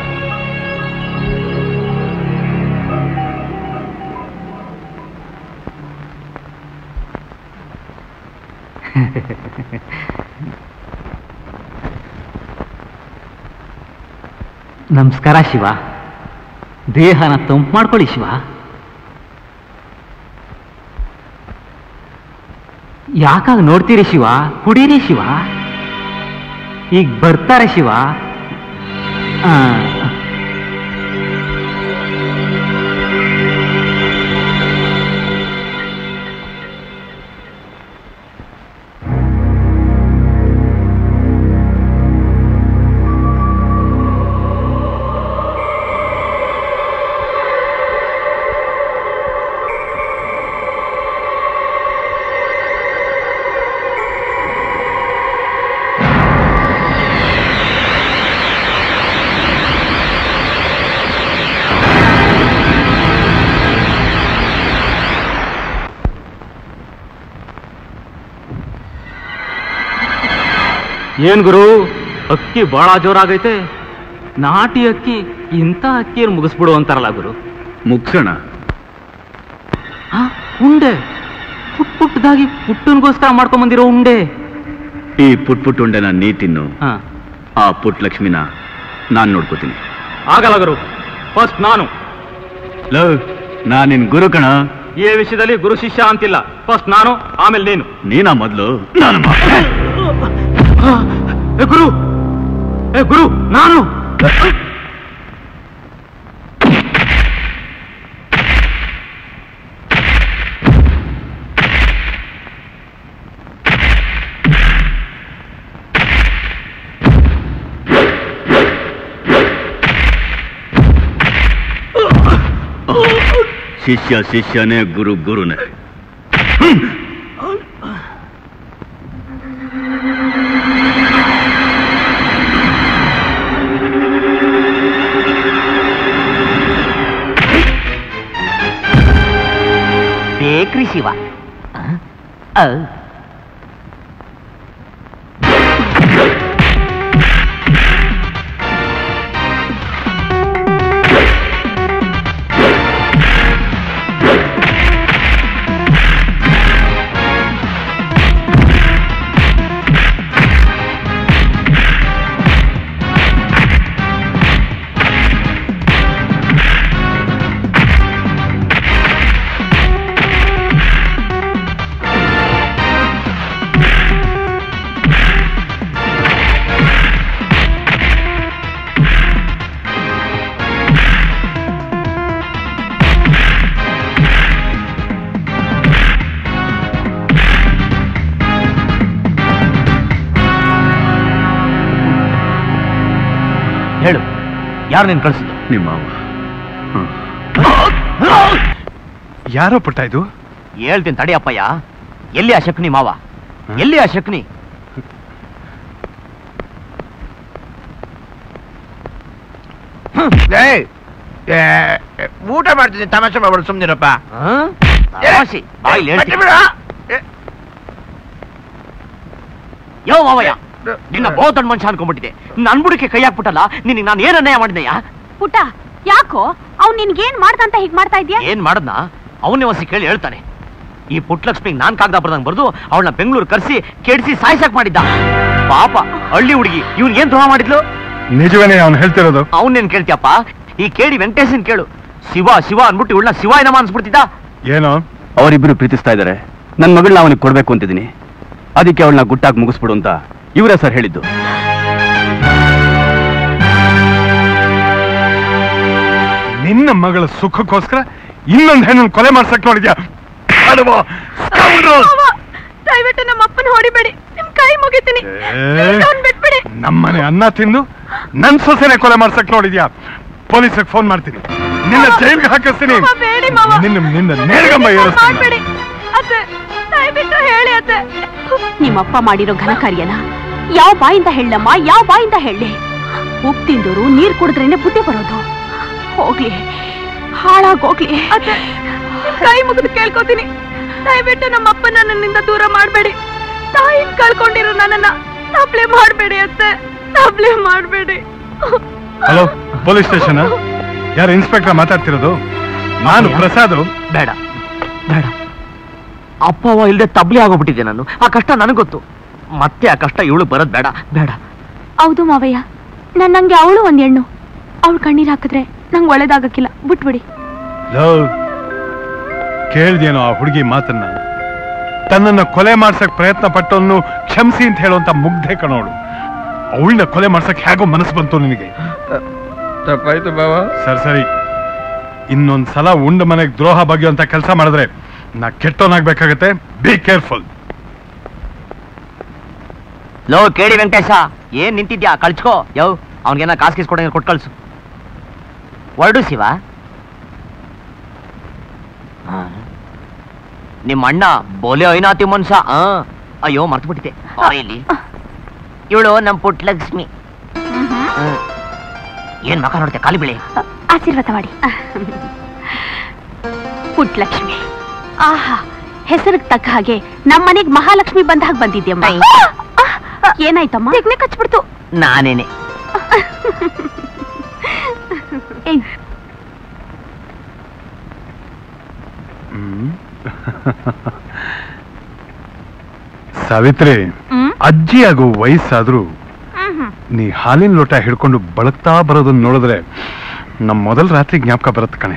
ನಮಸ್ಕಾರ ಶಿವ ದೇಹನ ತಂಪು ಮಾಡ್ಕೊಳ್ಳಿ ಶಿವ ಯಾಕಾಗ ನೋಡ್ತೀರಿ ಶಿವ ಕುಡೀರಿ ಶಿವ ಈಗ ಬರ್ತಾರೆ ಶಿವ ಆ, ಏನ್ ಗುರು ಅಕ್ಕಿ ಬಹಳ ಜೋರಾಗೈತೆ ನಾಟಿ ಅಕ್ಕಿ ಇಂಥ ಅಕ್ಕಿ ಮುಗಿಸ್ಬಿಡು ಅಂತಾರಲ್ಲ ಗುರು ಮುಗ್ಸೋಣ ಆ, ಉಂಡೆ ಪುಟ್ ಪುಟ್ಟದಾಗಿ ಪುಟ್ಟನ್ಗೋಸ್ಕರ ಮಾಡ್ಕೊಂಡ್ ಬಂದಿರೋ ಉಂಡೆ ಈ ಪುಟ್ ಪುಟ್ ಉಂಡೆನ ನೀ ತಿನ್ನು ಹಾ ಆ ಪುಟ್ ಲಕ್ಷ್ಮಿನ ನಾನ್ ನೋಡ್ಕೋತೀನಿ ಆಗಲ್ಲ ಗುರು ಫಸ್ಟ್ ನಾನು ಲೋ ನಾನ್ ನಿನ್ ಗುರು ಕಣ ಈ ವಿಷಯದಲ್ಲಿ ಗುರು ಶಿಷ್ಯ ಅಂತಿಲ್ಲ ಫಸ್ಟ್ ನಾನು ಆಮೇಲೆ ನೀನು ನೀನಾ ಮೊದ್ಲು ನಾನು ಏ ಗುರು ಏ ಗುರು ನಾನು ಶಿಷ್ಯ ಶಿಷ್ಯನೇ ಗುರು ಗುರುನೇ ಬೇಕ್ರಿ ಶಿವ ಆ? ಆ. ಹೇಳು ಯಾರು ನೀನು ಕಳಿಸಿದ್ದು ನಿಮ್ಮ ಯಾರೋ ಪುಟ್ಟ ಇದು ಹೇಳ್ತೀನಿ ತಡಿಯಪ್ಪಯ್ಯ ಎಲ್ಲಿ ಆ ಶಕ್ನಿ ಮಾವ ಎಲ್ಲಿ ಆ ಶಕ್ನಿ ಏಯ್, ಏ, ಊಟ ಮಾಡ್ತಿದ್ದೀನಿ ತಮಾಷೆ ಮಾಡ್ಬೇಡ ಸುಮ್ನಿರಪ್ಪ ತಮಾಷೆ, ಬಾಯ್ಲಿ ಹೇಳ್ತೀನಿ. ಬಿಟ್ಬಿಡು. ಯೋ ಮಾವಯ್ಯ ನಿನ್ನ ಬಹುದೊಡ್ಡ ಮನುಷ್ಯ ಅನ್ಕೊಂಡ್ಬಿಟ್ಟಿದೆ ನನ್ ಬುಡಕ್ಕೆ ಕೈ ಹಾಕ್ಬಿಟ್ಟಲ್ಲ ನಿನಗೆ ನಾನು ಏನ್ ಅನ್ಯಾಯ ಮಾಡಿದೆಯಾ ಪುಟ್ಟ ಯಾಕೋ ಅವ್ನ್ ನಿನ್ಗೇನ್ ಮಾಡ್ದಂತ ಹೀಗ್ ಮಾಡ್ತಾ ಇದ್ಯಾ ಏನ್ ಮಾಡದ್ನ ಅವನೇ ಹೊಸಿ ಕೇಳಿ ಹೇಳ್ತಾನೆ ಈ ಪುಟ್ಲಕ್ಷ್ಮಿಗೆ ನಾನ್ ಕಾಗದ ಬರ್ದಂಗ್ ಬರ್ದು ಅವಳನ್ನ ಬೆಂಗಳೂರು ಕರ್ಸಿ ಕೆಡಿಸಿ ಸಾಯ್ಸಕ್ ಮಾಡಿದ್ದ ಪಾಪ ಹಳ್ಳಿ ಹುಡುಗಿ ಇವ್ನ್ ಏನ್ ದ್ರೋಹ ಮಾಡಿದ್ಲು ನಿಜವೇನೆ ಅವನು ಹೇಳ್ತಿರೋದು ಅವನ್ನೇನ್ ಕೇಳ್ತೀಯಪ್ಪ ಈ ಕೇಳಿ ವೆಂಕಟೇಶನ್ ಕೇಳು ಶಿವ ಶಿವ ಅನ್ಬಿಟ್ಟು ಇವಳನ್ನ ಶಿವಾಯನಮ ಅನ್ಸ್ಬಿಡ್ತಿದ್ದ ಏನೋ ಅವರಿಬ್ಬರು ಪ್ರೀತಿಸ್ತಾ ಇದ್ದಾರೆ ನನ್ನ ಮಗಳನ್ನ ಅವನಿಗೆ ಕೊಡ್ಬೇಕು ಅಂತಿದ್ದೀನಿ ಅದಕ್ಕೆ ಅವಳನ್ನ ಗುಟ್ಟಾಗಿ ಮುಗಿಸ್ಬಿಡು ಅಂತ ಇವರೇ ಸರ್ ಹೇಳಿದ್ದು ನಿನ್ನ ಮಗಳ ಸುಖಕ್ಕೋಸ್ಕರ ಇನ್ನೊಂದು ಹೆಣ್ಣನ್ನು ಕೊಲೆ ಮಾಡ್ಸಕ್ ನೋಡಿದ್ಯಾ ಅಡವ, scoundrel! ದಯವಿಟ್ಟು ನಮ್ಮ ಅಪ್ಪನ ಹೊಡಿಬೇಡಿ ನಿಮ್ ಕೈ ಮುಗಿತೀನಿ ಏ, ಅವ್ನ್ ಬಿಟ್ಬಿಡಿ ನಮ್ಮನೆ ಅನ್ನ ತಿಂದು ನನ್ ಸೊಸೆನೆ ಕೊಲೆ ಮಾಡ್ಸಕ್ ನೋಡಿದ್ಯಾ ಪೊಲೀಸರಿಗೆ ಫೋನ್ ಮಾಡ್ತೀನಿ ನಿನ್ನ ಜೈಲ್ಗೆ ಹಾಕಿಸ್ತೀನಿ ಮಾವ, ಬೇಡಿ ಮಾವ. ನಿನ್ನ ನಿನ್ನ ನೇರ್ಗಂಬ ಏರಿಸ್ತೀನಿ ಮಾಡ್ಬೇಡಿ ಅತ್ತೆ ದಯವಿಟ್ಟು ಹೇಳಿ ಅತ್ತೆ ನಿಮ್ಮಪ್ಪ ಮಾಡಿರೋ ಘನ ಕಾರ್ಯನ ಯಾವ ಬಾಯಿಂದ ಹೇಳಮ್ಮ ಯಾವ ಬಾಯಿಂದ ಹೇಳಿ ಉಪ್ಪು ತಿಂದೋರು ನೀರ್ ಕುಡಿದ್ರೇನೆ ಬುದ್ಧಿ ಬರೋದು ಹೋಗ್ಲಿ ಹಾಳಾಗೋಗ್ಲಿ ಅತ್ತೆ ನಿಮ್ ಕೈ ಮುಗಿದು ಕೇಳ್ಕೊತೀನಿ ದಯವಿಟ್ಟು ನಮ್ಮ ಅಪ್ಪ ನನ್ನಿಂದ ದೂರ ಮಾಡ್ಬೇಡಿ ತಾಯಿನ್ ಕಳ್ಕೊಂಡಿರೋ ನನ್ನನ್ನ ತಪ್ಲೆ ಮಾಡ್ಬೇಡಿ ಅತ್ತೆ ತಪ್ಲೆ ಮಾಡ್ಬೇಡಿ ಹಲೋ ಪೊಲೀಸ್ ಸ್ಟೇಷನ್ ಯಾರು ಇನ್ಸ್ಪೆಕ್ಟರ್ ಮಾತಾಡ್ತಿರೋದು ನಾನು ಪ್ರಸಾದ್ ಬೇಡ ಬೇಡ ಅಪ್ಪ ಅವ್ವ ಇಲ್ದೆ ತಬ್ಲಿ ಆಗೋಗ್ಬಿಟ್ಟಿದ್ದೆ ನಾನು ಆ ಕಷ್ಟ ನನಗೆ ಗೊತ್ತು ಮತ್ತೆ ಆ ಕಷ್ಟ ಇವಳು ಬರೋದ್ ಬೇಡ ಬೇಡ ಹೌದು ಮಾವಯ್ಯ ನನ್ನಂಗೆ ಅವಳು ಒಂದ್ ಹೆಣ್ಣು ಅವಳು ಕಣ್ಣೀರ್ ಹಾಕಿದ್ರೆ ನಂಗೆ ಒಳ್ಳೇದಾಗಕ್ಕಿಲ್ಲ ಬಿಟ್ಬಿಡಿ ಲವ್ ಕೇಳ್ದೇನೋ ಆ ಹುಡುಗಿ ಮಾತನ್ನ ತನ್ನನ್ನ ಕೊಲೆ ಮಾಡ್ಸಕ್ ಪ್ರಯತ್ನ ಪಟ್ಟವನು ಕ್ಷಮಿಸಿ ಅಂತ ಹೇಳುವಂತ ಮುಗ್ಧೆ ಕಣೋಳು ಅವಳನ್ನ ಕೊಲೆ ಮಾಡ್ಸಕ್ ಹೇಗೋ ಮನಸ್ಸು ಬಂತು ನಿನಗೆ ತಪ್ಪಾಯ್ತು ಬಾವ ಸರಿ ಸರಿ ಇನ್ನೊಂದ್ ಸಲ ಉಂಡ ಮನೆಗೆ ದ್ರೋಹ ಬಗೆಯುವಂತ ಕೆಲಸ ಮಾಡಿದ್ರೆ ನಾ ಕೆಟ್ಟವನಾಗ್ಬೇಕಾಗತ್ತೆ ಬಿ ಕೇರ್ಫುಲ್ ಲೋ ಕೇಳಿ ವೆಂಕಟೇಶ ಏನ್ ನಿಂತಿದ್ಯಾ ಕಳ್ಸ್ಕೋ ಯವ್ ಅವ್ನಿಗೇನ ಕಾಸು ಕೀಸ್ ಕೊಡಂಗೆ ಕೊಟ್ಟು ಕಳ್ಸು ಹೊರಡು ಶಿವ ಆ. ನಿಮ್ಮ ಅಣ್ಣ ಬೋಲೆ ಐನಾತಿ ಮನ್ಸ ಆ ಅಯ್ಯೋ ಮರ್ತು ಬಿಟ್ಟಿದೆ ಇಲ್ಲಿ ಇವಳು ನಮ್ ಪುಟ್ ಲಕ್ಷ್ಮಿ ಹ್ಮ್. ಏನ್ ಮಕ ನೋಡ್ತೆ ಕಾಲಿ ಬಿಳಿ ಆಶೀರ್ವಾದ ಮಾಡಿ ಪುಟ್ಲಕ್ಷ್ಮಿ ಆಹಾ ಹೆಸರಿಗೆ ತಕ್ಕ ಹಾಗೆ ನಮ್ಮನೆಗ್ ಮಹಾಲಕ್ಷ್ಮಿ ಬಂದ ಹಾಗೆ ಬಂದಿದ್ಯಮ್ಮ ಏನಾಯ್ತಮ್ಮ ತೆಗ್ನೆ ಕಚ್ಬಿಡ್ತು ನಾನೇನೆ ಏಯ್, ಸಾವಿತ್ರಿ ಹ್ಮ್? ಅಜ್ಜಿ ಆಗೋ ವಯಸ್ಸಾದ್ರೂ ನೀ ಹಾಲಿನ ಲೋಟ ಹಿಡ್ಕೊಂಡು ಬಳಕ್ತಾ ಬರೋದನ್ನ ನೋಡಿದ್ರೆ ನಮ್ ಮೊದಲ ರಾತ್ರಿ ಜ್ಞಾಪಕ ಬರುತ್ತೆ ಕಣೆ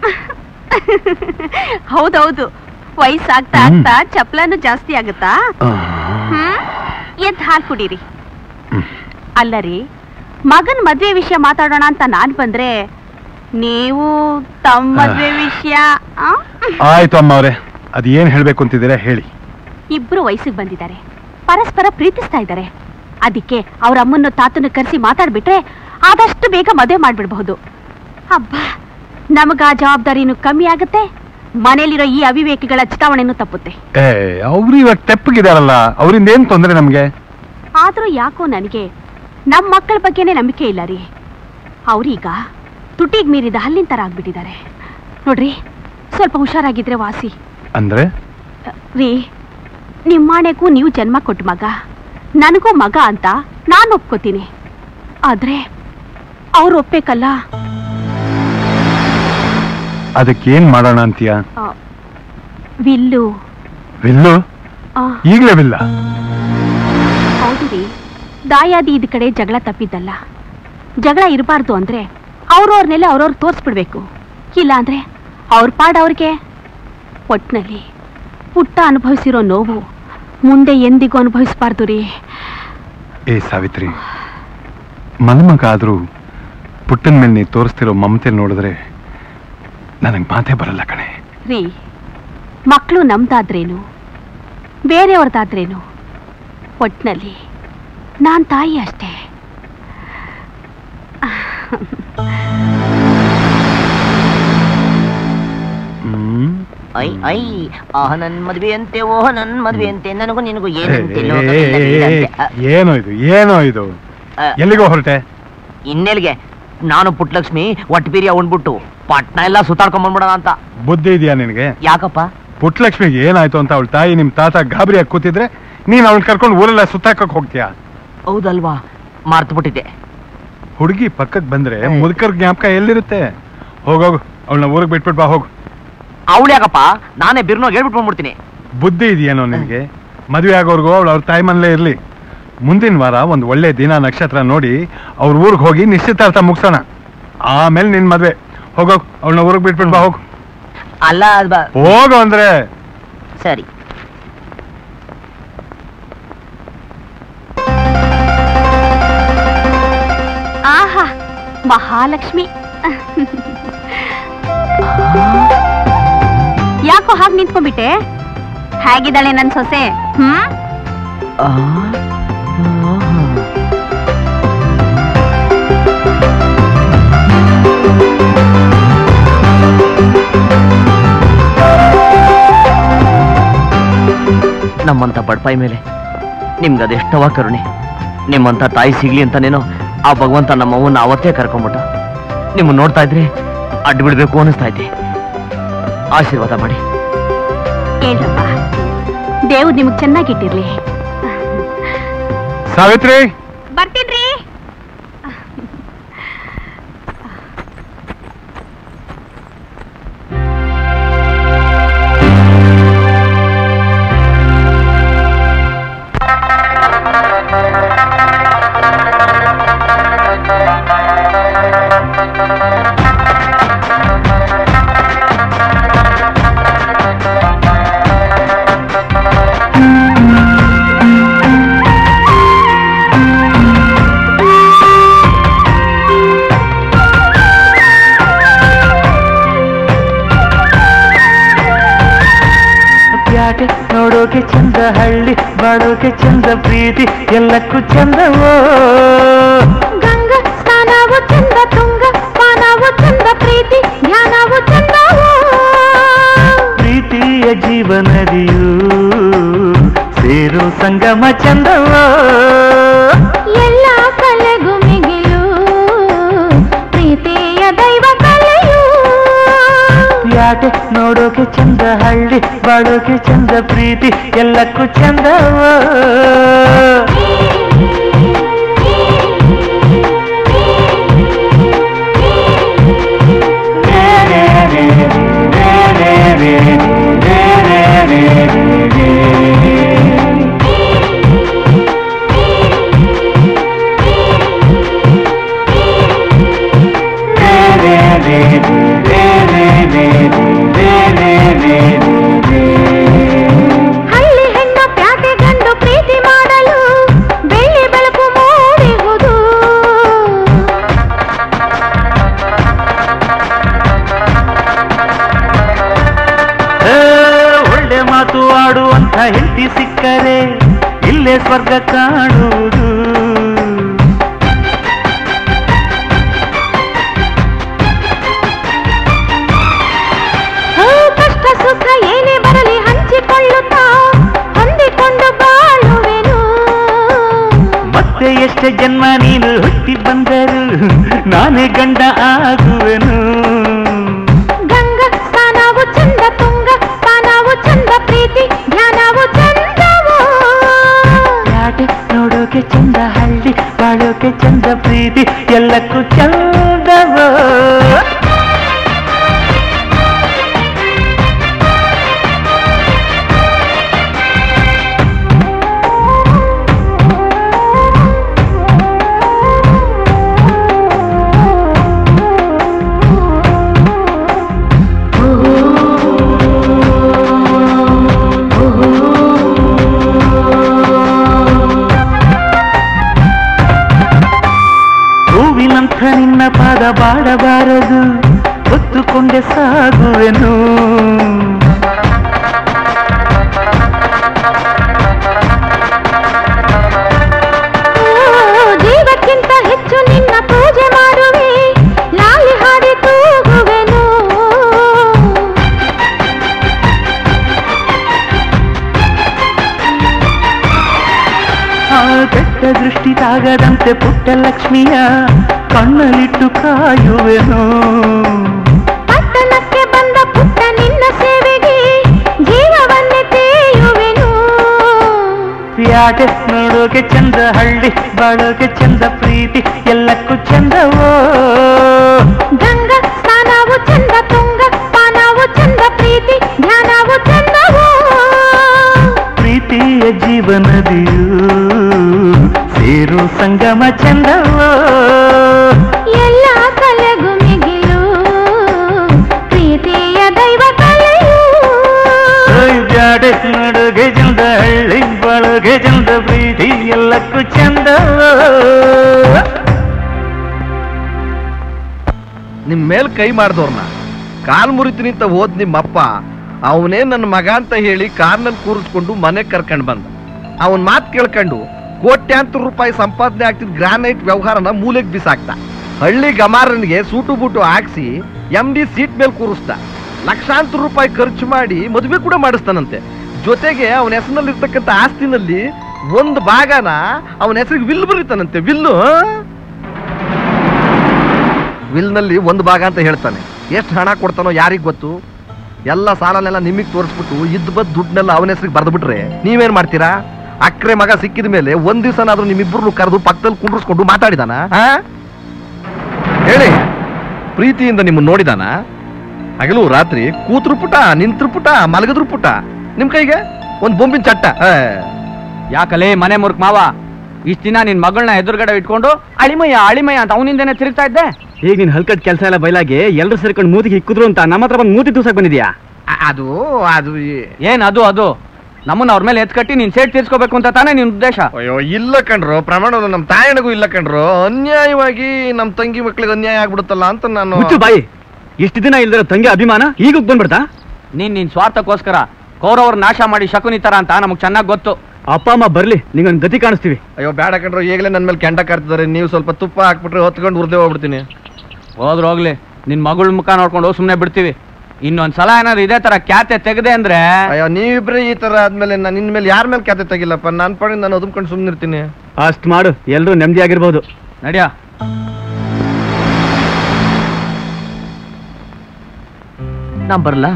ಹೌದೌದು ವಯಸ್ಸಾಗ್ತಾ ಆಗ್ತಾ ಚಪ್ಲನು ಜಾಸ್ತಿ ಆಗುತ್ತಾ ಹ್ಮ್ ಎದ್ ಹಾಲ್ ಕುಡೀರಿ ಅಲ್ಲರಿ ಮಗನ್ ಮದ್ವೆ ವಿಷಯ ಮಾತಾಡೋಣ ಅಂತ ನಾನ್ ಬಂದ್ರೆ ನೀವು ತಮ್ಮ ಮದ್ವೆ ವಿಷಯ ಆ? ಆಯ್ತು ಅಮ್ಮ ಅವ್ರೆ ಅದ್ ಏನ್ ಹೇಳ್ಬೇಕು ಅಂತಿದ್ದೀರಾ ಹೇಳಿ ಇಬ್ರು ವಯಸ್ಸಿಗೆ ಬಂದಿದ್ದಾರೆ ಪರಸ್ಪರ ಪ್ರೀತಿಸ್ತಾ ಇದ್ದಾರೆ ಅದಕ್ಕೆ ಅವ್ರ ಅಮ್ಮನ್ನು ತಾತನ ಕರೆಸಿ ಮಾತಾಡ್ಬಿಟ್ರೆ ಆದಷ್ಟು ಬೇಗ ಮದುವೆ ಮಾಡ್ಬಿಡ್ಬಹುದು ಅಬ್ಬಾ ನಮಗ ಆ ಜವಾಬ್ದಾರಿನೂ ಕಮ್ಮಿ ಆಗುತ್ತೆ ಮನೇಲಿರೋ ಈ ಅವಿವೇಕಿಗಳ ಚಿತಾವಣೆನೂ ತಪ್ಪುತ್ತೆ ಏ ಅವ್ರು ಇವಾಗ ತೆಪ್ಪಗಿದಾರಲ್ಲ ಅವರಿಂದ ಏನ್ ತೊಂದ್ರೆ ನಮ್ಗೆ ಆದ್ರೂ ಯಾಕೋ ನನಗೆ ನಮ್ಮ ಮಕ್ಕಳ ಬಗ್ಗೆನೇ ನಂಬಿಕೆ ಇಲ್ಲ ರೀ ಅವ್ರೀಗ ತುಟಿಗ್ ಮೀರಿದ ಹಲ್ಲಿನ ತರ ಆಗ್ಬಿಟ್ಟಿದ್ದಾರೆ ನೋಡ್ರಿ ಸ್ವಲ್ಪ ಹುಷಾರಾಗಿದ್ರೆ ವಾಸಿ ಅಂದ್ರೆ ರೀ ನಿಮ್ಮಾಣೆಗೂ ನೀವು ಜನ್ಮ ಕೊಟ್ಟ ಮಗ ನನಗೂ ಮಗ ಅಂತ ನಾನು ಒಪ್ಕೋತೀನಿ ಆದ್ರೆ ಅವ್ರು ಒಪ್ಬೇಕಲ್ಲ ಅದಕ್ಕೆ ಏನ್ ಮಾಡೋಣ ಅಂತೀಯ ಆ, ವಿಲ್ಲು ವಿಲ್ಲು ಆ, ಈಗ್ಲೇ ವಿಲ್ಲ ಹೌದು ರೀ ದಾಯಾದಿ ಇದ್ ಕಡೆ ಜಗಳ ತಪ್ಪಿದ್ದಲ್ಲ ಜಗಳ ಇರಬಾರ್ದು ಅಂದ್ರೆ ಅವ್ರವ್ರನ್ನೆಲ್ಲ ಅವ್ರವ್ರು ತೋರಿಸ್ಬಿಡ್ಬೇಕು ಇಲ್ಲ ಅಂದ್ರೆ ಅವ್ರ ಪಾಡ್ ಅವ್ರಿಗೆ ಒಟ್ನಲ್ಲಿ ಪುಟ್ಟ ಅನುಭವಿಸಿರೋ ನೋವು ಮುಂದೆ ಎಂದಿಗೂ ಅನುಭವಿಸಬಾರ್ದು ರೀ ಏ ಸಾವಿತ್ರಿ ಮನ್ಮಗ ಆದ್ರೂ ಪುಟ್ಟನ ಮೇಲೆ ನೀ ತೋರಿಸ್ತಿರೋ ಮಮತೆ ನೋಡಿದ್ರೆ ನನಗೆ ಮಾತೇ ಬರಲ್ಲ ಕಣೆ ರೀ ಮಕ್ಕಳು ನಮ್ದಾದ್ರೇನು ಬೇರೆಯವ್ರದ್ದಾದ್ರೇನು ಒಟ್ನಲ್ಲಿ ನಾನ್ ತಾಯಿ ಅಷ್ಟೇ ಐ ಐ ಆಹ ನನ್ ಮದ್ವೆ ಅಂತೆ ಓಹ ನನ್ ಮದ್ವೆ ಅಂತೆ ನನಗೂ ನಿನಗೂ ಏ, ಏನಂತೆ ಏ, ಲೋಕವೆಲ್ಲ ಏ, ನೀರಂತೆ. ಅ, ಏನೋ ಇದು ಏನೋ ಇದು ಅ, ಎಲ್ಲಿಗೋ ಹೊರಟೆ ಇನ್ನೆಲ್ಗೆ ನಾನು ಪುಟ್ಟಲಕ್ಷ್ಮಿ ಒಟ್ಬೀರಿಯ ಉಂಡ್ಬಿಟ್ಟು ಪಟ್ನ ಎಲ್ಲ ಸುತ್ತಾಡ್ಕೊಂಡ್ ಬಂದ್ಬಿಡೋಣ ಅಂತ ಬುದ್ಧಿ ಇದೆಯಾ ನಿನಗೆ ಯಾಕಪ್ಪ ಪುಟ್ಲಕ್ಷ್ಮಿಗೆ ಏನಾಯ್ತು ಅಂತ ಅವಳ ತಾಯಿ ನಿಮ್ ತಾತ ಗಾಬರಿಯಾಗಿ ಕೂತಿದ್ರೆ ನೀನ್ ಅವಳನ್ನ ಕರ್ಕೊಂಡು ಊರೆಲ್ಲ ಸುತ್ತಾಕಕ್ ಹೋಗ್ತೀಯಾ ಹೌದಲ್ವಾ ಮರ್ತು ಬಿಟ್ಟಿದ್ದೆ ಹುಡುಗಿ ಪಕ್ಕಕ್ ಬಂದ್ರೆ ಮುದುಕರ್ ಜ್ಞಾಪಕ ಎಲ್ಲಿರುತ್ತೆ ಹೋಗೋಗು ಅವಳನ್ನ ಊರಿಗೆ ಬಿಟ್ಬಿಟ್ ಬಾ ಹೋಗು ಅವಳು ಯಾಕಪ್ಪ ನಾನೇ ಬಿರ್ನೋಗಿ ಹೇಳ್ಬಿಟ್ಟು ಬಂದ್ಬಿಡ್ತೀನಿ ಬುದ್ಧಿ ಇದೆಯೇನೋ ನಿನಗೆ ಮದುವೆ ಆಗೋರ್ಗು ಅವಳು ಅವ್ರ ತಾಯಿ ಮನೇಲೇ ಇರ್ಲಿ ಮುಂದಿನ ವಾರ ಒಂದು ಒಳ್ಳೆ ದಿನ ನಕ್ಷತ್ರ ನೋಡಿ ಅವ್ರ ಊರಿಗೆ ಹೋಗಿ ನಿಶ್ಚಿತಾರ್ಥ ಮುಗಿಸೋಣ ಆಮೇಲೆ ನಿನ್ ಮದ್ವೆ ಹೋಗೋಗು ಅವಳನ್ನ ಊರಿಗೆ ಬಿಟ್ಬಿಟ್ ಬಾ ಹೋಗು ಅಲ್ಲ ಅದ್ ಬ- ಹೋಗು ಅಂದ್ರೆ ಸರಿ ಆಹಾ ಮಹಾಲಕ್ಷ್ಮಿ ಯಾಕೋ ಹಾಗೆ ನಿಂತ್ಕೊಂಡ್ಬಿಟ್ಟೆ ಹೇಗಿದ್ದಾಳೆ ನನ್ ಸೊಸೆ ಹ್ಮ್ ನಮ್ಮಂತ ಬಡಪಾಯಿ ಮೇಲೆ ನಿಮ್ಗೆ ಅದೆಷ್ಟವ ಕರುಣೆ ನಿಮ್ಮಂತ ತಾಯಿ ಸಿಗ್ಲಿ ಅಂತಾನೇನೋ ಆ ಭಗವಂತ ನಮ್ಮವ್ವನ್ನ ಅವತ್ತೇ ಕರ್ಕೊಂಬಿಟ್ಟ ನಿಮ್ಮ ನೋಡ್ತಾ ಇದ್ರೆ ಅಡ್ಡು ಬಿಡ್ಬೇಕು ಅನಿಸ್ತಾ ಇದ್ದೆ ಆಶೀರ್ವಾದ ಮಾಡಿ ಹೇಳ್ರಪ್ಪ ದೇವ್ರು ನಿಮಗ್ ಚೆನ್ನಾಗಿಟ್ಟಿರ್ಲಿ ಸಾವಿತ್ರಿ ಬರ್ತೀನ್ರಿ ಪ್ಯಾಟೆ ನೋಡೋಕೆ ಚಂದ ಹಳ್ಳಿ ಬಾಳೋಕೆ ಚಂದ ಪ್ರೀತಿ ಎಲ್ಲಕ್ಕೂ ಚಂದವೋ ಗಂಗ ಸ್ನಾನವು ಚಂದ ತುಂಗ ಪಾನವು ಚಂದ ಪ್ರೀತಿ ಜ್ಞಾನವು ಚಂದವೋ ಪ್ರೀತಿಯ ಜೀವನದಿಯೂ ಸೇರೋ ಸಂಗಮ ಚಂದವೋ ಎಲ್ಲ ಕಲೆಗೂ ಮಿಗಿಲು ಪ್ರೀತಿಯ ದೈವ ಕಲೆಯು ಪ್ಯಾಟೆ ನೋಡೋಕೆ ಚಂದ ಹಳ್ಳಿ ಬಾಳೋಕೆ ಚಂದ ಪ್ರೀತಿ ಎಲ್ಲಕ್ಕೂ ಚಂದವೋ ಹಳ್ಳಿ ಹೆಣ್ಣ ಪ್ಯಾಟೆ ಗಂಡು ಪ್ರೀತಿ ಮಾಡಲು ಬೆಳ್ಳಿ ಬೆಳಕು ಮೂಡಿಹುದು ಏ, ಒಳ್ಳೆ ಮಾತು ಆಡುವಂತ ಹೆಂಡತಿ ಸಿಕ್ಕರೆ ಇಲ್ಲೇ ಸ್ವರ್ಗ ಕಾಣುವುದು ಎಷ್ಟೇ ಜನ್ಮ ನೀನು ಹುಟ್ಟಿ ಬಂದರು ನಾನೇ ಗಂಡ ಆಗುವೆನು ಗಂಗ ಸ್ಥಾನವು ಚಂದ ತುಂಗ ಸ್ಥಾನವು ಚಂದ ಪ್ರೀತಿ ಧ್ಯಾನವು ಚಂದವು ಯಾಕೆ ನೋಡೋಕೆ ಚಂದ ಹಳ್ಳಿ ಬಾಳೋಕೆ ಚಂದ ಪ್ರೀತಿ ಎಲ್ಲಕ್ಕೂ ಚಂದವೋ ಹೂವಿನಂಥ ನಿನ್ನ ಪಾದ ಬಾಡಬಾರದು ಹೊತ್ತುಕೊಂಡೆ ಸಾಗುವೆನು ಓ, ಜೀವಕ್ಕಿಂತ ಹೆಚ್ಚು ನಿನ್ನ ಪೂಜೆ ಮಾಡುವೆ ಲಾಲಿ ಹಾಡಿ ತೂಗುವೆನು ಆ ಕೆಟ್ಟ ದೃಷ್ಟಿ ತಾಗದಂತೆ ಪುಟ್ಟ ಲಕ್ಷ್ಮಿಯ ಕಣ್ಣಲ್ಲಿಟ್ಟು ಕಾಯುವೆನು ಪಟ್ಟಣಕ್ಕೆ ಬಂದ ಪುಟ್ಟ ನಿನ್ನ ಸೇವೆಗೆ ಜೀವವನ್ನೇ ತೇಯುವೆನು ಯಾಕೆ ನೋಡೋಕೆ ಚಂದ ಹಳ್ಳಿ ಬಾಳೋಕೆ ಚಂದ ಪ್ರೀತಿ ಎಲ್ಲಕ್ಕೂ ಚಂದವೋ ಗಂಗ ಸ್ಥಾನವು ಚಂದ ತುಂಗ ಪಾನವು ಚಂದ ಪ್ರೀತಿ ಧ್ಯಾನವು ಚಂದವು ಪ್ರೀತಿಯ ಜೀವನದಿಯೂ ಸೇರು ಸಂಗಮ ಚಂದವೋ ಎಲ್ಲ ಕಲೆಗೂ ಮಿಗಿಲು ಪ್ರೀತಿಯ ದೈವ ಕಲೆಯು ಓಯ್ ಬ್ಯಾಡೆ ನೋಡೋಕೆ ಚಂದ ಹಳ್ಳಿ ಬಾಳೋಕೆ ಚಂದ ಪ್ರೀತಿ ಎಲ್ಲಕ್ಕೂ ಚಂದವೋ ನಿಮ್ ಮೇಲ್ ಕೈ ಮಾಡ್ದವ್ರನ್ನ ಕಾಲ್ ಮುರಿತೀನಿ ಅಂತ ಹೋದ್ ನಿಮ್ಮಪ್ಪ ಅವನೇ ನನ್ನ ಮಗ ಅಂತ ಹೇಳಿ ಕಾರ್ನಲ್ಲಿ ಕೂರಿಸ್ಕೊಂಡು ಮನೆಗೆ ಕರ್ಕೊಂಡ್ ಬಂದ ಅವನ್ ಮಾತ್ ಕೇಳ್ಕೊಂಡು ಕೋಟ್ಯಾಂತರ ರೂಪಾಯಿ ಸಂಪಾದನೆ ಆಗ್ತಿದ್ ಗ್ರಾನೈಟ್ ವ್ಯವಹಾರನ ಮೂಲೆಗೆ ಬಿಸಾಕ್ತ ಹಳ್ಳಿ ಗಮಾರನಿಗೆ ಸೂಟು ಬೂಟು ಹಾಕ್ಸಿ ಎಂ ಡಿ ಸೀಟ್ ಮೇಲೆ ಕೂರಿಸ್ದ ಲಕ್ಷಾಂತರ ರೂಪಾಯಿ ಖರ್ಚು ಮಾಡಿ ಮದುವೆ ಕೂಡ ಮಾಡಿಸ್ತಾನಂತೆ ಜೊತೆಗೆ ಅವನ ಹೆಸರಿನಲ್ಲಿ ಇರ್ತಕ್ಕಂಥ ಆಸ್ತಿನಲ್ಲಿ ಒಂದು ಭಾಗನ ಅವನ ಹೆಸರಿಗೆ ವಿಲ್ ಬರೀತಾನಂತೆ ವಿಲ್ಲು ಆ? ವಿಲ್ನಲ್ಲಿ ಒಂದು ಭಾಗ ಅಂತ ಹೇಳ್ತಾನೆ ಎಷ್ಟು ಹಣ ಕೊಡ್ತಾನೋ ಯಾರಿಗ್ ಗೊತ್ತು ಎಲ್ಲ ಸಾಲನೆಲ್ಲ ನಿಮಗೆ ತೋರಿಸ್ಬಿಟ್ಟು ಇದ್ ಬದ್ ದುಡ್ಡನ್ನೆಲ್ಲ ಅವನ ಹೆಸರಿಗೆ ಬರೆದ್ಬಿಟ್ರೆ ನೀವೇನ್ ಮಾಡ್ತೀರಾ ಅಕ್ರೆ ಮಗ ಸಿಕ್ಕಿದ ಮೇಲೆ ಒಂದ್ ದಿವಸನಾದ್ರೂ ನಿಮ್ಮಿಬ್ಬರನ್ನು ಕರೆದು ಪಕ್ಕದಲ್ಲಿ ಕುಂಡ್ರಿಸ್ಕೊಂಡು ಮಾತಾಡಿದಾನ ಆ? ಹೇಳಿ ಪ್ರೀತಿಯಿಂದ ನಿಮ್ಮ ನೋಡಿದಾನ ಹಗಲು ರಾತ್ರಿ ಕೂತ್ರು ಪುಟ ನಿಂತ್ರು ಪುಟ ಮಲಗದ್ರು ಪುಟ ನಿಮ್ ಕೈಗೆ ಒಂದ್ ಬೊಂಬಿನ ಚಟ್ಟ ಆ. ಯಾಕಲೇ ಮನೆ ಮುರ್ಕ್ ಮಾವ ಇಷ್ಟ ದಿನ ನಿನ್ ಮಗಳನ್ನ ಎದುರುಗಡೆ ಇಟ್ಕೊಂಡು ಅಳಿಮಯ್ಯ ಅಳಿಮಯ್ಯ ಅಂತ ಅವನಿಂದನೇ ತಿರುಗ್ತಾ ಇದ್ದೆ ಈಗ ನೀನ್ ಹಲ್ಕಟ್ ಕೆಲಸ ಎಲ್ಲ ಬಯಲಾಗಿ ಎಲ್ರು ಸೇರ್ಕೊಂಡು ಮೂತಿಗೆ ಇಕ್ಕಿದ್ರು ಅಂತ ನಮ್ಮ ಹತ್ರ ಬಂದು ಮೂತಿ ತೂಸಕ್ ಬಂದಿದ್ಯಾ ಅದು ಅದು ಏನ್ ಅದು ಅದು ನಮ್ಮನ್ನ ಅವ್ರ ಮೇಲೆ ಎತ್ಕಟ್ಟಿ ನೀನ್ ಸೇಟ್ ತೀರ್ಸ್ಕೋಬೇಕು ಅಂತ ತಾನೇ ನಿನ್ ಉದ್ದೇಶ ಅಯ್ಯೋ ಇಲ್ಲ ಕಣ್ರು ಪ್ರಮಾಣದ ನಮ್ಮ ತಾಯಣಗೂ ಇಲ್ಲ ಕಣ್ರು ಅನ್ಯಾಯವಾಗಿ ನಮ್ಮ ತಂಗಿ ಮಕ್ಳಿಗೆ ಅನ್ಯಾಯ ಆಗ್ಬಿಡುತ್ತಲ್ಲ ಅಂತ ನಾನು ಮುಚ್ಚು ಬಾಯಿ ಇಷ್ಟು ದಿನ ಇಲ್ದಿರೋ ತಂಗಿ ಅಭಿಮಾನ ಈಗ ಬಂದ್ಬಿಡ್ತಾ ನೀನ್ ನಿನ್ ಸ್ವಾರ್ಥಕ್ಕೋಸ್ಕರ ಕೌರವ್ರ ನಾಶ ಮಾಡಿ ಶಕುನಿ ತರ ಅಂತ ನಮಗ್ ಚೆನ್ನಾಗ್ ಗೊತ್ತು ಅಪ್ಪ ಅಮ್ಮ ಬರ್ಲಿ ನಿಂಗೊಂದು ಗತಿ ಕಾಣಿಸ್ತೀವಿ ಅಯ್ಯೋ ಬೇಡ ಕಣ್ರು ಈಗಲೇ ನನ್ನ ಮೇಲೆ ಕೆಂಡ ಕಾರ್ತಿದ್ದಾರೆ ನೀವು ಸ್ವಲ್ಪ ತುಪ್ಪ ಹಾಕ್ಬಿಟ್ರೆ ಹೊತ್ಕೊಂಡು ಉರ್ದೇ ಹೋಗ್ಬಿಡ್ತೀನಿ ಹೋದ್ರು ಹೋಗ್ಲಿ ನಿನ್ ಮಗಳ ಮುಖ ನೋಡ್ಕೊಂಡು ಸುಮ್ನೆ ಬಿಡ್ತೀವಿ ಇನ್ನೊಂದ್ ಸಲ ಏನಾದ್ರು ಇದೇ ತರ ಕ್ಯಾತೆ ತೆಗೆದೆ ಅಂದ್ರೆ ಅಯ್ಯೋ ನೀವಿಬ್ರೆ ಈ ತರ ಆದ್ಮೇಲೆ ನಾನು ನಿನ್ ಮೇಲೆ ಯಾರ ಮೇಲೆ ಖ್ಯಾತೆ ತೆಗಿಲ್ಲಪ್ಪ ನಾನು ಪಾಡಿಗೆ ನಾನು ಒದ್ಕೊಂಡು ಸುಮ್ಮನಿರ್ತೀನಿ ಅಷ್ಟ್ ಮಾಡು ಎಲ್ರು ನೆಮ್ಮದಿ ಆಗಿರ್ಬೋದು ನಡಿಯ ನಾ ಬರಲ್ಲ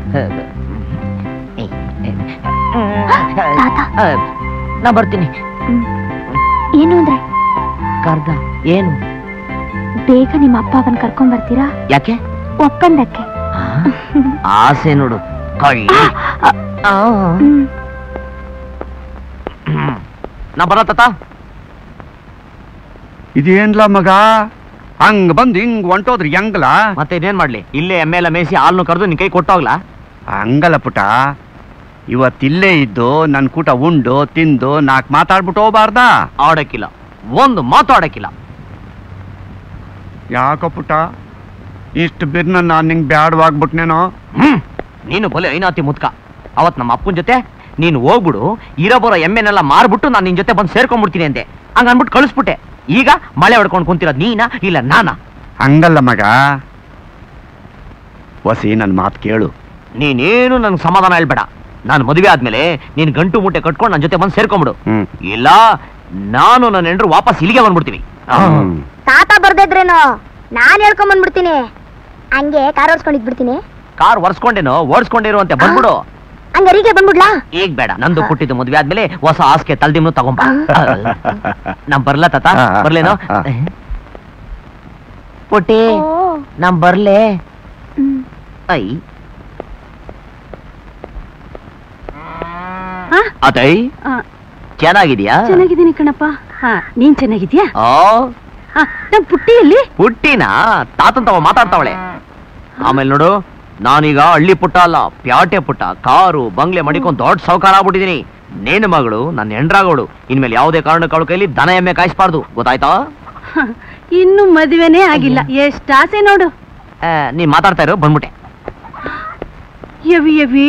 ನಾ ಬರ್ತೀನಿ ಏನು ಅಂದ್ರೆ ಕರ್ದ ಏನು ಬೇಗ ನಿಮ್ಮ ಅಪ್ಪ ಅವನ್ ಕರ್ಕೊಂಡ್ ಬರ್ತೀರಾ ಯಾಕೆ ಒಪ್ಪಂದಕ್ಕೆ ಆಸೆ ನೋಡು ಕಳ್ಳಿ ನಾ ಬರತ್ತ ಇದೇನ್ಲ ಮಗ ಹಂಗ್ ಬಂದ್ ಹಿಂಗ್ ಹೊಂಟೋದ್ರಿ ಹೆಂಗಲ ಮತ್ತೆ ಇನ್ನೇನ್ ಮಾಡ್ಲಿ ಇಲ್ಲೇ ಎಮ್ಮೆ ಎಲ್ಲ ಮೇಯಿಸಿ ಹಾಲ್ನು ಕರೆದು ನಿನ್ ಕೈ ಕೊಟ್ಟೋಗ್ಲಾ ಹಂಗಲ್ಲ ಪುಟ ಇವತ್ತಿಲ್ಲೇ ಇದ್ದು ನನ್ ಕೂಟ ಉಂಡು ತಿಂದು ನಾಕ್ ಮಾತಾಡ್ಬಿಟ್ಟು ಹೋಗ್ಬಾರ್ದಾ ಆಡಕ್ಕಿಲ್ಲ ಒಂದು ಮಾತು ಆಡಕ್ಕಿಲ್ಲ ಯಾಕೋ ಪುಟ ಇಷ್ಟು ಬಿರ್ನ ನಾನ್ ನಿಂಗ್ ಬ್ಯಾಡವಾಗ್ಬಿಟ್ನೇನೋ ಹ್ಮ್ ನೀನು ಬಲೆ ಐನಾತಿ ಮುತ್ಕ ಅವತ್ ನಮ್ಮ ಅಪ್ಪನ ಜೊತೆ ನೀನು ಹೋಗ್ಬಿಡು ಇರೋ ಬರೋ ಎಮ್ಮೆನೆಲ್ಲ ಮಾರ್ಬಿಟ್ಟು ನಾನು ನಿನ್ ಜೊತೆ ಬಂದು ಸೇರ್ಕೊಂಡ್ಬಿಡ್ತೀನಿ ಅಂದೆ ಹಂಗ ಅನ್ಬಿಟ್ಟು ಕಳಿಸ್ಬಿಟ್ಟೆ ಈಗ ಮಳೆ ಹೊಡ್ಕೊಂಡು ಕುಂತಿರೋದ್ ನೀನಾ ಇಲ್ಲ ನಾನಾ ಹಂಗಲ್ಲ ಮಗ ವಸಿ ನನ್ ಮಾತು ಕೇಳು ನೀನೇನು ನನ್ಗೆ ಸಮಾಧಾನ ಹೇಳ್ಬೇಡ ನಾನು ಮದುವೆ ಆದ್ಮೇಲೆ ನೀನ್ ಗಂಟು ಮುಟ್ಟೆ ಕಟ್ಕೊಂಡು ನನ್ನ ಜೊತೆ ಬಂದು ಸೇರ್ಕೊಂಬಿಡು ಹ್ಮ್ ಇಲ್ಲ ನಾನು ನನ್ನ ಹೆಂಡ್ರು ವಾಪಸ್ ಇಲ್ಲಿಗೆ ಬಂದ್ಬಿಡ್ತೀವಿ ತಾತ ಬರ್ದಿದ್ರೇನು ನಾನ್ ಹೇಳ್ಕೊಂಡ್ ಬಂದ್ಬಿಡ್ತೀನಿ ಹಂಗೆ ಕಾರ್ ಓಡಿಸ್ಕೊಂಡು ಇದ್ಬಿಡ್ತೀನಿ ಕಾರ್ ಒರ್ಸ್ಕೊಂಡೇನೋ ಓಡಿಸ್ಕೊಂಡಿರುವಂತೆ ಬಂದ್ಬಿಡು ಹಂಗರಿಗೆ ಬಂದ್ಬಿಡ್ಲಾ ಈಗ ಬೇಡ ನಂದು ಪುಟ್ಟಿದ್ದು ಮದ್ವೆ ಆದ್ಮೇಲೆ ಹೊಸ ಹಾಸಿಗೆ ತಲ್ದಿಮ್ನು ತಗೊಂಬ ನಮ್ ಬರ್ಲ ತಾತ ಹಾ, ಹಾ, ಬರ್ಲೇನೋ ಹಾ, ಪುಟ್ಟಿ ನಮ್ ಬರ್ಲೆ ಐ ಅತೈ ಆ, ಚೆನ್ನಾಗಿದ್ಯಾ ಚೆನ್ನಾಗಿದ್ದೀನಿ ಕಣಪ್ಪ ಹಾ ನೀನ್ ಚೆನ್ನಾಗಿದ್ಯಾ ಓ ಹಾ ನಮ್ ಪುಟ್ಟಿಯಲ್ಲಿ ಪುಟ್ಟಿನ ತಾತನ್ ತವ ಮಾತಾಡ್ತಾವಳೆ ಆಮೇಲೆ ನೋಡು ನಾನೀಗ ಹಳ್ಳಿ ಪುಟ್ಟ ಅಲ್ಲ ಪ್ಯಾಟೆ ಪುಟ್ಟ ಕಾರು ಬಂಗ್ಲೆ ಮಡಿಕೊಂಡ್ ದೊಡ್ಡ ಸಾವುಕಾರ ಆಗ್ಬಿಟ್ಟಿದೀನಿ ನೇನು ಮಗಳು ನನ್ನ ಹೆಂಡ್ರಾಗೋಳು ಇನ್ಮೇಲೆ ಯಾವುದೇ ಕಾರಣಕ್ಕಳು ಕೈಲಿ ದನ ಎಮ್ಮೆ ಕಾಯಿಸ್ಬಾರ್ದು ಗೊತ್ತಾಯ್ತಾ ಹ, ಇನ್ನು ಮದುವೆನೇ ಆಗಿಲ್ಲ ಎಷ್ಟ್ ಆಸೆ ನೋಡು ಆ, ನೀ ಮಾತಾಡ್ತಾ ಇರೋ ಬಂದ್ಬಿಟ್ಟೆ ಯವಿ ಯವಿ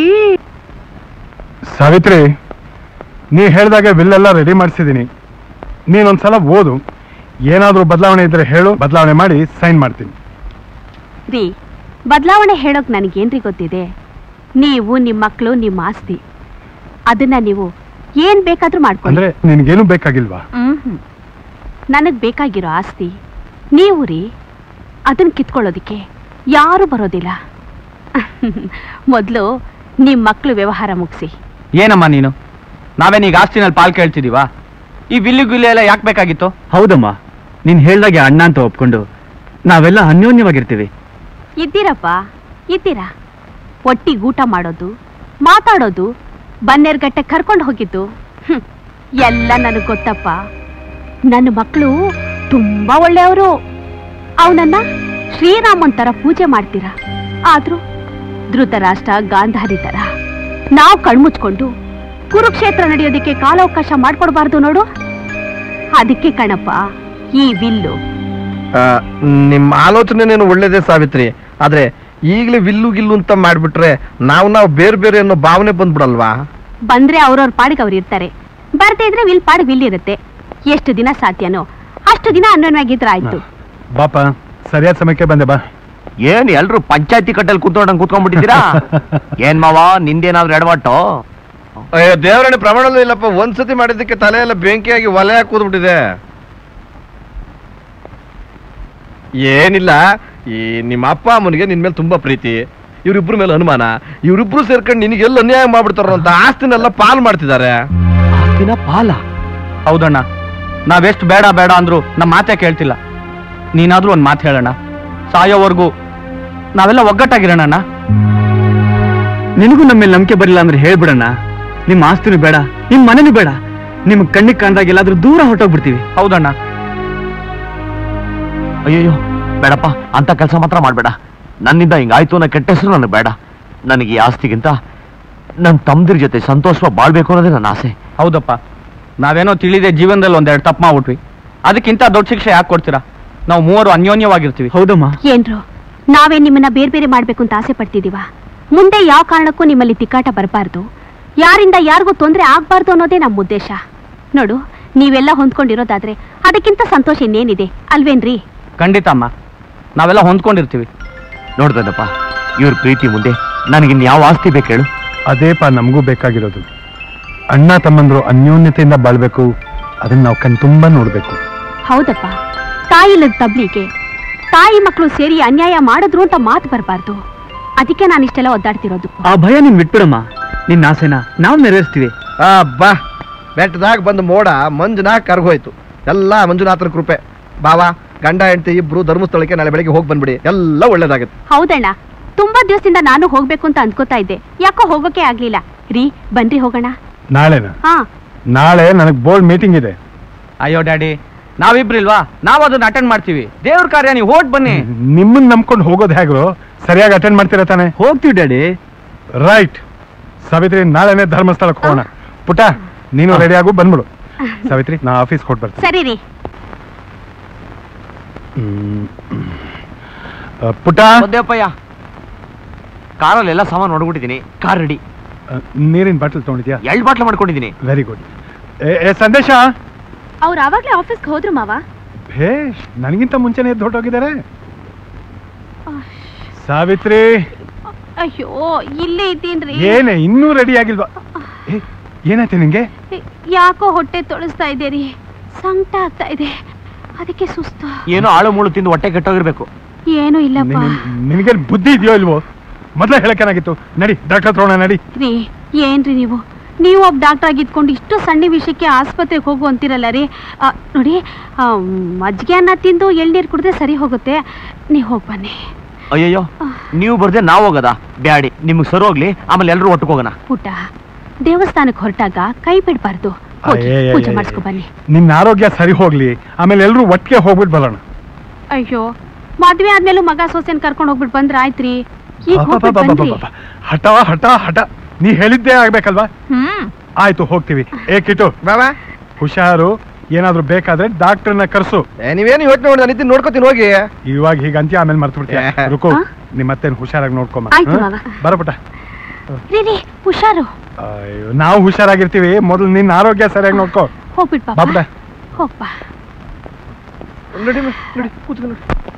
ಸಾವಿತ್ರಿ ನೀ ಹೇಳ್ದಾಗೆ ಬಿಲ್ ಎಲ್ಲ ರೆಡಿ ಮಾಡಿಸಿದ್ದೀನಿ ನೀನೊಂದ್ಸಲ ಓದು ಏನಾದ್ರೂ ಬದಲಾವಣೆ ಇದ್ರೆ ಹೇಳು ಬದಲಾವಣೆ ಮಾಡಿ ಸೈನ್ ಮಾಡ್ತೀನಿ ರೀ ಬದಲಾವಣೆ ಹೇಳೋಕ್ ನನಗೇನ್ರಿ ಗೊತ್ತಿದೆ ನೀವು ನಿಮ್ಮ ಮಕ್ಕಳು ನಿಮ್ಮ ಆಸ್ತಿ ಅದನ್ನ ನೀವು ಏನ್ ಬೇಕಾದ್ರೂ ಮಾಡ್ಕೊಳ್ಳಿ ಅಂದ್ರೆ ನಿನ್ಗೇನು ಬೇಕಾಗಿಲ್ವಾ ಹ್ಮ್ ನನಗ್ ಬೇಕಾಗಿರೋ ಆಸ್ತಿ ನೀವು ರೀ ಅದನ್ನ ಕಿತ್ಕೊಳ್ಳೋದಿಕ್ಕೆ ಯಾರು ಬರೋದಿಲ್ಲ ಮೊದಲು ನಿಮ್ ಮಕ್ಳು ವ್ಯವಹಾರ ಮುಗಿಸಿ ಏನಮ್ಮ ನೀನು ನಾವೇನೀಗ ಆಸ್ತಿನಲ್ಲಿ ಪಾಲ್ ಕೇಳ್ತಿದೀವಾ ಈ ಬಿಲ್ಲು ಗಿಲ್ಲು ಎಲ್ಲ ಯಾಕೆ ಬೇಕಾಗಿತ್ತು ಹೌದಮ್ಮ ನೀನ್ ಹೇಳ್ದಾಗೆ ಅಣ್ಣ ಅಂತ ಒಪ್ಕೊಂಡು ನಾವೆಲ್ಲ ಅನ್ಯೋನ್ಯವಾಗಿರ್ತೀವಿ ಇದ್ದೀರಪ್ಪ ಇದ್ದೀರಾ ಒಟ್ಟಿಗೆ ಊಟ ಮಾಡೋದು ಮಾತಾಡೋದು ಬನ್ನೇರ್ಗಟ್ಟೆ ಕರ್ಕೊಂಡು ಹೋಗಿದ್ದು ಹ್ಮ್, ಎಲ್ಲ ನನಗ್ ಗೊತ್ತಪ್ಪ ನನ್ನ ಮಕ್ಕಳು ತುಂಬಾ ಒಳ್ಳೆಯವರು ಅವನನ್ನ ಶ್ರೀರಾಮನ್ ತರ ಪೂಜೆ ಮಾಡ್ತೀರಾ ಆದ್ರೂ ಧೃತರಾಷ್ಟ್ರ ಗಾಂಧಾರಿ ತರ ನಾವು ಕಣ್ಮುಚ್ಕೊಂಡು ಕುರುಕ್ಷೇತ್ರ ನಡೆಯೋದಕ್ಕೆ ಕಾಲಾವಕಾಶ ಮಾಡ್ಕೊಡ್ಬಾರ್ದು ನೋಡು ಅದಕ್ಕೆ ಕಣಪ್ಪ ಈ ವಿಲ್ಲು ಆ, ನಿಮ್ಮ ಆಲೋಚನೆನೇನು ಒಳ್ಳೇದೇ ಸಾವಿತ್ರಿ ಆದ್ರೆ ಈಗಲೇ ವಿಲ್ಲು ಗಿಲ್ಲು ಅಂತ ಮಾಡ್ಬಿಟ್ರೆ ನಾವು ನಾವು ಬೇರೆ ಬೇರೆ ಅನ್ನೋ ಭಾವನೆ ಬಂದ್ಬಿಡಲ್ವಾ ಬಂದ್ರೆ ಅವ್ರವ್ರ ಪಾಡಿಗೆ ಅವ್ರು ಇರ್ತಾರೆ ಬರ್ದೇ ಇದ್ರೆ ವಿಲ್ ಪಾಡಿಗೆ ವಿಲ್ ಇರುತ್ತೆ ಎಷ್ಟು ದಿನ ಸಾಧ್ಯನೋ ಅಷ್ಟು ದಿನ ಅನ್ವಯವಾಗಿದ್ರ ಆಯ್ತು ಬಾಪ ಸರಿಯಾದ ಸಮಯಕ್ಕೆ ಬಂದೆ ಬಾ ಏನ್ ಎಲ್ರು ಪಂಚಾಯತಿ ಕಟ್ಟಲ್ಲಿ ಕೂತ್ಕೊಂಡಂಗ್ ಕೂತ್ಕೊಂಡ್ಬಿಟ್ಟಿದ್ದೀರಾ ಏನ್ ಮಾವ ನಿಂದೇನಾದ್ರೂ ಎಡವಟ್ಟು ಅಯ್ಯೋ ದೇವರಣೆ ಪ್ರಮಾಣಲ್ಲೂ ಇಲ್ಲಪ್ಪ ಒಂದ್ಸತಿ ಮಾಡಿದ್ದಕ್ಕೆ ತಲೆ ಎಲ್ಲ ಬೆಂಕಿಯಾಗಿ ಒಲೆ ಹಾಕಿ ಕೂತ್ಬಿಟ್ಟಿದೆ ಏನಿಲ್ಲ ಈ ನಿಮ್ಮ ಅಪ್ಪ ಅಮ್ಮನಿಗೆ ನಿನ್ ಮೇಲೆ ತುಂಬಾ ಪ್ರೀತಿ ಇವ್ರಿಬ್ರ ಮೇಲೆ ಅನುಮಾನ ಇವ್ರಿಬ್ರು ಸೇರ್ಕೊಂಡು ನಿನಗೆ ಎಲ್ಲ ಅನ್ಯಾಯ ಮಾಡ್ಬಿಡ್ತಾರ ಅಂತ ಆಸ್ತಿನೆಲ್ಲ ಪಾಲ್ ಮಾಡ್ತಿದ್ದಾರೆ ಆಸ್ತಿನ ಪಾಲ ಹೌದಣ್ಣ ನಾವೆಷ್ಟು ಬೇಡ ಬೇಡ ಅಂದ್ರು ನಮ್ಮ ಮಾತೇ ಕೇಳ್ತಿಲ್ಲ ನೀನಾದ್ರೂ ಒಂದು ಮಾತು ಹೇಳಣ್ಣ ಸಾಯೋವರೆಗೂ ನಾವೆಲ್ಲ ಒಗ್ಗಟ್ಟಾಗಿರೋಣ ಅಣ್ಣ ನಿನಗೂ ನಮ್ಮ ಮೇಲೆ ನಂಬಿಕೆ ಬರಲಿಲ್ಲ ಅಂದ್ರೆ ಹೇಳ್ಬಿಡಣ್ಣ ನಿಮ್ಮ ಆಸ್ತಿನೂ ಬೇಡ ನಿಮ್ ಮನೆನೂ ಬೇಡ ನಿಮ್ ಕಣ್ಣಿಗೆ ಕಾಣ್ದಾಗ ಎಲ್ಲಾದ್ರೂ ದೂರ ಹೊರಟೋಗ್ಬಿಡ್ತೀವಿ ಹೌದಣ್ಣ ಅಯ್ಯಯ್ಯೋ ಬೇಡಪ್ಪ ಅಂತ ಕೆಲಸ ಮಾತ್ರ ಮಾಡ್ಬೇಡ ನನ್ನಿಂದ ಹಿಂಗಾಯ್ತು ಅನ್ನೋ ಕೆಟ್ಟ ಹೆಸರು ನನಗೆ ಬೇಡ ನನಗೆ ಈ ಆಸ್ತಿಗಿಂತ ನನ್ನ ತಮ್ಮದಿರ ಜೊತೆ ಸಂತೋಷವಾಗಿ ಬಾಳ್ಬೇಕು ಅನ್ನೋದೇ ನನ್ನ ಆಸೆ ಹೌದಪ್ಪ ನಾವೇನೋ ತಿಳಿದೆ ಜೀವನದಲ್ಲಿ ಒಂದೆರಡು ತಪ್ಪು ಮಾಡ್ಬಿಟ್ವಿ ಅದಕ್ಕಿಂತ ದೊಡ್ಡ ಶಿಕ್ಷೆ ಯಾಕೆ ಕೊಡ್ತೀರಾ ನಾವು ಮೂವರು ಅನ್ಯೋನ್ಯವಾಗಿರ್ತೀವಿ ಹೌದಮ್ಮ ಏನ್ರು ನಾವೇ ನಿಮ್ಮನ್ನ ಬೇರೆ ಬೇರೆ ಮಾಡ್ಬೇಕು ಅಂತ ಆಸೆ ಪಡ್ತಿದೀವ ಮುಂದೆ ಯಾವ ಕಾರಣಕ್ಕೂ ನಿಮ್ಮಲ್ಲಿ ತಿಕ್ಕಾಟ ಬರಬಾರ್ದು ಯಾರಿಂದ ಯಾರಿಗೂ ತೊಂದರೆ ಆಗ್ಬಾರ್ದು ಅನ್ನೋದೇ ನಮ್ಮ ಉದ್ದೇಶ ನೋಡು ನೀವೆಲ್ಲ ಹೊಂದ್ಕೊಂಡಿರೋದಾದ್ರೆ ಅದಕ್ಕಿಂತ ಸಂತೋಷ ಇನ್ನೇನಿದೆ ಅಲ್ವೇನ್ರಿ ಖಂಡಿತ ಅಮ್ಮ ನಾವೆಲ್ಲ ಹೊಂದ್ಕೊಂಡಿರ್ತೀವಿ ನೋಡ್ದನಪ್ಪ ಇವ್ರ ಪ್ರೀತಿ ಮುಂದೆ ನನಗಿನ್ ಯಾವ ಆಸ್ತಿ ಬೇಕು ಹೇಳು ಅದೇಪ ನಮಗೂ ಬೇಕಾಗಿರೋದು ಅಣ್ಣ ತಮ್ಮಂದ್ರು ಅನ್ಯೋನ್ಯತೆಯಿಂದ ಬಾಳ್ಬೇಕು ಅದನ್ನ ನಾವು ಕಣ್ ತುಂಬಾ ನೋಡ್ಬೇಕು ಹೌದಪ್ಪ ತಾಯಿಲ್ಲದ ತಬ್ಲಿಗೆ ತಾಯಿ ಮಕ್ಕಳು ಸೇರಿ ಅನ್ಯಾಯ ಮಾಡಿದ್ರು ಅಂತ ಮಾತು ಬರಬಾರ್ದು ಅದಕ್ಕೆ ನಾನು ಇಷ್ಟೆಲ್ಲ ಒದ್ದಾಡ್ತಿರೋದು ಆ ಭಯ ನೀನ್ ಬಿಟ್ಬಿಡಮ್ಮ ನಿನ್ನ ಆಸೆನ ನಾವು ನೆರವೇರಿಸ್ತೀವಿ ಆ ಬಾ ಬೆಟ್ಟದಾಗ ಬಂದು ಮೋಡ ಮಂಜುನಾಗ್ ಕರ್ಗೋಯ್ತು ಎಲ್ಲ ಮಂಜುನಾಥನ ಕೃಪೆ ಬಾವಾ ಗಂಡ ಹೆಂಡತಿ ಇಬ್ರು ಧರ್ಮಸ್ಥಳಕ್ಕೆ ನಾಳೆ ಬೆಳಿಗ್ಗೆ ಹೋಗಿ ಬಂದ್ಬಿಡಿ ಎಲ್ಲ ಒಳ್ಳೇದಾಗುತ್ತೆ ಹೌದಣ್ಣ ತುಂಬಾ ದಿವಸದಿಂದ ನಾನು ಹೋಗ್ಬೇಕು ಅಂತ ಅನ್ಕೋತಾ ಇದ್ದೆ ಯಾಕೋ ಹೋಗೋಕೆ ಆಗ್ಲಿಲ್ಲ ರೀ ಬನ್ರಿ ಹೋಗೋಣ ನಾಳೆನ ಹಾ ನಾಳೆ ನನಗೆ ಬೋರ್ಡ್ ಮೀಟಿಂಗ್ ಇದೆ ಅಯ್ಯೋ ಡ್ಯಾಡಿ ನಾವಿಬ್ರಿಲ್ವಾ ನಾವು ಅದನ್ನ ಅಟೆಂಡ್ ಮಾಡ್ತೀವಿ ದೇವ್ರ ಕಾರ್ಯ ನೀವು ಹೋಟ್ ಬನ್ನಿ ನಿಮ್ಮನ್ನ ನಂಬ್ಕೊಂಡು ಹೋಗೋದು ಹೇಗೋ ಸರಿಯಾಗಿ ಅಟೆಂಡ್ ಮಾಡ್ತೀರಾ ತಾನೆ ಹೋಗ್ತೀವಿ ಡ್ಯಾಡಿ ರೈಟ್ ಸಾವಿತ್ರಿ ನಾಳೆನೆ ಧರ್ಮಸ್ಥಳಕ್ಕೆ ಹೋಗೋಣ ಪುಟ ನೀನು ರೆಡಿ ಆಗು ಬಂದ್ಬಿಡು ಸಾವಿತ್ರಿ ನಾ ಆಫೀಸ್ ಕೊಟ್ಟು ಬರ್ತೀನಿ ಸರಿ ರೀ ಹ್ಮ್. ಆ, ಪುಟ ದೇವಪ್ಪಯ್ಯ ಕಾರಲ್ಲೆಲ್ಲ ಸಾಮಾನು ನೋಡ್ಬಿಟ್ಟಿದ್ದೀನಿ ಕಾರ್ ರೆಡಿ ಆ, ನೀರಿನ ಬಾಟಲ್ ತಗೊಂಡಿದ್ಯಾ ಎರಡು ಬಾಟ್ಲು ಮಾಡ್ಕೊಂಡಿದ್ದೀನಿ ವೆರಿ ಗುಡ್ ಏ ಸಂದೇಶ ಅವ್ರು ಆವಾಗ್ಲೇ ಆಫೀಸ್ಗೆ ಹೋದ್ರು ಮಾವ ಭೇಷ್ ನನಗಿಂತ ಮುಂಚೆನೆ ಎದ್ದು ಹೊರಟೋಗಿದ್ದಾರೆ ಸಾವಿತ್ರಿ ಅಯ್ಯೋ ಇಲ್ಲೇ ಇದ್ದೀನ್ರಿ ಏನೇ ಇನ್ನೂ ರೆಡಿ ಆಗಿಲ್ವಾ ಏ, ಏನಾಯ್ತು ನಿಂಗೆ ಯಾಕೋ ಹೊಟ್ಟೆ ತೊಳಸ್ತಾ ಇದ್ದೀರಿ ಸಂಕಟ ಆಗ್ತಾ ಇದೆ ಅದಕ್ಕೆ ಸುಸ್ತು ಏನೋ ಆಳು ಮುಳು ತಿಂದು ಹೊಟ್ಟೆ ಕೆಟ್ಟೋಗಿರ್ಬೇಕು ಏನೂ ಇಲ್ಲಪ್ಪ ನಿನಗೆ ಬುದ್ಧಿ ಇದೆಯೋ ಇಲ್ವೋ ಮೊದಲೇ ಹೇಳಕ್ಕೇನಾಗಿತ್ತು ನಡಿ ಡಾಕ್ಟರ್ ಹತ್ರ ಹೋಗೋಣ ನಡಿ ರೀ ಏನ್ರಿ ನೀವು ನೀವು ಒಬ್ಬ ಡಾಕ್ಟರ್ ಆಗಿದ್ಕೊಂಡು ಇಷ್ಟು ಸಣ್ಣ ವಿಷಯಕ್ಕೆ ಆಸ್ಪತ್ರೆಗೆ ಹೋಗು ಅಂತೀರಲ್ಲ ರೀ ಆ, ನೋಡಿ ಆ, ಮಜ್ಜಿಗೆ ಅನ್ನ ತಿಂದು ಎಳ್ನೀರು ಕುಡಿದ್ರೆ ಸರಿ ಹೋಗುತ್ತೆ ನೀವು ಹೋಗಿ ಬನ್ನಿ ಅಯ್ಯಯ್ಯೋ ನೀವು ಬರ್ದೆ ನಾವು ಹೋಗದ ಬ್ಯಾಡಿ ನಿಮ್ಗೆ ಸರಿ ಹೋಗ್ಲಿ ಆಮೇಲೆ ಎಲ್ಲರೂ ಒಟ್ಟಿಗೆ ಹೋಗೋಣ ಪುಟ್ಟ ದೇವಸ್ಥಾನಕ್ಕೆ ಹೊರಟಾಗ ಕೈ ಬಿಡಬಾರ್ದು ಹೋಗಿ ಅಯ್ಯಯ್ಯಯ್ಯ. ಪೂಜೆ ಮಾಡಿಸ್ಕೊ ಬನ್ನಿ ನಿನ್ನ ಆರೋಗ್ಯ ಸರಿ ಹೋಗ್ಲಿ ಆಮೇಲೆ ಎಲ್ಲರೂ ಒಟ್ಟಿಗೆ ಹೋಗ್ಬಿಟ್ಟು ಬರೋಣ ಅಯ್ಯೋ ಮದ್ವೆ ಆದ್ಮೇಲೂ ಮಗ ಸೊಸೆನ್ ಕರ್ಕೊಂಡು ಹೋಗ್ಬಿಟ್ಟು ಬಂದ್ರ ಆಯ್ತ್ರಿ ಈಗ ಹೋಗ್ಬಿಟ್ ಬನ್ರಿ ಅಬ್ಬಬ್ಬಬ್ಬಬ್ಬಬ್ಬ. ಹಠ ಹಠ ಹಠ ನೀ ಹೇಳಿದ್ದೇ ಆಗ್ಬೇಕಲ್ವಾ ಹ್ಮ್ ಆಯ್ತು ಹೋಗ್ತೀವಿ ಏ ಕಿಟ್ಟು ಬಾಬಾ ಹುಷಾರು ಏನಾದ್ರೂ ಬೇಕಾದ್ರೆ ಡಾಕ್ಟರ್ನ ಕರ್ಸು ನೀವೇನು ಯೋಚನೆ ಮಾಡಿ ನಾನು ನೋಡ್ಕೊತೀನಿ ಹೋಗಿ ಇವಾಗ ಹೀಗಂತೀಯ ಆಮೇಲೆ ಮರ್ತು ಬಿಡ್ತೀಯ ರುಕು ನಿಮ್ಮತ್ತೇನು ಹುಷಾರಾಗಿ ನೋಡ್ಕೊಂಬ ಆಯ್ತು ಹ್ಮ್? ಮಾವ. ಬರಪುಟ ರೀ ರೀ ಹುಷಾರು ಅಯ್ಯೋ, ನಾವು ಹುಷಾರಾಗಿರ್ತೀವಿ ಮೊದಲು ನಿನ್ನ ಆರೋಗ್ಯ ಸರಿಯಾಗಿ ನೋಡ್ಕೋ ಹೋಗ್ಬಿಟ್ ಪಾಪ ಬಾಪುಟ ಹೋಗ್ಬಾ ನಡಿ ನಡಿ ಕೂತ್ಕೊಂಡು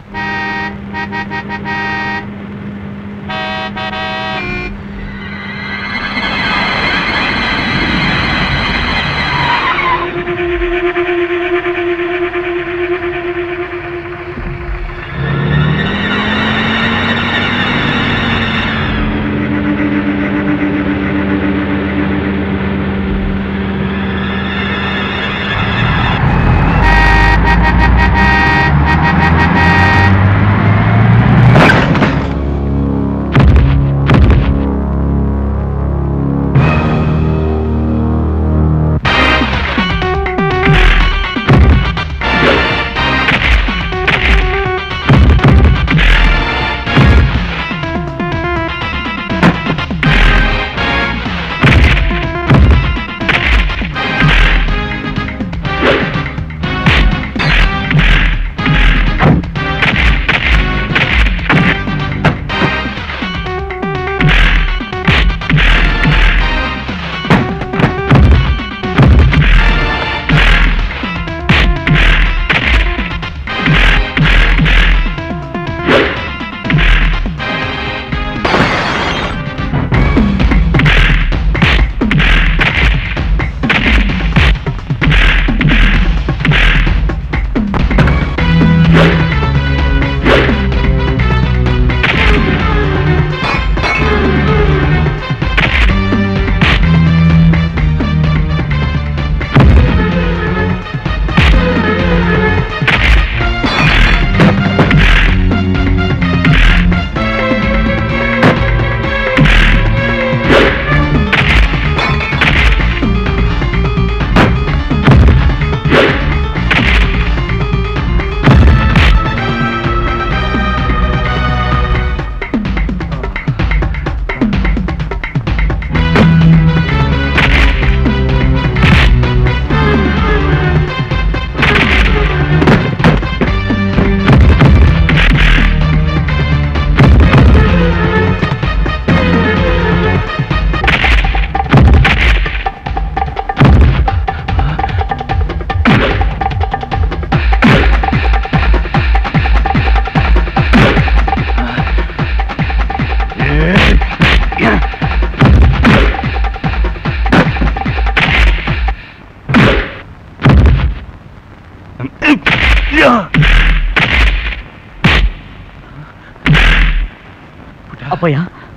ಅಪ್ಪಯ್ಯ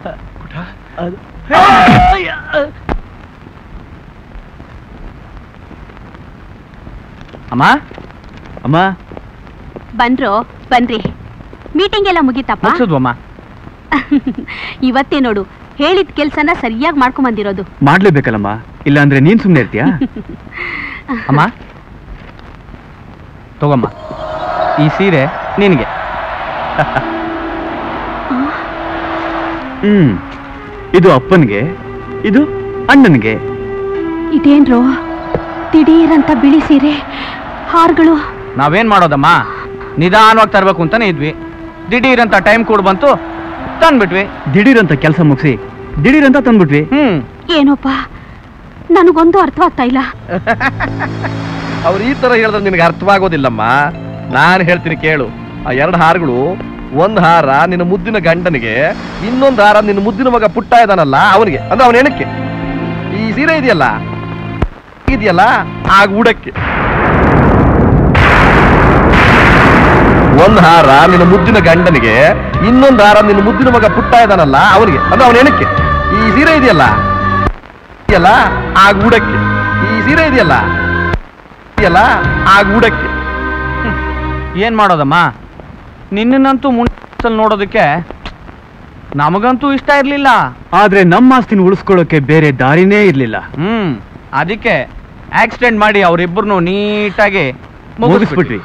ಅಮ್ಮ ಅಮ್ಮ ಬನ್ರೋ ಬನ್ರಿ ಮೀಟಿಂಗ್ ಎಲ್ಲ ಮುಗೀತಪ್ಪ ಮುಗ್ಸದ್ವಮ್ಮ ಇವತ್ತೇ ನೋಡು ಹೇಳಿದ ಕೆಲ್ಸನ ಸರಿಯಾಗಿ ಮಾಡ್ಕೊಂಡ್ ಬಂದಿರೋದು ಮಾಡ್ಲೇಬೇಕಲ್ಲಮ್ಮ ಇಲ್ಲ ಅಂದ್ರೆ ನೀನ್ ಸುಮ್ನೆ ಇರ್ತೀಯಾ ಅಮ್ಮ ತಗೊಮ್ಮ ಈ ಸೀರೆ ನಿನಗೆ ಹ್ಮ್ ಇದು ಅಪ್ಪನ್ಗೆ ಇದು ಅಣ್ಣನ್ಗೆ ಇದೇನ್ರೋ ದಿಢೀರಂತ ಬಿಳಿ ಸೀರೆ ಹಾರ್ಗಳು ನಾವೇನ್ ಮಾಡೋದಮ್ಮ ನಿಧಾನವಾಗಿ ತರ್ಬೇಕು ಅಂತಾನೆ ಇದ್ವಿ ದಿಢೀರ್ ಅಂತ ಟೈಮ್ ಕೂಡ ಬಂತು ತಂದ್ಬಿಟ್ವಿ ದಿಢೀರ್ ಅಂತ ಕೆಲಸ ಮುಗಿಸಿ ದಿಢೀರ್ ಅಂತ ತಂದ್ಬಿಟ್ವಿ ಹ್ಮ್ ಏನೋಪ್ಪ ನನಗೊಂದು ಅರ್ಥವಾಗ್ತಾ ಇಲ್ಲ ಅವ್ರು ಈ ತರ ಹೇಳಿದ್ರೆ ನಿನಗೆ ಅರ್ಥವಾಗೋದಿಲ್ಲಮ್ಮ ನಾನು ಹೇಳ್ತೀನಿ ಕೇಳು ಆ ಎರಡು ಹಾರಗಳು ಒಂದ್ ಹಾರ ನಿನ್ನ ಮುದ್ದಿನ ಗಂಡನಿಗೆ ಇನ್ನೊಂದು ಹಾರ ನಿನ್ನ ಮುದ್ದಿನ ಮಗ ಪುಟ್ಟ ಇದಾನಲ್ಲ ಅವನಿಗೆ ಅಂದ್ರೆ ಅವನ ಹೆಣಕ್ಕೆ ಈ ಸೀರೆ ಇದೆಯಲ್ಲ ಇದೆಯಲ್ಲ ಆಗ ಉಡಕ್ಕೆ ಒಂದ್ ಹಾರ ನಿನ್ನ ಮುದ್ದಿನ ಗಂಡನಿಗೆ ಇನ್ನೊಂದು ಹಾರ ನಿನ್ನ ಮುದ್ದಿನ ಮಗ ಪುಟ್ಟ ಇದಾನಲ್ಲ ಅವನಿಗೆ ಅದು ಅವನ ಹೆಣಕ್ಕೆ ಈ ಸೀರೆ ಇದೆಯಲ್ಲ ಇದೆಯಲ್ಲ ಆ ಗೂಡಕ್ಕೆ ಈ ಸೀರೆ ಇದೆಯಲ್ಲ ಇದೆಯಲ್ಲ ಆ ಗೂಡಕ್ಕೆ ಏನ್ ಮಾಡೋದಮ್ಮ ನಿನ್ನಂತೂ ಮುಂಚಲ್ ನೋಡೋದಕ್ಕೆ ನಮಗಂತೂ ಇಷ್ಟ ಇರ್ಲಿಲ್ಲ ಆದ್ರೆ ನಮ್ಮ ಆಸ್ತಿನ ಉಳಿಸ್ಕೊಳ್ಳೋಕೆ ಬೇರೆ ದಾರಿನೇ ಇರ್ಲಿಲ್ಲ ಹ್ಮ್ ಅದಕ್ಕೆ ಆಕ್ಸಿಡೆಂಟ್ ಮಾಡಿ ಅವರಿಬ್ಬರನ್ನು ನೀಟಾಗಿ ಮುಗಿಸ್ಬಿಟ್ವಿ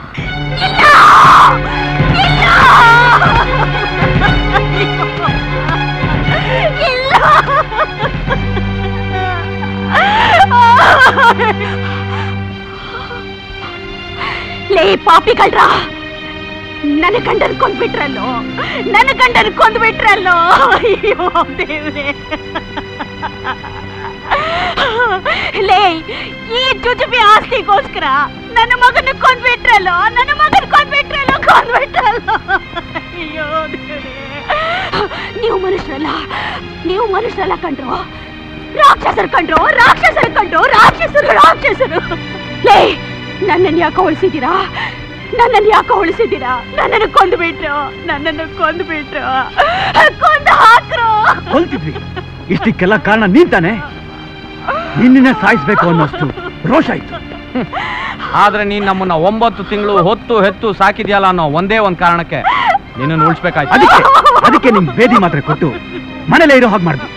ಲೇ ಪಾಪಿಗಳ್ರ ನನ್ನ ಗಂಡನ್ ಕೊಂದ್ಬಿಟ್ರಲ್ಲೋ ನನ್ನ ಗಂಡನ್ ಕೊಂದ್ಬಿಟ್ರಲ್ಲೋ ಅಯ್ಯೋ ದೇವ್ರೆ ಲೇ ಈ ಜುಜುಬಿ ಆಸ್ತಿಗೋಸ್ಕರ ನನ್ನ ಮಗನ ಕೊಂದ್ಬಿಟ್ರಲ್ಲೋ ನನ್ನ ಮಗನ ಕೊಂದ್ಬಿಟ್ರಲ್ಲೋ ಕೊಂದ್ಬಿಟ್ರಲ್ಲೋ ಅಯ್ಯೋ ದೇವ್ರೆ ನೀವು ಮನುಷ್ಯರಲ್ಲ ನೀವು ಮನುಷ್ಯರಲ್ಲ ಕಂಡ್ರು ರಾಕ್ಷಸರು ಕಂಡ್ರು ರಾಕ್ಷಸರು ಕಂಡ್ರು ರಾಕ್ಷಸರು ರಾಕ್ಷಸರು ಲೇ ನನ್ನನ್ನು ಯಾಕೋ ಉಳಿಸಿದ್ದೀರಾ ನನ್ನನ್ನು ಯಾಕೋ ಉಳಿಸಿದ್ದೀರಾ ನನ್ನನ್ನು ಕೊಂದು ಬಿಟ್ರು ನನ್ನನ್ನು ಕೊಂದು ಬಿಟ್ರು ಕೊಂದು ಹಾಕ್ರು ಕೊಲ್ತಿದ್ವಿ ಇಷ್ಟಕ್ಕೆಲ್ಲ ಕಾರಣ ನೀನ್ ತಾನೆ ನಿನ್ನೆ ಸಾಯಿಸ್ಬೇಕು ಅನ್ನೋಷ್ಟು ರೋಷ ಆಯ್ತು ಆದ್ರೆ ನೀನ್ ನಮ್ಮನ್ನ ಒಂಬತ್ತು ತಿಂಗಳು ಹೊತ್ತು ಹೆತ್ತು ಸಾಕಿದ್ಯಲ್ಲ ಅನ್ನೋ ಒಂದೇ ಒಂದ್ ಕಾರಣಕ್ಕೆ ನಿನ್ನನ್ನು ಉಳಿಸ್ಬೇಕಾಯ್ತು ಅದಕ್ಕೆ ಅದಕ್ಕೆ ನಿಮ್ ಬೇದಿ ಮಾತ್ರೆ ಕೊಟ್ಟು ಮನೇಲೇ ಇರೋ ಹಾಗೆ ಮಾಡ್ದು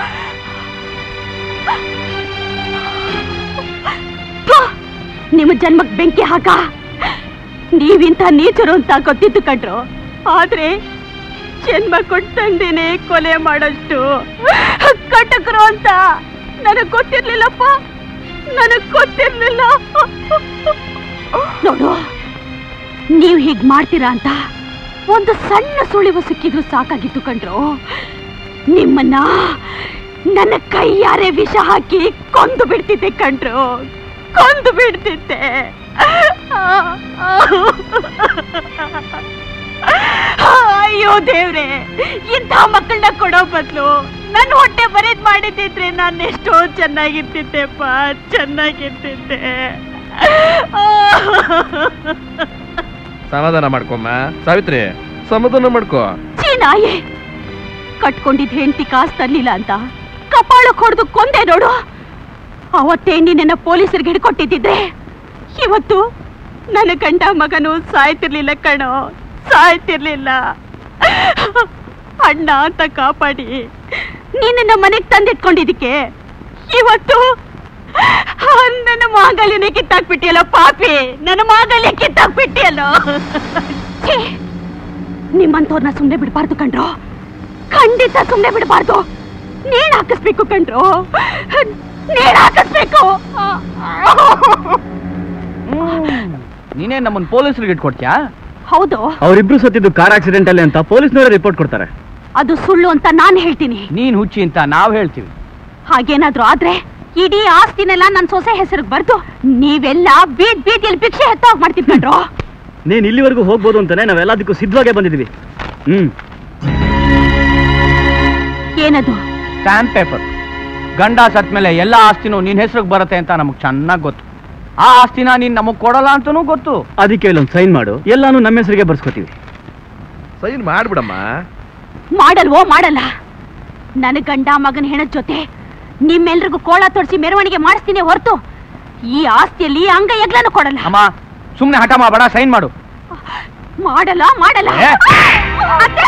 ನಿಮ್ಮ ಜನ್ಮಕ್ ಬೆಂಕಿ ಹಾಕ ನೀವಿಂತ ನೀಚರು ಅಂತ ಗೊತ್ತಿತ್ತು ಕಣ್ರು ಆದ್ರೆ ಜನ್ಮ ಕೊಟ್ಟಂದೇನೆ ಕೊಲೆ ಮಾಡಷ್ಟು ಕಟಕರು ಅಂತ ನನಗ್ ಗೊತ್ತಿರ್ಲಿಲ್ಲಪ್ಪ ನನಗ್ ಗೊತ್ತಿರ್ಲಿಲ್ಲ ನೋಡು ನೀವ್ ಹೀಗ್ ಮಾಡ್ತೀರಾ ಅಂತ ಒಂದು ಸಣ್ಣ ಸುಳಿವು ಸಿಕ್ಕಿದ್ರು ಸಾಕಾಗಿತ್ತು ಕಣ್ರು ನಿಮ್ಮನ್ನ ನನ್ನ ಕೈಯಾರೆ ವಿಷ ಹಾಕಿ ಕೊಂದು ಬಿಡ್ತಿದ್ದೆ ಕಣ್ರು ಕೊಂದು ಬಿಡ್ತಿದ್ದೆ ಅಯ್ಯೋ ದೇವ್ರೆ ಇಂಥ ಮಕ್ಕಳನ್ನ ಕೊಡೋ ಬದಲು ನನ್ನ ಹೊಟ್ಟೆ ಬರೀದ್ ಮಾಡಿದ್ದಿದ್ರೆ ನಾನು ಎಷ್ಟೋ ಚೆನ್ನಾಗಿರ್ತಿದ್ದೆಪ್ಪ ಚೆನ್ನಾಗಿರ್ತಿದ್ದೆ ಸಮಾಧಾನ ಮಾಡ್ಕೊಮ್ಮ ಸಾವಿತ್ರಿ ಸಮಾಧಾನ ಮಾಡ್ಕೋ ಚೀನಾಯೆ ಕಟ್ಕೊಂಡಿದ್ ಹೆಂಡತಿ ಕಾಸು ತರ್ಲಿಲ್ಲ ಅಂತ ಕಪಾಳಕ್ ಹೊಡೆದು ಕೊಂದೆ ನೋಡು ಅವತ್ತೇ ನಿನ್ನ ಪೊಲೀಸರಿಗೆ ಹಿಡ್ಕೊಟ್ಟಿದ್ದಿದ್ರೆ ಇವತ್ತು ನನ್ನ ಗಂಡ ಮಗನು ಸಾಯ್ತಿರ್ಲಿಲ್ಲ ಕಣೋ ಸಾಯ್ತಿರ್ಲಿಲ್ಲ ಅಣ್ಣ ಅಂತ ಕಾಪಾಡಿ ನಿನ್ನ ಮನೆಗೆ ತಂದಿಟ್ಕೊಂಡಿದ್ದಕ್ಕೆ ಇವತ್ತು ನನ್ನ ಮಾಂಗಲ್ಯನೇ ಕಿತ್ತಾಕ್ಬಿಟ್ಟಿಯಲ್ಲ ಪಾಪಿ ನನ್ನ ಮಾಂಗಲ್ಯ ಕಿತ್ತಾಕ್ಬಿಟ್ಟಿಯಲ್ಲೋ ಛೀ, ನಿಮ್ಮಂತವ್ರನ್ನ ಸುಮ್ನೆ ಬಿಡಬಾರ್ದು ಕಣ್ರೋ ಖಂಡಿತ ಸುಮ್ನೆ ಬಿಡಬಾರ್ದು ನೇಣ್ ಹಾಕಿಸ್ಬೇಕು ಕಣ್ರೋ ನೇಣ್ ಹಾಕಿಸ್ಬೇಕು ನೀನೇ ನಮ್ಮನ್ನ ಪೊಲೀಸರಿಗೆ ಇಟ್ಕೊಡ್ತ್ಯಾ ಹೌದು ಅವರಿಬ್ರು ಸತ್ತಿದ್ದು ಕಾರ್ ಆಕ್ಸಿಡೆಂಟ್ ಅಲ್ಲಿ ಅಂತ ಪೊಲೀಸ್ನವರೇ ರಿಪೋರ್ಟ್ ಕೊಡ್ತಾರೆ ಅದು ಸುಳ್ಳು ಅಂತ ನಾನು ಹೇಳ್ತೀನಿ ನೀನ್ ಹುಚ್ಚಿ ಅಂತ ನಾವ್ ಹೇಳ್ತೀವಿ ಹಾಗೇನಾದ್ರೂ ಆದ್ರೆ ಇಡೀ ಆಸ್ತಿನೆಲ್ಲ ನನ್ನ ಸೊಸೆ ಹೆಸರಿಗೆ ಬರ್ದು ನೀವೆಲ್ಲ ಬೀದ್ ಬೀದಿಯಲ್ಲಿ ಭಿಕ್ಷೆ ಎತ್ತಾಗ ಮಾಡ್ತಿದ್ ಕಣ್ರೋ ನೀನ್ ಇಲ್ಲಿವರೆಗೂ ಹೋಗ್ಬೋದು ಅಂತಾನೆ ನಾವೆಲ್ಲದಕ್ಕೂ ಸಿದ್ಧವಾಗೇ ಬಂದಿದೀವಿ ಹ್ಮ್ ಏನದು ಸ್ಟ್ಯಾಂಪ್ ಪೇಪರ್ ಗಂಡ ಸತ್ ಮೇಲೆ ಎಲ್ಲ ಆಸ್ತಿನೂ ನಿನ್ ಹೆಸರಿಗೆ ಬರುತ್ತೆ ಅಂತ ನಮಗ್ ಚೆನ್ನಾಗ್ ಗೊತ್ತು ಆ ಆಸ್ತಿನ ನೀನ್ ನಮಗ್ ಕೊಡಲ್ಲ ಅಂತನೂ ಗೊತ್ತು ಅದಕ್ಕೆ ಇಲ್ಲೊಂದು ಸೈನ್ ಮಾಡು ಎಲ್ಲಾನು ನಮ್ಮ ಹೆಸರಿಗೆ ಬರ್ಸ್ಕೊತೀವಿ ಸೈನ್ ಮಾಡ್ಬಿಡಮ್ಮ ಮಾಡಲ್ವೋ ಮಾಡಲ್ಲ ನನ್ನ ಗಂಡ ಮಗನ ಹೆಣದ ಜೊತೆ ನಿಮ್ಮೆಲ್ರಿಗೂ ಕೋಳ ತೊಡಿಸಿ ಮೆರವಣಿಗೆ ಮಾಡಿಸ್ತೀನಿ ಹೊರತು ಈ ಆಸ್ತಿಯಲ್ಲಿ ಅಂಗ ಎಗ್ಲನ್ನು ಕೊಡಲ್ಲ ಅಮ್ಮ ಸುಮ್ನೆ ಹಠ ಮಾಡಬೇಡ ಸೈನ್ ಮಾಡು ಮಾಡಲ್ಲ ಮಾಡಲ್ಲ ಏ? ಅತ್ತೆ!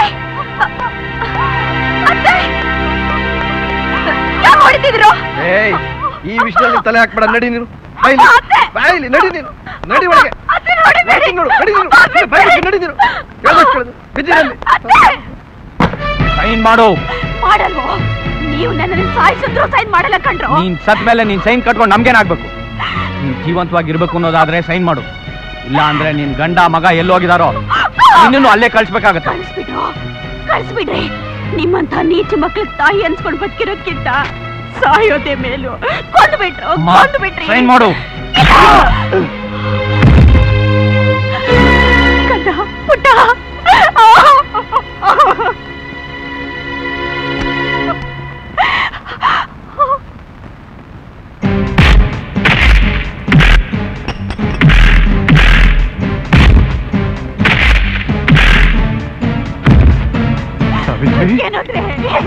ಅತ್ತೆ! ಯಾಕ್ ಹೊಡಿತಿದ್ರು ಏಯ್ ಈ ವಿಷಯದಲ್ಲಿ ತಲೆ ಹಾಕ್ಬೇಡ ನಡಿ ನೀನು ಬಾಯ್ಲಿ ಬಾಯ್ಲಿ ನಡಿ ನೀನು ನಡಿ ಒಳಗೆ ನಡಿ ನೋಡು ನಡಿ ನೀನು ಬಾಯ್ಲಿ ನಡಿ ನೀನು ಹೇಳ್ದಷ್ಟು ಕೇಳು. ಬಿದ್ದಿರಲ್ಲಿ. ಸೈನ್ ಮಾಡು ಮಾಡಲ್ವೋ ನೀವು ನನ್ನನ್ನು ಸಾಯಿಸಿದ್ರು ಸೈನ್ ಮಾಡಲ್ಲ ಕಣ್ರೋ ನೀನ್ ಸತ್ ಮೇಲೆ ನೀನ್ ಸೈನ್ ಕಟ್ಕೊಂಡು ನಮ್ಗೇನಾಗ್ಬೇಕು ನೀನ್ ಜೀವಂತವಾಗಿ ಇರ್ಬೇಕು ಅನ್ನೋದಾದ್ರೆ ಸೈನ್ ಮಾಡು ಇಲ್ಲ ಅಂದ್ರೆ ನಿನ್ ಗಂಡ ಮಗ ಎಲ್ಲೋಗಿದಾರೋ ನಿನ್ನನ್ನು ಅಲ್ಲೇ ಕಳ್ಸ್ಬೇಕಾಗತ್ತೆ ಕಳಿಸ್ಬಿಡ್ರು ಕಳಿಸ್ಬಿಡ್ರಿ ನಿಮ್ಮಂತ ನೀಚ ಮಕ್ಳಿಗೆ ತಾಯಿ ಅನ್ಸ್ಕೊಂಡು ಬದುಕಿರೋಕ್ಕಿಂತ ಸಾಯೋದೆ ಮೇಲು ಕೊಂದ್ಬಿಟ್ರು ಅಮ್ಮ, ಕೊಂದ್ಬಿಟ್ರಿ ಸೈನ್ ಮಾಡು ಕಂದ ಪುಟ್ಟ ಏನಂದ್ರೆ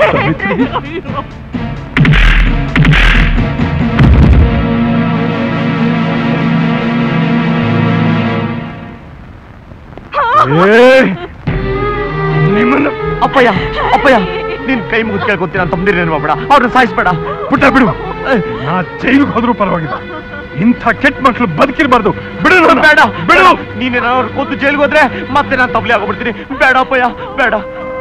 ನಿಮ್ಮನ್ನ ಅಪ್ಪಯ್ಯ ಅಪ್ಪಯ್ಯ ನಿನ್ ಕೈ ಮುಗಿದು ಕೇಳ್ಕೊತೀನಿ ಅಂತ ತಮ್ಮದಿರೇನು ಮಾಡ್ಬೇಡ ಅವ್ರನ್ನ ಸಾಯಿಸ್ಬೇಡ ಪುಟ್ಟ ಬಿಡು ನಾ ಜೈಲಿಗೆ ಹೋದ್ರೂ ಪರವಾಗಿಲ್ಲ ಇಂಥ ಕೆಟ್ಟ ಮಕ್ಕಳು ಬದುಕಿರ್ಬಾರ್ದು ಬಿಡು ನನ್ನ. ಬೇಡ ಬಿಡು ನೀನೇನಾದ್ರು ಕೂತು ಜೈಲಿಗೆ ಹೋದ್ರೆ ಮತ್ತೆ ನಾನು ತಬ್ಲಿ ಆಗೋಗ್ಬಿಡ್ತೀನಿ ಬೇಡ ಅಪ್ಪಯ್ಯ ಬೇಡ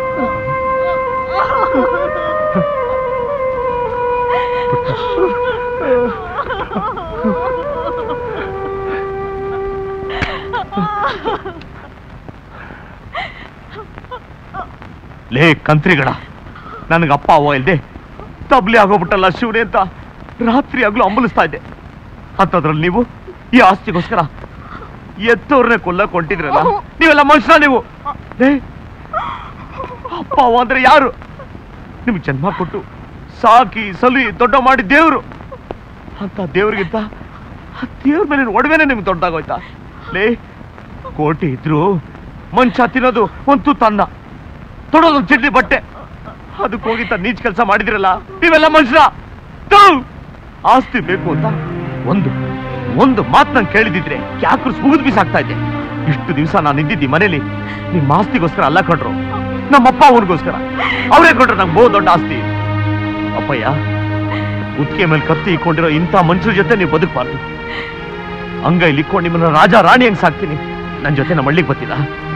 ಲೇ ಕಂತ್ರಿಗಳ ನನಗೆ ಅಪ್ಪ ಅವ್ವ ಇಲ್ದೆ ತಬ್ಲಿ ಆಗೋಗ್ಬಿಟ್ಟಲ್ಲ ಶಿವನೇ ಅಂತ ರಾತ್ರಿ ಆಗ್ಲೂ ಅಂಬಲಿಸ್ತಾ ಇದ್ದೆ ಅಂತದ್ರಲ್ಲಿ ನೀವು ಈ ಆಸ್ತಿಗೋಸ್ಕರ ಎತ್ತವ್ರನ್ನೇ ಕೊಲ್ಲಕ್ ಹೊಂಟಿದ್ರಲ್ಲ ನೀವೆಲ್ಲ ಮನುಷ್ಯ ನೀವು ಲೇ, ಅಪ್ಪ ಅವ್ವ ಅಂದ್ರೆ ಯಾರು ನಿಮ್ಗೆ ಜನ್ಮ ಕೊಟ್ಟು ಸಾಕಿ ಸಲಿ ದೊಡ್ಡ ಮಾಡಿ ದೇವ್ರು ಅಂತ ದೇವ್ರಿಗಿಂತ ಆ ದೇವ್ರ ಮೇಲೆ ಒಡವೆನೆ ನಿಮ್ಗೆ ದೊಡ್ಡದಾಗೋಯ್ತಾ ಲೇ ಕೋಟಿ ಇದ್ರು ಮಂಚ ತಿನ್ನೋದು ಒಂದು ತುತ್ತು ಅನ್ನ ತೊಡೋದು ಚಿಡ್ಲಿ ಬಟ್ಟೆ ಅದಕ್ಕೆ ಹೋಗಿತ್ತ ನೀಚ್ ಕೆಲಸ ಮಾಡಿದಿರಲ್ಲ ನೀವೆಲ್ಲ ಮನುಷ್ಯ ಥು! ಆಸ್ತಿ ಬೇಕು ಅಂತ ಒಂದು ಒಂದು ಮಾತು ನಂಗೆ ಕೇಳಿದಿದ್ರೆ ಯಾಕ್ರು ಸುಗಿದ್ ಬೀಸಾಕ್ತಾ ಇದ್ದೆ ಇಷ್ಟು ದಿವಸ ನಾನು ಇದ್ದಿದ್ದಿ ಮನೇಲಿ ನಿಮ್ಮ ಆಸ್ತಿಗೋಸ್ಕರ ಅಲ್ಲ ಕಣ್ರು ನಮ್ಮಪ್ಪ ಅವನಿಗೋಸ್ಕರ ಅವರೇ ಕೊಟ್ರು ನಂಗೆ ಬಹು ದೊಡ್ಡ ಆಸ್ತಿ ಅಪ್ಪಯ್ಯ ಉದ್ಕೆ ಮೇಲೆ ಕತ್ತಿ ಇಕ್ಕೊಂಡಿರೋ ಇಂಥ ಮನುಷ್ಯರ ಜೊತೆ ನೀವು ಬದುಕಬಾರ್ದು ಅಂಗೈಲಿ ಇಕ್ಕೊಂಡು ನಿಮ್ಮನ್ನ ರಾಜ ರಾಣಿ ಹಂಗ್ ಸಾಕ್ತೀನಿ ನನ್ನ ಜೊತೆ ನಮ್ಮ ಹಳ್ಳಿಗೆ ಬರ್ತೀರಾ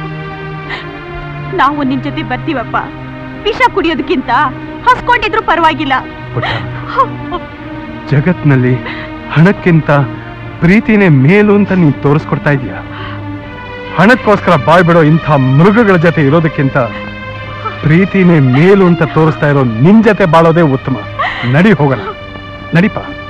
ನಾವು ನಿನ್ ಜೊತೆ ಬರ್ತೀವಪ್ಪ ವಿಷ ಕುಡಿಯೋದಕ್ಕಿಂತ ಹಸ್ಕೊಂಡಿದ್ರು ಪರವಾಗಿಲ್ಲ ಜಗತ್ನಲ್ಲಿ ಹಣಕ್ಕಿಂತ ಪ್ರೀತಿನೇ ಮೇಲು ಅಂತ ನೀನ್ ತೋರಿಸ್ಕೊಡ್ತಾ ಇದೀಯ ಹಣಕ್ಕೋಸ್ಕರ ಬಾಯ್ ಬಿಡೋ ಇಂಥ ಮೃಗಗಳ ಜೊತೆ ಇರೋದಕ್ಕಿಂತ ಪ್ರೀತಿನೇ ಮೇಲು ಅಂತ ತೋರಿಸ್ತಾ ಇರೋ ನಿನ್ ಜೊತೆ ಬಾಳೋದೇ ಉತ್ತಮ ನಡಿ ಹೋಗೋಣ ನಡಿಪ